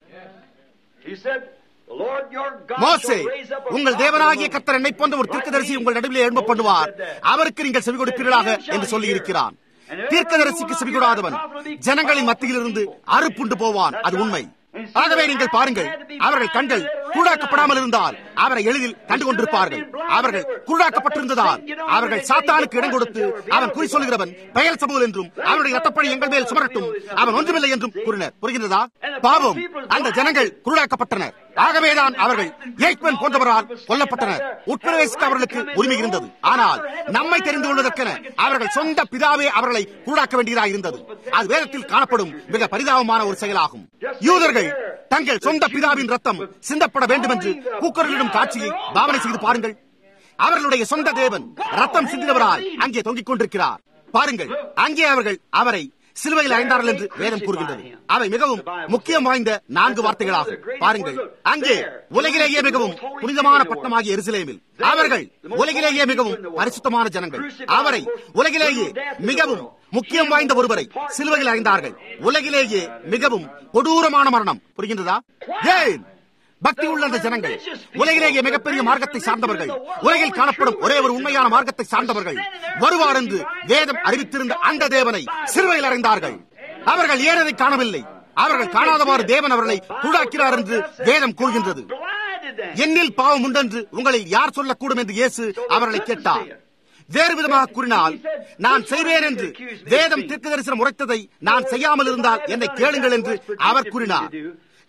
[SPEAKER 1] மோசே உங்கள் தேவனாகிய கத்தர் என்னை போன்ற ஒரு தீர்க்கதரிசி உங்கள் நடுவில் எழும்ப பண்ணுவார் அவருக்கு நீங்கள் செவி கொடுப்பீர்களாக என்று சொல்லி இருக்கிறான் தீர்க்கதரிசிக்கு செவிகொடாதவன் ஜனங்களின் மத்தியில் இருந்து அறுப்புண்டு போவான் அது உண்மை ஆகவே நீங்கள் பாருங்கள் அவர்கள் கண்கள் குருடாக்கப்படாமல் இருந்தால் அவரை எளிதில் கண்டு கொண்டிருப்பார்கள் அவர்கள் குருடாக்கப்பட்டிருந்ததால் அவர்கள் சாத்தானுக்கு இடம் கொடுத்து அவன் குறி சொல்கிறவன் பெயர் சமூல் என்றும் அவனுடைய ரத்தப்பழி எங்கள் மேல் சுமரட்டும் அவன் ஒன்றுமில்லை என்றும் கூறினர் புரிகிறதா பாவம் அந்த ஜனங்கள் குருடாக்கப்பட்டனர் ஆகவேதான் அவர்கள் ஏக்மன் போன்றவரால் கொல்லப்பட்டனர் உட்பிரவேசிக்க அவர்களுக்கு உரிமை இருந்தது ஆனால் நம்மை தெரிந்து கொள்வதற்கென அவர்கள் சொந்த பிதாவே அவர்களை குருடாக்க வேண்டியதாக இருந்தது அது வேதத்தில் காணப்படும் மிக பரிதாபமான ஒரு செயலாகும் யூதர்கள் தங்கள் சொந்த பிதாவின் ரத்தம் சிந்தப்பட வேண்டும் என்று கூக்கர்களிடம் காட்சியை பாவனை செய்து பாருங்கள் அவர்களுடைய சொந்த தேவன் ரத்தம் சிந்தினவராய் அங்கே தொங்கிக் கொண்டிருக்கிறார் பாருங்கள் அங்கே அவர்கள் அவரை சிலுவையில் அடைந்தார்கள் என்று வேதம் கூறுகின்றது அவை மிகவும் முக்கியம் வாய்ந்த நான்கு வார்த்தைகளாகும் பாருங்கள் அங்கே உலகிலேயே மிகவும் புனிதமான பட்டணமாகிய எருசலேமில் அவர்கள் உலகிலேயே மிகவும் பரிசுத்தமான ஜனங்கள் அவரை உலகிலேயே மிகவும் முக்கியம் வாய்ந்த ஒருவரை சிலுவையில் அடைந்தார்கள் உலகிலேயே மிகவும் கொடூரமான மரணம் புரிகின்றதா ஏன் பக்தி உள்ள அந்த ஜனங்கள் உலகிலேயே மிகப்பெரிய மார்க்கத்தை சார்ந்தவர்கள் உலகில் காணப்படும் ஒரே ஒரு உண்மையான மார்க்கத்தை சார்ந்தவர்கள் வருவார் என்று வேதம் அறிவித்திருந்த அந்த தேவனை சிறுவையில் அறைந்தார்கள் அவர்கள் ஏறதை காணவில்லை அவர்கள் காணாதவாறு தேவன் அவர்களை குழாக்கிறார் என்று வேதம் கூறுகின்றது என்னில் பாவம் உண்டென்று உங்களில் யார் சொல்லக்கூடும் என்று இயேசு அவர்களை கேட்டார் வேறு விதமாக கூறினால் நான் செய்வேன் என்று வேதம் தீர்க்க தரிசனம் உரைத்ததை நான் செய்யாமல் இருந்தால் என்னை கேளுங்கள் என்று அவர் கூறினார்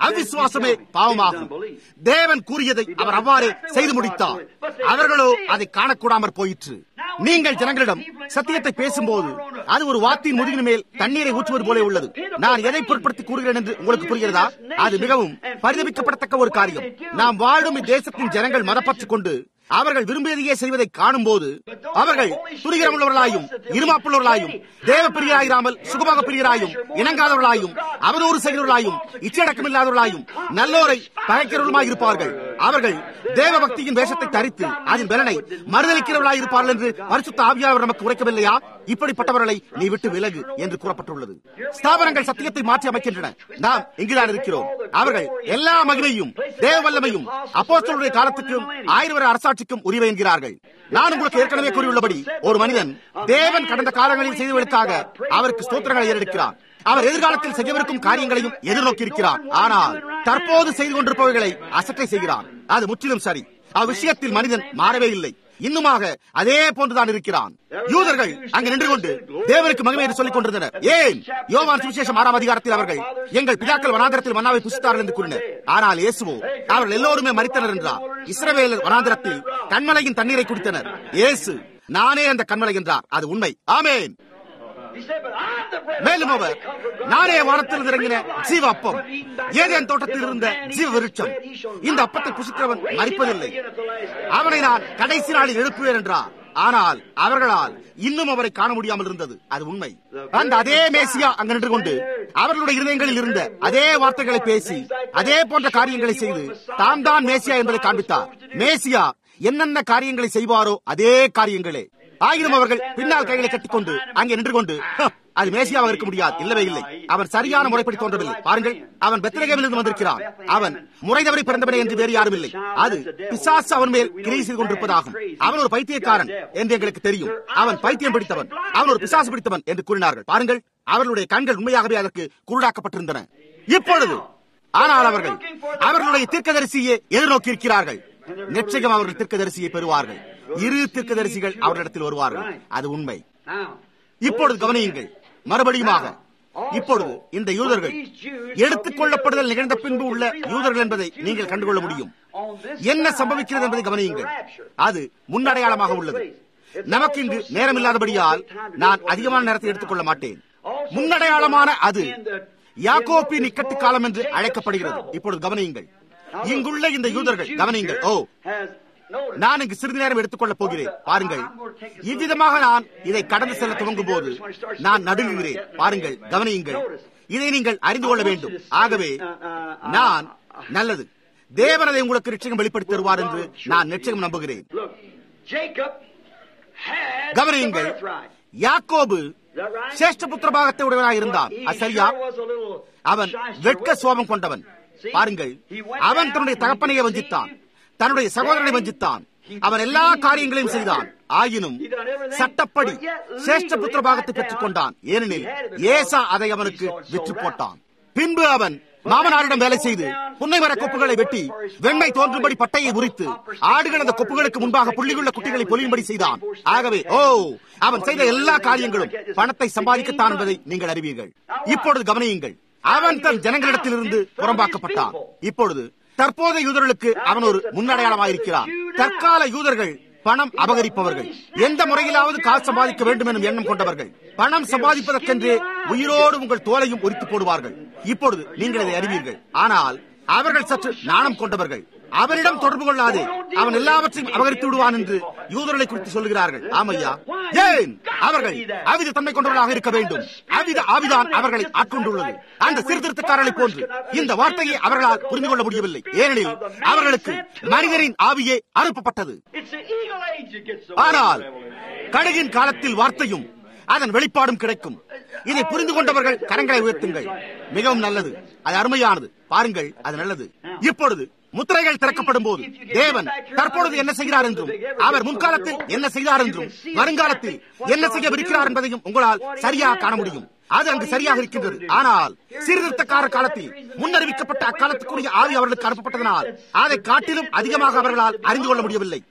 [SPEAKER 1] அவிசுவாசமே பாவமாகும் தேவன் கூறியதை அவர் அவ்வாறே செய்து முடித்தார் அவர்களோ அதை காணக்கூடாமற் போயிற்று நீங்கள் ஜனங்களிடம் சத்தியத்தை பேசும்போது அது ஒரு வாத்தின் முதுகின் மேல் தண்ணீரை ஊற்றுவது போல உள்ளது நான் எதை பொருட்படுத்தி கூறுகிறேன் என்று உங்களுக்கு புரிகிறதா அது மிகவும் பரிதவிக்கப்படத்தக்க ஒரு காரியம் நாம் வாழும் இத்தேசத்தின் ஜனங்கள் மதப்பற்றுக் கொண்டு அவர்கள் விரும்பியதையே செய்வதை காணும் போது அவர்கள் துரிகரமுள்ளவர்களாயும் இருமாப்புள்ளவர்களாயும் தேவ பிரியராயிராமல் சுகமாக பிரியராயும் இணங்காதவர்களாயும் அவதூறு செய்கிறவர்களாயும் இச்சடக்கமில்லாதவர்களாயும் நல்லோரை பகைக்கிறவர்களுமாய் இருப்பார்கள் அவர்கள் தேவ பக்தியின் வேஷத்தை தரித்து அதன் பலனை மறுதளிக்கிறவர்களாய் இருப்பார்கள் என்று பரிசுத்த ஆவியாளர் நமக்கு உரைக்கவில்லையா இப்படிப்பட்டவர்களை நீ விட்டு விலகு என்று கூறப்பட்டுள்ளது ஸ்தாபனங்கள் சத்தியத்தை மாற்றி அமைக்கின்றன நாம் இங்குதான் இருக்கிறோம் அவர்கள் எல்லா மகிமையும் தேவ வல்லமையும் அப்போஸ்தலருடைய காலத்துக்கும் ஆயிரம் அரசாட்சிக்கும் உரிமை என்கிறார்கள் நான் உங்களுக்கு ஏற்கனவே கூறியுள்ளபடி ஒரு மனிதன் தேவன் கடந்த காலங்களில் செய்தவர்களுக்காக அவருக்கு ஸ்தோத்திரங்களை ஏறெடுக்கிறார் அவர் எதிர்காலத்தில் செய்யவிருக்கும் காரியங்களையும் எதிர்நோக்கி இருக்கிறார் ஆனால் தற்போது செய்து கொண்டிருப்பவர்களை அசட்டை செய்கிறார் அது முற்றிலும் சரி அவ்விஷயத்தில் மனிதன் மாறவே இல்லை இன்னுமாக அதே போன்றுதான் இருக்கிறான் யூதர்கள் அங்கு நின்று கொண்டு தேவனுக்கு மகிமை என்று சொல்லிக் கொண்டிருந்தனர் ஏன் யோவான் சுவிசேஷம் ஆறாம் அதிகாரத்தில் அவர்கள் எங்கள் பிதாக்கள் வனாந்திரத்தில் மன்னாவை புசித்தார்கள் என்று கூறினர் ஆனால் இயேசுவோ அவர்கள் எல்லோருமே மறித்தனர் என்றார் இஸ்ரவேலர் வனாந்திரத்தில் கண்மலையின் தண்ணீரை குடித்தனர் இயேசு நானே அந்த கண்மலை என்றார் அது உண்மை ஆமேன் மேலும் அவர் நானே வானத்தில் இறங்கின ஜீவ அப்பம் ஏதேன் தோட்டத்தில் இருந்த ஜீவ விருட்சம் இந்த அப்பத்தை புசிக்கிறவன் மறிப்பதில்லை அவனை நான் கடைசி நாளில் எழுப்புவேன் என்றார் ஆனால் அவர்களால் இன்னும் அவரை காண முடியாமல் இருந்தது அது உண்மை அந்த அதே மேசியா அங்கு நின்று கொண்டு அவர்களுடைய இருதயங்களில் இருந்த அதே வார்த்தைகளை பேசி அதே போன்ற காரியங்களை செய்து தாம் தான் மேசியா என்பதை காண்பித்தார் மேசியா என்னென்ன காரியங்களை செய்வாரோ அதே காரியங்களே ஆயினும் அவர்கள் பின்னால் கைகளை கட்டிக்கொண்டு அங்கே நின்று கொண்டு அது மேசியாவாக இருக்க முடியாது இல்லவே இல்லை அவன் சரியான முறைப்படி தோன்றவில்லை பாருங்கள் அவன் பெத்தலகேமிலிருந்து வந்திருக்கிறான் அவன் முறை தவறி பிறந்தவனே என்று வேறு யாரும் இல்லை அது பிசாசு அவன் மேல் கிரியை செய்து கொண்டிருப்பதாகும் அவன் ஒரு பைத்தியக்காரன் என்று எங்களுக்கு தெரியும் அவன் பைத்தியம் பிடித்தவன் அவன் ஒரு பிசாசு பிடித்தவன் என்று கூறினார்கள் பாருங்கள் அவர்களுடைய கண்கள் உண்மையாகவே அதற்கு குருடாக்கப்பட்டிருந்தன இப்பொழுது ஆனால் அவர்கள் அவர்களுடைய தீர்க்கதரிசியை எதிர்நோக்கி இருக்கிறார்கள் நிச்சயம் அவர்கள் தீர்க்கதரிசியை பெறுவார்கள் இரு தீர்க்கதரிசிகள் அவரிடத்தில் வருவார்கள் அது உண்மை இப்பொழுது கவனியுங்கள் மறுபடியுமாக இப்பொழுது இந்த யூதர்கள் எடுத்துக் கொள்ளப்படுதல் நிகழ்ந்த பின்பு உள்ள யூதர்கள் என்பதை நீங்கள் கண்டுகொள்ள முடியும் என்ன சம்பவிக்கிறது என்பதை கவனியுங்கள் அது முன்னடையாளமாக உள்ளது நமக்கு இங்கு நேரம் இல்லாதபடியால் நான் அதிகமான நேரத்தை எடுத்துக்கொள்ள மாட்டேன் முன்னடையாளமான அது யாக்கோப்பி நிக்கட்டு காலம் என்று அழைக்கப்படுகிறது இப்பொழுது கவனியுங்கள் இங்குள்ள இந்த யூதர்கள் கவனியுங்கள் ஓ நான் இங்கு சிறிது நேரம் எடுத்துக்கொள்ளப் போகிறேன் பாருங்கள் இவ்விதமாக நான் இதை கடந்து செல்ல துவங்கும் போது நான் நடுங்குகிறேன் பாருங்கள் கவனியுங்கள் இதை நீங்கள் அறிந்து கொள்ள வேண்டும் ஆகவே நான் நல்லது தேவன் அதை உங்களுக்கு நிச்சயம் வெளிப்படுத்தி தருவார் என்று நான் நிச்சயம் நம்புகிறேன் கவனியுங்கள் யாக்கோபு சேஷ்ட புத்திர பாகத்தை உடையவனாக இருந்தான் அது சரியா அவன் வெட்க சோபம் கொண்டவன் பாருங்கள் அவன் தன்னுடைய தகப்பனையை வஞ்சித்தான் தன்னுடைய சகோதரனை வஞ்சித்தான் அவன் எல்லா காரியங்களையும் செய்தான் ஆயினும் சட்டப்படி சேஷ்ட புத்திர பாகத்தை பெற்றுக் கொண்டான் ஏனெனில் ஏசா அதை அவனுக்கு விற்று போட்டான் பின்பு அவன் மாமனாரிடம் வேலை செய்து புன்னை மர கொப்புகளை வெட்டி வெண்மை தோன்றும்படி பட்டையை உரித்து ஆடுகள் அந்த கொப்புகளுக்கு முன்பாக புள்ளியுள்ள குட்டிகளை பொலியும்படி செய்தான் ஆகவே ஓ அவன் செய்த எல்லா காரியங்களும் பணத்தை சம்பாதிக்கத்தான் என்பதை நீங்கள் அறிவீர்கள் இப்பொழுது கவனியுங்கள் அவன் தன் ஜனங்களிடத்திலிருந்து புறம்பாக்கப்பட்டான் இப்பொழுது தற்போதைய யூதர்களுக்கு அவன் ஒரு முன்னடையாளமாயிருக்கிறான் தற்கால யூதர்கள் பணம் அபகரிப்பவர்கள் எந்த முறையிலாவது காசு சம்பாதிக்க வேண்டும் எனும் எண்ணம் கொண்டவர்கள் பணம் சம்பாதிப்பதற்கென்றே உயிரோடு உங்கள் தோலையும் உரித்து போடுவார்கள் இப்பொழுது நீங்கள் இதை அறிவீர்கள் ஆனால் அவர்கள் சற்று நாணம் கொண்டவர்கள் அவரிடம் தொடர்பு கொள்ளாதே அவன் எல்லாவற்றையும் அபகரித்து விடுவான் என்று யூதர்களை குறித்து சொல்லுகிறார்கள் ஆமையா ஏன் அவர்கள் அவித தன்மை கொண்டவர்களாக இருக்க வேண்டும் அவித ஆவிதான் அவர்களை ஆட்கொண்டுள்ளது அந்த சீர்திருத்தக்காரர்களை போன்று இந்த வார்த்தையை அவர்களால் புரிந்து கொள்ள முடியவில்லை ஏனெனில் அவர்களுக்கு மனிதரின் ஆவியே அனுப்பப்பட்டது ஆனால் கடுகின் காலத்தில் வார்த்தையும் அதன் வெளிப்பாடும் கிடைக்கும் இதை புரிந்து கொண்டவர்கள் கரங்களை உயர்த்துங்கள் மிகவும் நல்லது அது அருமையானது பாருங்கள் அது நல்லது இப்பொழுது முத்திரைகள் திறக்கப்படும் போது தேவன் தற்பொழுது என்ன செய்கிறார் என்றும் அவர் முன்காலத்தில் என்ன செய்தார் என்றும் வருங்காலத்தில் என்ன செய்யவிருக்கிறார் என்பதையும் உங்களால் சரியாக காண முடியும் அது அங்கு சரியாக இருக்கின்றது ஆனால் சீர்திருத்தக்கார காலத்தில் முன்னறிவிக்கப்பட்ட அக்காலத்துக்குரிய ஆவி அவர்களுக்கு அனுப்பப்பட்டதனால் அதை காட்டிலும் அதிகமாக அவர்களால் அறிந்து கொள்ள முடியவில்லை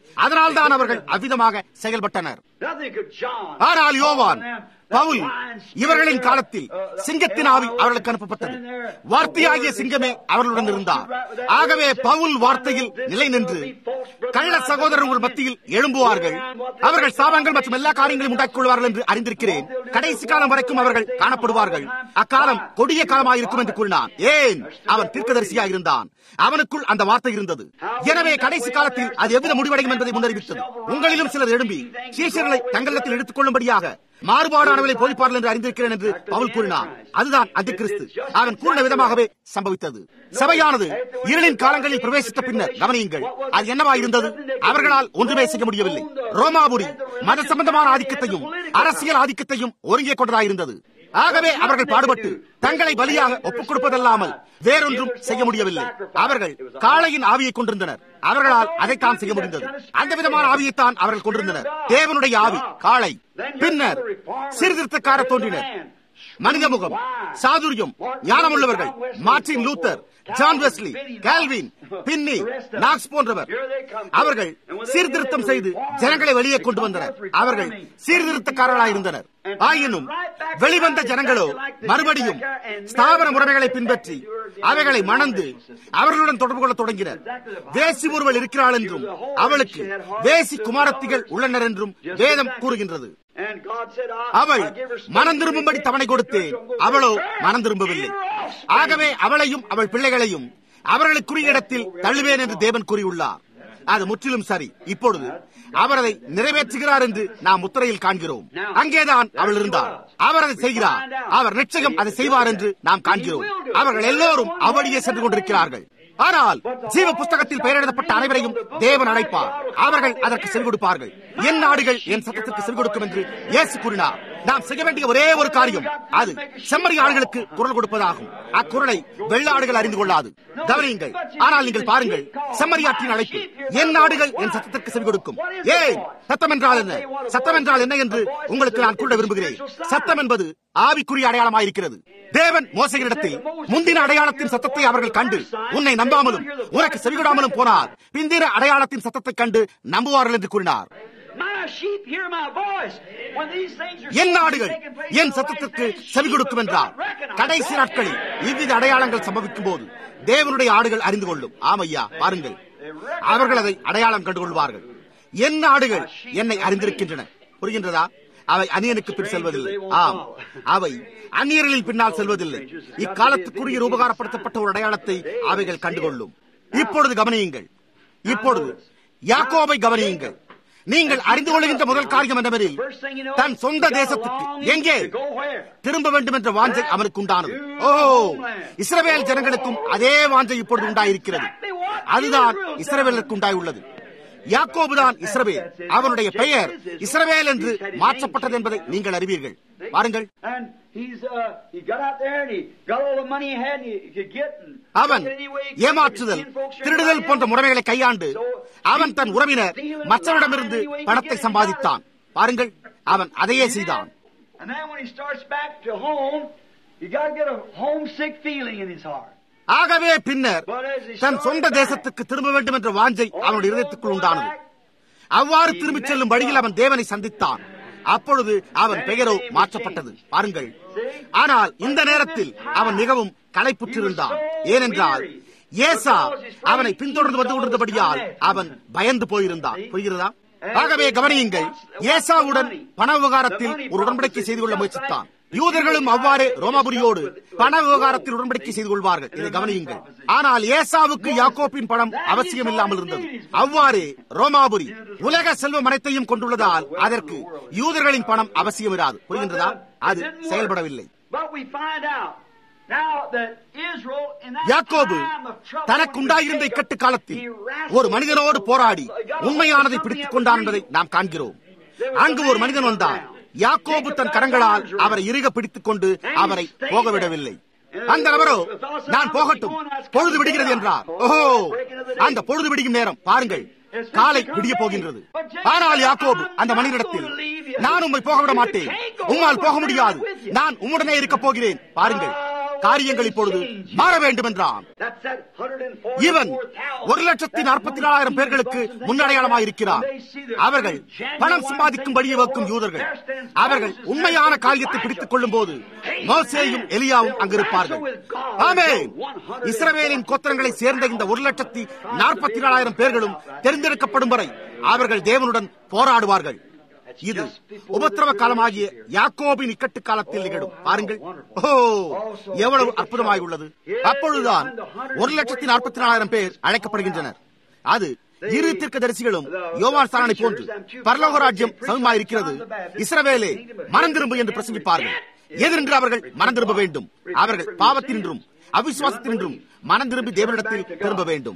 [SPEAKER 1] அதனால்தான் அவர்கள் அவ்விதமாக செயல்பட்டனர்
[SPEAKER 2] Nothing could John.
[SPEAKER 1] ஆனால் யோவான்
[SPEAKER 2] Them, that
[SPEAKER 1] Pavul
[SPEAKER 2] lion spirit
[SPEAKER 1] இவர்களின்
[SPEAKER 2] there,
[SPEAKER 1] காலத்தில்
[SPEAKER 2] uh,
[SPEAKER 1] சிங்கத்தின் ஆவி அவர்களுக்கு அனுப்பப்பட்டது
[SPEAKER 2] stand there,
[SPEAKER 1] வார்த்தையாகிய
[SPEAKER 2] the word
[SPEAKER 1] சிங்கமே
[SPEAKER 2] itself,
[SPEAKER 1] அவர்களுடன்
[SPEAKER 2] all
[SPEAKER 1] இருந்தார்
[SPEAKER 2] stood right with that
[SPEAKER 1] ஆகவே
[SPEAKER 2] word, said,
[SPEAKER 1] பவுல்
[SPEAKER 2] "I
[SPEAKER 1] வார்த்தையில்
[SPEAKER 2] know this
[SPEAKER 1] நிலை
[SPEAKER 2] will
[SPEAKER 1] நின்று
[SPEAKER 2] be false brothers
[SPEAKER 1] கள்ள
[SPEAKER 2] rise
[SPEAKER 1] சகோதரர்
[SPEAKER 2] up
[SPEAKER 1] உங்கள்
[SPEAKER 2] among
[SPEAKER 1] மத்தியில்
[SPEAKER 2] you.
[SPEAKER 1] எழும்புவார்கள்
[SPEAKER 2] Who and what they
[SPEAKER 1] அவர்கள்
[SPEAKER 2] will
[SPEAKER 1] சாபங்கள் மற்றும் எல்லா
[SPEAKER 2] do,
[SPEAKER 1] காரியங்களையும் உண்டாக்கிக் கொள்வார்கள் என்று அறிந்திருக்கிறேன் கடைசி காலம் வரைக்கும் அவர்கள் காணப்படுவார்கள் அக்காலம் கொடிய காலமாயிருக்கும் என்று கூறினான் ஏன் அவன் தீர்க்கதரிசியாக இருந்தான் அவனுக்குள் அந்த வார்த்தை இருந்தது எனவே கடைசி காலத்தில் அது எவ்வித முடிவடையும் என்பதை முன்னறிவித்தது உங்களிலும் சிலர் எழும்பி சீஷர்களை தங்களிடத்தில் எடுத்துக் கொள்ளும்படியாக மாறுபாடானவர்களை போதிப்பார்கள் என்று அறிந்திருக்கிறேன் என்று பவுல் கூறினான் அதுதான் அந்த கிறிஸ்து அவன் கூறின விதமாகவே சம்பவித்தது சபையானது இருளின் காலங்களில் பிரவேசித்த பின்னர் கவனியுங்கள் அது என்னவா இருந்தது அவர்களால் ஒன்றுமே செய்ய முடியவில்லை ரோமாபுரி மத சம்பந்தமான ஆதிக்கத்தையும் அரசியல் ஆதிக்கத்தையும் ஒருங்கே கொண்டதாயிருந்தது ஆகவே அவர்கள் பாடுபட்டு தங்களை பலியாக ஒப்புக் கொடுப்பதல்லாமல் வேறொன்றும் செய்ய முடியவில்லை அவர்கள் காளையின் ஆவியை கொண்டிருந்தனர் அவர்களால் அதைத்தான் செய்ய முடிந்தது அந்த விதமான ஆவியைத்தான் அவர்கள் கொண்டிருந்தனர் தேவனுடைய ஆவி காளை பின்னர் சீர்திருத்தக்கார தோன்றினர் மனித முகம் சாதுரியம் ஞானமுள்ளவர்கள் Martin Luther John Wesley Calvin Finney Knox போன்றவர் அவர்கள் சீர்திருத்தம் செய்து ஜனங்களை வெளியே கொண்டு வந்தனர் அவர்கள் சீர்திருத்தக்காரர்களாயிருந்தனர் ஆயினும் வெளிவந்த ஜனங்களோ மறுபடியும் ஸ்தாபன முறைமைகளை பின்பற்றி அவைகளை மணந்து அவர்களுடன் தொடர்பு கொள்ள தொடங்கினர் வேசி ஒருவள் இருக்கிறாள் என்றும் அவளுக்கு வேசி குமாரத்திகள் உள்ளனர் என்றும் வேதம் கூறுகின்றது
[SPEAKER 2] And God said, I,
[SPEAKER 1] அவள்
[SPEAKER 2] I give her spirit
[SPEAKER 1] மனம் திரும்பும்படி தவணை கொடுத்தேன் அவளோ மனம் திரும்பவில்லை ஆகவே அவளையும் அவள் பிள்ளைகளையும் அவர்களுக்குரிய இடத்தில் தள்ளுவேன் என்று தேவன் கூறியுள்ளார் அது முற்றிலும் சரி இப்பொழுது அவர் அதை நிறைவேற்றுகிறார் என்று நாம் முத்திரையில் காண்கிறோம் அங்கேதான் அவள் இருந்தார் அவர் அதை செய்கிறார் அவர் நிச்சயம் அதை செய்வார் என்று நாம் காண்கிறோம் அவர்கள் எல்லோரும் அவளியே சென்று கொண்டிருக்கிறார்கள் ஆனால் ஜீவ புஸ்தகத்தில் பெயரிடப்பட்ட அனைவரையும் தேவன் அழைப்பார் அவர்கள் அதற்கு செவி கொடுப்பார்கள் என் நாடுகள் என் சத்தத்திற்கு செவி கொடுக்கும் என்று இயேசு கூறினார் நாம் செய்ய வேண்டிய ஒரே ஒரு காரியம் அது செம்மறி ஆடுகளுக்கு குரல் கொடுப்பதாகும் அக்குரலை வெள்ளாடுகள் அறிந்து கொள்ளாது கவனியுங்கள் ஆனால் நீங்கள் பாருங்கள் செம்மறியாற்றின் அழைப்பு என் நாடுகள் என் சத்தத்திற்கு செவி கொடுக்கும் ஏன் சத்தம் என்றால் என்ன சத்தம் என்றால் என்ன என்று உங்களுக்கு நான் கூற விரும்புகிறேன் சத்தம் என்பது ஆவிக்குரிய அடையாளமாயிருக்கிறது தேவன் மோசையிடத்தில் முந்தின அடையாளத்தின் சத்தத்தை அவர்கள் கண்டு உன்னை நம்பாமலும் உனக்கு செவிகொடாமலும் போனார் பிந்தின அடையாளத்தின் சத்தத்தை கண்டு நம்புவார்கள் என்று கூறினார்
[SPEAKER 2] My sheep hear my voice. When these things are
[SPEAKER 1] என் நாடுகள் என் சத்தத்திற்கு செவி கொடுக்கும் என்றார் கடைசி நாட்களில் இவ்வித அடையாளங்கள் சம்பவிக்கும் போது தேவனுடைய ஆடுகள் அறிந்து கொள்ளும் ஆமையா பாருங்கள் அவர்கள் அதை அடையாளம் கண்டுகொள்வார்கள் என் ஆடுகள் என்னை அறிந்திருக்கின்றன புரிகின்றதா அவை அந்நியனுக்கு பின் செல்வதில்லை ஆம் அவை அந்நியர்களின் பின்னால் செல்வதில்லை இக்காலத்துக்குரிய உபகாரப்படுத்தப்பட்ட ஒரு அடையாளத்தை அவைகள் கண்டுகொள்ளும் இப்பொழுது கவனியுங்கள் இப்பொழுது யாக்கோபை கவனியுங்கள் நீங்கள் அறிந்து கொள்கின்ற முதல் காரியம் என்னவெனில் தன் சொந்த தேசத்துக்கு எங்கே திரும்ப வேண்டும் என்ற வாஞ்சை அவனுக்கு உண்டானது ஓ இஸ்ரவேல் ஜனங்களுக்கும் அதே வாஞ்சை இப்பொழுது உண்டாயிருக்கிறது அதுதான் இஸ்ரவேலுக்கு உண்டாயுள்ளது யாக்கோபுதான் இஸ்ரவேல் அவனுடைய பெயர் இஸ்ரவேல் என்று மாற்றப்பட்டது என்பதை நீங்கள் அறிவீர்கள் பாருங்கள்
[SPEAKER 2] And he's uh, he got out there and he got all the money he had and he could get and
[SPEAKER 1] அவன்
[SPEAKER 2] took it any way he could.
[SPEAKER 1] ஏமாற்றுதல்
[SPEAKER 2] His folks shared
[SPEAKER 1] திருடுதல்
[SPEAKER 2] it
[SPEAKER 1] போன்ற
[SPEAKER 2] out.
[SPEAKER 1] முறைகளை கையாண்டு அவன் தன் உறவினர் மற்றவரிடமிருந்து பணத்தை சம்பாதித்தான் பாருங்கள் அவன் அதையே செய்தான்
[SPEAKER 2] And then when he starts back to home, you got to get a homesick feeling in his heart.
[SPEAKER 1] ஆகவே பின்னர் தன் சொந்த தேசத்துக்கு திரும்ப வேண்டும் என்ற வாஞ்சை அவனுடைய இதயத்துக்குள் உண்டானது அவ்வாறு திரும்பிச் செல்லும் வழியில் அவன் தேவனை சந்தித்தான் அப்பொழுது அவன் பெயரோ மாற்றப்பட்டது பாருங்கள் ஆனால் இந்த நேரத்தில் அவன் மிகவும் களைப்புற்றிருந்தான் ஏனென்றால் ஏசா அவனை பின்தொடர்ந்து வந்து கொண்டிருந்தபடியால் அவன் பயந்து போயிருந்தான் புரிகிறதா ஆகவே கவனியுங்கள் ஏசாவுடன் பண விவகாரத்தில் ஒரு உடன்படிக்கை செய்து கொள்ள முயற்சித்தான் யூதர்களும் அவ்வாறே ரோமாபுரியோடு பண விவகாரத்தில் உடன்படிக்கை செய்து கொள்வார்கள் இதை கவனியுங்கள் ஆனால் ஏசாவுக்கு யாக்கோப்பின் பணம் அவசியம் இல்லாமல் இருந்தது அவ்வாறே ரோமாபுரி உலக செல்வம் அனைத்தையும் கொண்டுள்ளதால் அதற்கு யூதர்களின் பணம் அவசியம் இராது புரிகின்றதா அது செயல்படவில்லை
[SPEAKER 2] But we find out now that Israel in that
[SPEAKER 1] யாக்கோபு
[SPEAKER 2] time of trouble
[SPEAKER 1] தனக்குண்டாயிருந்த இக்கட்டு காலத்தில் ஒரு மனிதனோடு போராடி உண்மையானதை பிடித்துக் கொண்டான் என்பதை நாம் காண்கிறோம் அங்கு ஒரு மனிதன் வந்தான் யாக்கோபு தன் கரங்களால் அவரை இறுக பிடித்துக் கொண்டு அவரை போக விடவில்லை அந்த நபரோ நான் போகட்டும் பொழுது விடுகிறது என்றார் ஓஹோ அந்த பொழுது விடியும் நேரம் பாருங்கள் காலை விடிய போகின்றது ஆனால் யாக்கோபு அந்த மனிதனிடத்தில் நான் உம்மை போக விட மாட்டேன் உம்மால் போக முடியாது நான் உம்முடனே இருக்க போகிறேன் பாருங்கள் காரியங்கள் இப்பொழுது மாற வேண்டும் என்றான் இவன் ஒரு லட்சத்தி நாற்பத்தி நாலாயிரம் பேர்களுக்கு முன்னடையாளமாக இருக்கிறார் அவர்கள் பணம் சம்பாதிக்கும் வழியை வைக்கும் யூதர்கள் அவர்கள் உண்மையான காரியத்தை பிடித்துக் கொள்ளும் போது மோசேயும் எலியாவும் அங்கிருப்பார்கள் ஆமே இஸ்ரவேலின் கோத்திரங்களை சேர்ந்த இந்த ஒரு லட்சத்தி நாற்பத்தி நாலாயிரம் பேர்களும் தெரிந்தெடுக்கப்படும் வரை அவர்கள் தேவனுடன் போராடுவார்கள் இது உபத்திரவ காலமாகிய யாக்கோபின் இக்கட்டு காலத்தில் நிகழும் பாருங்கள் ஓ எவ்வளவு அற்புதமாய் உள்ளது அப்பொழுதுதான் ஒரு லட்சத்தி நாற்பத்தி நாலாயிரம் பேர் அழைக்கப்படுகின்றனர் அது இரு தீர்க்க தரிசிகளும் யோவான் சாரணை போன்று பரலோக ராஜ்யம் சமமாயிருக்கிறது இஸ்ரவேலே மனம் திரும்பு என்று பிரசங்கிப்பார்கள் எதிரென்று அவர்கள் மனம் திரும்ப வேண்டும் அவர்கள் பாவத்தினின்றும் அவிசுவாசத்தினின்றும் மனம் திரும்பி தேவனிடத்தில் திரும்ப வேண்டும்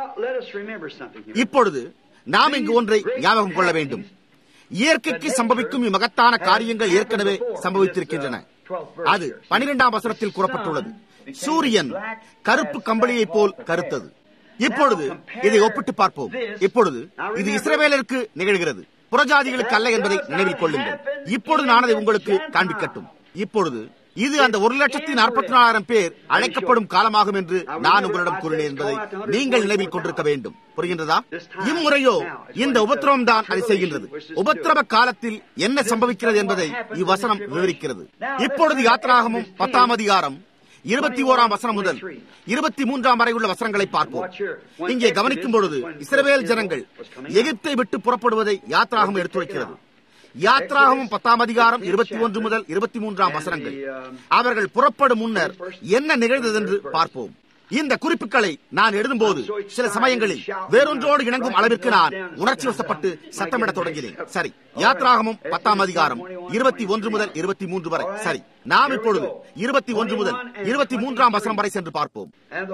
[SPEAKER 1] இப்பொழுது நாம் இங்கு ஒன்றை ஞாபகம் கொள்ள வேண்டும் இயற்கைக்கு சம்பவிக்கும் இம்மகத்தான காரியங்கள் ஏற்கனவே சம்பவித்திருக்கின்றன அது பனிரெண்டாம் வசனத்தில் கூறப்பட்டுள்ளது சூரியன் கருப்பு கம்பளியைப் போல் கருத்தது இப்பொழுது இதை ஒப்பிட்டு பார்ப்போம் இப்பொழுது இது இஸ்ரவேலருக்கு நிகழ்கிறது புறஜாதிகளுக்கு அல்ல என்பதை நினைவில் கொள்ளுங்கள் இப்பொழுது நான் அதை உங்களுக்கு காண்பிக்கட்டும் இப்பொழுது இது அந்த ஒரு லட்சத்தி நாற்பத்தி நாலாயிரம் பேர் அழைக்கப்படும் காலமாகும் என்று நான் உங்களிடம் கூறினேன் என்பதை நீங்கள் நினைவில் கொண்டிருக்க வேண்டும் புரிகின்றதா இம்முறையோ இந்த உபத்திரவம் தான் அதை செய்கின்றது உபத்திரவ காலத்தில் என்ன சம்பவிக்கிறது என்பதை இவ்வசனம் விவரிக்கிறது இப்பொழுது யாத்திராகமும் பத்தாம் அதிகாரம் இருபத்தி ஓராம் வசனம் முதல் இருபத்தி மூன்றாம் வரை உள்ள வசனங்களை பார்ப்போம் இங்கே கவனிக்கும் பொழுது இஸ்ரவேல் ஜனங்கள் எகிப்தை விட்டு புறப்படுவதை யாத்திராகம் எடுத்துரைக்கிறது யாத்ராகமும் பத்தாம் அதிகாரம் இருபத்தி ஒன்று முதல் இருபத்தி மூன்றாம் வசனங்கள் அவர்கள் புறப்படும் முன்னர் என்ன நிகழ்ந்தது என்று பார்ப்போம் இந்த குறிப்புகளை நான் எழுதும்போது சில சமயங்களில் வேறொன்றோடு இணங்கும் அளவிற்கு நான் உணர்ச்சி வசப்பட்டு சத்தமிட தொடங்கினேன் சரி யாத்ராகமும் பத்தாம் அதிகாரம் இருபத்தி ஒன்று முதல் இருபத்தி மூன்று வரை சரி நாம் இப்பொழுது இருபத்தி ஒன்று முதல் இருபத்தி மூன்றாம் வசனம் வரை சென்று பார்ப்போம்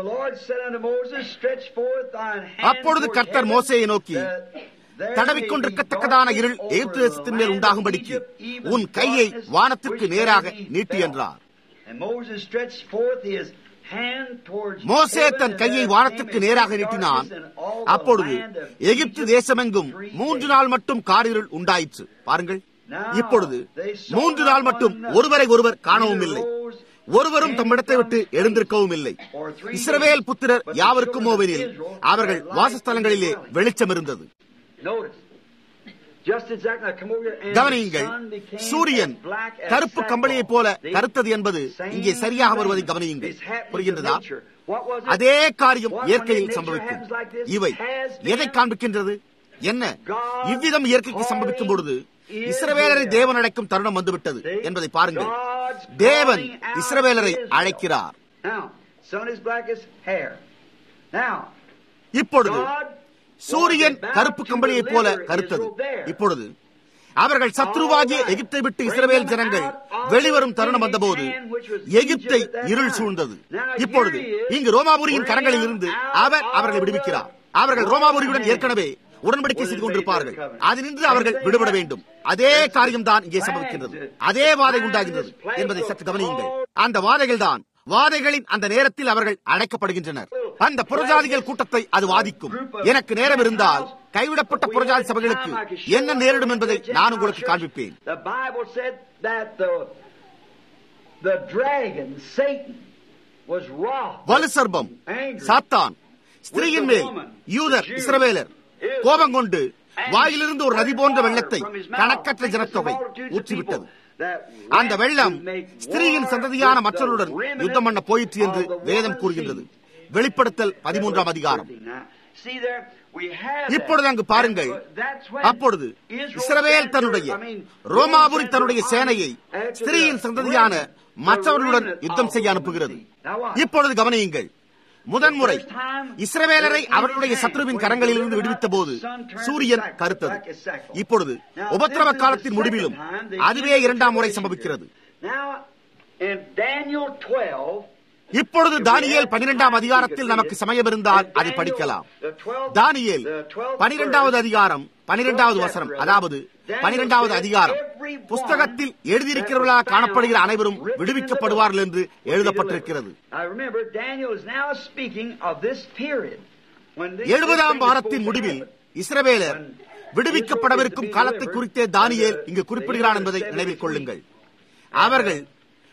[SPEAKER 1] அப்பொழுது கர்த்தர் மோசையை நோக்கி தடவிக்கொண்டிருக்கத்தக்கதான இருள் எகிப்து தேசத்தின் மேல் உண்டாகும்படிக்கு உன் கையை வானத்திற்கு நேராக நீட்டி என்றார் மோசே தன் கையை வானத்திற்கு நேராக நீட்டினான் அப்பொழுது எகிப்து தேசமெங்கும் மூன்று நாள் மட்டும் காரிருள் உண்டாயிற்று பாருங்கள் இப்பொழுது மூன்று நாள் மட்டும் ஒருவரை ஒருவர் காணவும் இல்லை ஒருவரும் தம்மிடத்தை விட்டு எழுந்திருக்கவும் இல்லை இஸ்ரவேல் புத்திரர் யாவருக்கும் ஓவெனில் அவர்கள் வாசஸ்தலங்களிலே வெளிச்சம் இருந்தது கவனியுங்கள் சூரியன் கருப்பு கம்பளியை போல கருத்தது என்பது இங்கே சரியாக வருவதை கவனியுங்கள் புரிகின்றதா அதே காரியம் இயற்கையில் சம்பவிக்கும் இவை எதை காண்பிக்கின்றது என்ன இவ்விதம் இயற்கைக்கு சம்பவிக்கும் பொழுது இஸ்ரவேலரை தேவன் அழைக்கும் தருணம் வந்துவிட்டது என்பதை பாருங்கள் தேவன் இஸ்ரவேலரை அழைக்கிறார் இப்பொழுது சூரியன் கருப்பு கம்பளியைப் போல கருத்தது இப்பொழுது அவர்கள் சத்ருவாகிய எகிப்தை விட்டு இஸ்ரவேல் ஜனங்கள் வெளிவரும் தருணம் வந்தபோது எகிப்தை இருள் சூழ்ந்தது இப்பொழுது இங்கு ரோமாபுரியின் கரங்களில் இருந்து அவர் அவர்களை விடுவிக்கிறார் அவர்கள் ரோமாபுரியுடன் ஏற்கனவே உடன்படிக்கை செய்து கொண்டிருப்பார்கள் அதினின்று அவர்கள் விடுபட வேண்டும் அதே காரியம் தான் இங்கே சம்பவிக்கின்றது அதே வாதை உண்டாகின்றது என்பதை சற்று கவனியுங்கள் அந்த வாதைகள் தான் வாதைகளின் அந்த நேரத்தில் அவர்கள் அழைக்கப்படுகின்றனர் அந்த புறஜாதிகள் கூட்டத்தை அது வாதிக்கும் எனக்கு நேரம் இருந்தால் கைவிடப்பட்ட புறஜாதி சபைகளுக்கு என்ன நேரிடும் என்பதை நான் உங்களுக்கு காண்பிப்பேன் வலு சர்பம் சாத்தான் ஸ்திரீயின் மேல் யூதர் இஸ்ரவேலர் கோபம் கொண்டு வாயிலிருந்து ஒரு நதி போன்ற வெள்ளத்தை கணக்கற்ற ஜனத்தொகை ஊற்றிவிட்டது அந்த வெள்ளம் ஸ்திரீயின் சந்ததியான மற்றவருடன் யுத்தம் பண்ண போயிற்று என்று வேதம் கூறுகின்றது வெளிப்படுத்தல் பதிமூன்றாம் அதிகாரம் இப்பொழுது அங்கு பாருங்கள் அப்பொழுது இஸ்ரவேல் தன்னுடைய ரோமாபுரி தன்னுடைய சேனையை ஸ்திரீயின் சந்ததியான மற்றவர்களுடன் யுத்தம் செய்ய அனுப்புகிறது இப்பொழுது கவனியுங்கள் முதன்முறை இஸ்ரவேலரை அவர்களுடைய சத்ருவின் கரங்களில் இருந்து விடுவித்த போது சூரியன் கருத்தது இப்பொழுது உபத்திரவ காலத்தின் முடிவிலும் அதுவே இரண்டாம் முறை சம்பவிக்கிறது இப்பொழுது தானியேல் பனிரெண்டாம் அதிகாரத்தில் நமக்கு சமயம் இருந்தால் அதை படிக்கலாம் தானியேல் பனிரெண்டாவது அதிகாரம் பனிரெண்டாவது வசனம் அதாவது பனிரெண்டாவது அதிகாரம் புஸ்தகத்தில் எழுதியிருக்கிறவர்களாக காணப்படுகிற அனைவரும் விடுவிக்கப்படுவார்கள் என்று எழுதப்பட்டிருக்கிறது எழுபதாம் வாரத்தின் முடிவில் இஸ்ரவேலர் விடுவிக்கப்படவிருக்கும் காலத்தை குறித்தே தானியேல் இங்கு குறிப்பிடுகிறான் என்பதை நினைவில் கொள்ளுங்கள் அவர்கள்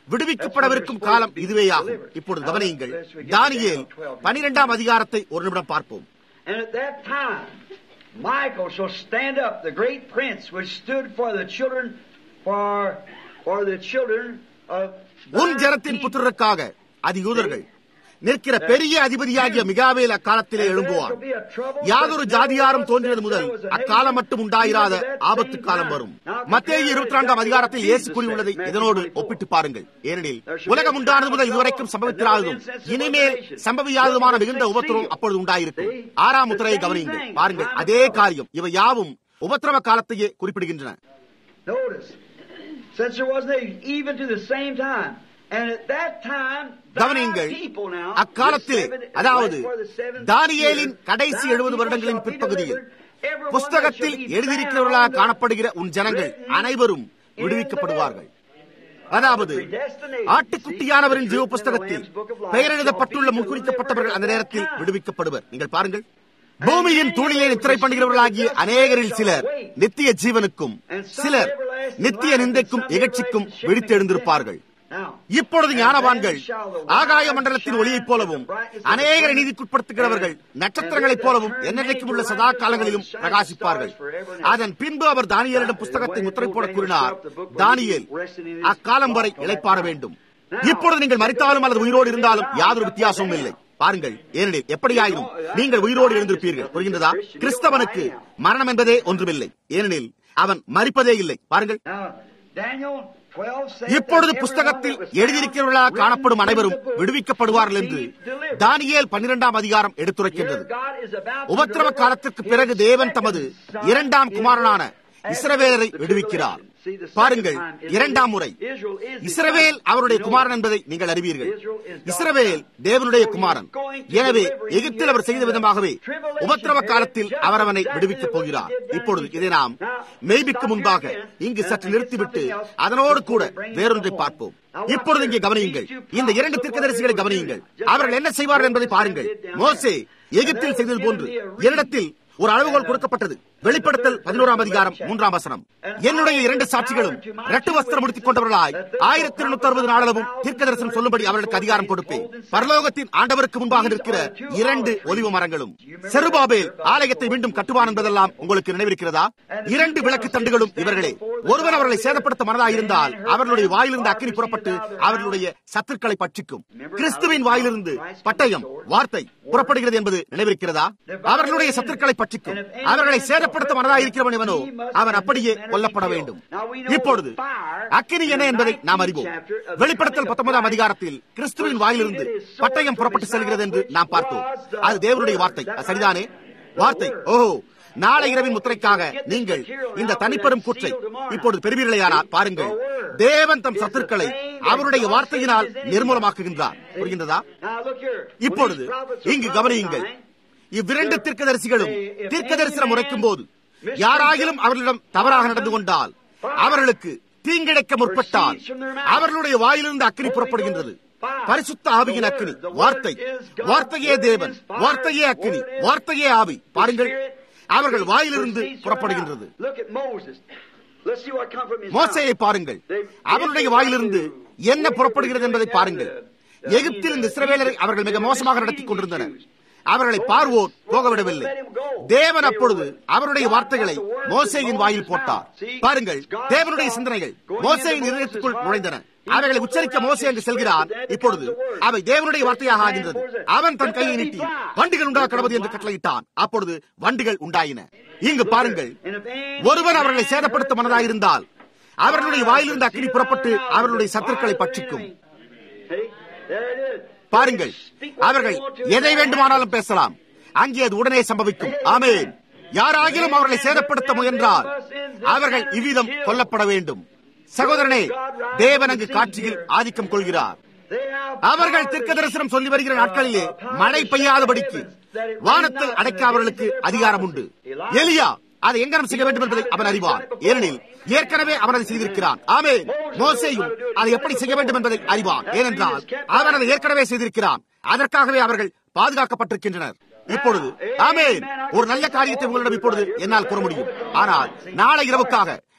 [SPEAKER 1] விடுவிக்கப்படவிருக்கும் காலம் இதுவேயாகும் இப்பொழுது கவனியுங்கள் தானியேல் பனிரெண்டாம் அதிகாரத்தை ஒரு நிமிடம் பார்ப்போம்
[SPEAKER 2] And at that time, Michael shall stand up, the great prince which stood for the children, for, for the children of
[SPEAKER 1] உன்
[SPEAKER 2] thy
[SPEAKER 1] ஜனத்தின்
[SPEAKER 2] people.
[SPEAKER 1] புத்திரருக்காக அது யூதர்கள் நிற்கிற பெரிய அதிபதியாகிய மிகாவேல் அக்காலத்திலே எழும்புவார் யாதொரு ஜாதியாரும் தோன்றியது முதல் அக்காலம் மட்டும் உண்டாயிராத ஆபத்து காலம் வரும் மத்திய இருபத்தி நான்காம் அதிகாரத்தில் இயேசு கூறியுள்ளதை இதனோடு ஒப்பிட்டு பாருங்கள் ஏனெனில் உலகம் உண்டானது முதல் இதுவரைக்கும் சம்பவித்திராததும் இனிமேல் சம்பவியாததுமான மிகுந்த உபத்திரவம் அப்பொழுது உண்டாயிருக்கும் ஆறாம் முத்திரையை கவனியுங்கள் பாருங்கள் அதே காரியம் இவை யாவும் உபத்திரவ காலத்தையே குறிப்பிடுகின்றன
[SPEAKER 2] Notice, since there wasn't even to the same time, and at that time, thy
[SPEAKER 1] கவனியுங்கள்
[SPEAKER 2] people now,
[SPEAKER 1] அக்காலத்திலே
[SPEAKER 2] the seven-
[SPEAKER 1] அதாவது
[SPEAKER 2] right for the seventh
[SPEAKER 1] தானியேலின்
[SPEAKER 2] year,
[SPEAKER 1] கடைசி
[SPEAKER 2] thy
[SPEAKER 1] எழுபது
[SPEAKER 2] people
[SPEAKER 1] வருடங்களின்
[SPEAKER 2] shall be
[SPEAKER 1] பிற்பகுதியில்
[SPEAKER 2] delivered, everyone
[SPEAKER 1] புஸ்தகத்தில்
[SPEAKER 2] that shall be
[SPEAKER 1] எழுதியிருக்கிறவர்களாக
[SPEAKER 2] found
[SPEAKER 1] காணப்படுகிற உன் ஜனங்கள்
[SPEAKER 2] written
[SPEAKER 1] அனைவரும்
[SPEAKER 2] in
[SPEAKER 1] விடுவிக்கப்படுவார்கள்
[SPEAKER 2] the
[SPEAKER 1] அதாவது
[SPEAKER 2] predestinated.
[SPEAKER 1] ஆட்டுக்குட்டியானவரின்
[SPEAKER 2] See,
[SPEAKER 1] ஜீவ
[SPEAKER 2] it's written in the
[SPEAKER 1] புஸ்தகத்தில்
[SPEAKER 2] Lamb's Book of Life,
[SPEAKER 1] பெயர் எழுதப்பட்டுள்ள
[SPEAKER 2] shall be
[SPEAKER 1] முன்குறிக்கப்பட்டவர்கள் அந்த
[SPEAKER 2] delivered
[SPEAKER 1] நேரத்தில்
[SPEAKER 2] at that time.
[SPEAKER 1] விடுவிக்கப்படுவர் நீங்கள் பாருங்கள் பூமியின் தூளிலே நித்திரை பண்ணுகிறவர்களாகிய அநேகரில் சிலர் நித்திய ஜீவனுக்கும் சிலர் நித்திய நிந்தைக்கும் இகழ்ச்சிக்கும் விழித்தெழுந்திருப்பார்கள்
[SPEAKER 2] Now,
[SPEAKER 1] இப்பொழுது ஞானவான்கள் ஆகாய மண்டலத்தின் ஒளியைப் போலவும் அநேகரை நீதிக்குட்படுத்துகிறவர்கள் நட்சத்திரங்களைப் போலவும் என்னென்னைக்கும் உள்ள சதா காலங்களிலும் பிரகாசிப்பார்கள் அதன் பின்பு அவர் தானியலிடம் புஸ்தகத்தை முத்திரை போட கூறினார் தானியேல் அக்காலம் வரை இளைப்பாற வேண்டும் இப்பொழுது நீங்கள் மறித்தாலும் அல்லது உயிரோடு இருந்தாலும் யாதொரு வித்தியாசமும் இல்லை பாருங்கள் ஏனெனில் எப்படியாயினும் நீங்கள் உயிரோடு எழுந்திருப்பீர்கள் புரிகின்றதா கிறிஸ்தவனுக்கு மரணம் என்பதே ஒன்றுமில்லை ஏனெனில் அவன் மறிப்பதே இல்லை பாருங்கள்
[SPEAKER 2] now, Daniel 12 said
[SPEAKER 1] இப்பொழுது
[SPEAKER 2] that
[SPEAKER 1] புஸ்தகத்தில்
[SPEAKER 2] everyone that was
[SPEAKER 1] எழுதியிருக்கிறவர்களாக
[SPEAKER 2] found
[SPEAKER 1] காணப்படும்
[SPEAKER 2] written in
[SPEAKER 1] அனைவரும்
[SPEAKER 2] the book
[SPEAKER 1] விடுவிக்கப்படுவார்கள்
[SPEAKER 2] will
[SPEAKER 1] என்று
[SPEAKER 2] be delivered.
[SPEAKER 1] தானியேல் பன்னிரெண்டாம் அதிகாரம்
[SPEAKER 2] Here
[SPEAKER 1] எடுத்துரைக்கின்றது
[SPEAKER 2] God is about to
[SPEAKER 1] உபத்திரவ
[SPEAKER 2] deliver
[SPEAKER 1] காலத்திற்கு
[SPEAKER 2] his
[SPEAKER 1] பிறகு தேவன்
[SPEAKER 2] second
[SPEAKER 1] தமது
[SPEAKER 2] son,
[SPEAKER 1] இரண்டாம் குமாரனான
[SPEAKER 2] Israel,
[SPEAKER 1] இஸ்ரவேலரை
[SPEAKER 2] after the
[SPEAKER 1] விடுவிக்கிறார்
[SPEAKER 2] tribulation. See, the second
[SPEAKER 1] பாருங்கள்
[SPEAKER 2] time Israel
[SPEAKER 1] இரண்டாம்
[SPEAKER 2] is-
[SPEAKER 1] முறை
[SPEAKER 2] Israel is his
[SPEAKER 1] Israel
[SPEAKER 2] son.
[SPEAKER 1] அவருடைய
[SPEAKER 2] You know
[SPEAKER 1] குமாரன்
[SPEAKER 2] it.
[SPEAKER 1] என்பதை நீங்கள் அறிவீர்கள்
[SPEAKER 2] Israel is God's
[SPEAKER 1] Israel
[SPEAKER 2] son.
[SPEAKER 1] தேவனுடைய
[SPEAKER 2] So he is
[SPEAKER 1] Kumaran
[SPEAKER 2] going to
[SPEAKER 1] எனவே
[SPEAKER 2] deliver him
[SPEAKER 1] எகிப்தில் அவர்
[SPEAKER 2] here
[SPEAKER 1] செய்த
[SPEAKER 2] in the
[SPEAKER 1] விதமாகவே
[SPEAKER 2] tribulation
[SPEAKER 1] உபத்திரவ
[SPEAKER 2] period,
[SPEAKER 1] காலத்தில்
[SPEAKER 2] just
[SPEAKER 1] அவர் அவனை
[SPEAKER 2] exactly
[SPEAKER 1] விடுவிக்கப்
[SPEAKER 2] the way he
[SPEAKER 1] போகிறார்
[SPEAKER 2] did that
[SPEAKER 1] இப்பொழுது
[SPEAKER 2] in
[SPEAKER 1] இதை நாம்
[SPEAKER 2] Now,
[SPEAKER 1] மெய்பிக்கு
[SPEAKER 2] stop
[SPEAKER 1] முன்பாக
[SPEAKER 2] here again,
[SPEAKER 1] இங்கு
[SPEAKER 2] and
[SPEAKER 1] சற்று
[SPEAKER 2] get
[SPEAKER 1] நிறுத்திவிட்டு
[SPEAKER 2] something else
[SPEAKER 1] அதனோடு கூட
[SPEAKER 2] before we bring
[SPEAKER 1] வேறொன்றை
[SPEAKER 2] it home.
[SPEAKER 1] பார்ப்போம்
[SPEAKER 2] Now, watch
[SPEAKER 1] இப்பொழுது இங்கே
[SPEAKER 2] here.
[SPEAKER 1] கவனியுங்கள்
[SPEAKER 2] These two
[SPEAKER 1] இந்த இரண்டு
[SPEAKER 2] prophets,
[SPEAKER 1] தீர்க்கதரிசிகளை
[SPEAKER 2] what they were
[SPEAKER 1] கவனியுங்கள்
[SPEAKER 2] doing, just
[SPEAKER 1] அவர்கள்
[SPEAKER 2] like
[SPEAKER 1] என்ன செய்வார்கள் என்பதை
[SPEAKER 2] Moses
[SPEAKER 1] பாருங்கள்
[SPEAKER 2] did down
[SPEAKER 1] மோசே
[SPEAKER 2] there.
[SPEAKER 1] எகிப்தில்
[SPEAKER 2] And
[SPEAKER 1] செய்தது
[SPEAKER 2] there was
[SPEAKER 1] போன்று
[SPEAKER 2] given me a reading.
[SPEAKER 1] என்னிடத்தில் ஒரு அளவுகோல் கொடுக்கப்பட்டது வெளிப்படுத்தல் பதினோராம் அதிகாரம் மூன்றாம் வசனம் என்னுடைய இரண்டு சாட்சிகளும் இரட்டு வஸ்திரம் முடித்துக் கொண்டவர்களாய் ஆயிரத்தி இருநூத்தி அறுபது நாளளவும் தீர்க்க தரிசனம் சொல்லும்படி அவர்களுக்கு அதிகாரம் கொடுப்பேன் பரலோகத்தின் ஆண்டவருக்கு முன்பாக நிற்கிற இரண்டு ஒலிவு மரங்களும் செருபாபேல் ஆலயத்தை மீண்டும் கட்டுவான் என்பதெல்லாம் உங்களுக்கு நினைவிருக்கிறதா இரண்டு விளக்கு தண்டுகளும் இவர்களே ஒருவன் அவர்களை சேதப்படுத்த மனதாக இருந்தால் அவர்களுடைய வாயிலிருந்து அக்கினி புறப்பட்டு அவர்களுடைய சத்துருக்களை பட்சிக்கும் கிறிஸ்துவின் வாயிலிருந்து பட்டயம் வார்த்தை புறப்படுகிறது என்பது நினைவிருக்கிறதா அவர்களுடைய சத்துருக்களை பட்சிக்கும் அவர்களை சேதப்படுத்த மனதாக இருக்கிறவன் இவனோ அவன் அப்படியே கொல்லப்பட வேண்டும் இப்பொழுது அக்கினி என்ன என்பதை நாம் அறிவோம் வெளிப்படுத்தல் பத்தொன்பதாம் அதிகாரத்தில் கிறிஸ்துவின் வாயிலிருந்து பட்டயம் புறப்பட்டு செல்கிறது என்று நாம் பார்த்தோம் அது தேவனுடைய வார்த்தை அது சரிதானே வார்த்தை ஓஹோ நாளை இரவின் முத்திரைக்காக நீங்கள் இந்த தனிப்பெரும் கூற்றை இப்பொழுது பெறுவீர்களேயானால் பாருங்கள் தேவன் தம் சத்துருக்களை அவருடைய வார்த்தையினால் நிர்மூலமாக்குகின்றார் புரிகின்றதா
[SPEAKER 2] Now, look here. When
[SPEAKER 1] இப்பொழுது
[SPEAKER 2] these prophets were
[SPEAKER 1] இங்கு கவனியுங்கள்
[SPEAKER 2] prophesying,
[SPEAKER 1] இவ்விரண்டு தீர்க்கதரிசிகளும் தீர்க்கதரிசனம் உரைக்கும் போது யாராகிலும் அவர்களிடம் தவறாக நடந்து கொண்டால் அவர்களுக்கு தீங்கிழைக்க முற்பட்டால் அவர்களுடைய வாயிலிருந்து அக்கினி புறப்படுகின்றது பரிசுத்த ஆவியின் அக்கினி வார்த்தை வார்த்தையே தேவன் வார்த்தையே அக்கினி வார்த்தையே ஆவி பாருங்கள் அவர்கள் வாயிலிருந்து புறப்படுகின்றது
[SPEAKER 2] Look at Moses. Let's see what come from his
[SPEAKER 1] மோசையை
[SPEAKER 2] mouth.
[SPEAKER 1] பாருங்கள் அவருடைய வாயிலிருந்து என்ன புறப்படுகிறது என்பதை பாருங்கள் எகிப்தில் இந்த இஸ்ரவேலரை அவர்கள் மிக மோசமாக நடத்திக் கொண்டிருந்தனர் அவர்களை பார்வோர் போகவிடவில்லை தேவன் அப்பொழுது அவருடைய வார்த்தைகளை மோசேயின் வாயில் போட்டார் பாருங்கள் தேவனுடைய சிந்தனைகள் மோசேயின் இதயத்துக்குள் நுழைந்தன அவைகளை உச்சரிக்க மோசே அங்கு செல்கிறான் இப்பொழுது அவை தேவனுடைய வார்த்தையாக ஆகின்றது அவன் தன் கையை நீட்டி வண்டிகள் உண்டாக கடவுது என்று கட்டளையிட்டான் அப்பொழுது வண்டிகள் உண்டாயின இங்கு பாருங்கள் ஒருவன் அவர்களை சேதப்படுத்த மனதாயிருந்தால் அவர்களுடைய வாயிலிருந்து அக்கினி புறப்பட்டு அவர்களுடைய சத்துருக்களை பட்சிக்கும்
[SPEAKER 2] See? There it is.
[SPEAKER 1] பாருங்கள் அவர்கள் எதை வேண்டுமானாலும் பேசலாம் அங்கே அது உடனே சம்பவிக்கும் ஆமென் யாராகிலும் அவர்களை சேதப்படுத்த முயன்றால் அவர்கள் இவ்விதம் கொல்லப்பட வேண்டும் சகோதரனே தேவன் அங்கு காட்சியில் ஆதிக்கம் கொள்கிறார்
[SPEAKER 2] They have
[SPEAKER 1] அவர்கள் தீர்க்க தரிசனம் சொல்லி வருகிற நாட்களிலே மழை பெய்யாதபடிக்கு வானத்தை அடைக்க அவர்களுக்கு அதிகாரம் உண்டு எலியா அதை எங்கனம் செய்ய வேண்டும் என்பதை அவன் அறிவான் ஏனெனில் ஏற்கனவே அவன் அதை செய்திருக்கிறான் ஆமே மோசேயும் அதை எப்படி செய்ய வேண்டும் என்பதை அறிவான் ஏனென்றால் அவன் அதை ஏற்கனவே செய்திருக்கிறான் அதற்காகவே அவர்கள் பாதுகாக்கப்பட்டிருக்கின்றனர் இப்பொழுது ஆமேன் ஒரு நல்ல காரியத்தை உங்களிடம் இப்பொழுது என்னால் கூற முடியும் ஆனால் நாளை இரவுக்காக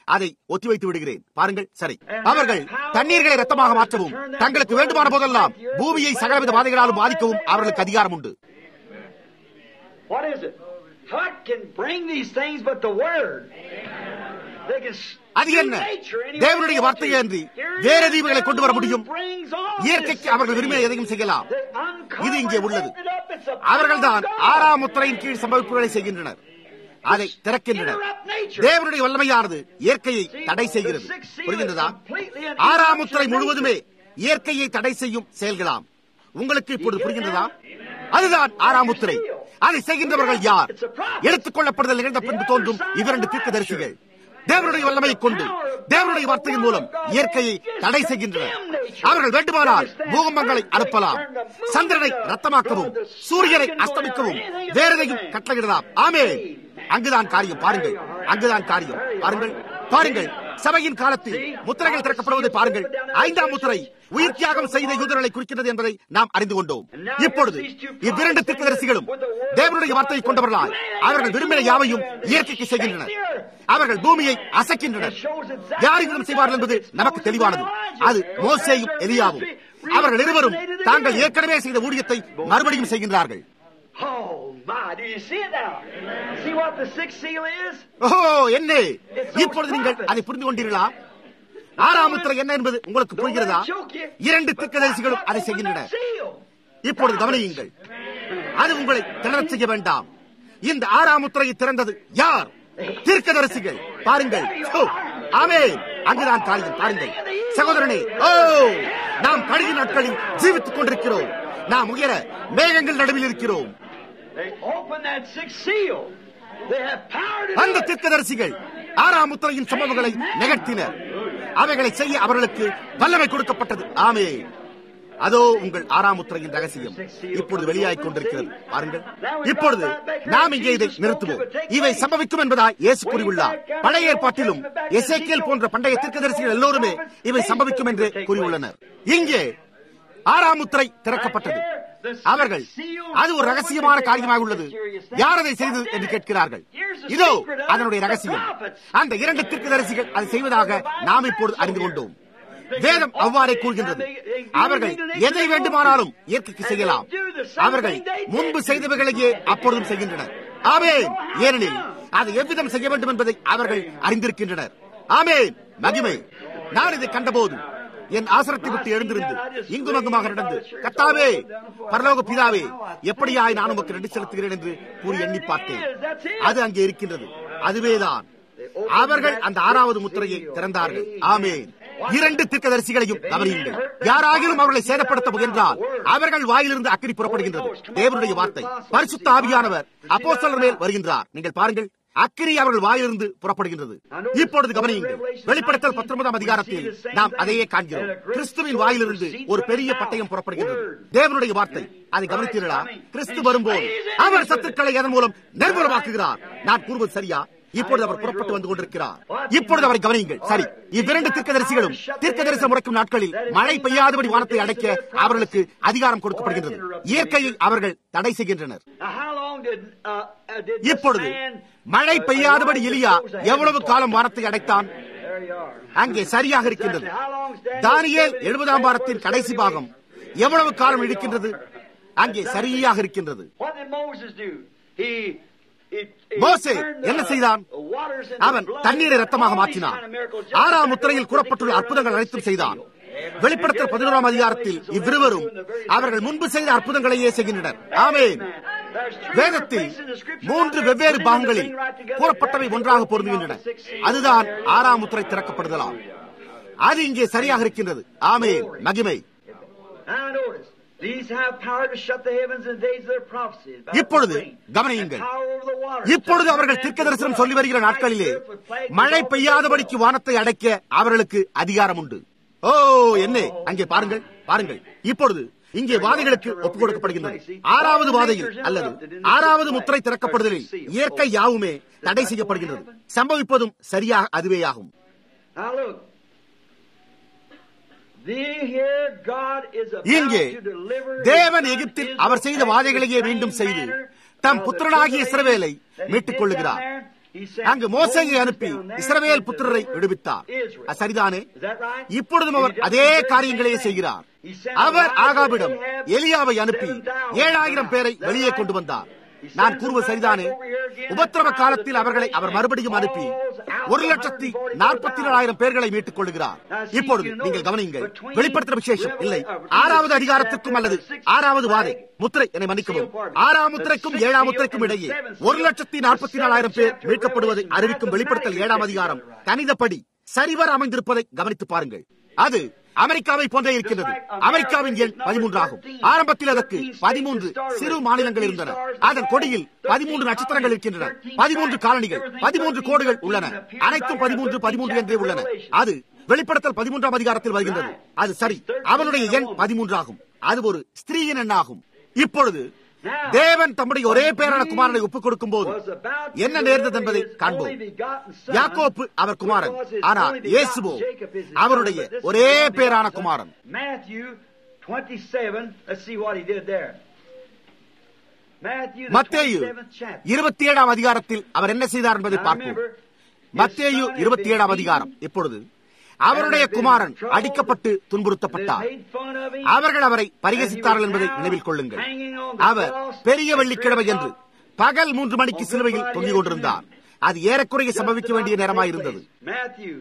[SPEAKER 1] அதை ஒத்திவைத்து விடுகிறேன் பாருங்கள் சரி அவர்கள் தண்ணீர்களை ரத்தமாக மாற்றவும் தங்களுக்கு வேண்டுமான போதெல்லாம் பூமியை சகலவித வாதைகளாலும் பாதிக்கவும் அவர்களுக்கு அதிகாரம் உண்டு
[SPEAKER 2] What is it? What can bring these things but the Word? They can s-
[SPEAKER 1] அது என்ன
[SPEAKER 2] nature anyway
[SPEAKER 1] தேவனுடைய
[SPEAKER 2] they want
[SPEAKER 1] வார்த்தையை
[SPEAKER 2] to.
[SPEAKER 1] அன்றி
[SPEAKER 2] Here
[SPEAKER 1] வேற
[SPEAKER 2] is
[SPEAKER 1] தீவுகளை
[SPEAKER 2] the
[SPEAKER 1] கொண்டு வர
[SPEAKER 2] Lord
[SPEAKER 1] முடியும்
[SPEAKER 2] who brings all
[SPEAKER 1] இயற்கைக்கு
[SPEAKER 2] this
[SPEAKER 1] அவர்கள்
[SPEAKER 2] into
[SPEAKER 1] விரும்பிய
[SPEAKER 2] being.
[SPEAKER 1] எதையும் செய்யலாம்
[SPEAKER 2] They uncover
[SPEAKER 1] இது இங்கே
[SPEAKER 2] and
[SPEAKER 1] உள்ளது
[SPEAKER 2] open it up. It's a
[SPEAKER 1] அவர்கள்தான்
[SPEAKER 2] power of God.
[SPEAKER 1] ஆறாம் முத்திரையின் கீழ் சம்பவிப்புகளை செய்கின்றனர் அதை திறக்கின்றனர்
[SPEAKER 2] Interrupt nature.
[SPEAKER 1] தேவனுடைய வல்லமையானது இயற்கையை தடை செய்கிறது புரிகின்றதா ஆறாம் முத்திரை முழுவதுமே இயற்கையை தடை செய்யும் செயல்களாம் உங்களுக்கு இப்பொழுது புரிகின்றதா அதுதான் ஆறாம் முத்திரை அதை செய்கின்றவர்கள் யார் எடுத்துக் கொள்ளப்படுதல் நிகழ்ந்த பின்பு தோன்றும் இவ்விரண்டு தீர்க்கதரிசிகள் தேவனுடைய வல்லமையை கொண்டு தேவனுடைய வார்த்தையின் மூலம் இயற்கையை தடை செய்கின்றனர் அவர்கள் வேண்டுமானால் பூகம்பங்களை அனுப்பலாம் சந்திரனை ரத்தமாக்கவும் சூரியனை அஸ்தமிக்கவும் வேற எதையும் கட்டளையிடலாம் ஆமே அங்குதான் காரியம் பாருங்கள் அங்குதான் காரியம் பாருங்கள் பாருங்கள் சபையின் காலத்தில் முத்திரைகள் திறக்கப்படுவதை பாருங்கள் ஐந்தாம் முத்திரை உயிர் தியாகம் செய்த யூதர்களை குறிக்கிறது என்பதை நாம் அறிந்து கொண்டோம் இப்பொழுது இவ்விரண்டு தீர்க்கதரிசிகளும் தேவனுடைய வார்த்தையை கொண்டவர்களாய் அவர்கள் விரும்பின யாவையும் இயற்கைக்கு செய்கின்றனர் அவர்கள் பூமியை அசைக்கின்றனர் யார் இவ்விதம் செய்வார்கள் என்பது நமக்கு தெளிவானது அது மோசேயும் எலியாவும் அவர்கள் இருவரும் தாங்கள் ஏற்கனவே செய்த ஊழியத்தை மறுபடியும் செய்கின்றார்கள்
[SPEAKER 2] Oh my! Do you see it now? See what the sixth seal is?
[SPEAKER 1] ஓஹோ என்ன இப்பொழுது நீங்கள் அதை புரிந்து கொண்டீர்களா ஆறாம் முத்திரை என்ன என்பது உங்களுக்கு புரிகிறதா இரண்டு தீர்க்கதரிசிகளும் அதை செய்கின்றனர் இப்பொழுது கவனியுங்கள் அது உங்களை திணறச் செய்ய வேண்டாம் இந்த ஆறாம் முத்திரையை திறந்தது யார் தீர்க்கதரிசிகள் பாருங்கள் ஓ, ஆமென் அங்குதான் காரியம் பாருங்கள் சகோதரனே ஓ நாம் கழுகு நாட்களில் ஜீவித்துக் கொண்டிருக்கிறோம் நாம் உயர மேகங்கள் நடுவில் இருக்கிறோம்
[SPEAKER 2] They open that sixth seal. They have power to
[SPEAKER 1] அந்த
[SPEAKER 2] do it.
[SPEAKER 1] தீர்க்கதரிசிகள் ஆறாம் முத்திரையின் சம்பவங்களை நிகழ்த்தினர் அவைகளை செய்ய அவர்களுக்கு வல்லமை கொடுக்கப்பட்டது ஆமே அதோ உங்கள் ஆறாம் முத்திரையின் ரகசியம் இப்பொழுது வெளியாகிக் கொண்டிருக்கிறது பாருங்கள் இப்பொழுது நாம் இங்கே இதை நிறுத்துவோம் இவை சம்பவிக்கும் என்பதாய் இயேசு கூறியுள்ளார் பழைய ஏற்பாட்டிலும் எசேக்கியல் போன்ற பண்டைய தீர்க்கதரிசிகள் எல்லோருமே இவை சம்பவிக்கும் என்று கூறியுள்ளனர் இங்கே ஆறாம் முத்திரை திறக்கப்பட்டது அவர்கள் அது ஒரு ரகசியமான காரியமாக உள்ளது யார் அதை செய்தது என்று கேட்கிறார்கள் இதோ அதனுடைய ரகசியம் அந்த இரண்டு தீர்க்கதரிசிகள் அதை செய்வதாக நாம் இப்பொழுது அறிந்து கொண்டோம் வேதம் அவ்வாறே கூறுகின்றது அவர்கள் எதை வேண்டுமானாலும் இயற்கைக்கு செய்யலாம் அவர்கள் முன்பு செய்தவைகளையே அப்பொழுதும் செய்கின்றனர் ஆமேன் ஏனெனில் அதை எவ்விதம் செய்ய வேண்டும் என்பதை அவர்கள் அறிந்திருக்கின்றனர் ஆமேன் மகிமை நான் இதை கண்டபோது என் ஆசனத்தை விட்டு எழுந்திருந்து இங்கும் அங்குமாக நடந்து கத்தாவே பரலோக பிதாவே எப்படியாய் நான் உமக்கு நன்றி செலுத்துகிறேன் என்று கூறி எண்ணி பார்த்தேன் அது அங்கே இருக்கின்றது அதுவேதான் அவர்கள் அந்த ஆறாவது முத்திரையை திறந்தார்கள் ஆமேன் இரண்டு தீர்க்கதரிசிகளையும் கவனியுங்கள் யாராகிலும் அவர்களை சேதப்படுத்த முயன்றால் அவர்கள் வாயிலிருந்து அக்கினி புறப்படுகின்றது தேவனுடைய வார்த்தை பரிசுத்த ஆவியானவர் அப்போஸ்தலர் மேல் வருகின்றார் நீங்கள் பாருங்கள் அக்கினி அவர்கள் வாயிலிருந்து புறப்படுகின்றது இப்பொழுது கவனியுங்கள் வெளிப்படுத்தல் பத்தொன்பதாம் அதிகாரத்தில் நாம் அதையே காண்கிறோம் கிறிஸ்துவின் வாயிலிருந்து ஒரு பெரிய பட்டயம் புறப்படுகின்றது தேவனுடைய வார்த்தை அதை கவனித்தீர்களா கிறிஸ்து வரும்போது அவர் சத்துக்களை அதன் மூலம் நிர்மூலமாக்குகிறார் நான் கூறுவது சரியா இப்பொழுது அவர் புறப்பட்டு வந்து கொண்டிருக்கிறார் இப்பொழுது அவரை கவனியுங்கள் சரி இவ்விரண்டு தீர்க்கதரிசிகளும் தீர்க்கதரிசனம் முறைக்கும் நாட்களில் மழை பெய்யாதபடி வானத்தை அடைக்க அவர்களுக்கு அதிகாரம் கொடுக்கப்படுகின்றது இயற்கையை அவர்கள் தடை செய்கின்றனர்
[SPEAKER 2] Now, how long did, uh, uh, did this
[SPEAKER 1] இப்பொழுது
[SPEAKER 2] man,
[SPEAKER 1] மழை
[SPEAKER 2] uh,
[SPEAKER 1] பெய்யாதபடி
[SPEAKER 2] Elijah
[SPEAKER 1] எலியா
[SPEAKER 2] suppose to have
[SPEAKER 1] எவ்வளவு
[SPEAKER 2] been
[SPEAKER 1] காலம் வானத்தை அடைத்தான்
[SPEAKER 2] There you are.
[SPEAKER 1] அங்கே சரியாக இருக்கின்றது
[SPEAKER 2] How long is Daniel
[SPEAKER 1] Daniel
[SPEAKER 2] seventy-
[SPEAKER 1] எழுபதாம் வாரத்தின் கடைசி பாகம் எவ்வளவு காலம் இழுக்கின்றது அங்கே சரியாக இருக்கின்றது
[SPEAKER 2] What did Moses do? He, he, he
[SPEAKER 1] மோசே
[SPEAKER 2] turned
[SPEAKER 1] என்ன
[SPEAKER 2] the
[SPEAKER 1] செய்தான்
[SPEAKER 2] waters into
[SPEAKER 1] அவன்
[SPEAKER 2] blood.
[SPEAKER 1] தண்ணீரை ரத்தமாக
[SPEAKER 2] All these
[SPEAKER 1] மாற்றினான்
[SPEAKER 2] kind of miracles just
[SPEAKER 1] ஆறாம்
[SPEAKER 2] like
[SPEAKER 1] முத்திரையில்
[SPEAKER 2] the
[SPEAKER 1] கூறப்பட்டுள்ள அற்புதங்கள் அனைத்தும் செய்தான் வெளிப்படுத்தல் பதினோராம் அதிகாரத்தில் இவ்விருவரும் அவர்கள் முன்பு செய்த அற்புதங்களையே செய்கின்றனர் ஆமென்
[SPEAKER 2] There's three
[SPEAKER 1] வேதத்தில்
[SPEAKER 2] different places in the scripture
[SPEAKER 1] மூன்று
[SPEAKER 2] where
[SPEAKER 1] வெவ்வேறு
[SPEAKER 2] they
[SPEAKER 1] பாகங்களில்
[SPEAKER 2] bring right together.
[SPEAKER 1] கூறப்பட்டவை ஒன்றாக பொருந்துகின்றன அதுதான் ஆறாம் முத்திரை திறக்கப்படுதலாம் அது இங்கே சரியாக இருக்கின்றது ஆமென் மகிமை
[SPEAKER 2] Now notice, these have power to shut the heavens in the days of their prophecy. About
[SPEAKER 1] இப்பொழுது
[SPEAKER 2] the rain.
[SPEAKER 1] கவனியுங்கள்
[SPEAKER 2] And power over the waters.
[SPEAKER 1] இப்பொழுது அவர்கள் தீர்க்க தரிசனம் சொல்லி வருகிற நாட்களிலே மழை பெய்யாதபடிக்கு வானத்தை அடைக்க அவர்களுக்கு அதிகாரம் உண்டு ஓ என்ன அங்கே பாருங்கள் பாருங்கள் இப்பொழுது இங்கே வாதைகளுக்கு ஒப்புக் கொடுக்கப்படுகின்றது ஆறாவது வாதையில் அல்லது ஆறாவது முத்திரை திறக்கப்படுதலில் இயற்கை யாவுமே தடை செய்யப்படுகின்றது சம்பவிப்பதும் சரியாக அதுவேயாகும்
[SPEAKER 2] Now look. The- here God is about
[SPEAKER 1] இங்கே
[SPEAKER 2] to deliver his
[SPEAKER 1] தேவன்
[SPEAKER 2] son
[SPEAKER 1] எகிப்தில்
[SPEAKER 2] Israel
[SPEAKER 1] அவர் செய்த
[SPEAKER 2] back to
[SPEAKER 1] வாதைகளையே
[SPEAKER 2] the
[SPEAKER 1] மீண்டும்
[SPEAKER 2] same
[SPEAKER 1] செய்து
[SPEAKER 2] manner
[SPEAKER 1] them
[SPEAKER 2] of the
[SPEAKER 1] புத்திரனாகிய
[SPEAKER 2] tribulation
[SPEAKER 1] இஸ்ரவேலை
[SPEAKER 2] that he
[SPEAKER 1] மீட்டுக்
[SPEAKER 2] did
[SPEAKER 1] கொள்ளுகிறார்
[SPEAKER 2] down there.
[SPEAKER 1] அங்கு மோசையை அனுப்பி இஸ்ரவேல் புத்திரரை விடுவித்தார் அது சரிதானே இப்பொழுதும் அவர் அதே காரியங்களையே செய்கிறார் அவர் ஆகாபிடம் எலியாவை அனுப்பி ஏழாயிரம் பேரை வெளியே கொண்டு வந்தார் நான் கூறுவது சரிதானே உபத்திரவ காலத்தில் அவர்களை அவர் மறுபடியும் அனுப்பி ஒரு லட்சத்தி நாற்பத்தி ஏழாயிரம் பேர்களை மீட்டுக் கொள்கிறார் இப்பொழுது நீங்கள் கவனியுங்கள் வெளிப்படுத்துற விசேஷம் இல்லை ஆறாவது அதிகாரத்திற்கும் அல்லது ஆறாவது வாதை முத்திரை என்னை மன்னிக்கவும் ஆறாம் முத்திரைக்கும் ஏழாம் முத்திரைக்கும் இடையே ஒரு லட்சத்தி நாற்பத்தி நாலாயிரம் பேர் மீட்கப்படுவதை அறிவிக்கும் வெளிப்படுத்தல் ஏழாம் அதிகாரம் கணிதப்படி சரிவர அமைந்திருப்பதை கவனித்து பாருங்கள் அது அமெரிக்காவை போன்றே இருக்கின்றது அமெரிக்காவின் எண் பதிமூன்றாகும் ஆரம்பத்தில் அதற்கு பதிமூன்று சிறு மாநிலங்கள் இருந்தன அதன் கொடியில் பதிமூன்று நட்சத்திரங்கள் இருக்கின்றன பதிமூன்று காலனிகள் பதிமூன்று கோடுகள் உள்ளன அனைத்தும் பதிமூன்று பதிமூன்று என்றே உள்ளன அது வெளிப்படுத்தல் பதிமூன்றாம் அதிகாரத்தில் வருகின்றது அது சரி அவனுடைய எண் பதிமூன்றாகும் அது ஒரு ஸ்திரீயின் எண்ணாகும் இப்பொழுது தேவன் தம்முடைய ஒரே பேரான குமாரனை ஒப்புக் கொடுக்கும் போது என்ன நேர்ந்தது என்பதை காண்போம் யாக்கோப்பு அவர் குமாரன் ஆனால் இயேசுவோ அவருடைய ஒரே பேரான குமாரன்
[SPEAKER 2] Matthew 27, let's see what he did there. Matthew, the
[SPEAKER 1] மத்தேயு
[SPEAKER 2] 27th chapter.
[SPEAKER 1] இருபத்தி ஏழாம் அதிகாரத்தில் அவர் என்ன செய்தார் என்பதை பார்ப்போம் மத்தேயு இருபத்தி ஏழாம் அதிகாரம் இப்பொழுது அவருடைய குமாரன் அடிக்கப்பட்டு துன்புறுத்தப்பட்டார் அவர்கள் அவரை பரிகசித்தார்கள் என்பதை நினைவில் கொள்ளுங்கள் அவர் பெரிய வெள்ளிக்கிழமை என்று பகல் மூன்று மணிக்கு சிலுவையில் தொங்கிக் கொண்டிருந்தார் அது ஏறக்குறைய சம்பவிக்க வேண்டிய நேரமாயிருந்தது
[SPEAKER 2] Matthew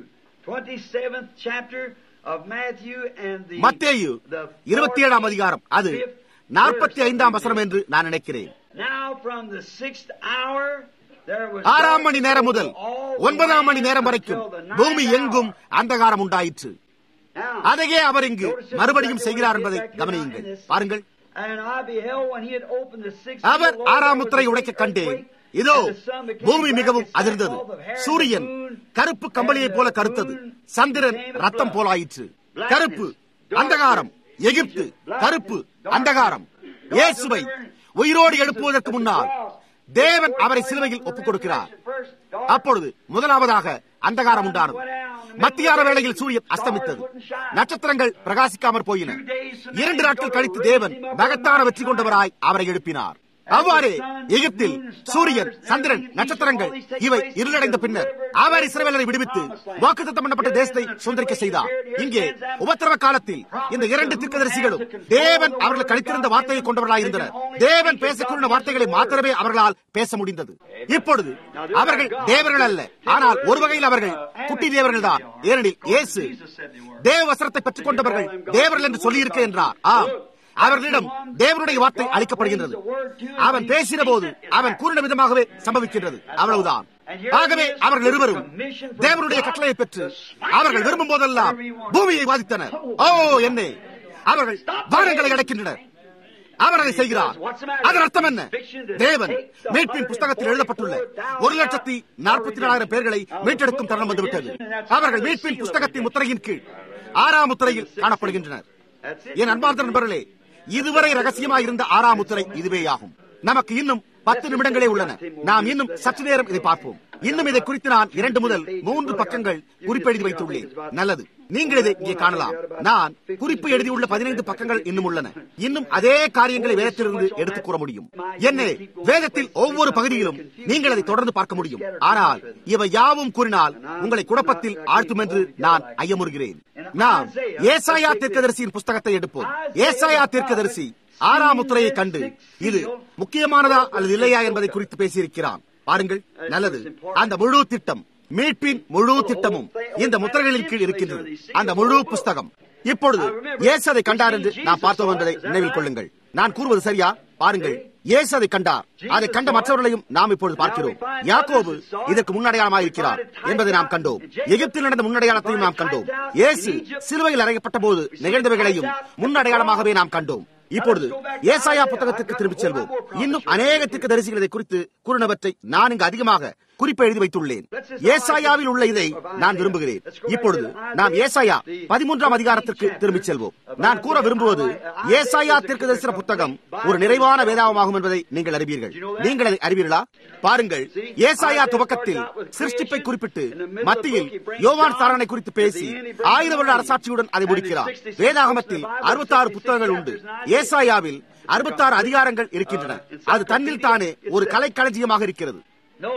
[SPEAKER 2] 27th chapter of Matthew and the
[SPEAKER 1] மத்தேயு இருபத்தி ஏழாம் அதிகாரம் அது நாற்பத்தி ஐந்தாம் வசனம் என்று நான் நினைக்கிறேன்
[SPEAKER 2] Now from the sixth hour there was
[SPEAKER 1] ஆறாம் மணி நேரம் முதல் ஒன்பதாம் மணி நேரம் வரைக்கும் பூமி எங்கும் அந்தகாரம் உண்டாயிற்று
[SPEAKER 2] Now,
[SPEAKER 1] அதையே அவர் இங்கு மறுபடியும் செய்கிறார் என்பதை கவனியுங்கள் பாருங்கள்
[SPEAKER 2] and I beheld when he had opened the sixth
[SPEAKER 1] our
[SPEAKER 2] seal, lo,
[SPEAKER 1] ஆறாம்
[SPEAKER 2] there was
[SPEAKER 1] முத்திரை
[SPEAKER 2] a
[SPEAKER 1] உடைக்க
[SPEAKER 2] great
[SPEAKER 1] கண்டேன்
[SPEAKER 2] earthquake,
[SPEAKER 1] இதோ
[SPEAKER 2] and the sun became
[SPEAKER 1] பூமி
[SPEAKER 2] black
[SPEAKER 1] மிகவும்
[SPEAKER 2] as
[SPEAKER 1] அதிர்ந்தது
[SPEAKER 2] sackcloth of hair,
[SPEAKER 1] சூரியன்
[SPEAKER 2] the moon
[SPEAKER 1] கருப்பு கம்பளியைப் போல கருத்தது சந்திரன் ரத்தம் போலாயிற்று கருப்பு அந்தகாரம் எகிப்து கருப்பு அந்தகாரம் இயேசுவை உயிரோடு எழுப்புவதற்கு முன்னால் தேவன் அவரை சிலுவையில் ஒப்புக் கொடுக்கிறார் அப்பொழுது முதலாவதாக அந்தகாரம் உண்டானது மத்தியான வேளையில் சூரியன் அஸ்தமித்தது நட்சத்திரங்கள் பிரகாசிக்காமற் போயின இரண்டு நாட்கள் கழித்து தேவன் மகத்தான வெற்றி கொண்டவராய் அவரை எழுப்பினார் அவ்வாறே எகிப்தில் சூரியன் சந்திரன் நட்சத்திரங்கள் இவை இருளடைந்த பின்னர் அவர் இஸ்ரவேலரை விடுவித்து வாக்குத்தத்தம் பண்ணப்பட்ட தேசத்தை சுந்தரிக்க செய்தார் இங்கே உபத்திரவ காலத்தில் இந்த இரண்டு தீர்க்கதரிசிகளும் தேவன் அவர்கள் கழித்திருந்த வார்த்தையை கொண்டவர்களாயிருந்தனர் தேவன் பேசக்கூடிய வார்த்தைகளை மாத்திரமே அவர்களால் பேச முடிந்தது இப்பொழுது அவர்கள் தேவர்கள் அல்ல ஆனால் ஒரு வகையில் அவர்கள் குட்டி தேவர்கள் தான் ஏனெனில் இயேசு தேவ வசனத்தை பெற்றுக் கொண்டவர்கள் தேவர்கள் என்று சொல்லியிருக்க என்றார் ஆம் அவர்களிடம் தேவனுடைய வார்த்தை அளிக்கப்படுகின்றது அவன் பேசின போது அவன் கூறின விதமாகவே சம்பவிக்கின்றது அவ்வளவுதான் ஆகவே அவர்கள் இருவரும் தேவனுடைய கட்டளையை பெற்று அவர்கள் விரும்பும் போதெல்லாம் பூமியை வாதித்தனர் ஓ என்னே அவர்கள் வானங்களை அடைக்கின்றனர் அவர் அதை செய்கிறார் அதன் அர்த்தம் என்ன தேவன் மீட்பின் புஸ்தகத்தில் எழுதப்பட்டுள்ள ஒரு லட்சத்தி நாற்பத்தி நாலாயிரம் பேர்களை மீட்டெடுக்கும் தருணம் வந்துவிட்டது அவர்கள் மீட்பின் புஸ்தகத்தின் முத்திரையின் கீழ் ஆறாம் முத்திரையில் காணப்படுகின்றனர் என் அன்பார்ந்த நண்பர்களே இதுவரை ரகசியமாக இருந்த ஆறாம் முத்திரை இதுவேயாகும் நமக்கு இன்னும் பத்து நிமிடங்களே உள்ளன நாம் இன்னும் சற்று நேரம் இதை பார்ப்போம் இன்னும் இதை குறித்து நான் இரண்டு முதல் மூன்று பக்கங்கள் குறிப்பெழுதி வைத்துள்ளேன் நல்லது நீங்கள் இதை இங்கே காணலாம் நான் குறிப்பு எழுதியுள்ள பதினைந்து பக்கங்கள் இன்னும் உள்ளன இன்னும் அதே காரியங்களை வேதத்திலிருந்து எடுத்துக் கூற முடியும் என்ன வேதத்தில் ஒவ்வொரு பகுதியிலும் நீங்கள் அதை தொடர்ந்து பார்க்க முடியும் ஆனால் இவை யாவும் கூறினால் உங்களை குழப்பத்தில் ஆழ்த்தும் என்று நான் ஐயமுறுகிறேன் நாம் ஏசாயா தீர்க்கதரிசியின் புஸ்தகத்தை எடுப்போம் ஏசாயா தீர்க்கதரிசி ஆறாம் முத்திரையை கண்டு இது முக்கியமானதா அல்லது இல்லையா என்பதை குறித்து பேசியிருக்கிறான் பாருங்கள் நல்லது அந்த முழு திட்டம் மீட்பின் முழு திட்டமும் இந்த முத்திரைகளின் கீழ் இருக்கின்றது அந்த முழு புஸ்தகம் இப்பொழுது இயேசு அதை கண்டார் என்று நாம் பார்த்தோம் என்பதை நினைவில் கொள்ளுங்கள் நான் கூறுவது சரியா பாருங்கள் இயேசு அதை கண்டார் அதை கண்ட மற்றவர்களையும் நாம் இப்பொழுது பார்க்கிறோம் யாக்கோபு இதற்கு முன்னடையாளமாக இருக்கிறார் என்பதை நாம் கண்டோம் எகிப்தில் நடந்த முன்னடையாளத்தையும் நாம் கண்டோம் இயேசு சிலுவையில் அறையப்பட்ட போது நிகழ்ந்தவைகளையும் முன்னடையாளமாகவே நாம் கண்டோம் இப்பொழுது ஏசாயா புத்தகத்திற்கு திரும்பிச் செல்வோம் இன்னும் அநேக திக்கு தரிசிகளை குறித்து கூறினவற்றை நான் இங்கு அதிகமாக குறிப்பு எழுதி வைத்துள்ளேன் ஏசாயாவில் உள்ள இதை நான் விரும்புகிறேன் இப்பொழுது நாம் ஏசாயா பதிமூன்றாம் அதிகாரத்திற்கு திரும்பிச் செல்வோம் நான் கூற விரும்புவது ஏசாயா தீர்க்க தரிசன புத்தகம் ஒரு நிறைவான வேதாகமாகும் என்பதை நீங்கள் அறிவீர்கள் நீங்கள் அதை அறிவீர்களா பாருங்கள் ஏசாயா துவக்கத்தில் சிருஷ்டிப்பை குறிப்பிட்டு மத்தியில் யோவான் சாரணை குறித்து பேசி ஆயிரம் வருட அரசாட்சியுடன் அதை முடிக்கிறார் வேதாகமத்தில் அறுபத்தாறு புத்தகங்கள் உண்டு ஏசாயாவில் அறுபத்தாறு அதிகாரங்கள் இருக்கின்றன அது தன்னில் தானே ஒரு கலைக்களஞ்சியமாக இருக்கிறது
[SPEAKER 2] Notice,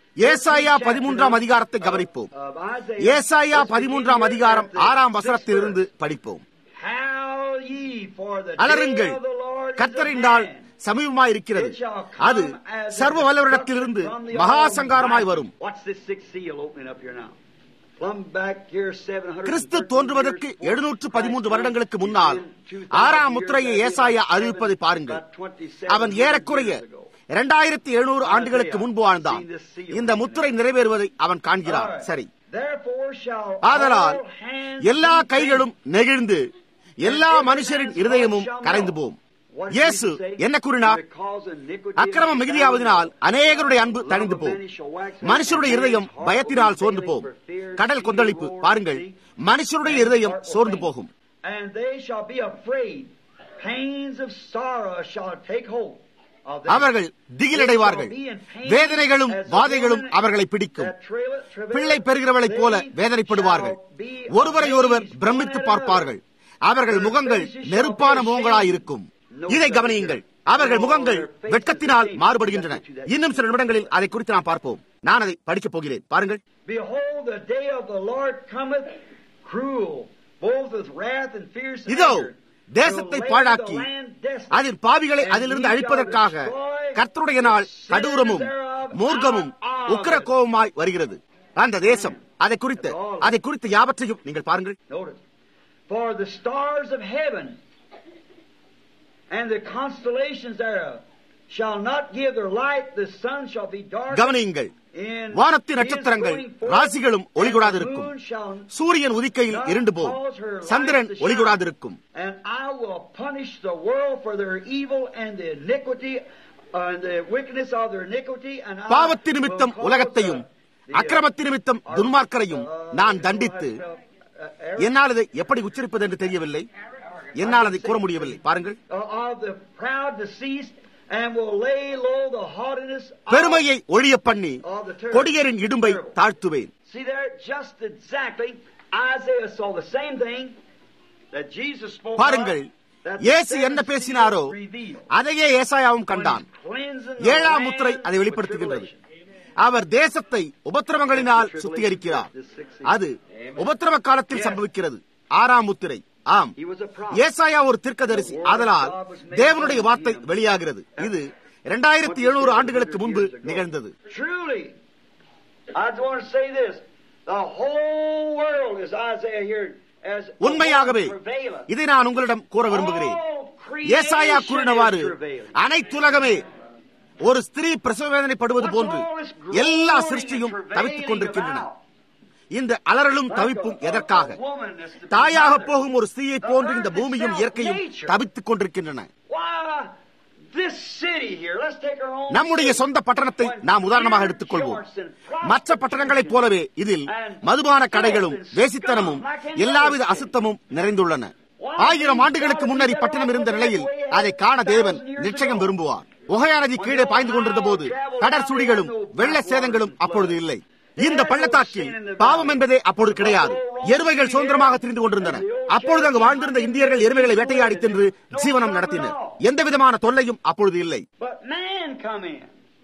[SPEAKER 1] ஏசாயா பதிமூன்றாம் அதிகாரத்தை கவனிப்போம் ஏசாயா பதிமூன்றாம் அதிகாரம் ஆறாம் வசனத்திலிருந்து படிப்போம் அலருங்கள் கத்தரின் நாள் சமீபமாயிருக்கிறது அது சர்வ வல்லவரிடத்திலிருந்து மகா சங்காரமாய் வரும் கிறிஸ்து தோன்றுவதற்கு எழுநூற்று பதிமூன்று வருடங்களுக்கு முன்னால் ஆறாம் முத்திரையை ஏசாயா அறிவிப்பதை பாருங்கள் அவன் ஏறக்குறைய இரண்டாயிரத்தி எழுநூறு ஆண்டுகளுக்கு முன்பு வாழ்ந்தான் இந்த முத்திரை நிறைவேறுவதை அவன் காண்கிறான் சரி ஆதலால் எல்லா கைகளும் நெகிழ்ந்து எல்லா மனுஷரின் இருதயமும் கரைந்து போம் இயேசு என்ன கூறினார் அக்கிரமம் மிகுதியாவதனால் அநேகருடைய அன்பு தணிந்து போம் மனுஷருடைய இருதயம் பயத்தினால் சோர்ந்து போகும் கடல் கொந்தளிப்பு பாருங்கள் மனுஷருடைய இருதயம் சோர்ந்து போகும் அவர்கள் திகிலடைவார்கள் வேதனைகளும் வாதைகளும் அவர்களை பிடிக்கும் பிள்ளை பெறுகிறவளைப் போல வேதனைப்படுவார்கள் ஒருவரை ஒருவர் பிரமித்து பார்ப்பார்கள் அவர்கள் முகங்கள் நெருப்பான முகங்களாயிருக்கும் இதை கவனியுங்கள் அவர்கள் முகங்கள் வெட்கத்தினால் மாறுபடுகின்றன இன்னும் சில நிமிடங்களில் அதை குறித்து நாம் பார்ப்போம் நான் அதை படிக்கப் போகிறேன் பாருங்கள் இதோ தேசத்தை பாழாக்கி அதில் பாவிகளை அதிலிருந்து அழிப்பதற்காக கர்த்தருடைய நாள் கடூரமும் மூர்க்கமும் உக்கிர கோபமாய் வருகிறது அந்த தேசம் அதை குறித்து அதை குறித்து யாவற்றையும் நீங்கள் பாருங்கள்
[SPEAKER 2] For the stars of heaven and the constellations thereof shall not give their light, the sun shall be dark.
[SPEAKER 1] கவனியுங்கள் வானத்து நட்சத்திரங்கள் ராசிகளும் ஒளிகூடாதிருக்கும் சூரியன் உதிக்கையில் இருண்டு போம் சந்திரன் ஒளிகூடாதிருக்கும்
[SPEAKER 2] And I will punish the world for their evil and the iniquity and the wickedness of their iniquity and I
[SPEAKER 1] பாவத்து நிமித்தம்
[SPEAKER 2] will cause
[SPEAKER 1] உலகத்தையும்
[SPEAKER 2] the-
[SPEAKER 1] அக்கிரமத்து நிமித்தம் துன்மார்க்கரையும் நான் தண்டித்து என்னால் இதை எப்படி உச்சரிப்பது என்று தெரியவில்லை என்னால் அதை கூற முடியவில்லை பாருங்கள்
[SPEAKER 2] of the proud deceased and will lay low the haughtiness of
[SPEAKER 1] பெருமையை ஒழிய பண்ணி கொடியரின் இடும்பை தாழ்த்துவேன்
[SPEAKER 2] See there, just exactly, Isaiah saw the same thing that Jesus spoke of,
[SPEAKER 1] பாருங்கள்
[SPEAKER 2] that the
[SPEAKER 1] இயேசு
[SPEAKER 2] seven
[SPEAKER 1] என்ன பேசினாரோ
[SPEAKER 2] seals revealed.
[SPEAKER 1] அதையே ஏசாயாவும் கண்டான்
[SPEAKER 2] When he's cleansing the
[SPEAKER 1] ஏழாம்
[SPEAKER 2] land
[SPEAKER 1] முத்திரை அதை
[SPEAKER 2] with
[SPEAKER 1] வெளிப்படுத்துகின்றது
[SPEAKER 2] tribulation.
[SPEAKER 1] அவர் தேசத்தை உபத்திரவங்களினால் சுத்திகரிக்கிறார் அது உபத்திரவ காலத்தில் சம்பவிக்கிறது ஆறாம் முத்திரை ஆம்
[SPEAKER 2] He was a prophet.
[SPEAKER 1] ஏசாயா ஒரு தீர்க்கதரிசி ஆதலால் தேவனுடைய வார்த்தை வெளியாகிறது இது இரண்டாயிரத்தி எழுநூறு ஆண்டுகளுக்கு முன்பு நிகழ்ந்தது
[SPEAKER 2] Truly, I just want to say this. The whole world is Isaiah here as the
[SPEAKER 1] உண்மையாகவே
[SPEAKER 2] one prevaileth.
[SPEAKER 1] இதை நான் உங்களிடம் கூற விரும்புகிறேன்
[SPEAKER 2] All
[SPEAKER 1] ஏசாயா
[SPEAKER 2] creation
[SPEAKER 1] கூறினவாறு
[SPEAKER 2] is travailing.
[SPEAKER 1] அனைத்துலகமே ஒரு ஸ்திரீ பிரசவ வேதனைப்படுவது போன்று எல்லா சிருஷ்டியும் தவித்துக் கொண்டிருக்கின்றன இந்த அலறலும் தவிப்பும் எதற்காக தாயாக போகும் ஒரு ஸ்திரீயை போன்று இந்த பூமியும் இயற்கையும் தவித்துக் கொண்டிருக்கின்றன
[SPEAKER 2] Why, this city here, let's take our own
[SPEAKER 1] நம்முடைய
[SPEAKER 2] city.
[SPEAKER 1] சொந்த பட்டணத்தை நாம் உதாரணமாக எடுத்துக்கொள்வோம் மற்ற பட்டணங்களைப் போலவே இதில் மதுபான கடைகளும் வேசித்தனமும் எல்லாவித அசுத்தமும் நிறைந்துள்ளன ஆயிரம் ஆண்டுகளுக்கு முன்னர் இப்பட்டணம் இருந்த நிலையில் அதை காண தேவன் நிச்சயம் விரும்புவார் ஒகையா நதி கீழே பாய்ந்து கொண்டிருந்த போது கடற்சுடிகளும் வெள்ள சேதங்களும் அப்பொழுது இல்லை இந்த பள்ளத்தாக்கில் பாவம் என்பதே அப்பொழுது கிடையாது எருமைகள் சுதந்திரமாக திரிந்து கொண்டிருந்தன அப்பொழுது அங்கு வாழ்ந்திருந்த இந்தியர்கள் எருமைகளை வேட்டையாடி தின்று ஜீவனம் நடத்தினர் எந்த விதமான தொல்லையும் அப்பொழுது இல்லை
[SPEAKER 2] But man come in.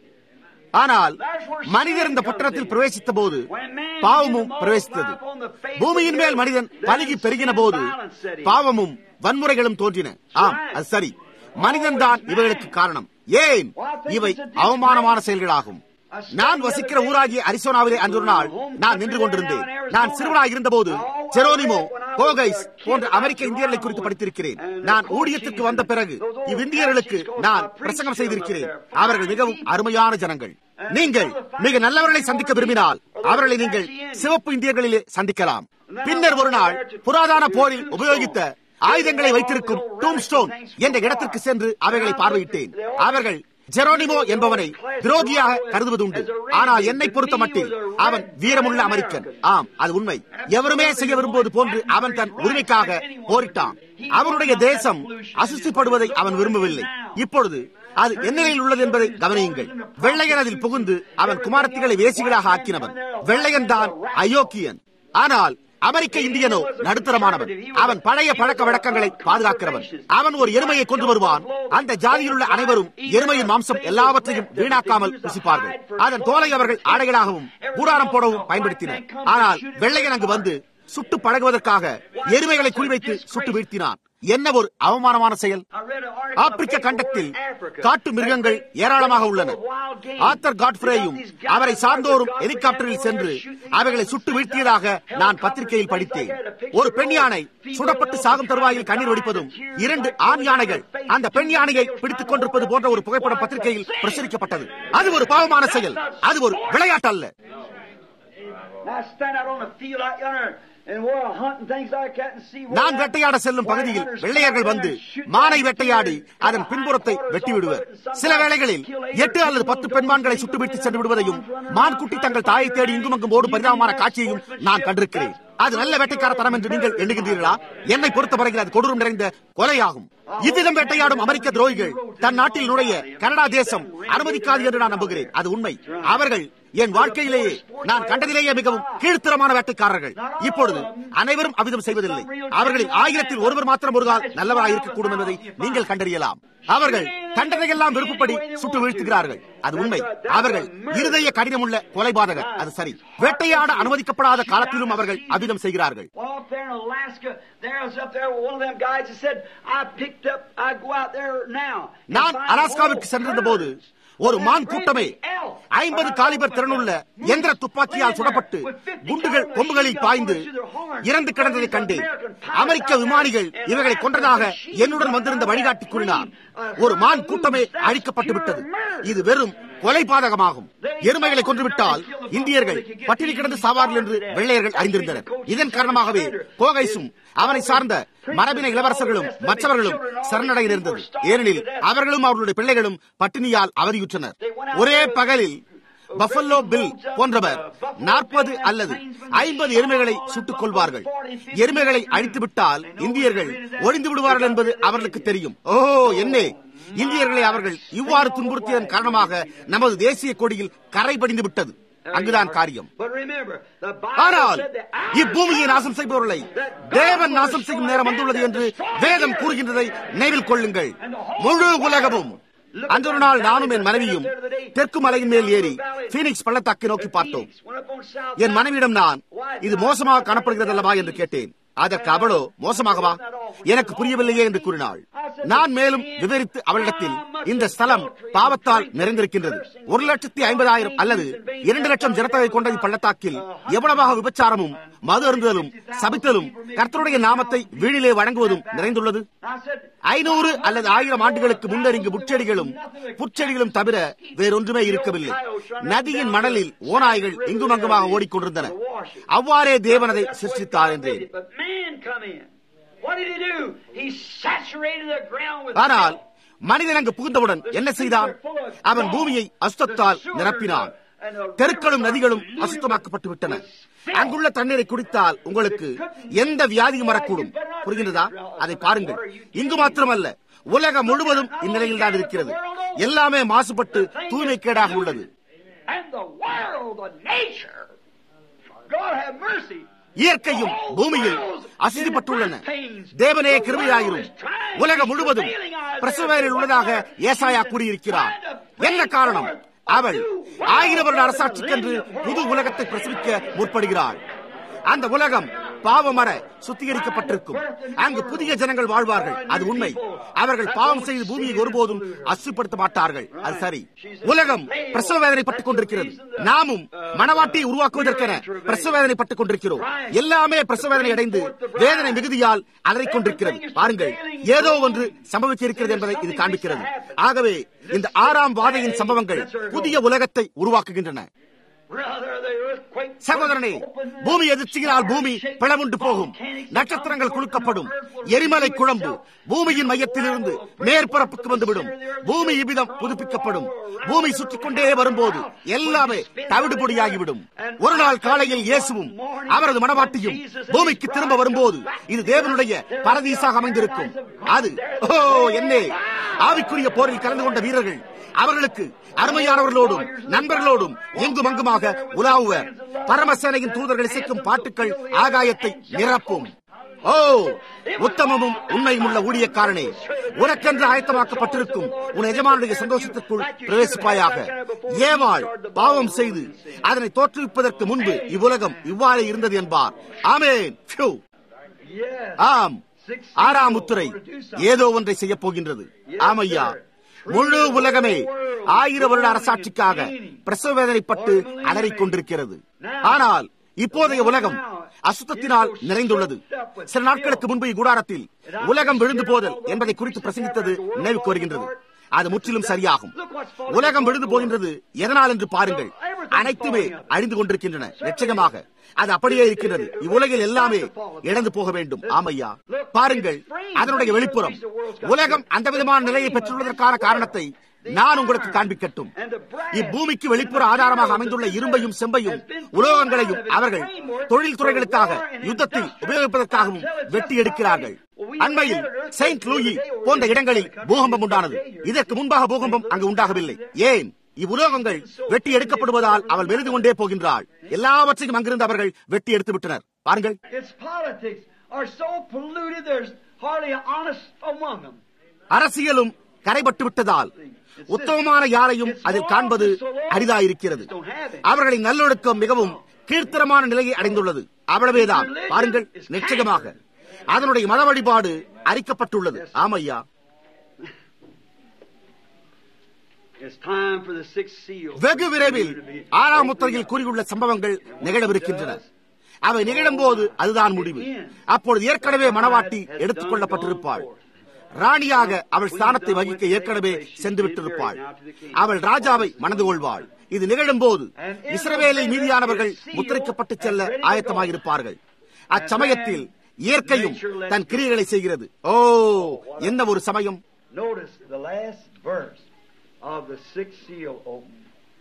[SPEAKER 1] ஆனால் மனிதர் இந்த பட்டணத்தில் பிரவேசித்த போது பாவமும் பிரவேசித்தது பூமியின் மேல் மனிதன் பலுகி பெருகின போது பாவமும் வன்முறைகளும் தோன்றின ஆம் அது சரி மனிதன் தான் இவைகளுக்கு காரணம் ஏன் இவை அவமானமான செயல்களாகும் நான் வசிக்கிற ஊராகிய அரிசோனாவிலே அன்று ஒரு நாள் நான் நின்று கொண்டிருந்தேன் நான் சிறுவனாக இருந்தபோது ஜெரோனிமோ கோகைஸ் போன்ற அமெரிக்க இந்தியர்களை குறித்து படித்திருக்கிறேன் நான் ஊழியத்திற்கு வந்த பிறகு இவ்விந்தியர்களுக்கு நான் பிரசங்கம் செய்திருக்கிறேன் அவர்கள் மிகவும் அருமையான ஜனங்கள் நீங்கள் மிக நல்லவர்களை சந்திக்க விரும்பினால் அவர்களை நீங்கள் சிவப்பு இந்தியர்களிலே சந்திக்கலாம் பின்னர் ஒரு நாள் புராதான போரில் உபயோகித்த ஆயுதங்களை வைத்திருக்கும் டூம் ஸ்டோன் என்ற இடத்திற்கு சென்று அவைகளை பார்வையிட்டேன் அவர்கள் ஜெரோனிமோ என்பவனை துரோகியாக கருதுவதுண்டு ஆனால் என்னை பொறுத்த மட்டில் அவன் வீரமுள்ள அமெரிக்கன் ஆம் அது உண்மை எவருமே செய்ய விரும்புவது போன்று அவன் தன் உரிமைக்காக போரிட்டான் அவனுடைய தேசம் அசுஸ்திப்படுவதை அவன் விரும்பவில்லை இப்பொழுது அது என்ன நிலையில் உள்ளது என்பதை கவனியுங்கள் வெள்ளையன் அதில் புகுந்து அவன் குமாரத்திகளை வேசிகளாக ஆக்கினவன் வெள்ளையன் தான் அயோக்கியன் ஆனால் அமெரிக்க இந்தியனோ நடுத்தரமானவன் அவன் பழைய பழக்க வழக்கங்களை பாதுகாக்கிறவன் அவன் ஒரு எருமையை கொண்டு வருவான் அந்த ஜாதியில் உள்ள அனைவரும் எருமையின் மாம்சம் எல்லாவற்றையும் வீணாக்காமல் புசிப்பார்கள் அதன் தோலை அவர்கள் ஆடைகளாகவும் கூடாரம் போடவும் பயன்படுத்தினர் ஆனால் வெள்ளையன் அங்கு வந்து சுட்டு பழகுவதற்காக எருமைகளை குறிவைத்து சுட்டு வீழ்த்தினான் என்ன ஒரு அவமானமான செயல் ஆப்பிரிக்க கண்டத்தில் காட்டு மிருகங்கள் ஏராளமாக உள்ளன ஆத்தர் காட்ஃப்ரேயும் அவரை சார்ந்தோரும் ஹெலிகாப்டரில் சென்று அவைகளை சுட்டு வீழ்த்தியதாக நான் பத்திரிகையில் படித்தேன் ஒரு பெண் யானை சுடப்பட்டு சாகும் தருவாயில் கண்ணீர் வடிப்பதும் இரண்டு ஆண் யானைகள் அந்த பெண் யானையை பிடித்துக் கொண்டிருப்பது போன்ற ஒரு புகைப்படம் பத்திரிகையில் பிரசுரிக்கப்பட்டது அது ஒரு பாவமான செயல் அது ஒரு விளையாட்டு அல்ல நான் வேட்டையாட செல்லும் பகுதியில் வெள்ளையர்கள் வந்து மானை வேட்டையாடி அதன் பின்புறத்தை வெட்டிவிடுவர் சில வேளைகளில் எட்டு அல்லது பத்து பெண்மான்களை சுட்டுவிட்டு சென்று விடுவதையும் மான்குட்டி தங்கள் தாயை தேடி இங்கும் அங்கும் ஓடும் பரிதாபமான காட்சியையும் நான் கண்டிருக்கிறேன் அது நல்ல வேட்டைக்காரத்தனம் என்று நீங்கள் எண்ணுகின்றீர்களா என்னை பொறுத்தவரையில் அது கொடூரம் நிறைந்த கொலையாகும் இவ்விதம் வேட்டையாடும் அமெரிக்க துரோகிகள் தன் நாட்டில் நுழைய கனடா தேசம் அனுமதிக்காது என்று நான் நம்புகிறேன் அது உண்மை அவர்கள் என் வாழ்க்கையிலேயே நான் கண்டதிலேயே மிகவும் கீழ்த்தரமான வேட்டைக்காரர்கள் இப்பொழுது அனைவரும் அவ்விதம் செய்வதில்லை அவர்களில் ஆயிரத்தில் ஒருவர் மாத்திரம் ஒரு கால் நல்லவராக இருக்கக்கூடும் என்பதை நீங்கள் கண்டறியலாம் அவர்கள் கண்டதையெல்லாம் விருப்பப்படி சுட்டு வீழ்த்துகிறார்கள் அது உண்மை அவர்கள் இருதய கடினமுள்ள கொலைபாதகர் அது சரி வேட்டையாட அனுமதிக்கப்படாத காலத்திலும் அவர்கள் அவ்விதம் செய்கிறார்கள் நான் அலாஸ்காவிற்கு சென்றிருந்த போது ஒரு மான் கூட்டமே ஐம்பது காலிபர் திறனுள்ள எந்திர துப்பாக்கியால் சுடப்பட்டு குண்டுகள் கொம்புகளில் பாய்ந்து இறந்து கிடந்ததை கண்டு அமெரிக்க விமானிகள் இவர்களை கொன்றதாக என்னுடன் வந்திருந்த வழிகாட்டி கூறினார் ஒரு மான் கூட்டமே அழிக்கப்பட்டு விட்டது இது வெறும் கொலை பாதகமாகும் எருமைகளை கொன்றுவிட்டால் இந்தியர்கள் பட்டினி கிடந்து சாவார்கள் என்று வெள்ளையர்கள் அறிந்திருந்தனர் இதன் காரணமாகவே கோகைசும் அவனை சார்ந்த மரபின இளவரசர்களும் மற்றவர்களும் சரணடைய இருந்தது ஏனெனில் அவர்களும் அவர்களுடைய பிள்ளைகளும் பட்டினியால் அவதியுற்றனர் ஒரே பகலில் பஃபல்லோ பில் போன்றவர் நாற்பது அல்லது ஐம்பது எருமைகளை சுட்டுக் கொள்வார்கள் எருமைகளை அழித்து விட்டால் இந்தியர்கள் ஒழிந்து விடுவார்கள் என்பது அவர்களுக்கு தெரியும் ஓஹோ என்னே இந்தியர்களை அவர்கள் இவ்வாறு துன்புறுத்தியதன் காரணமாக நமது தேசிய கொடியில் கரை படிந்து விட்டது அங்குதான் காரியம் ஆனால் இப்பூமியை நாசம் செய்பவர்களை தேவன் நாசம் செய்யும் நேரம் வந்துள்ளது என்று வேதம் கூறுகின்றதை நினைவில் கொள்ளுங்கள் முழு உலகமும் அன்று ஒரு நாள் நானும் என் மனைவியும் தெற்கு மலையின் மேல் ஏறி பீனிக்ஸ் பள்ளத்தாக்கை நோக்கி பார்த்தோம் என் மனைவியிடம் நான் இது மோசமாக காணப்படுகிறது அல்லவா என்று கேட்டேன் அதற்கு அவளோ மோசமாகவா எனக்கு புரியவில்லையே என்று கூறினாள் நான் மேலும் விவரித்து அவளிடத்தில் இந்த ஸ்தலம் பாவத்தால் நிறைந்திருக்கின்றது ஒரு லட்சத்தி ஐம்பதாயிரம் அல்லது இரண்டு லட்சம் ஜனத்தொகை கொண்ட பள்ளத்தாக்கில் எவ்வளவாக விபச்சாரமும் மது அருந்துதலும் சபித்தலும் கர்த்தருடைய நாமத்தை வீழிலே வழங்குவதும் நிறைந்துள்ளது ஐநூறு அல்லது ஆயிரம் ஆண்டுகளுக்கு முன்னர் இங்கு முச்செடிகளும் புற்செடிகளும் தவிர வேறொன்றுமே இருக்கவில்லை நதியின் மணலில் ஓநாய்கள் இங்கும் அங்குமாக ஓடிக்கொண்டிருந்தன அவ்வாறே தேவனதை சிருஷ்டித்தார் என்றேன் ஆனால் மனிதன் அங்கு புகுந்தவுடன் என்ன செய்தான் அவன் பூமியை அசுத்தத்தால் நிரப்பினான் தெருக்களும் நதிகளும் அசுத்தமாக்கப்பட்டு விட்டன அங்குள்ள தண்ணீரை குடித்தால் உங்களுக்கு எந்த வியாதியும் வரக்கூடும் புரிகின்றதா அதை பாருங்கள் இங்கு மாத்திரமல்ல உலகம் முழுவதும் இந்நிலையில் தான் இருக்கிறது எல்லாமே மாசுபட்டு தூய்மைக்கேடாக உள்ளது இயற்கையும் பூமியில் அசிதிப்பட்டுள்ளன தேவனே கிருமையாயிரும் உலகம் முழுவதும் பிரசவேரில் உள்ளதாக ஏசாயா கூறியிருக்கிறார் என்ன காரணம் அவள் ஆயிரம் வருட அரசாட்சிக்கென்று புது உலகத்தை பிரசவிக்க முற்படுகிறாள் அந்த உலகம் பாவமர சுத்திகரிக்கப்பட்டிருக்கும் அங்கு புதிய ஜனங்கள் வாழ்வார்கள் அது உண்மை அவர்கள் பாவம் செய்து பூமியை ஒருபோதும் அசுப்படுத்த மாட்டார்கள் அது சரி உலகம் பிரசவ வேதனைப்பட்டுக் கொண்டிருக்கிறது நாமும் மனவாட்டியை உருவாக்குவதற்கென பிரசவ வேதனைப்பட்டுக் கொண்டிருக்கிறோம் எல்லாமே பிரசவ வேதனை அடைந்து வேதனை மிகுதியால் அலறிக் கொண்டிருக்கிறது பாருங்கள் ஏதோ ஒன்று சம்பவித்திருக்கிறது என்பதை இது காண்பிக்கிறது ஆகவே இந்த ஆறாம் வாதையின் சம்பவங்கள் புதிய உலகத்தை உருவாக்குகின்றன சகோதரனே பூமி எதிர்ச்சியினால் பூமி பிளவுண்டு போகும் நட்சத்திரங்கள் குலுக்கப்படும் எரிமலை குழம்பு பூமியின் மையத்திலிருந்து மேற்பரப்புக்கு வந்துவிடும் பூமி இவ்விதம் புதுப்பிக்கப்படும் பூமி சுற்றி கொண்டே வரும்போது எல்லாமே தவிடுபொடியாகிவிடும் ஒரு நாள் காலையில் இயேசுவும் அவரது மனவாட்டியும் பூமிக்கு திரும்ப வரும்போது இது தேவனுடைய பரதீசாக அமைந்திருக்கும் அது ஓ என்னே ஆவிக்குரிய போரில் கலந்து கொண்ட வீரர்கள் அவர்களுக்கு அருமையானவர்களோடும் நண்பர்களோடும் எங்கும் அங்குமாக உலாவுவர் பரமசேனையின் தூதர்கள் இசைக்கும் பாட்டுக்கள் ஆகாயத்தை நிரப்பும் ஓ உத்தமமும் உண்மையும் உள்ள ஊழியக்காரனே உனக்கென்று ஆயத்தமாக்கப்பட்டிருக்கும் உன் எஜமானுடைய சந்தோஷத்திற்குள் பிரவேசிப்பாயாக ஏவாள் பாவம் செய்து அதனை தோற்றுவிப்பதற்கு முன்பு இவ்வுலகம் இவ்வாறே இருந்தது என்பார் ஆமேன் Phew. ஆம் ஆறாம் முத்திரை ஏதோ ஒன்றை செய்ய போகின்றது ஆமையா முழு உலகமே ஆயிரம் வருட அரசாட்சிக்காக பிரசவ வேதனைப்பட்டு அலறிக் கொண்டிருக்கிறது ஆனால் இப்போதைய உலகம் அசுத்தத்தினால் நிறைந்துள்ளது சில நாட்களுக்கு முன்பு இக்கூடாரத்தில் உலகம் விழுந்து போதல் என்பதை குறித்து பிரசங்கித்தது நினைவுக்கு வருகின்றது அது முற்றிலும் சரியாகும் உலகம் விழுந்து போகின்றது எதனால் என்று பாருங்கள் அனைத்துமே அழிந்து கொண்டிருக்கின்றன நிச்சயமாக அது அப்படியே இருக்கின்றது இவ்வுலகில் எல்லாமே இழந்து போக வேண்டும் ஆமையா பாருங்கள் அதனுடைய வெளிப்புறம் உலகம் அந்த விதமான நிலையை பெற்றுள்ளதற்கான காரணத்தை நான் உங்களுக்கு காண்பிக்கட்டும் இப்பூமிக்கு வெளிப்புற ஆதாரமாக அமைந்துள்ள இரும்பையும் செம்பையும் உலோகங்களையும் அவர்கள் தொழில் துறைகளுக்காக யுத்தத்தில் உபயோகிப்பதற்காகவும் வெட்டி எடுக்கிறார்கள் அண்மையில் செயின்ட் லூயி போன்ற இடங்களில் பூகம்பம் உண்டானது இதற்கு முன்பாக பூகம்பம் அங்கு உண்டாகவில்லை ஏன் இவ்வுலோகங்கள் வெட்டி எடுக்கப்படுவதால் அவள் மெலிந்து கொண்டே போகின்றாள் எல்லாவற்றையும் அங்கிருந்து அவர்கள் வெட்டி எடுத்து விட்டனர் பாருங்கள்
[SPEAKER 2] Its politics are so polluted, there's hardly an honest among them.
[SPEAKER 1] அரசியலும் கரைபட்டு விட்டதால் உத்தமமான யாரையும் அதில் காண்பது அரிதாயிருக்கிறது அவர்களின் நல்லொழுக்கம் மிகவும் கீர்த்தனமான நிலையை அடைந்துள்ளது அவ்வளவேதான் பாருங்கள் நிச்சயமாக அதனுடைய மத வழிபாடு அரிக்கப்பட்டுள்ளது ஆமையா
[SPEAKER 2] It's time for the sixth seal.
[SPEAKER 1] வெகு விரைவில் ஆறாம் முத்திரையில் கூறியுள்ள சம்பவங்கள் நிகழவிருக்கின்றன அவை நிகழும் போது அதுதான் முடிவு அப்பொழுது ஏற்கனவே மணவாட்டி எடுத்துக் கொள்ளப்பட்டிருப்பாள் ராணியாக அவள் ஸ்தானத்தை வகிக்க ஏற்கனவே சென்று விட்டிருப்பாள் அவள் ராஜாவை மணந்து கொள்வாள் இது நிகழும் போது இஸ்ரவேலில் மீதியானவர்கள் முத்திரைக்கப்பட்டு செல்ல ஆயத்தமாயிருப்பார்கள் அச்சமயத்தில் இயற்கையும் தன் கிரியைகளை செய்கிறது ஓ என்ன ஒரு சமயம்
[SPEAKER 2] Notice the last verse of the sixth seal opening.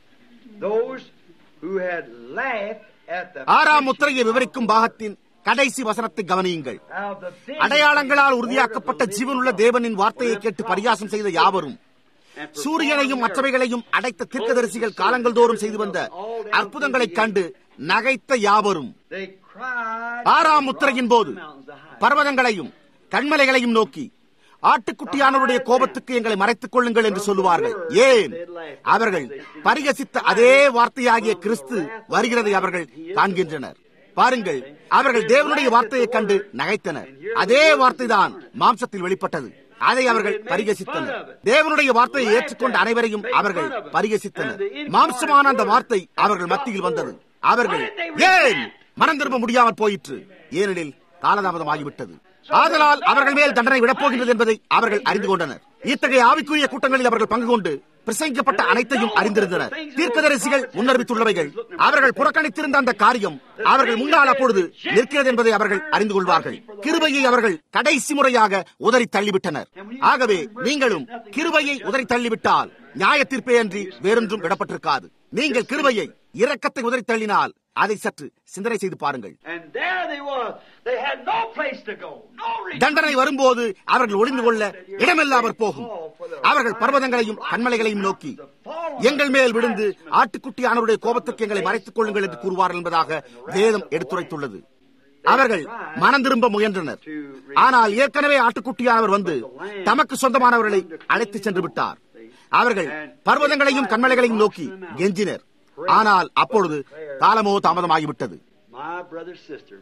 [SPEAKER 2] Those who had laughed at the
[SPEAKER 1] ஆறாம் முத்திரையை விவரிக்கும் பாகத்தின் கடைசி வசனத்தை கவனியுங்கள்
[SPEAKER 2] of the things
[SPEAKER 1] அடையாளங்களால் உறுதியாக்கப்பட்ட ஜீவனுள்ள தேவனின் வார்த்தையை கேட்டு பரியாசம் செய்த யாவரும் சூரியனையும் மற்றவைகளையும் அடைத்த தீர்க்கதரிசிகள் காலங்கள் தோறும் செய்து வந்த அற்புதங்களைக் கண்டு நகைத்த யாவரும்
[SPEAKER 2] They cried
[SPEAKER 1] ஆறாம் முத்திரையின் போது பர்வதங்களையும் கண்மலைகளையும் நோக்கி ஆட்டுக்குட்டியானவருடைய கோபத்துக்கு எங்களை மறைத்துக் கொள்ளுங்கள் என்று சொல்லுவார்கள் ஏன் அவர்கள் பரிகசித்த அதே வார்த்தையாகிய கிறிஸ்து வருகிறதை அவர்கள் காண்கின்றனர் பாருங்கள் அவர்கள் தேவனுடைய வார்த்தையை கண்டு நகைத்தனர் அதே வார்த்தைதான் மாம்சத்தில் வெளிப்பட்டது அதை அவர்கள் பரிகசித்தனர் தேவனுடைய வார்த்தையை ஏற்றுக்கொண்ட அனைவரையும் அவர்கள் பரிகசித்தனர் மாம்சமான அந்த வார்த்தை அவர்கள் மத்தியில் வந்தது அவர்கள் ஏன் மனம் திரும்ப முடியாமல் போயிற்று ஏனெனில் காலதாமதம் ஆகிவிட்டது ஆதலால் அவர்கள் மேல் தண்டனை விடப்போகின்றது என்பதை அவர்கள் அறிந்து கொண்டனர் இத்தகைய ஆவிக்குரிய கூட்டங்களில் அவர்கள் பங்கு கொண்டு பிரசங்கிக்கப்பட்ட அனைத்தையும் அறிந்திருந்தனர் தீர்க்கதரிசிகள் முன்னறிவித்துள்ளவைகள் அவர்கள் புறக்கணித்திருந்த அந்த காரியம் அவர்கள் முன்னால் அப்பொழுது நிற்கிறது என்பதை அவர்கள் அறிந்து கொள்வார்கள் கிருபையை அவர்கள் கடைசி முறையாக உதறி தள்ளிவிட்டனர் ஆகவே நீங்களும் கிருபையை உதறி தள்ளிவிட்டால் நியாய தீர்ப்பே அன்றி வேறொன்றும் விடப்பட்டிருக்காது நீங்கள் கிருபையை இரக்கத்தை உதறி தள்ளினால் அதை சற்று சிந்தனை செய்து பாருங்கள்
[SPEAKER 2] And there they was. They had no place to go. No reason.
[SPEAKER 1] தண்டனை வரும்போது அவர்கள் ஒளிந்து கொள்ள இடமில்லாமற் போகும் அவர்கள் பர்வதங்களையும் கண்மலைகளையும் நோக்கி எங்கள் மேல் விழுந்து ஆட்டுக்குட்டியானவருடைய கோபத்துக்கு எங்களை மறைத்துக் கொள்ளுங்கள் என்று கூறுவார்கள் என்பதாக வேதம் எடுத்துரைத்துள்ளது அவர்கள் மனம் திரும்ப முயன்றனர் ஆனால் ஏற்கனவே ஆட்டுக்குட்டியானவர் வந்து தமக்கு சொந்தமானவர்களை அழைத்துச் சென்று விட்டார் அவர்கள் பர்வதங்களையும் கண்மலைகளையும் நோக்கி கெஞ்சினர் ஆனால் அப்பொழுது காலமோ தாமதமாகிவிட்டது
[SPEAKER 2] My brother, sister,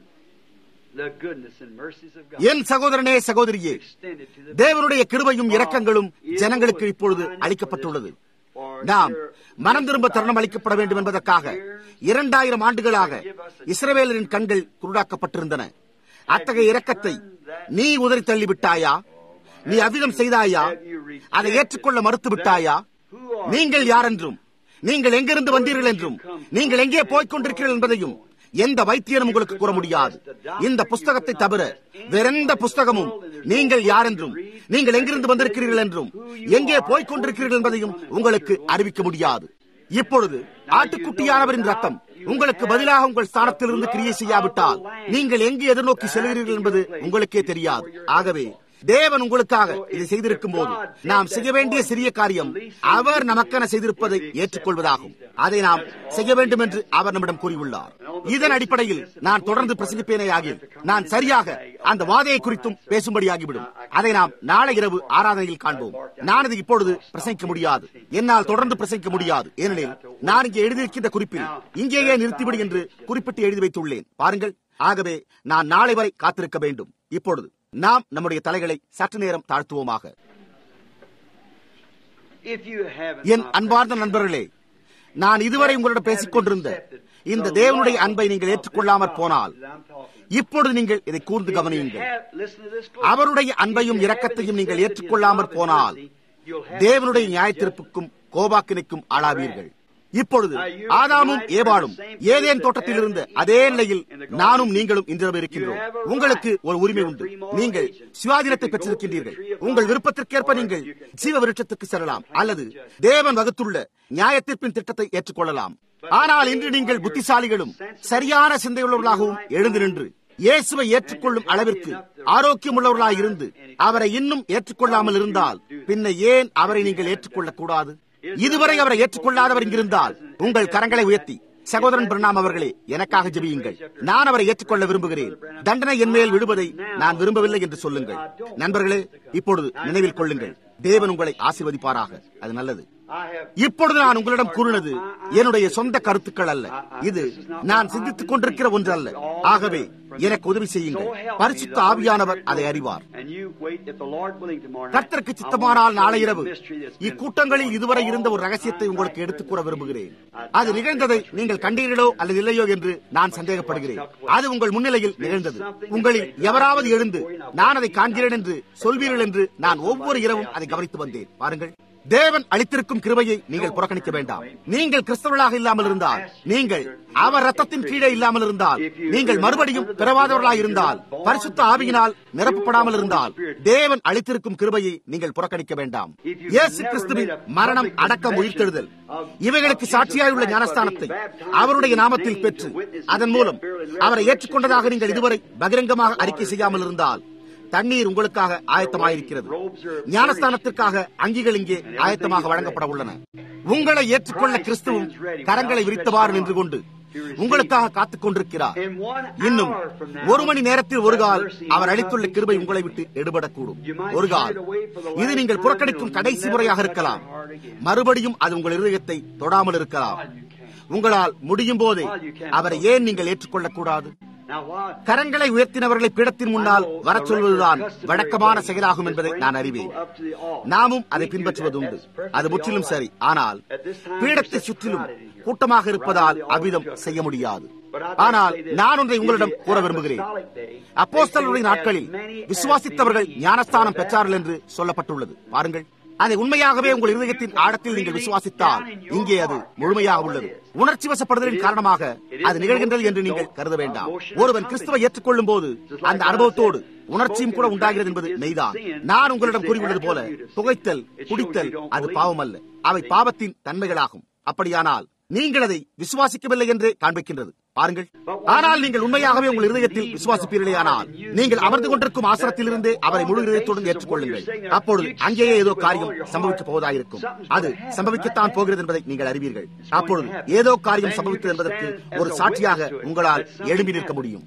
[SPEAKER 2] the goodness and mercies of God
[SPEAKER 1] என் சகோதரனே சகோதரியே
[SPEAKER 2] extended to the
[SPEAKER 1] தேவனுடைய கிருபையும் இரக்கங்களும் ஜனங்களுக்கு இப்பொழுது அளிக்கப்பட்டுள்ளது நாம் மனம் திரும்ப தருணம் அளிக்கப்பட வேண்டும் என்பதற்காக இரண்டாயிரம் ஆண்டுகளாக இஸ்ரவேலரின் கண்கள் குருடாக்கப்பட்டிருந்தன அத்தகைய இரக்கத்தை நீ உதறி தள்ளிவிட்டாயா நீ அவ்விதம் செய்தாயா அதை ஏற்றுக்கொள்ள மறுத்து விட்டாயா நீங்கள் யார் என்றும் நீங்கள் எங்கிருந்து வந்தீர்கள் என்றும் நீங்கள் எங்கே போய்க் கொண்டிருக்கிறீர்கள் என்பதையும் எந்த வைத்தியனும் உங்களுக்கு கூற முடியாது இந்த புஸ்தகத்தை தவிர வேறெந்த புஸ்தகமும் நீங்கள் யார் என்றும் நீங்கள் எங்கிருந்து வந்திருக்கிறீர்கள் என்றும் எங்கே போய்க் கொண்டிருக்கிறீர்கள் என்பதையும் உங்களுக்கு அறிவிக்க முடியாது இப்பொழுது ஆட்டுக்குட்டியானவரின் ரத்தம் உங்களுக்கு பதிலாக உங்கள் ஸ்தானத்திலிருந்து கிரியை செய்யாவிட்டால் நீங்கள் எங்கு எதிர்நோக்கி செல்கிறீர்கள் என்பது உங்களுக்கே தெரியாது ஆகவே தேவன் உங்களுக்காக இதை செய்திருக்கும் போது நாம் செய்ய வேண்டிய சிறிய காரியம் அவர் நமக்கென செய்திருப்பதை ஏற்றுக்கொள்வதாகும் அதை நாம் செய்ய வேண்டும் என்று அவர் நம்மிடம் கூறியுள்ளார் இதன் அடிப்படையில் நான் தொடர்ந்து பிரசங்கிப்பேனே ஆகிய நான் சரியாக அந்த வாதையை குறித்தும் பேசும்படியாகிவிடும் அதை நாம் நாளை இரவு ஆராதனையில் காண்போம் நான் அதை இப்பொழுது பிரசங்கிக்க முடியாது என்னால் தொடர்ந்து பிரசங்கிக்க முடியாது ஏனெனில் நான் இங்கே எழுதியிருக்கின்ற குறிப்பில் இங்கேயே நிறுத்திவிடு என்று குறிப்பிட்டு எழுதி வைத்துள்ளேன் பாருங்கள் ஆகவே நான் நாளை வரை காத்திருக்க வேண்டும் இப்பொழுது நாம் நம்முடைய தலைகளை சற்று நேரம் தாழ்த்துவோமாக என் அன்பார்ந்த நண்பர்களே நான் இதுவரை உங்களிடம் பேசிக் கொண்டிருந்த இந்த தேவனுடைய அன்பை நீங்கள் ஏற்றுக்கொள்ளாமற் போனால் இப்பொழுது நீங்கள் இதை கூர்ந்து கவனியுங்கள் அவருடைய அன்பையும் இரக்கத்தையும் நீங்கள் ஏற்றுக்கொள்ளாமற் போனால் தேவனுடைய நியாயத்திருப்புக்கும் கோபாக்கினைக்கும் ஆளாவீர்கள் இப்பொழுது ஆதாமும் ஏவாளும் ஏதேன் தோட்டத்தில் இருந்த அதே நிலையில் நானும் நீங்களும் இன்றிரவு இருக்கின்றோம் உங்களுக்கு ஒரு உரிமை உண்டு நீங்கள் சுவாதீனத்தை பெற்றிருக்கின்றீர்கள் உங்கள் விருப்பத்திற்கேற்ப நீங்கள் ஜீவ விருட்சத்துக்கு செல்லலாம் அல்லது தேவன் வகுத்துள்ள நியாயத்திற்பின் திட்டத்தை ஏற்றுக்கொள்ளலாம் ஆனால் இன்று நீங்கள் புத்திசாலிகளும் சரியான சிந்தையுள்ளவர்களாகவும் எழுந்து நின்று இயேசுவை ஏற்றுக்கொள்ளும் அளவிற்கு ஆரோக்கியம் உள்ளவர்களாக இருந்து அவரை இன்னும் ஏற்றுக்கொள்ளாமல் இருந்தால் பின்ன ஏன் அவரை நீங்கள் ஏற்றுக்கொள்ளக் கூடாது இதுவரை அவரை ஏற்றுக்கொள்ளாதவர் இங்கிருந்தால் உங்கள் கரங்களை உயர்த்தி சகோதரன் பிரணாம் அவர்களே எனக்காக ஜெபியுங்கள் நான் அவரை ஏற்றுக்கொள்ள விரும்புகிறேன் தண்டனை என் மேல் விடுவதை நான் விரும்பவில்லை என்று சொல்லுங்கள் நண்பர்களே இப்பொழுது நினைவில் கொள்ளுங்கள் தேவன் உங்களை ஆசீர்வதிப்பாராக அது நல்லது இப்பொழுது நான் உங்களிடம் கூறினது என்னுடைய சொந்த கருத்துக்கள் அல்ல இது நான் சிந்தித்துக் கொண்டிருக்கிற ஒன்று அல்ல ஆகவே எனக்கு உதவி செய்யுங்கள் பரிசுத்த ஆவியானவர் அதை அறிவார் கர்த்தருக்கு சித்தமானால் நாளை இரவு இக்கூட்டங்களில் இதுவரை இருந்த ஒரு ரகசியத்தை உங்களுக்கு எடுத்துக் கூற விரும்புகிறேன் அது நிகழ்ந்ததை நீங்கள் கண்டீர்களோ அல்லது இல்லையோ என்று நான் சந்தேகப்படுகிறேன் அது உங்கள் முன்னிலையில் நிகழ்ந்தது உங்களில் எவராவது எழுந்து நான் அதை காண்கிறேன் என்று சொல்வீர்கள் என்று நான் ஒவ்வொரு இரவும் அதை கவனித்து வந்தேன் பாருங்கள் தேவன் அளித்திருக்கும் கிருபையை நீங்கள் புறக்கணிக்க வேண்டாம் நீங்கள் கிறிஸ்தவர்களாக இல்லாமல் இருந்தால் நீங்கள் அவர் ரத்தத்தின் கீழே இல்லாமல் இருந்தால் நீங்கள் மறுபடியும் பிறவாதவர்களாக இருந்தால் பரிசுத்த ஆவியினால் நிரப்பப்படாமல் இருந்தால் தேவன் அளித்திருக்கும் கிருபையை நீங்கள் புறக்கணிக்க வேண்டாம் இயேசு கிறிஸ்துவின் மரணம் அடக்கம் உயிர்த்தெழுதல் இவைகளுக்கு சாட்சியாயுள்ள ஞானஸ்தானத்தை அவருடைய நாமத்தில் பெற்று அதன் மூலம் அவரை ஏற்றுக்கொண்டதாக நீங்கள் இதுவரை பகிரங்கமாக அறிக்கை செய்யாமல் இருந்தால் தண்ணீர் உங்களுக்காக ஆயத்தமாயிருக்கிறது ஞானஸ்தானத்திற்காக அங்கிகள் இங்கே ஆயத்தமாக வழங்கப்பட உள்ளன உங்களை ஏற்றுக்கொள்ள கிறிஸ்துவும் கரங்களை விரித்தவாறு நின்று கொண்டு உங்களுக்காக காத்துக் கொண்டிருக்கிறார் இன்னும் ஒரு மணி நேரத்தில் ஒரு கால் அவர் அளித்துள்ள கிருபை உங்களை விட்டு எடுபடக்கூடும் ஒரு கால் இது நீங்கள் புறக்கணிக்கும் கடைசி முறையாக இருக்கலாம் மறுபடியும் அது உங்கள் இருதயத்தை தொடாமல் இருக்கலாம் உங்களால் முடியும் போதே அவரை ஏன் நீங்கள் ஏற்றுக்கொள்ளக் கூடாது கரங்களை உயர்த்தினவர்களை பீடத்தின் முன்னால் வரச் சொல்வதுதான் வழக்கமான செயலாகும் என்பதை நான் அறிவேன் நாமும் அதை பின்பற்றுவது உண்டு அது முற்றிலும் சரி ஆனால் பீடத்தை சுற்றிலும் கூட்டமாக இருப்பதால் அவ்விதம் செய்ய முடியாது ஆனால் நான் ஒன்றை உங்களிடம் கூற விரும்புகிறேன் அப்போஸ்தலருடைய நாட்களில் விசுவாசித்தவர்கள் ஞானஸ்தானம் பெற்றார்கள் என்று சொல்லப்பட்டுள்ளது பாருங்கள் அதை உண்மையாகவே உங்கள் இருதயத்தின் ஆழத்தில் நீங்கள் விசுவாசித்தால் இங்கே அது முழுமையாக உள்ளது உணர்ச்சி வசப்படுதலின் காரணமாக அது நிகழ்கின்றது என்று நீங்கள் கருத வேண்டாம் ஒருவன் கிறிஸ்துவை ஏற்றுக்கொள்ளும் போது அந்த அனுபவத்தோடு உணர்ச்சியும் கூட உண்டாகிறது என்பது மெய்தான் நான் உங்களிடம் கூறியுள்ளது போல புகைத்தல் குடித்தல் அது பாவம் அல்ல அவை பாவத்தின் தன்மைகளாகும் அப்படியானால் நீங்கள் அதை விசுவாசிக்கவில்லை என்று காண்பிக்கின்றது பாருங்கள் ஆனால் நீங்கள் உண்மையாகவே உங்கள் இருதயத்தில் விசுவாசிப்பீர்களே ஆனால் நீங்கள் அமர்ந்து கொண்டிருக்கும் ஆசிரத்திலிருந்தே அவரை முழு இதயத்துடன் ஏற்றுக்கொள்ளுங்கள் அப்பொழுது அங்கேயே ஏதோ காரியம் சம்பவிக்க போவதாயிருக்கும் அது சம்பவிக்கத்தான் போகிறது என்பதை நீங்கள் அறிவீர்கள் அப்பொழுது ஏதோ காரியம் சம்பவித்தது என்பதற்கு ஒரு சாட்சியாக உங்களால் எழும்பி நிற்க முடியும்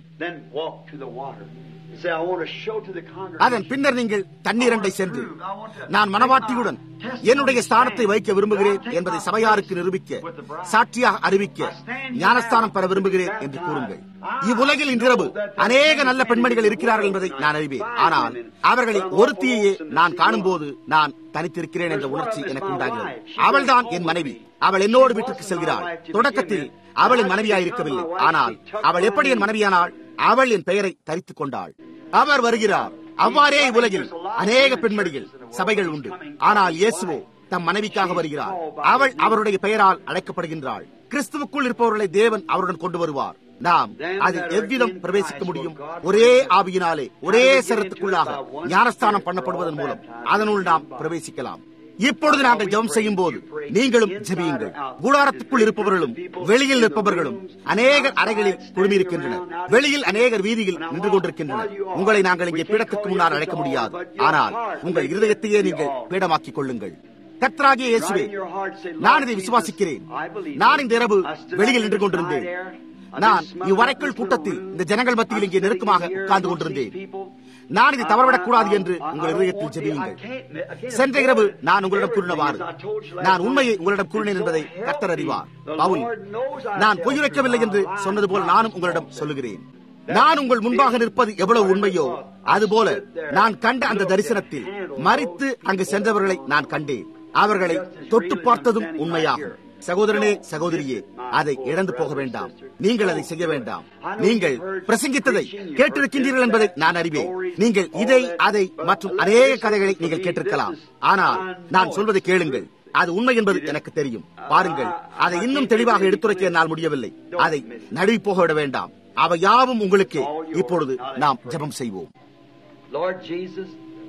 [SPEAKER 1] அதன் பின்னர் நீங்கள் தண்ணீரண்டை சென்று நான் மனவாட்டியுடன் என்னுடைய ஸ்தானத்தை வைக்க விரும்புகிறேன் என்பதை சபையாருக்கு நிரூபிக்க சாட்சியாக அறிவிக்க ஞானஸ்தானம் பெற விரும்புகிறேன் என்று கூறுங்கள் இவ்வுலகில் இன்றிரவு அநேக நல்ல பெண்மணிகள் இருக்கிறார்கள் என்பதை நான் அறிவேன் ஆனால் அவர்களில் ஒருத்தியையே நான் காணும் போது நான் தனித்திருக்கிறேன் என்ற உணர்ச்சி எனக்கு உண்டாகிறது அவள்தான் என் மனைவி அவள் என்னோடு வீட்டுக்கு செல்கிறாள் தொடக்கத்தில் அவளின் மனைவியாயிருக்கவில்லை ஆனால் அவள் எப்படி என் மனைவியானாள் அவள் என் பெயரை தரித்துக் கொண்டாள் அவர் வருகிறார் அவ்வாறே உலகில் அநேக பெண்மணிகள் சபைகள் உண்டு ஆனால் இயேசுவோ தம் மனைவிக்காக வருகிறார் அவள் அவருடைய பெயரால் அழைக்கப்படுகின்றாள் கிறிஸ்துவுக்குள் இருப்பவர்களை தேவன் அவருடன் கொண்டு வருவார் நாம் அதில் எவ்விதம் பிரவேசிக்க முடியும் ஒரே ஆவியினாலே ஒரே சரத்துக்குள்ளாக ஞானஸ்தானம் பண்ணப்படுவதன் மூலம் அதனுள் நாம் பிரவேசிக்கலாம் இப்பொழுது நாங்கள் ஜெபம் செய்யும் போது நீங்களும் ஜெபியுங்கள் கூடாரத்துக்குள் இருப்பவர்களும் வெளியில் நிற்பவர்களும் அநேகர் அறைகளில் குழுமியிருக்கின்றனர் வெளியில் அநேகர் வீதியில் நின்று கொண்டிருக்கின்றனர் உங்களை நாங்கள் இங்கே பீடத்துக்கு முன்னால் அழைக்க முடியாது ஆனால் உங்கள் இருதயத்தையே நீங்கள் பீடமாக்கிக் கொள்ளுங்கள் கத்ராகிய இயேசுவே நான் இதை விசுவாசிக்கிறேன் நான் இந்த இரவு வெளியில் நின்று கொண்டிருந்தேன் நான் இவ்வரைக்குள் கூட்டத்தில் இந்த ஜனங்கள் மத்தியில் இங்கே நெருக்கமாக உட்கார்ந்து கொண்டிருந்தேன் நான் இதை தவறவிடக் கூடாது என்று உங்கள் இதயத்தில் ஜெபியுங்கள் சென்ற இரவு நான் உங்களிடம் கூறினவாறு நான் உண்மையை உங்களிடம் கூறினேன் என்பதை கர்த்தர் அறிவார் பவுல் நான் பொய்யுரைக்கவில்லை என்று சொன்னது போல் நானும் உங்களிடம் சொல்லுகிறேன் நான் உங்கள் முன்பாக நிற்பது எவ்வளவு உண்மையோ அதுபோல நான் கண்ட அந்த தரிசனத்தில் மறித்து அங்கு சென்றவர்களை நான் கண்டேன் அவர்களை தொட்டு பார்த்ததும் உண்மையாகும் சகோதரனே சகோதரியே அதை இழந்து போக வேண்டாம் நீங்கள் அதை செய்ய வேண்டாம் நீங்கள் பிரசங்கித்ததை கேட்டிருக்கின்றீர்கள் என்பதை நான் அறிவேன் நீங்கள் இதை அதை மற்றும் அநேக கதைகளை நீங்கள் கேட்டிருக்கலாம் ஆனால் நான் சொல்வதை கேளுங்கள் அது உண்மை என்பது எனக்கு தெரியும் பாருங்கள் அதை இன்னும் தெளிவாக எடுத்துரைக்க என்னால் முடியவில்லை அதை நழுவி போக விட வேண்டாம் அவை யாவும் உங்களுக்கு இப்பொழுது நாம் ஜெபம் செய்வோம்
[SPEAKER 2] Lord Jesus,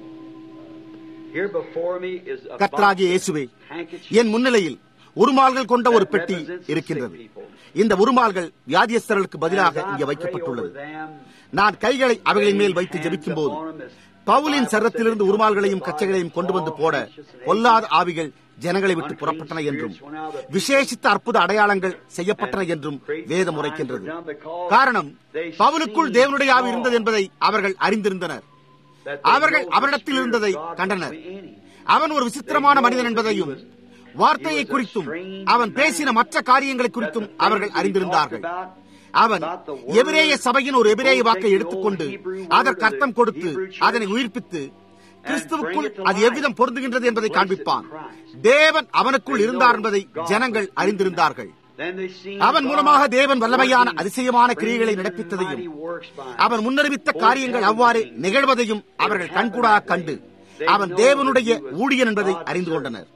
[SPEAKER 2] here before me is a
[SPEAKER 1] கர்த்தராகிய இயேசுவே என் முன்னிலையில் உருமால்கள் கொண்ட ஒரு பெட்டி இருக்கின்றது இந்த உருமால்கள் வியாதியஸ்தர்களுக்கு பதிலாக இங்கே வைக்கப்பட்டுள்ளது நான் கைகளை அவைகளின் மேல் வைத்து ஜெபிக்கும் போது பவுலின் சரத்திலிருந்து உருமால்களையும் கச்சைகளையும் கொண்டு வந்து போட பொல்லாத ஆவிகள் ஜனங்களை விட்டு புறப்பட்டன என்றும் விசேஷித்த அற்புத அடையாளங்கள் செய்யப்பட்டன என்றும் வேதம் உரைக்கின்றது காரணம் பவுலுக்குள் தேவனுடைய ஆவி இருந்தது என்பதை அவர்கள் அறிந்திருந்தனர் அவர்கள் அவரிடத்தில் இருந்ததை கண்டனர் அவன் ஒரு விசித்திரமான மனிதன் என்பதையும் வார்த்தையை குறித்தும் அவன் பேசின மற்ற காரியங்களை குறித்தும் அவர்கள் அறிந்திருந்தார்கள் அவன் எபிரேய சபையின் ஒரு எபிரேய வாக்கை எடுத்துக்கொண்டு அதற்கு அர்த்தம் கொடுத்து அதனை உயிர்ப்பித்து கிறிஸ்துவுக்குள் அது எவ்விதம் பொருந்துகின்றது என்பதை காண்பிப்பான் தேவன் அவனுக்குள் இருந்தார் என்பதை ஜனங்கள் அறிந்திருந்தார்கள் அவன் மூலமாக தேவன் வல்லமையான அதிசயமான கிரியைகளை நடப்பித்ததையும் அவன் முன்னறிவித்த காரியங்கள் அவ்வாறு நிகழ்வதையும் அவர்கள் கண்கூடாக கண்டு அவன் தேவனுடைய ஊழியன் என்பதை அறிந்து கொண்டனர்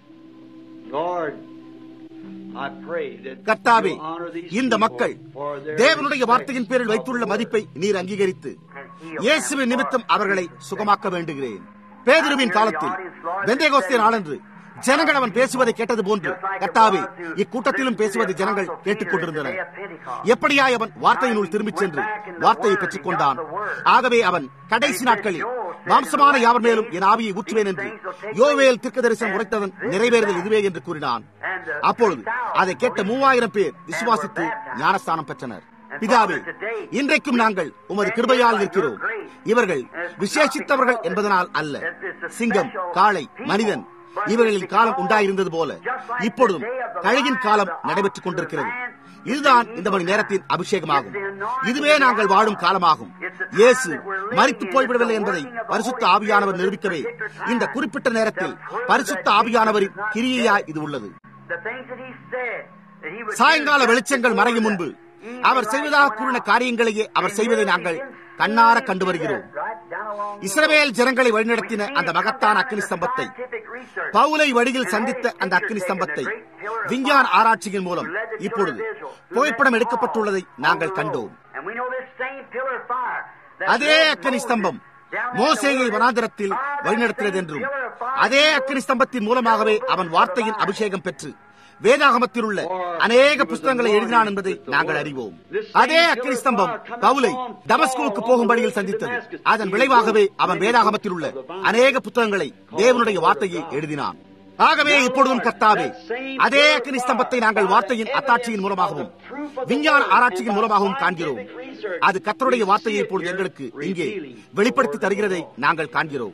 [SPEAKER 1] கர்த்தாவே இந்த மக்கள் தேவனுடைய வார்த்தையின் பேரில் வைத்துள்ள மதிப்பை நீர் அங்கீகரித்து இயேசுவின் நிமித்தம் அவர்களை சுகமாக்க வேண்டுகிறேன் பேதுருவின் காலத்தில் வெந்தேகோஸ்தே நாளன்று ஜனங்கள் அவன் பேசுவதை கேட்டது போன்று கர்த்தாவே இக்கூட்டத்திலும் பேசுவதை ஜனங்கள் கேட்டுக் கொண்டிருந்தனர் எப்படியாய் அவன் வார்த்தையினுள் திரும்பிச் சென்று வார்த்தையை பெற்றுக் கொண்டான் ஆகவே அவன் கடைசி நாட்களில் மாம்சமான யாவர் மேலும் என் ஆவியை ஊற்றுவேன் என்று யோவேல் திர்க்க தரிசனம் உரைத்தவன் நிறைவேறுதல் இதுவே என்று கூறினான் அப்பொழுது அதை கேட்ட மூவாயிரம் பேர் விசுவாசித்து ஞானஸ்தானம் பெற்றனர் பிதாவே இன்றைக்கும் நாங்கள் உமது கிருபையால் நிற்கிறோம் இவர்கள் விசேஷித்தவர்கள் என்பதனால் அல்ல சிங்கம் காளை மனிதன் இவர்களின் காலம் உண்டாயிருந்தது போல இப்பொழுதும் கழுகின் காலம் நடைபெற்றுக் கொண்டிருக்கிறது இதுதான் இந்த மணி நேரத்தின் அபிஷேகமாகும் இதுவே நாங்கள் வாழும் காலமாகும் இயேசு மறித்து போய்விடவில்லை என்பதை பரிசுத்த ஆவியானவர் நிரூபிக்கவே இந்த குறிப்பிட்ட நேரத்தில் பரிசுத்த ஆவியானவரின் கிரியையாய் இது உள்ளது சாயங்கால வெளிச்சங்கள் மறையும் முன்பு அவர் செய்வதாக கூறின காரியங்களையே அவர் செய்வதை நாங்கள் கண்ணார கண்டு வருகிறோம் இஸ்ரவேல் ஜனங்களை வழிநடத்தின அந்த மகத்தான அக்னி ஸ்தம்பத்தை பவுலை வழியில் சந்தித்த அந்த அக்னி ஸ்தம்பத்தை விஞ்ஞான ஆராய்ச்சியின் மூலம் இப்பொழுது புகைப்படம் எடுக்கப்பட்டுள்ளதை நாங்கள் கண்டோம் அதே அக்னி ஸ்தம்பம் மோசேயை வனாந்திரத்தில் வழிநடத்தினது என்றும் அதே அக்னி ஸ்தம்பத்தின் மூலமாகவே அவன் வார்த்தையின் அபிஷேகம் பெற்று வேதாகமத்தில் உள்ள அநேக புஸ்தகங்களை எழுதினான் என்பதை நாங்கள் அறிவோம் அதே அக்னி ஸ்தம்பம் பவுலை டமஸ்கோவுக்கு போகும் வழியில் சந்தித்தது அதன் விளைவாகவே அவன் வேதாகமத்தில் உள்ள அநேக புத்தகங்களை தேவனுடைய வார்த்தையை எழுதினான் ஆகவே இப்பொழுதும் கர்த்தாவே அதே அக்னி ஸ்தம்பத்தை நாங்கள் வார்த்தையின் அத்தாட்சியின் மூலமாகவும் விஞ்ஞான ஆராய்ச்சியின் மூலமாகவும் காண்கிறோம் அது கர்த்தருடைய வார்த்தையை இப்பொழுது எங்களுக்கு இங்கே வெளிப்படுத்தி தருகிறதை நாங்கள் காண்கிறோம்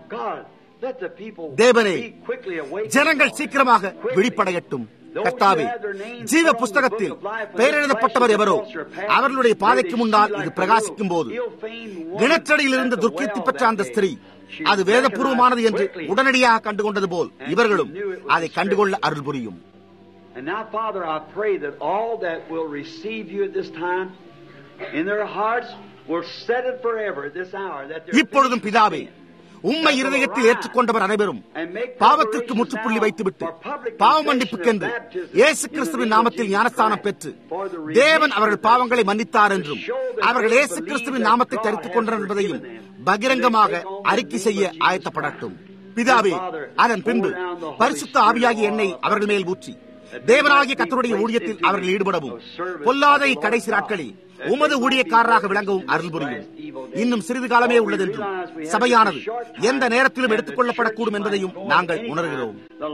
[SPEAKER 1] தேவனே ஜனங்கள் சீக்கிரமாக விழிப்படையட்டும் கர்த்தாவே ஜீவ புஸ்தகத்தில் பெயர் எழுதப்பட்டவர் எவரோ அவர்களுடைய பாதைக்கு முன்னால் இது பிரகாசிக்கும் போது கிணற்றடியில் இருந்து துர்க்கீர்த்தி பெற்ற அந்த ஸ்திரீ அது வேதபூர்வமானது என்று உடனடியாக கண்டுகொண்டது போல் இவர்களும் அதை கண்டுகொள்ள அருள் புரியும்
[SPEAKER 2] And now, Father, I pray that all that will receive you at this time in their hearts will set it forever at this hour. That their
[SPEAKER 1] இப்பொழுதும் பிதாவே உண்மை இருதயத்தில் ஏற்றுக்கொண்டவர் அனைவரும் பாவத்திற்கு முற்றுப்புள்ளி வைத்துவிட்டு பாவ மன்னிப்புக்கென்று இயேசு கிறிஸ்துவின் நாமத்தில் ஞானஸ்தானம் பெற்று தேவன் அவர்கள் பாவங்களை மன்னித்தார் என்றும் அவர்கள் இயேசு கிறிஸ்துவின் நாமத்தை தரித்துக் கொண்டனர் என்பதையும் பகிரங்கமாக அறிக்கை செய்ய ஆயத்தப்படட்டும் பிதாவே அதன் பின்பு பரிசுத்த ஆவியாகிய எண்ணெய் அவர்கள் மேல் ஊற்றி தேவனாகிய கத்தருடைய ஊழியத்தில் அவர்கள் ஈடுபடவும் பொல்லாத இக்கடைசி நாட்களில் உமது ஊழியக்காரராக விளங்கவும் அருள் புரியும் இன்னும் சிறிது காலமே உள்ளதென்றும் சபையானது எந்த நேரத்திலும் எடுத்துக் கொள்ளப்படக்கூடும் என்பதையும் நாங்கள் உணர்கிறோம்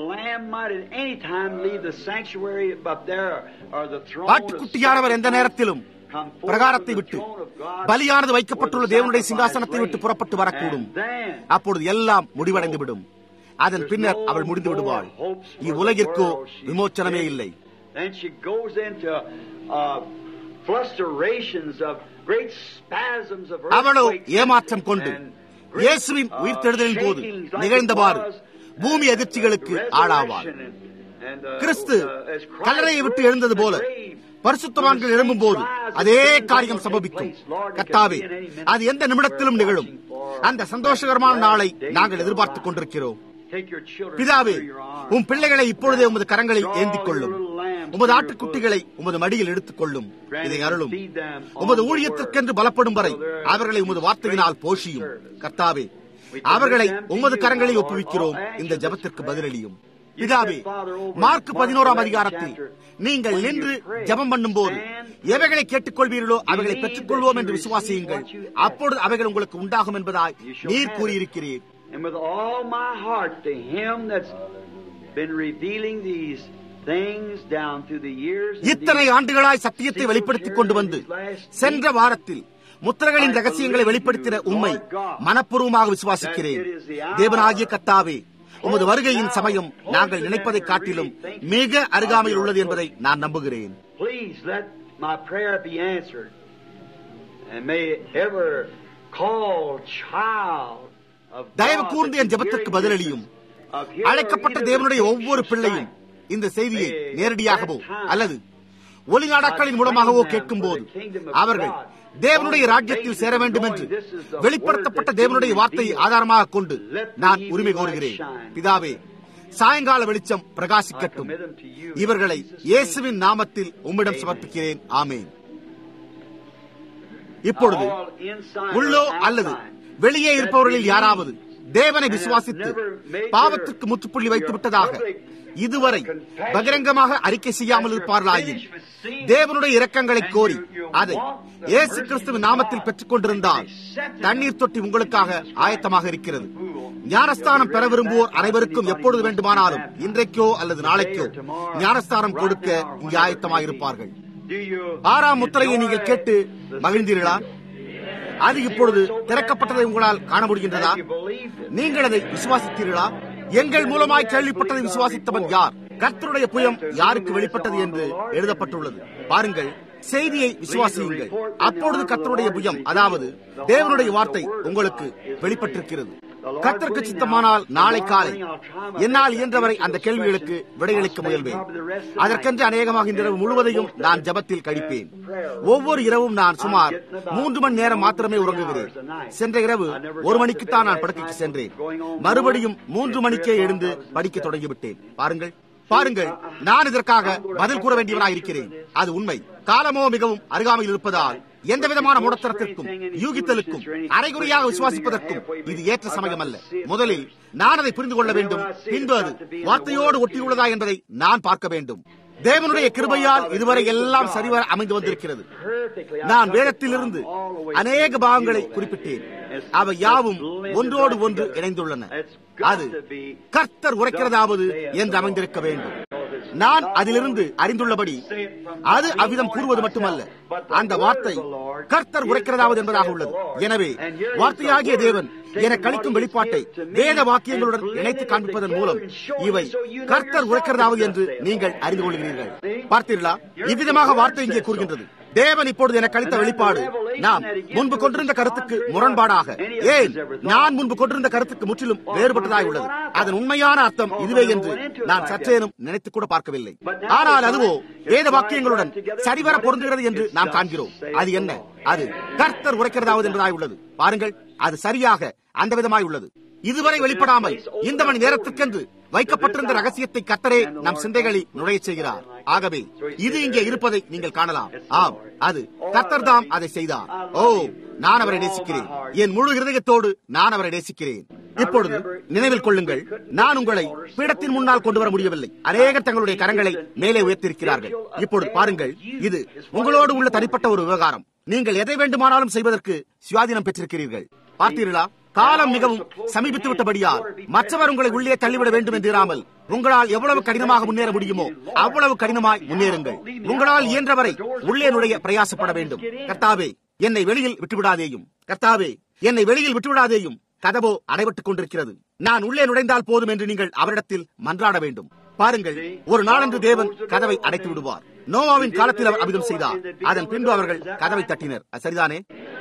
[SPEAKER 1] ஆட்டுக்குட்டியானவர் எந்த நேரத்திலும் பிரகாரத்தை விட்டு பலியானது வைக்கப்பட்டுள்ள தேவனுடைய சிங்காசனத்தை விட்டு புறப்பட்டு வரக்கூடும் அப்பொழுது எல்லாம் முடிவடைந்துவிடும் அதன் பின்னர் அவள் முடிந்து விடுவாள் இவ்வுலகிற்கோ விமோச்சனமே இல்லை அவளோ ஏமாற்றம் கொண்டு இயேசுவின் உயிர்த்தெழுதலின் போது நிகழ்ந்தவாறு பூமி அதிர்ச்சிகளுக்கு ஆளாவாள் கிறிஸ்து கல்லறையை விட்டு எழுந்தது போல பரிசுத்தவான்கள் எழும்பும் போது அதே காரியம் சம்பவிக்கும் கத்தாவே அது எந்த நிமிடத்திலும் நிகழும் அந்த சந்தோஷகரமான நாளை நாங்கள் எதிர்பார்த்துக் கொண்டிருக்கிறோம் பிதாவே உன் பிள்ளைகளை இப்பொழுதே உமது கரங்களில் ஏந்திக் கொள்ளும் உமது ஆட்டுக்குட்டிகளை உமது மடியில் எடுத்துக் கொள்ளும் இதை அருளும் உமது ஊழியத்திற்கென்று பலப்படும் வரை அவர்களை உமது வார்த்தையினால் போஷியும் கர்த்தாவே அவர்களை உமது கரங்களில் ஒப்புவிக்கிறோம் இந்த ஜபத்திற்கு பதிலளியும் பிதாவே மார்க் பதினோராம் அதிகாரத்தில் நீங்கள் நின்று ஜபம் பண்ணும் போது எவைகளை கேட்டுக்கொள்வீர்களோ அவைகளை பெற்றுக் கொள்வோம் என்று விசுவாசியுங்கள் அப்பொழுது அவைகள் உங்களுக்கு உண்டாகும் என்பதாய் நீர் கூறியிருக்கிறீர்
[SPEAKER 2] And with all my heart to Him that's been revealing these things down through the years.
[SPEAKER 1] இத்தனை ஆண்டுகளாய் சத்தியத்தை வெளிப்படுத்திக் கொண்டு வந்து சென்ற வாரத்தில் முத்திரைகளின் ரகசியங்களை வெளிப்படுத்தின உண்மை மனப்பூர்வமாக விசுவாசிக்கிறேன் தேவனாகிய கத்தாவே உமது வருகையின் சமயம் நாங்கள் நினைப்பதை காட்டிலும் மிக அருகாமையில் உள்ளது என்பதை நான் நம்புகிறேன்
[SPEAKER 2] Please let my prayer be answered. And may ever called child
[SPEAKER 1] தயவு கூர்ந்து என் ஜபத்திற்கு பதிலளியும் அழைக்கப்பட்ட தேவனுடைய ஒவ்வொரு பிள்ளையும் இந்த செய்தியை நேரடியாகவோ அல்லது ஒளிநாடாக்களின் மூலமாகவோ கேட்கும் போது அவர்கள் தேவனுடைய ராஜ்யத்தில் சேர வேண்டும் என்று வெளிப்படுத்தப்பட்ட தேவனுடைய வார்த்தையை ஆதாரமாக கொண்டு நான் உரிமை கோருகிறேன் பிதாவே சாயங்கால வெளிச்சம் பிரகாசிக்கட்டும் இவர்களை இயேசுவின் நாமத்தில் உம்மிடம் சமர்ப்பிக்கிறேன் ஆமேன் இப்பொழுது உள்ளோ அல்லது வெளியே இருப்பவர்களில் யாராவது தேவனை விசுவாசித்து பாவத்திற்கு முற்றுப்புள்ளி வைத்து விட்டதாக இதுவரை பகிரங்கமாக அறிக்கை செய்யாமல் இருப்பார்களாயின் தேவனுடைய இரக்கங்களை கோரி அதை இயேசு கிறிஸ்துவின் நாமத்தில் பெற்றுக் கொண்டிருந்தால் தண்ணீர் தொட்டி உங்களுக்காக ஆயத்தமாக இருக்கிறது ஞானஸ்தானம் பெற விரும்புவோர் அனைவருக்கும் எப்பொழுது வேண்டுமானாலும் இன்றைக்கோ அல்லது நாளைக்கோ ஞானஸ்தானம் கொடுக்க இங்கே ஆயத்தமாக இருப்பார்கள் ஆறாம் முத்திரையை நீங்கள் கேட்டு மகிழ்ந்தீர்களா அது இப்பொழுது திறக்கப்பட்டதை உங்களால் காண முடிகின்றதா நீங்கள் அதை விசுவாசித்தீர்களா எங்கள் மூலமாய் கேள்விப்பட்டதை விசுவாசித்தவன் யார் கர்த்தருடைய புயம் யாருக்கு வெளிப்பட்டது என்று எழுதப்பட்டுள்ளது பாருங்கள் செய்தியை விசுவாசியுங்கள் அப்பொழுது கர்த்தருடைய புயம் அதாவது தேவனுடைய வார்த்தை உங்களுக்கு வெளிப்பட்டிருக்கிறது கர்த்தருக்கு சித்தமானால் நாளை காலை என்னால் இயன்றவரை அந்த கேள்விகளுக்கு விடையளிக்க முயல்வேன் அதற்கென்று அநேகமாக இந்த இரவு முழுவதையும் நான் ஜபத்தில் கழிப்பேன் ஒவ்வொரு இரவும் நான் சுமார் மூன்று மணி நேரம் மாத்திரமே உறங்குகிறேன் சென்ற இரவு ஒரு மணிக்குத்தான் நான் படுக்கைக்கு சென்றேன் மறுபடியும் மூன்று மணிக்கே எழுந்து படிக்க தொடங்கிவிட்டேன் பாருங்கள் பாருங்கள் நான் இதற்காக பதில் கூற வேண்டியவனாக இருக்கிறேன் அது உண்மை காலமோ மிகவும் அருகாமையில் இருப்பதால் எந்த விதமான மூடத்தனத்திற்கும் யூகித்தலுக்கும் அரைகுறையாக விசுவாசிப்பதற்கும் இது ஏற்ற சமயம் அல்ல முதலில் நான் அதை புரிந்து கொள்ள வேண்டும் பின்பு அது வார்த்தையோடு ஒட்டியுள்ளதா என்பதை நான் பார்க்க வேண்டும் தேவனுடைய கிருபையால் இதுவரை எல்லாம் சரிவர அமைந்து வந்திருக்கிறது நான் வேதத்திலிருந்து அநேக பாகங்களை குறிப்பிட்டேன் அவை யாவும் ஒன்றோடு ஒன்று இணைந்துள்ளன அது கர்த்தர் உரைக்கிறதாவது என்று அமைந்திருக்க வேண்டும் நான் அதிலிருந்து அறிந்துள்ளபடி அது அவ்விதம் கூறுவது மட்டுமல்ல அந்த வார்த்தை கர்த்தர் உரைக்கிறதாவது என்பதாக உள்ளது எனவே வார்த்தையாகிய தேவன் என கழிக்கும் வெளிப்பாட்டை வேத வாக்கியங்களுடன் இணைத்து காண்பிப்பதன் மூலம் இவை கர்த்தர் உரைக்கிறதாவது என்று நீங்கள் அறிந்து கொள்கிறீர்கள் பார்த்தீர்களா இவ்விதமாக வார்த்தை இங்கே கூறுகின்றது தேவன் இப்பொழுது எனக்கு அளித்த வெளிப்பாடு நாம் முன்பு கொண்டிருந்த கருத்துக்கு முரண்பாடாக ஏன் நான் முன்பு கொண்டிருந்த கருத்துக்கு முற்றிலும் வேறுபட்டதாய் உள்ளது அதன் உண்மையான அர்த்தம் இதுவே என்று நான் சற்றேனும் நினைத்து கூட பார்க்கவில்லை ஆனால் அதுவோ வேத வாக்கியங்களுடன் சரிவர பொருந்துகிறது என்று நாம் காண்கிறோம் அது என்ன அது கர்த்தர் உரைக்கிறதாவது என்பதாய் உள்ளது பாருங்கள் அது சரியாக அந்த விதமாய் உள்ளது இதுவரை வெளிப்படாமல் இந்த மணி நேரத்துக்கென்று வைக்கப்பட்டிருந்த ரகசியத்தை கத்தரே நம் சிந்தைகளில் நுழைய செய்கிறார் ஆகவே இது இங்கே இருப்பதை நீங்கள் காணலாம் ஆம் அது கத்தர் தாம் அதை செய்தார் ஓ நான் அவரை நேசிக்கிறேன் என் முழு இருதயத்தோடு நான் அவரை நேசிக்கிறேன் இப்பொழுது நினைவில் கொள்ளுங்கள் நான் உங்களை பீடத்தின் முன்னால் கொண்டு வர முடியவில்லை அநேகர் தங்களுடைய கரங்களை மேலே உயர்த்திருக்கிறார்கள் இப்பொழுது பாருங்கள் இது உங்களோடு உள்ள தனிப்பட்ட ஒரு விவகாரம் நீங்கள் எதை வேண்டுமானாலும் செய்வதற்கு சுயாதீனம் பெற்றிருக்கிறீர்கள் பார்த்தீர்களா காலம் மிகவும் சமீபித்து விட்டபடியால் மற்றவர் உங்களை உள்ளே தள்ளிவிட வேண்டும் என்றிராமல் உங்களால் எவ்வளவு கடினமாக முன்னேற முடியுமோ அவ்வளவு கடினமாய் முன்னேறுங்கள் உங்களால் இயன்றவரை உள்ளே நுழைய பிரயாசப்பட வேண்டும் கர்த்தாவே என்னை வெளியில் விட்டுவிடாதேயும் கர்த்தாவே என்னை வெளியில் விட்டுவிடாதேயும் கதவோ அடைபட்டுக் கொண்டிருக்கிறது நான் உள்ளே நுழைந்தால் போதும் என்று நீங்கள் அவரிடத்தில் மன்றாட வேண்டும் பாருங்கள் ஒரு நாளன்று தேவன் கதவை அடைத்து விடுவார் நோவாவின் காலத்தில் அவர் அபிதம் செய்தார் அதன் பின்பு அவர்கள் கதவை தட்டினர் அது சரிதானே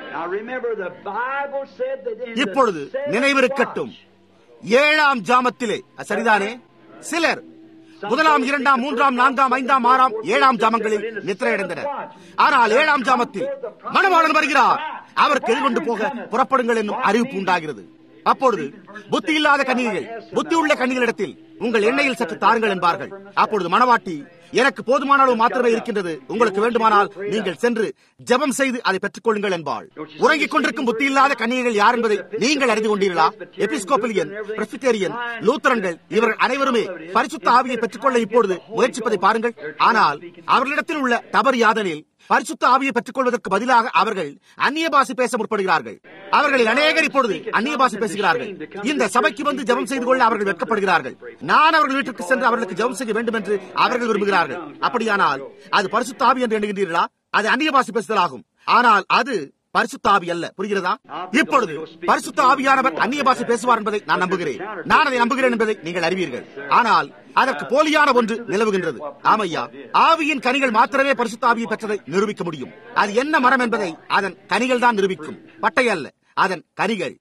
[SPEAKER 1] இப்பொழுது நினைவிருக்கட்டும் ஏழாம் ஜாமத்திலே அது சரிதானே சிலர் முதலாம் இரண்டாம் மூன்றாம் நான்காம் ஐந்தாம் ஆறாம் ஏழாம் ஜாமங்களில் நித்திரையடைந்தனர் ஆனால் ஏழாம் ஜாமத்தில் மணவாளன் வருகிறார் அவருக்கு எதிர்கொண்டு போக புறப்படுங்கள் என்னும் அறிவிப்பு உண்டாகிறது அப்பொழுது புத்தி இல்லாத கன்னிகைகள் புத்தி உள்ள கன்னிகளிடத்தில் உங்கள் எண்ணெயில் சற்று தாருங்கள் என்பார்கள் அப்பொழுது மணவாட்டி எனக்கு போதுமான அளவு மாத்திரமே இருக்கின்றது உங்களுக்கு வேண்டுமானால் நீங்கள் சென்று ஜெபம் செய்து அதை பெற்றுக் கொள்ளுங்கள் என்பாள் உறங்கிக் கொண்டிருக்கும் புத்தி இல்லாத கன்னிகைகள் யார் என்பதை நீங்கள் அறிந்து கொண்டீர்களா எபிஸ்கோபிலியன் பிரசிட்டேரியன் லூத்தரன்கள் இவர்கள் அனைவருமே பரிசுத்த ஆவியை பெற்றுக்கொள்ள இப்பொழுது முயற்சிப்பதை பாருங்கள் ஆனால் அவர்களிடத்தில் உள்ள தவறு யாதனில் பரிசுத்த ஆவியை பெற்றுக் கொள்வதற்கு பதிலாக அவர்கள் அந்நிய பாஷை பேச முற்படுகிறார்கள் அவர்களில் அநேகர் இப்பொழுது அந்நிய பாஷை பேசுகிறார்கள் இந்த சபைக்கு வந்து ஜெபம் செய்து கொள்ள அவர்கள் வெட்கப்படுகிறார்கள் நான் அவர்கள் வீட்டிற்கு சென்று அவர்களுக்கு ஜெபம் செய்ய வேண்டும் என்று அவர்கள் விரும்புகிறார்கள் அப்படியானால் அது பரிசுத்த ஆவி என்று எண்ணுகின்றீர்களா அது அந்நிய பாஷை பேசுதலாகும் ஆனால் அது பரிசுத்த ஆவி அல்ல புரிகிறதா இப்பொழுது பரிசுத்த ஆவியானவர் அந்நிய பாஷை பேசுவார் என்பதை நான் நம்புகிறேன் நான் அதை நம்புகிறேன் என்பதை நீங்கள் அறிவீர்கள் ஆனால் அதற்கு போலியான ஒன்று நிலவுகின்றது ஆமையா ஆவியின் கனிகள் மாத்திரமே பரிசுத்த ஆவியை பெற்றதை நிரூபிக்க முடியும் அது என்ன மரம் என்பதை அதன் கனிகள் தான் நிரூபிக்கும் பட்டை அல்ல அதன் கனிகள்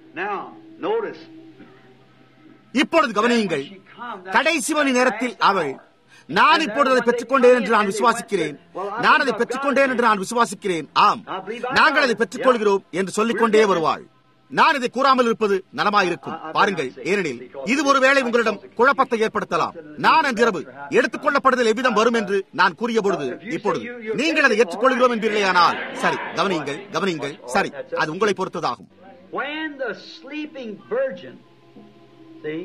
[SPEAKER 1] இப்பொழுது கவனியுங்கள் கடைசி மணி நேரத்தில் அவள் நான் இப்பொழுது அதை பெற்றுக்கொண்டேன் என்று நான் விசுவாசிக்கிறேன் நான் அதை பெற்றுக்கொண்டேன் என்று நான் விசுவாசிக்கிறேன் ஆம் நாங்கள் அதை பெற்றுக்கொள்கிறோம் என்று சொல்லிக்கொண்டே வருவாள் நான் இதை கூறாமல் இருப்பது நலமாயிருக்கும் பாருங்கள் ஏனெனில் இது ஒருவேளை உங்களிடம் குழப்பத்தை ஏற்படுத்தலாம் நான் அன்றிரவு எடுத்துக் கொள்ளப்படுதல் எவ்விதம் வரும் என்று நான் கூறிய பொழுது இப்பொழுது நீங்கள் அதை ஏற்றுக்கொள்கிறோம் என்பீர்களேயானால் சரி கவனியுங்கள் கவனியுங்கள் சரி அது உங்களை பொறுத்ததாகும்
[SPEAKER 2] When the sleeping virgin, see,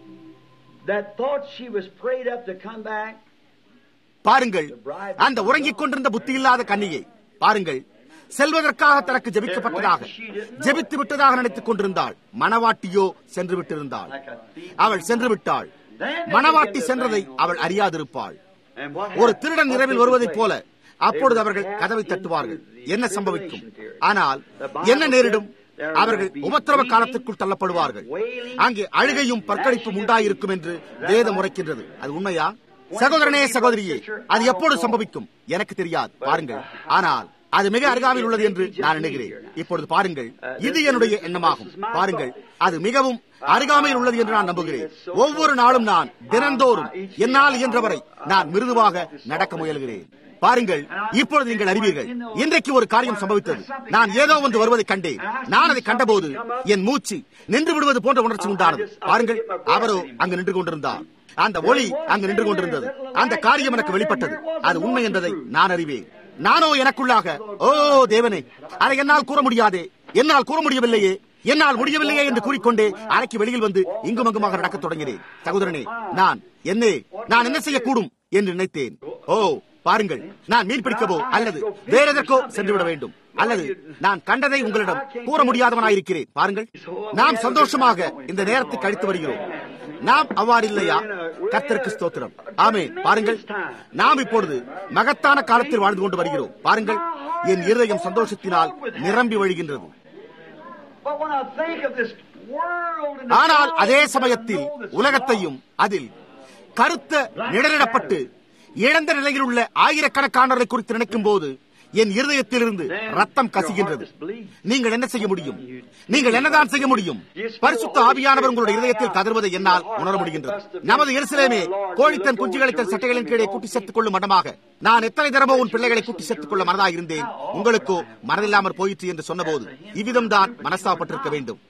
[SPEAKER 2] that thought she was prayed up to come back,
[SPEAKER 1] பாருங்கள் அந்த உறங்கிக் கொண்டிருந்த புத்தி இல்லாத கன்னிகை பாருங்கள் செல்வதற்காக தனக்கு ஜெபிக்கப்பட்டதாக ஜெபித்து விட்டதாக நினைத்துக் கொண்டிருந்தாள் மணவாட்டியோ சென்று விட்டிருந்தாள் அவள் சென்று விட்டாள் மணவாட்டி சென்றதை அவள் அறியாதிருப்பாள்
[SPEAKER 2] and what
[SPEAKER 1] ஒரு
[SPEAKER 2] happened?
[SPEAKER 1] திருடன் இரவில் வருவதைப் போல அப்பொழுது அவர்கள் கதவை தட்டுவார்கள் என்ன சம்பவிக்கும் ஆனால் என்ன நேரிடும் அவர்கள் உபத்திரவ காலத்திற்குள் தள்ளப்படுவார்கள் அங்கே அழுகையும் பற்களிப்பும் உண்டாயிருக்கும் என்று வேதம் உரைக்கின்றது அது உண்மையா சகோதரனே சகோதரியே அது எப்பொழுது சம்பவிக்கும் எனக்கு தெரியாது பாருங்கள் ஆனால் அது மிக அருகாமையில் உள்ளது என்று நான் எண்ணுகிறேன் இப்பொழுது பாருங்கள் இது என்னுடைய எண்ணமாகும் பாருங்கள் அது மிகவும் அருகாமையில் உள்ளது என்று நான் நம்புகிறேன் ஒவ்வொரு நாளும் நான் தினந்தோறும் என்னால் இயன்றவரை நான் மிருதுவாக நடக்க முயல்கிறேன் பாருங்கள் இப்பொழுது நீங்கள் அறிவீர்கள் இன்றைக்கு ஒரு காரியம் சம்பவித்தது நான் ஏதோ ஒன்று வருவதை கண்டேன் நான் அதை கண்டபோது என் மூச்சு நின்று விடுவது போன்ற உணர்ச்சி உண்டானது பாருங்கள் அவரோ அங்கு நின்று கொண்டிருந்தார் அந்த ஒளி அங்கு நின்று கொண்டிருந்தது அந்த காரியம் எனக்கு வெளிப்பட்டது அது உண்மை என்பதை நான் அறிவேன் நானோ எனக்குள்ளாக ஓ தேவனே அதை என்னால் கூற முடியாதே என்னால் கூற முடியவில்லையே என்னால் முடியவில்லையே என்று கூறிக்கொண்டே அறைக்கு வெளியில் வந்து இங்கும் அங்குமாக நடக்கத் தொடங்கினேன் சகோதரனே நான் என்னே நான் என்ன செய்யக்கூடும் என்று நினைத்தேன் ஓ பாருங்கள் நான் மீன் பிடிக்கவோ அல்லது வேற எதற்கோ சென்று விட வேண்டும் அல்லது நான் கண்டதை உங்களிடம் கூற முடியாதவனாயிருக்கிறேன் பாருங்கள் நாம் சந்தோஷமாக இந்த நேரத்தை கழித்து வருகிறோம் நாம் அவ்வாறு இல்லையா கர்த்தருக்கு ஸ்தோத்திரம் ஆமே பாருங்கள் நாம் இப்பொழுது மகத்தான காலத்தில் வாழ்ந்து கொண்டு வருகிறோம் பாருங்கள் என் இருதயம் சந்தோஷத்தினால் நிரம்பி வழிகின்றது
[SPEAKER 2] But when I think of this world and the
[SPEAKER 1] ஆனால்
[SPEAKER 2] God
[SPEAKER 1] அதே
[SPEAKER 2] that I
[SPEAKER 1] சமயத்தில்
[SPEAKER 2] know that's
[SPEAKER 1] உலகத்தையும் அதில் கருத்த நிழலிடப்பட்டு இழந்த நிலையில் உள்ள ஆயிரக்கணக்கானவர்களை குறித்து நினைக்கும் போது என் இருதயத்திலிருந்து ரத்தம் கசிகின்றது நீங்கள் என்ன செய்ய முடியும் நீங்கள் என்னதான் செய்ய முடியும் பரிசுத்த ஆவியானவர் உங்களுடைய இதயத்தில் கதறுவதை என்னால் உணர முடிகின்றது நமது எருசலேமே கோழித்தன் குஞ்சுகளை தன் சட்டைகளின் கீழே கூட்டி சேர்த்துக் கொள்ளும் மண்டமாக நான் எத்தனை தரமோ உன் பிள்ளைகளை கூட்டி சேர்த்துக் கொள்ள மனதாக இருந்தேன் உங்களுக்கோ மனதில்லாமற் போயிற்று என்று சொன்னபோது இவ்விதம் தான் மனஸ்தாபப்பட்டிருக்க வேண்டும்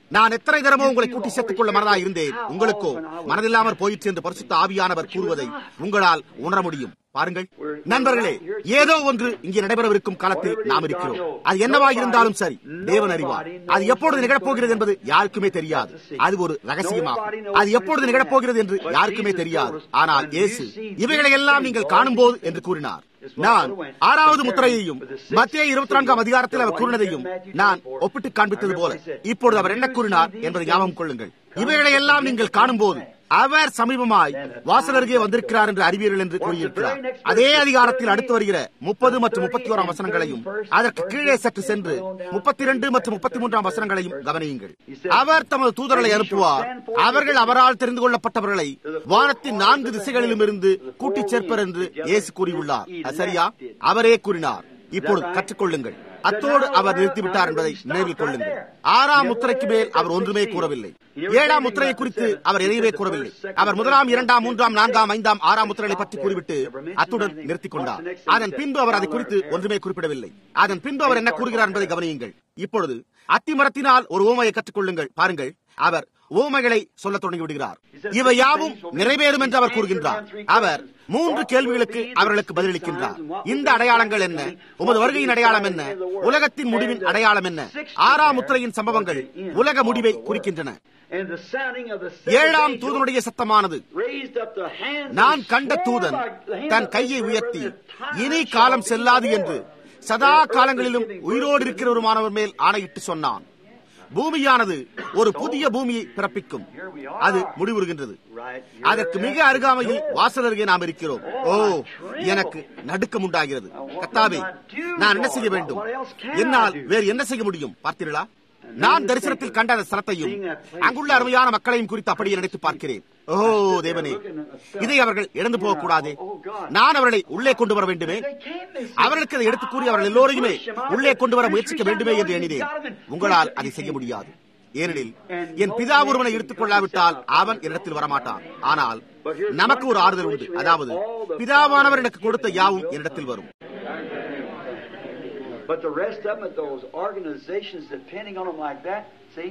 [SPEAKER 1] நான் எத்தனை தரமோ உங்களை கூட்டி சேர்த்துக் கொள்ள மனதா இருந்தேன் உங்களுக்கோ மனதில்லாமற் போயிற்று என்று பரிசுத்த ஆவியானவர் கூறுவதை உங்களால் உணர முடியும் பாருங்கள் நண்பர்களே ஏதோ ஒன்று இங்கே நடைபெறவிருக்கும் காலத்தில் நாம் இருக்கிறோம் அது என்னவா இருந்தாலும் சரி தேவன் அறிவார் அது எப்பொழுது நிகழப்போகிறது என்பது யாருக்குமே தெரியாது அது ஒரு ரகசியமாகும் அது எப்பொழுது நிகழப்போகிறது என்று யாருக்குமே தெரியாது ஆனால் இயேசு இவைகளை எல்லாம் நீங்கள் காணும்போது என்று கூறினார் நான் ஆறாவது முத்திரையையும் மத்திய இருபத்தி நான்காம் அதிகாரத்தில் அவர் கூறினதையும் நான் ஒப்பிட்டு காண்பித்தது போல இப்பொழுது அவர் என்ன கூறினார் என்பதை ஞாபகம் கொள்ளுங்கள் இவைகளை எல்லாம் நீங்கள் காணும்போது அவர் சமீபமாய் வாசல் அருகே வந்திருக்கிறார் என்று அறிவீர்கள் என்று கூறியிருக்கிறார் அதே அதிகாரத்தில் அடுத்து வருகிற முப்பது மற்றும் முப்பத்தி ஓராம் வசனங்களையும் அதற்கு கீழே சற்று சென்று முப்பத்தி இரண்டு மற்றும் முப்பத்தி மூன்றாம் வசனங்களையும் கவனியுங்கள் அவர் தமது தூதர்களை அனுப்புவார் அவர்கள் அவரால் தெரிந்து கொள்ளப்பட்டவர்களை வானத்தின் நான்கு திசைகளிலும் இருந்து கூட்டிச் சேர்ப்பர் என்று இயேசு கூறியுள்ளார் சரியா அவரே கூறினார் இப்பொழுது கற்றுக்கொள்ளுங்கள் அத்தோடு அவர் நிறுத்திவிட்டார் என்பதை நினைவில் கொள்ளுங்கள் ஆறாம் முத்திரைக்கு மேல் அவர் ஒன்றுமே கூறவில்லை ஏழாம் முத்திரையை குறித்து அவர் எதையுமே கூறவில்லை அவர் முதலாம் இரண்டாம் மூன்றாம் நான்காம் ஐந்தாம் ஆறாம் முத்திரைகளை பற்றி கூறிவிட்டு அத்துடன் நிறுத்திக் கொண்டார் அதன் பின்பு அவர் அதை குறித்து ஒன்றுமே குறிப்பிடவில்லை அதன் பின்பு அவர் என்ன கூறுகிறார் என்பதை கவனியுங்கள் இப்பொழுது அத்திமரத்தினால் ஒரு ஓமையை கற்றுக்கொள்ளுங்கள் பாருங்கள் அவர் ஓமைகளை சொல்ல தொடங்கி விடுகிறார் இவை யாவும் நிறைவேறும் என்று அவர் கூறுகின்றார் அவர் மூன்று கேள்விகளுக்கு அவர்களுக்கு பதிலளிக்கின்றார் இந்த அடையாளங்கள் என்ன உமது வருகையின் அடையாளம் என்ன உலகத்தின் முடிவின் அடையாளம் என்ன ஆறாம் முத்திரையின் சம்பவங்கள் உலக முடிவை குறிக்கின்றன ஏழாம் தூதனுடைய சத்தமானது நான் கண்ட தூதன் தன் கையை உயர்த்தி இனி காலம் செல்லாது என்று சதா காலங்களிலும் உயிரோடு இருக்கிறவருமானவர் மேல் ஆணையிட்டு சொன்னான் பூமியானது ஒரு புதிய பூமியை பிறப்பிக்கும் அது முடிவுறுகின்றது அதற்கு மிக அருகாமையில் வாசல் அருகே நாம் இருக்கிறோம் ஓ எனக்கு நடுக்கம் உண்டாகிறது கத்தாவே நான் என்ன செய்ய வேண்டும் என்னால் வேறு என்ன செய்ய முடியும் பார்த்தீர்களா நான் தரிசனத்தில் கண்ட அந்த ஸ்தலத்தையும் அங்குள்ள அருமையான மக்களையும் குறித்து அப்படியே நினைத்து பார்க்கிறேன் ஓ தேவனே இதை அவர்கள் இழந்து போகக்கூடாது நான் அவர்களை உள்ளே கொண்டு வர வேண்டுமே அவர்களுக்கு அதை எடுத்து கூறி அவர்கள் எல்லோரையுமே உள்ளே கொண்டு வர முயற்சிக்க வேண்டுமே என்று எண்ணினேன் உங்களால் அதை செய்ய முடியாது ஏனெனில் என் பிதா ஒருவனை எடுத்துக் கொள்ளாவிட்டால் அவன் என்னிடத்தில் வரமாட்டான் ஆனால் நமக்கு ஒரு ஆறுதல் உண்டு அதாவது பிதாவானவர் எனக்கு கொடுத்த யாவும் என்னிடத்தில் வரும்
[SPEAKER 2] But the rest of them, at those organizations depending on them like that, see?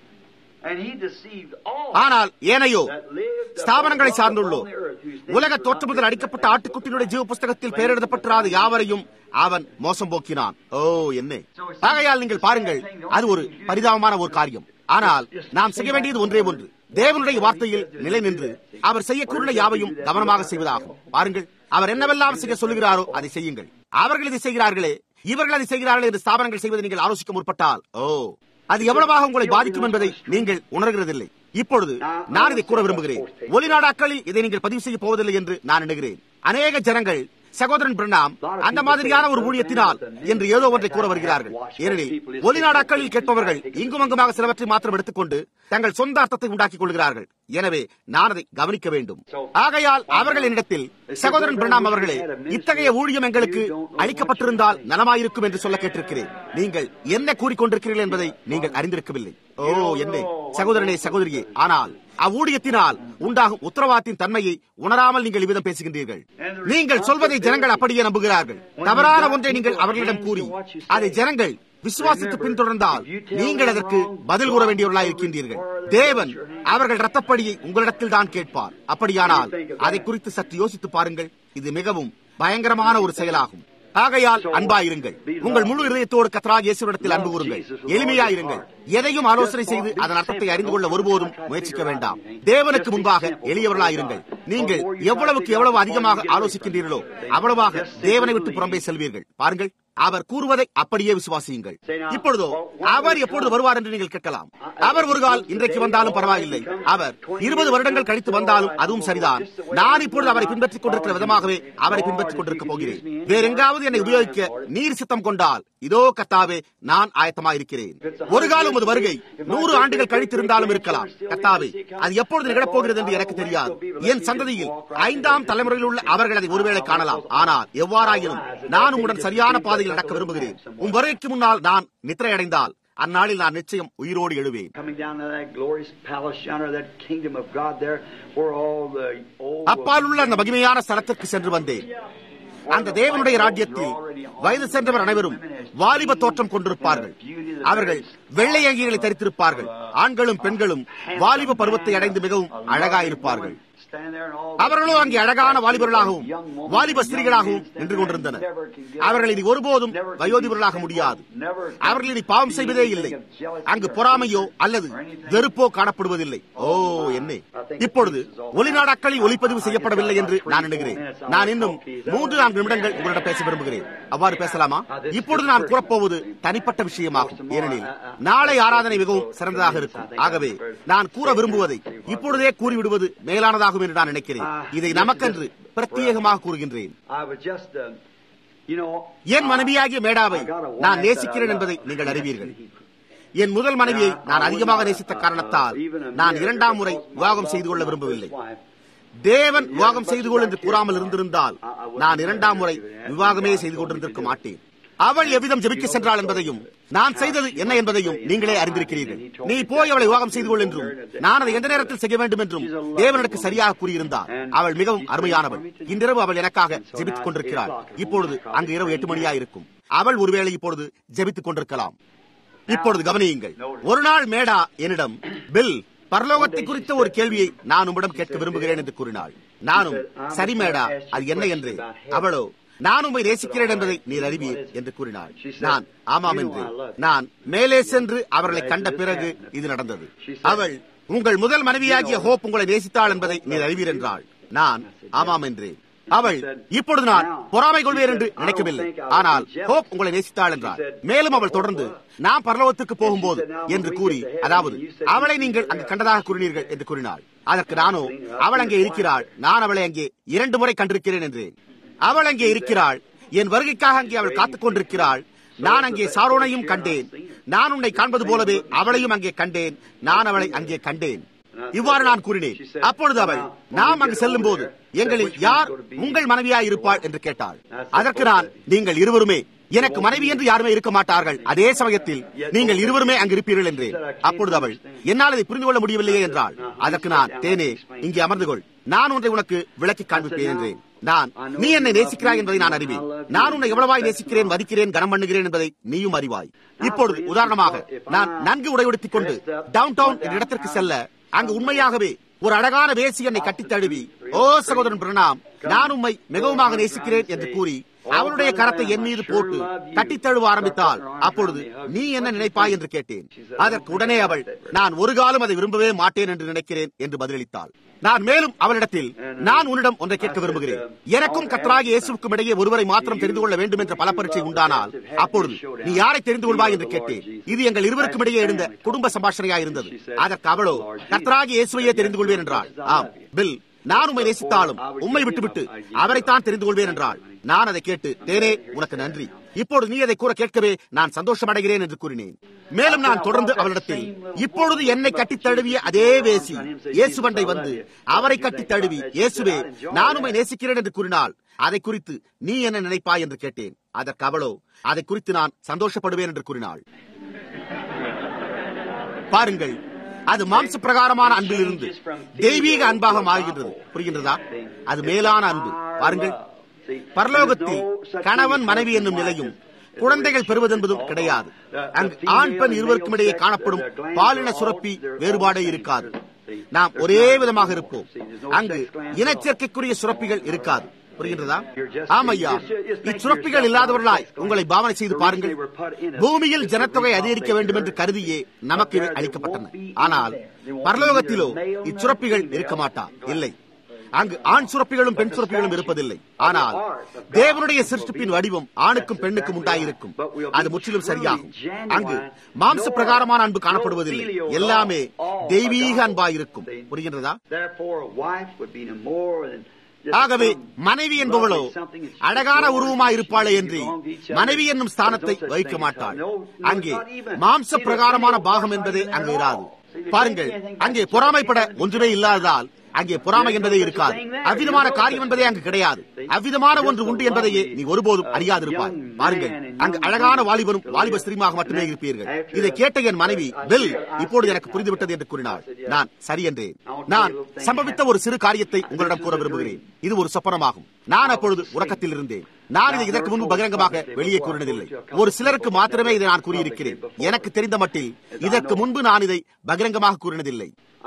[SPEAKER 2] And he deceived all
[SPEAKER 1] ஆனால் ஏனையோ
[SPEAKER 2] that lived
[SPEAKER 1] ஸ்தாபனங்களை
[SPEAKER 2] upon
[SPEAKER 1] சார்ந்துள்ளோர்
[SPEAKER 2] the earth, whose names
[SPEAKER 1] உலக
[SPEAKER 2] were
[SPEAKER 1] தோற்றம் முதல் அடிக்கப்பட்ட ஆட்டுக்குட்டினுடைய ஜீவ புஸ்தகத்தில் பெயரெழுதப்பட்டிராத யாவரையும் அவன் மோசம் போக்கினான் ஓ என்ன ஆகையால் நீங்கள் பாருங்கள் அது ஒரு பரிதாபமான ஒரு காரியம் ஆனால் நாம் செய்ய வேண்டியது ஒன்றே ஒன்று தேவனுடைய வார்த்தையில் நிலை நின்று அவர் செய்யக்கூடிய யாவையும் கவனமாக செய்வதாகும் பாருங்கள் அவர் என்னவெல்லாம் செய்ய சொல்லுகிறாரோ அதை செய்யுங்கள் அவர்கள் இதை செய்கிறார்களே இவர்கள் அதை செய்கிறார்கள் என்று ஸ்தாபனங்கள் செய்வதை நீங்கள் ஆலோசிக்க முற்பட்டால் ஓ அது எவ்வளவாக உங்களை பாதிக்கும் என்பதை நீங்கள் உணர்கிறதில்லை இப்பொழுது நான் இதை கூற விரும்புகிறேன் ஒளிநாடாக்களில் இதை நீங்கள் பதிவு செய்ய போவதில்லை என்று நான் எண்ணுகிறேன் அநேக ஜனங்கள் சகோதரன் பிரணாம் அந்த மாதிரியான ஒரு ஊழியத்தினால் என்று ஏதோ ஒன்றை கூற வருகிறார்கள் ஏனெனில் ஒளிநாடாக்களில் கேட்பவர்கள் இங்கும் அங்குமாக சிலவற்றை மாத்திரம் எடுத்துக்கொண்டு தங்கள் சொந்த அர்த்தத்தை உண்டாக்கிக் கொள்கிறார்கள் எனவே நான் அதை கவனிக்க வேண்டும் ஆகையால் அவர்கள் என்னிடத்தில் சகோதரன் பிரணாம் அவர்களே இத்தகைய ஊழியம் எங்களுக்கு அளிக்கப்பட்டிருந்தால் நலமாயிருக்கும் என்று சொல்ல கேட்டிருக்கிறேன் நீங்கள் என்ன கூறிக்கொண்டிருக்கிறீர்கள் என்பதை நீங்கள் அறிந்திருக்கவில்லை ஓ என்ன சகோதரனே சகோதரியே ஆனால் அவ்வூழியத்தினால் உண்டாகும் உத்தரவாதத்தின் தன்மையை உணராமல் நீங்கள் இவ்விதம் பேசுகின்றீர்கள் நீங்கள் சொல்வதை ஜனங்கள் அப்படியே நம்புகிறார்கள் தவறான ஒன்றை நீங்கள் அவர்களிடம் கூறி அதை ஜனங்கள் விசுவாசித்து பின்தொடர்ந்தால் நீங்கள் அதற்கு பதில் கூற வேண்டியவர்களாக இருக்கின்றீர்கள் தேவன் அவர்கள் ரத்தப்படியை உங்களிடத்தில் தான் கேட்பார் அப்படியானால் அதை குறித்து சற்று யோசித்து பாருங்கள் இது மிகவும் பயங்கரமான ஒரு செயலாகும் ஆகையால் அன்பாயிருங்கள் உங்கள் முழு இதயத்தோடு கத்தராக இயேசுவிடத்தில் அன்பு கூறுங்கள் எளிமையாயிருங்கள் எதையும் ஆலோசனை செய்து அதன் அர்த்தத்தை அறிந்து கொள்ள ஒருபோதும் முயற்சிக்க வேண்டாம் தேவனுக்கு முன்பாக எளியவர்களாயிருங்கள் நீங்கள் எவ்வளவுக்கு எவ்வளவு அதிகமாக ஆலோசிக்கின்றீர்களோ அவ்வளவாக தேவனை விட்டு புறம்பே செல்வீர்கள் பாருங்கள் அவர் கூறுவதை அப்படியே விசுவாசியுங்கள் இப்பொழுதோ அவர் எப்பொழுது வருவார் என்று நீங்கள் கேட்கலாம் அவர் ஒரு கால் இன்றைக்கு வந்தாலும் பரவாயில்லை அவர் இருபது வருடங்கள் கழித்து வந்தாலும் அதுவும் சரிதான் நான் இப்பொழுது அவரை பின்பற்றிக் கொண்டிருக்கிற விதமாகவே அவரை பின்பற்றிக் கொண்டிருக்க போகிறேன் வேற எங்காவது என்னை உபயோகிக்க நீர் சித்தம் கொண்டால் இதோ கத்தாவே நான் ஆயத்தமா இருக்கிறேன் ஒரு காலம் உமது வருகை நூறு ஆண்டுகள் கழித்திருந்தாலும் இருக்கலாம் கத்தாவே அது எப்பொழுது நிகழப்போகிறது என்று எனக்கு தெரியாது என் சந்ததியில் ஐந்தாம் தலைமுறையில் உள்ள அவர்கள் அதை ஒருவேளை காணலாம் ஆனால் எவ்வாறாயினும் நான் உங்களுடன் சரியான பாதையில் நடக்க விரும்புகிறேன் உன் வருகைக்கு முன்னால் நான் நித்திரை அடைந்தால் அந்நாளில் நான் நிச்சயம் உயிரோடு எழுவேன்
[SPEAKER 2] Coming down to that glorious palace yonder, that kingdom of God there, where all the old.
[SPEAKER 1] அப்பால் உள்ள அந்த மகிமையான ஸ்தலத்திற்கு சென்று வந்தேன் அந்த தேவனுடைய ராஜ்யத்தில் வயது சென்றவர் அனைவரும் வாலிப தோற்றம் கொண்டிருப்பார்கள் அவர்கள் வெள்ளை அங்கிகளை தரித்திருப்பார்கள் ஆண்களும் பெண்களும் வாலிப பருவத்தை அடைந்து மிகவும் அழகாயிருப்பார்கள் அவர்களோ அங்கே அழகான வாலிபர்களாகவும் வாலிப ஸ்திரீகளாகவும் நின்று கொண்டிருந்தனர் அவர்கள் இனி ஒருபோதும் வயோதிபர்களாக முடியாது அவர்கள் இனி பாவம் செய்வதே இல்லை அங்கு பொறாமையோ அல்லது வெறுப்போ காணப்படுவதில்லை ஓ என்னே இப்பொழுது ஒளிநாடாக்களில் ஒளிப்பதிவு செய்யப்படவில்லை என்று நான் எண்ணுகிறேன் நான் இன்னும் மூன்று நான்கு நிமிடங்கள் உங்களிடம் பேச விரும்புகிறேன் அவ்வாறு பேசலாமா இப்பொழுது நான் கூறப்போவது தனிப்பட்ட விஷயமாகும் ஏனெனில் நாளை ஆராதனை மிகவும் சிறந்ததாக இருக்கும் ஆகவே நான் கூற விரும்புவதை இப்பொழுதே கூறிவிடுவது மேலானதாகும் என்று நான் நினைக்கிறேன் இதை நமக்கென்று பிரத்யேகமாக கூறுகின்றேன் என் மனைவியாகிய மேடாவை நான் நேசிக்கிறேன் என்பதை நீங்கள் அறிவீர்கள் என் முதல் மனைவியை நான் அதிகமாக நேசித்த காரணத்தால் நான் இரண்டாம் முறை விவாகம் செய்து கொள்ள விரும்பவில்லை தேவன் விவாகம் செய்து கொள் என்று கூறாமல் இருந்திருந்தால் நான் இரண்டாம் முறை விவாகமே செய்து கொண்டிருந்திருக்க மாட்டேன் அவள் எவ்விதம் ஜெபிக்க சென்றாள் என்பதையும் நான் செய்தது என்ன என்பதையும் நீங்களே அறிந்திருக்கிறீர்கள் நீ போய் அவளை விவாகம் செய்து கொள் என்றும் நான் அதை எந்த நேரத்தில் செய்ய வேண்டும் என்றும் தேவனுக்கு சரியாக கூறியிருந்தார் அவள் மிகவும் அருமையானவள் இன்றிரவு அவள் எனக்காக ஜெபித்துக் கொண்டிருக்கிறாள் இப்பொழுது அங்கு இரவு எட்டு மணியா இருக்கும் அவள் ஒருவேளை இப்பொழுது ஜெபித்துக் கொண்டிருக்கலாம் இப்பொழுது கவனியுங்கள் ஒரு நாள் மேடா என்னிடம் பில் பரலோகத்தை குறித்த ஒரு கேள்வியை நான் உம்மிடம் கேட்க விரும்புகிறேன் என்று கூறினாள் நானும் சரி மேடா அது என்ன என்று அவளோ நான் உண்மை நேசிக்கிறேன் என்பதை நீர் அறிவீர் என்று கூறினாள் நான் ஆமாம் என்று நான் மேலே சென்று அவர்களை கண்ட பிறகு இது நடந்தது அவள் உங்கள் முதல் மனைவியாகிய ஹோப் உங்களை நேசித்தாள் என்பதை நீர் அறிவீர் என்றாள் நான் ஆமாம் என்றேன் அவள் இப்பொழுது நான் பொறாமை கொள்வேன் என்று நினைக்கவில்லை ஆனால் ஹோப் உங்களை நேசித்தாள் என்றார் மேலும் அவள் தொடர்ந்து நான் பரலோகத்துக்கு போகும்போது என்று கூறி அதாவது அவளை நீங்கள் அங்கு கண்டதாக கூறினீர்கள் என்று கூறினாள் அதற்கு நானோ அவள் அங்கே இருக்கிறாள் நான் அவளை அங்கே இரண்டு முறை கண்டிருக்கிறேன் என்றேன் அவள் அங்கே இருக்கிறாள் என் வருகைக்காக அங்கே அவள் காத்துக் கொண்டிருக்கிறாள் நான் அங்கே சாரோனையும் கண்டேன் நான் உன்னை காண்பது போலவே அவளையும் அங்கே கண்டேன் நான் அவளை அங்கே கண்டேன் இவ்வாறு நான் கூறினேன் அப்பொழுது அவள் நாம் அங்கு செல்லும் போது எங்களில் யார் உங்கள் மனைவியாய் இருப்பாள் என்று கேட்டாள் அதற்கு நான் நீங்கள் இருவருமே எனக்கு மனைவி என்று யாருமே இருக்க மாட்டார்கள் அதே சமயத்தில் நீங்கள் இருவருமே அங்கு இருப்பீர்கள் என்றேன் அப்பொழுது அவள் என்னால் அதை புரிந்து கொள்ள முடியவில்லையே என்றாள் அதற்கு நான் தேனே இங்கே அமர்ந்து கொள் நான் ஒன்றை உனக்கு விளக்கி காண்பிப்பேன் என்றேன் நான் நீ என்னை நேசிக்கிறாய் என்பதை நான் அறிவேன் நான் உன்னை எவ்வளவாய் நேசிக்கிறேன் மதிக்கிறேன் கனம் பண்ணுகிறேன் என்பதை நீயும் அறிவாய் இப்பொழுது உதாரணமாக நான் நன்கு உடையெடுத்துக் கொண்டு டவுன் டவுன் என்ற இடத்திற்கு செல்ல அங்கு உண்மையாகவே ஒரு அழகான வேசி என்னை கட்டித் தழுவி ஓ சகோதரன் பிரணாம் நான் உண்மை மிகவுமாக நேசிக்கிறேன் என்று கூறி அவளுடைய கரத்தை என் மீது போட்டு கட்டித் தழுவ ஆரம்பித்தால் அப்பொழுது நீ என்ன நினைப்பாய் என்று கேட்டேன் அதற்கு உடனே அவள் நான் ஒரு காலம் அதை விரும்பவே மாட்டேன் என்று நினைக்கிறேன் என்று பதிலளித்தாள் நான் மேலும் அவளிடத்தில் நான் உன்னிடம் ஒன்றை கேட்க விரும்புகிறேன் எனக்கும் கத்தராகி இயேசுக்கும் இடையே ஒருவரை மாத்திரம் தெரிந்து கொள்ள வேண்டும் என்ற பல பரீட்சை உண்டானால் அப்பொழுது நீ யாரை தெரிந்து கொள்வாய் என்று கேட்டேன் இது எங்கள் இருவருக்கும் இடையே எழுந்த குடும்ப சம்பாஷணையாக இருந்தது அதற்கு அவளோ கத்தராகி இயேசுவையே தெரிந்து கொள்வேன் என்றாள் ஆம் பில் நான் உண்மை நேசித்தாலும் உண்மை விட்டுவிட்டு அவரைத்தான் தெரிந்து கொள்வேன் என்றாள் நான் அதை கேட்டு தேனே உனக்கு நன்றி இப்பொழுது நீ அதை கூற கேட்கவே நான் சந்தோஷம் அடைகிறேன் என்று கூறினேன் மேலும் நான் தொடர்ந்து அவளிடத்தில் இப்பொழுது என்னை கட்டித் தழுவிய அதே வேசி இயேசுவண்டை வந்து அவரை கட்டித் தழுவி இயேசுவே நான் உண்மை நேசிக்கிறேன் என்று கூறினாள் அதை குறித்து நீ என்ன நினைப்பாய் என்று கேட்டேன் அதற்கு அவளோ அதை குறித்து நான் சந்தோஷப்படுவேன் என்று கூறினாள் பாருங்கள் அது மாம்ச பிரகாரமான அன்பிலிருந்து தெய்வீக அன்பாக மாறுகின்றது புரிகின்றதா அது மேலான அன்பு பாருங்கள் பரலோகத்தில் கணவன் மனைவி என்னும் நிலையும் குழந்தைகள் பெறுவதென்பதும் கிடையாது அங்கு ஆண் பெண் இருவருக்கும் இடையே காணப்படும் பாலின சுரப்பி வேறுபாடே இருக்காது நாம் ஒரே விதமாக இருப்போம் அங்கு இனச்சேர்க்கைக்குரிய சுரப்பிகள் இருக்காது புரிகின்றதா ஆமையா இச்சுரப்பிகள் இல்லாதவர்களாய் உங்களை பாவனை செய்து பாருங்கள் பூமியில் ஜனத்தொகை அதிகரிக்க வேண்டும் என்று கருதியே நமக்கு இவை அளிக்கப்பட்டன ஆனால் பரலோகத்திலோ இச்சுரப்பிகள் இருக்க மாட்டா இல்லை அங்கு ஆண் சுரப்பிகளும் பெண் சுரப்பிகளும் இருப்பதில்லை ஆனால் தேவனுடைய சிருஷ்டிப்பின் வடிவம் ஆணுக்கும் பெண்ணுக்கும் உண்டாயிருக்கும் அது முற்றிலும் சரியாகும் அங்கு மாம்ச பிரகாரமான அன்பு காணப்படுவதில்லை எல்லாமே தெய்வீக அன்பாயிருக்கும் புரிகின்றதா ஆகவே மனைவி என்பவளோ அழகான உருவமாய் இருப்பாளே என்று மனைவி என்னும் ஸ்தானத்தை வகிக்க மாட்டாள் அங்கே மாம்ச பிரகாரமான பாகம் என்பதே அங்கு இராது பாருங்கள் அங்கே பொறாமைப்பட ஒன்றுமே இல்லாததால் அங்கே பொறாமை என்பதே இருக்காது அவ்விதமான காரியம் என்பதே அங்கு கிடையாது அவ்விதமான ஒன்று உண்டு என்பதையே நீ ஒருபோதும் அறியாதிருப்பாய் பாருங்கள் அங்கு அழகான வாலிபரும் வாலிப ஸ்திரீமாக மட்டுமே இருப்பீர்கள் இதை கேட்ட என் மனைவி பெல் இப்பொழுது எனக்கு புரிந்துவிட்டது என்று கூறினாள் நான் சரி என்றேன் நான் சம்பவித்த ஒரு சிறு காரியத்தை உங்களிடம் கூற விரும்புகிறேன் இது ஒரு சொப்பனமாகும் நான் அப்பொழுது உறக்கத்தில் இருந்தேன் நான் இதை இதற்கு முன்பு பகிரங்கமாக வெளியே கூறினதில்லை ஒரு சிலருக்கு மாத்திரமே இதை நான் கூறியிருக்கிறேன் எனக்கு தெரிந்த மட்டில் இதற்கு முன்பு நான் இதை பகிரங்கமாக கூறினதில்லை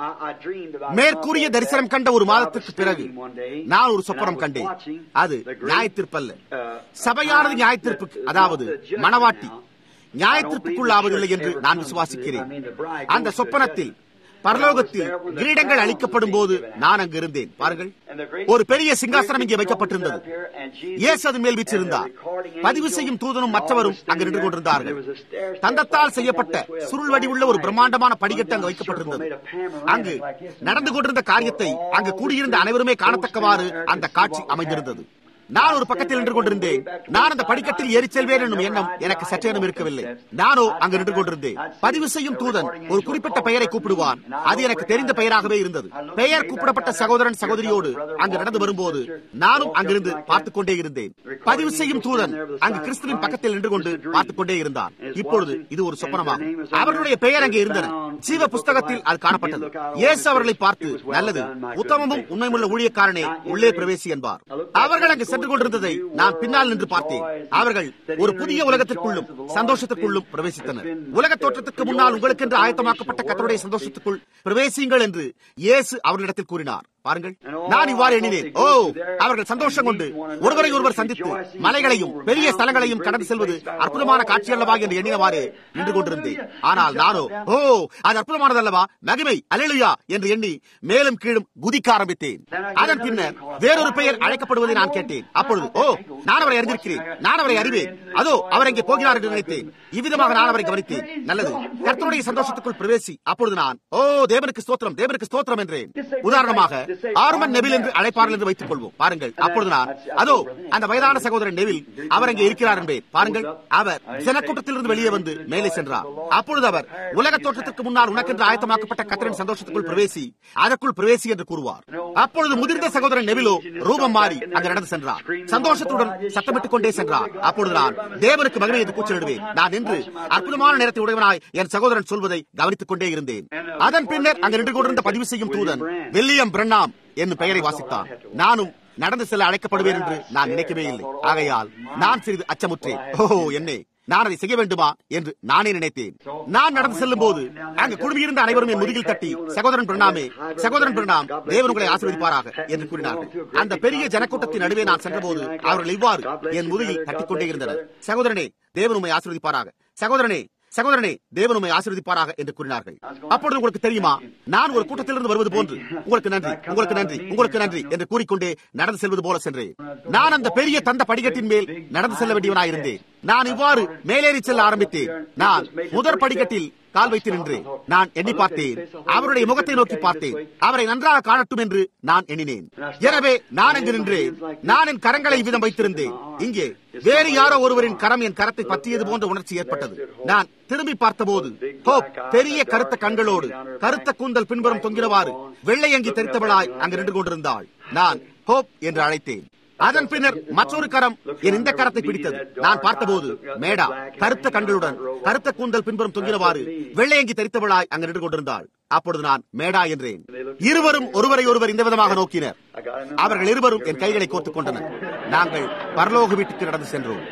[SPEAKER 1] மேற்கூறிய தரிசனம் கண்ட ஒரு மாதத்திற்கு பிறகு நான் ஒரு சொப்பனம் கண்டேன் அது நியாயத்திற்பல்ல சபையானது நியாயத்திற்புக்கு அதாவது மணவாட்டி நியாயத்திற்புக்குள்ளாவதில்லை என்று நான் விசுவாசிக்கிறேன் அந்த சொப்பனத்தில் பரலோகத்தில் கிரீடங்கள் அளிக்கப்படும் போது நான் அங்கு இருந்தேன் பாருங்கள் ஒரு பெரிய சிங்காசனம் இங்கே வைக்கப்பட்டிருந்தது இயேசு அதன் மேல் வீச்சிருந்தார் பதிவு செய்யும் தூதனும் மற்றவரும் அங்கு நின்று கொண்டிருந்தார்கள் தந்தத்தால் செய்யப்பட்ட சுருள் வடிவுள்ள ஒரு பிரம்மாண்டமான படிக்கட்டு அங்கு வைக்கப்பட்டிருந்தது அங்கு நடந்து கொண்டிருந்த காரியத்தை அங்கு கூடியிருந்த அனைவருமே காணத்தக்கவாறு அந்த காட்சி அமைந்திருந்தது நான் ஒரு பக்கத்தில் நின்று கொண்டிருந்தேன் நான் அந்த படிக்கட்டில் ஏறி செல்வேன் என்னும் எண்ணம் எனக்கு சற்றேனும் இருக்கவில்லை நானோ அங்கு நின்று கொண்டிருந்தேன் பதிவு செய்யும் தூதன் ஒரு குறிப்பிட்ட பெயரை கூப்பிடுவான் அது எனக்கு தெரிந்த பெயராகவே இருந்தது பெயர் கூப்பிடப்பட்ட சகோதரன் சகோதரியோடு அங்கு நடந்து வரும்போது நானும் அங்கிருந்து பார்த்துக் கொண்டே இருந்தேன் பதிவு செய்யும் தூதன் அங்கு கிறிஸ்துவின் பக்கத்தில் நின்று கொண்டு பார்த்துக் கொண்டே இருந்தான் இப்பொழுது இது ஒரு சொப்பனமாகும் அவர்களுடைய பெயர் அங்கே இருந்தன ஜீவ புஸ்தகத்தில் அது காணப்பட்டது இயேசு அவர்களை பார்த்து நல்லது உத்தமமும் உண்மையுள்ள ஊழியக்காரனே உள்ளே பிரவேசி என்பார் அவர்கள் அங்கு சென்று கொண்டிருந்ததை நான் பின்னால் நின்று பார்த்தேன் அவர்கள் ஒரு புதிய உலகத்திற்குள்ளும் சந்தோஷத்திற்குள்ளும் பிரவேசித்தனர் உலக தோற்றத்துக்கு முன்னால் உங்களுக்கென்று ஆயத்தமாக்கப்பட்ட கத்தருடைய சந்தோஷத்துக்குள் பிரவேசியுங்கள் என்று இயேசு அவர்களிடத்தில் கூறினார் பாருங்கள் நான் இவ்வாறு எண்ணினேன் ஓ அவர்கள் சந்தோஷம் கொண்டு ஒருவரை ஒருவர் சந்தித்து மலைகளையும் பெரிய ஸ்தலங்களையும் கடந்து செல்வது அற்புதமான காட்சி அல்லவா என்று எண்ணினவாறு நின்று கொண்டிருந்தேன் ஆனால் நானோ ஓ அது அற்புதமானது அல்லவா மகிமை அலையா என்று எண்ணி மேலும் கீழும் குதிக்க ஆரம்பித்தேன் அதன் பின்னர் வேறொரு பெயர் அழைக்கப்படுவதை நான் கேட்டேன் அப்பொழுது ஓ நான் அவரை அறிந்திருக்கிறேன் நான் அவரை அறிவேன் அதோ அவர் அங்கே போகிறார் என்று நினைத்தேன் இவ்விதமாக நான் அவரை கவனித்தேன் நல்லது கர்த்தருடைய சந்தோஷத்துக்குள் பிரவேசி அப்பொழுது நான் ஓ தேவனுக்கு ஸ்தோத்திரம் தேவனுக்கு ஸ்தோத்திரம் என்றேன் உதாரணமாக ஆர்மன் நெவில் என்று அழைப்பார்கள் என்று வைத்துக் கொள்வோம் பாருங்கள் அப்பொழுது நான் அதோ அந்த வயதான சகோதரன் நெவில் அவர் அங்கே இருக்கிறார் என்பேன் பாருங்கள் அவர் ஜனக்கூட்டத்திலிருந்து வெளியே வந்து மேலே சென்றார் அப்பொழுது அவர் உலக தோற்றத்திற்கு முன்னால் உனக்கென்று ஆயத்தமாக்கப்பட்ட கத்தரின் சந்தோஷத்துக்குள் பிரவேசி அதற்குள் பிரவேசி என்று கூறுவார் அப்பொழுது முதிர்ந்த சகோதரன் நெவிலோ ரூபம் மாறி அங்கு நடந்து சென்றார் சந்தோஷத்துடன் சத்தமிட்டுக் கொண்டே சென்றார் அப்பொழுது நான் தேவனுக்கு மகிமை என்று கூச்சலிடுவேன் நான் நின்று அற்புதமான நேரத்தை உடையவனாய் என் சகோதரன் சொல்வதை கவனித்துக் கொண்டே இருந்தேன் அதன் பின்னர் அங்கு நின்று கொண்டிருந்த பதிவு செய்யும் தூதன் வில்லியம் பிரண்ணாம் என்னும் பெயரை வாசித்தான் நானும் நடந்து செல்ல அழைக்கப்படுவேன் என்று நான் நினைக்கவே இல்லை ஆகையால் நான் சிறிது அச்சமுற்றேன் ஓஹோ என்னே நான் அதை செய்ய வேண்டுமா என்று நானே நினைத்தேன் நான் நடந்து செல்லும் போது அங்கு குழுமியிருந்த அனைவரும் என் முதுகில் தட்டி சகோதரன் பிரணாமே சகோதரன் பிரணாம் தேவன் உங்களை ஆசீர்வதிப்பாராக என்று கூறினார்கள் அந்த பெரிய ஜனக்கூட்டத்தின் நடுவே நான் சென்றபோது அவர்கள் இவ்வாறு என் முதுகில் தட்டிக்கொண்டே இருந்தனர் சகோதரனே தேவன் உண்மை ஆசீர்வதிப்பாராக சகோதரனே சகோதரனே தேவன் உண்மை ஆசீர்வதிப்பாராக என்று கூறினார்கள் அப்பொழுது உங்களுக்கு தெரியுமா நான் ஒரு கூட்டத்திலிருந்து வருவது போன்று உங்களுக்கு நன்றி உங்களுக்கு நன்றி உங்களுக்கு நன்றி என்று கூறிக்கொண்டே நடந்து செல்வது போல சென்றேன் நான் அந்த பெரிய தந்த படிக்கட்டின் மேல் நடந்து செல்ல வேண்டியவனாயிருந்தேன் நான் இவ்வாறு மேலேறி செல்ல ஆரம்பித்தேன் நான் முதற் படிக்கட்டில் கால் வைத்து நின்றேன் நான் எண்ணி பார்த்தேன் அவருடைய முகத்தை நோக்கி பார்த்தேன் அவரை நன்றாக காணட்டும் என்று நான் எண்ணினேன் எனவே நான் அங்கு நின்றேன் நான் என் கரங்களை விதம் வைத்திருந்தேன் இங்கே வேறு யாரோ ஒருவரின் கரம் என் கரத்தை பற்றியது போன்ற உணர்ச்சி ஏற்பட்டது நான் திரும்பி பார்த்தபோது ஹோப் பெரிய கருத்த கண்களோடு கருத்த கூந்தல் பின்புறம் தொங்கினவாறு வெள்ளை அங்கி தெரித்தவளாய் அங்கு நின்று கொண்டிருந்தாள் நான் ஹோப் என்று அழைத்தேன் அதன் பின்னர் மற்றொரு கரம் என் இந்த கரத்தை பிடித்தது நான் பார்த்தபோது மேடா கருத்த கண்களுடன் கருத்த கூந்தல் பின்புறம் தொங்கினவாறு வெள்ளையங்கி தரித்தவளாய் அங்கு நின்று கொண்டிருந்தாள் அப்பொழுது நான் மேடா என்றேன் இருவரும் ஒருவரை ஒருவர் இந்த விதமாக நோக்கினர் அவர்கள் இருவரும் என் கைகளை கோர்த்துக் கொண்டனர் நாங்கள் பரலோக வீட்டுக்கு நடந்து சென்றோம்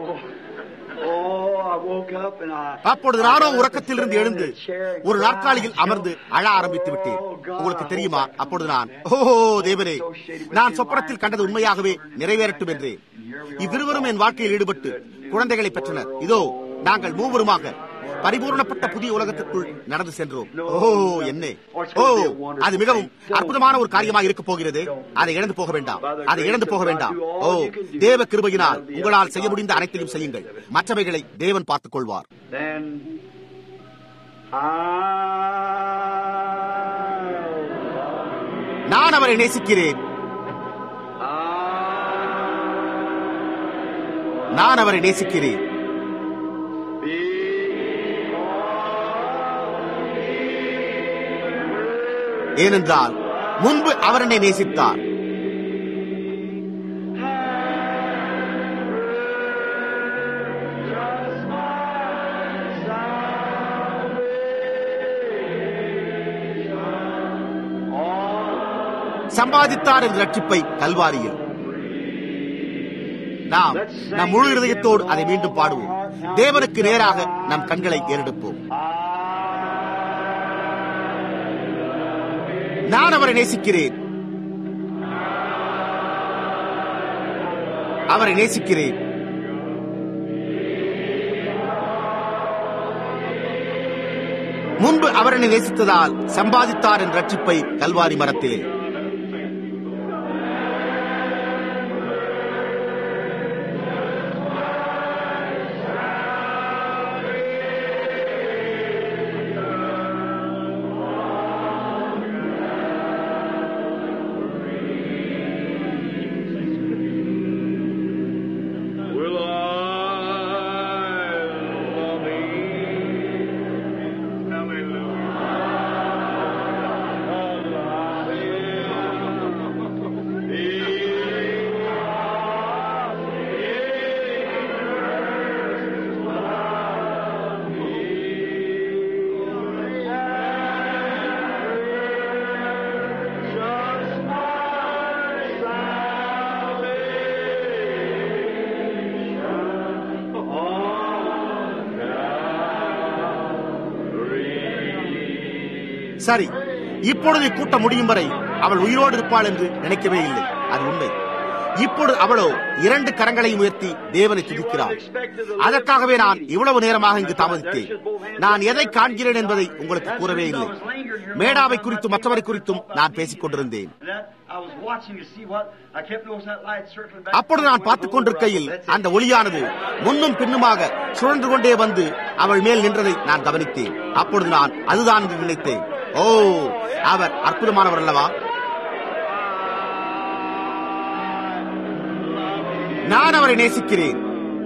[SPEAKER 1] அப்பொழுது நானோ உறக்கத்தில் இருந்து எழுந்து ஒரு நாற்காலியில் அமர்ந்து அழ ஆரம்பித்து விட்டேன் உங்களுக்கு தெரியுமா அப்பொழுது நான் ஓ தேவரே நான் சொப்பனத்தில் கண்டது உண்மையாகவே நிறைவேறட்டும் என்றேன் இவ்விருவரும் என் வாழ்க்கையில் ஈடுபட்டு குழந்தைகளை பெற்றனர் இதோ நாங்கள் மூவருமாக பரிபூர்ணப்பட்ட புதிய உலகத்திற்குள் நடந்து சென்றோம் ஓ என்ன ஓ அது மிகவும் அற்புதமான ஒரு காரியமாக இருக்க போகிறது அதை இழந்து போக வேண்டாம் அதை இழந்து போக வேண்டாம் ஓ தேவ கிருபையினால் உங்களால் செய்ய முடிந்த அனைத்தையும் செய்யுங்கள் மற்றவைகளை தேவன் பார்த்துக் கொள்வார் நான் அவரை நேசிக்கிறேன் நான் அவரை நேசிக்கிறேன் ஏனென்றால் முன்பு அவர் என்னை நேசித்தார் சம்பாதித்தார் என்ற ரட்சிப்பை கல்வாரியில் நாம் நம் முழு இருதயத்தோடு அதை மீண்டும் பாடுவோம் தேவனுக்கு நேராக நம் கண்களை ஏறெடுப்போம் நான் அவரை நேசிக்கிறேன் அவரை நேசிக்கிறேன் முன்பு அவர் என்னை நேசித்ததால் சம்பாதித்தார் என்ற ரட்சிப்பை கல்வாரி மரத்திலே
[SPEAKER 3] Will I love thee?
[SPEAKER 1] சரி இப்பொழுது கூட்டம் முடியும் வரை அவள் உயிரோடு இருப்பாள் என்று நினைக்கவே இல்லை அது உண்மை இப்பொழுது அவளோ இரண்டு கரங்களையும் உயர்த்தி தேவனை துதிக்கிறாள் அதற்காகவே நான் இவ்வளவு நேரமாக இங்கு தாமதித்தேன் நான் எதை காண்கிறேன் என்பதை உங்களுக்கு கூறவே இல்லை மேடாவை குறித்தும் மற்றவரை குறித்தும் நான் பேசிக் கொண்டிருந்தேன் அப்பொழுது நான் பார்த்துக் கொண்டிருக்கையில் அந்த ஒளியானது முன்னும் பின்னுமாக சுழன்று கொண்டே வந்து அவள் மேல் நின்றதை நான் கவனித்தேன் அப்பொழுது நான் அதுதான் என்று நினைத்தேன் ஓ அவர் அற்புதமானவர் அல்லவா நான் அவரை நேசிக்கிறேன்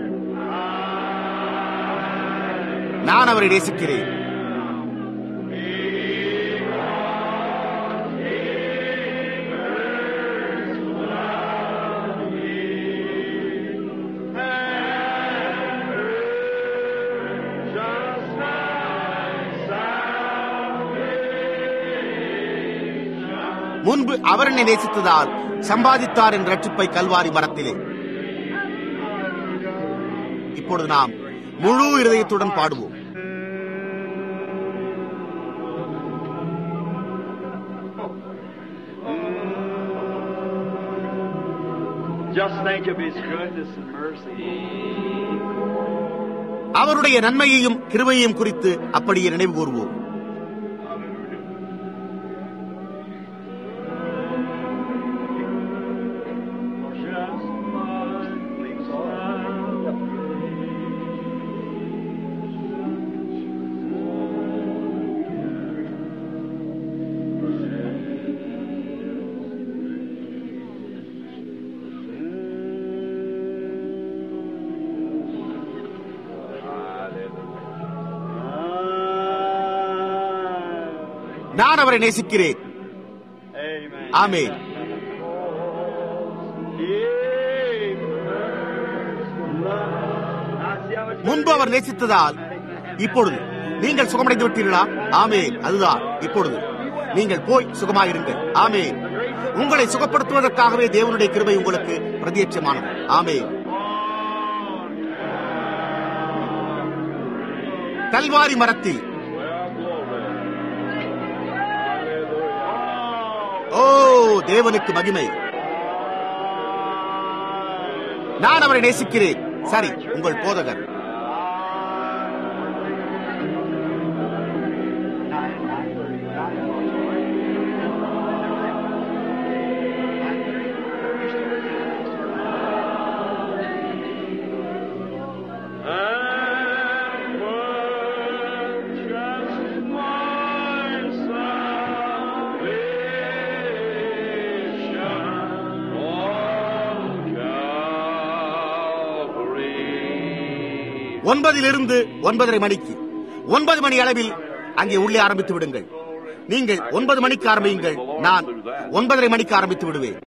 [SPEAKER 1] நான் அவரை நேசிக்கிறேன் முன்பு அவர் என்னை நேசித்ததால் சம்பாதித்தார் என்ற ரட்சிப்பை கல்வாரி மரத்திலே இப்பொழுது நாம் முழு இருதயத்துடன் பாடுவோம்
[SPEAKER 3] Just think of His goodness and mercy.
[SPEAKER 1] அவருடைய நன்மையையும் கிருபையையும் குறித்து அப்படியே நினைவு கூறுவோம்
[SPEAKER 3] Just
[SPEAKER 1] நான் அவரை நேசிக்கிறேன்
[SPEAKER 3] Amen.
[SPEAKER 1] ஆமென் முன்பு அவர் நேசித்ததால் இப்பொழுது நீங்கள் சுகமடைந்து விட்டீர்களா ஆமென் அதுதான் இப்பொழுது நீங்கள் போய் சுகமாயிருங்கள் ஆமென் உங்களை சுகப்படுத்துவதற்காகவே தேவனுடைய கிருபை உங்களுக்கு பிரத்யட்சமானது ஆமென் கல்வாரி மரத்தில் ஓ தேவனுக்கு மகிமை நான் அவரை நேசிக்கிறேன் சரி உங்கள் போதகர்
[SPEAKER 3] And purchased my salvation on Calvary.
[SPEAKER 1] ஒன்பதிலிருந்து ஒன்பதரை மணிக்கு ஒன்பது மணி அளவில் அங்கே உள்ளே ஆரம்பித்து விடுங்கள் நீங்கள் ஒன்பது மணிக்கு ஆரம்பியுங்கள் நான் ஒன்பதரை மணிக்கு ஆரம்பித்து விடுவேன்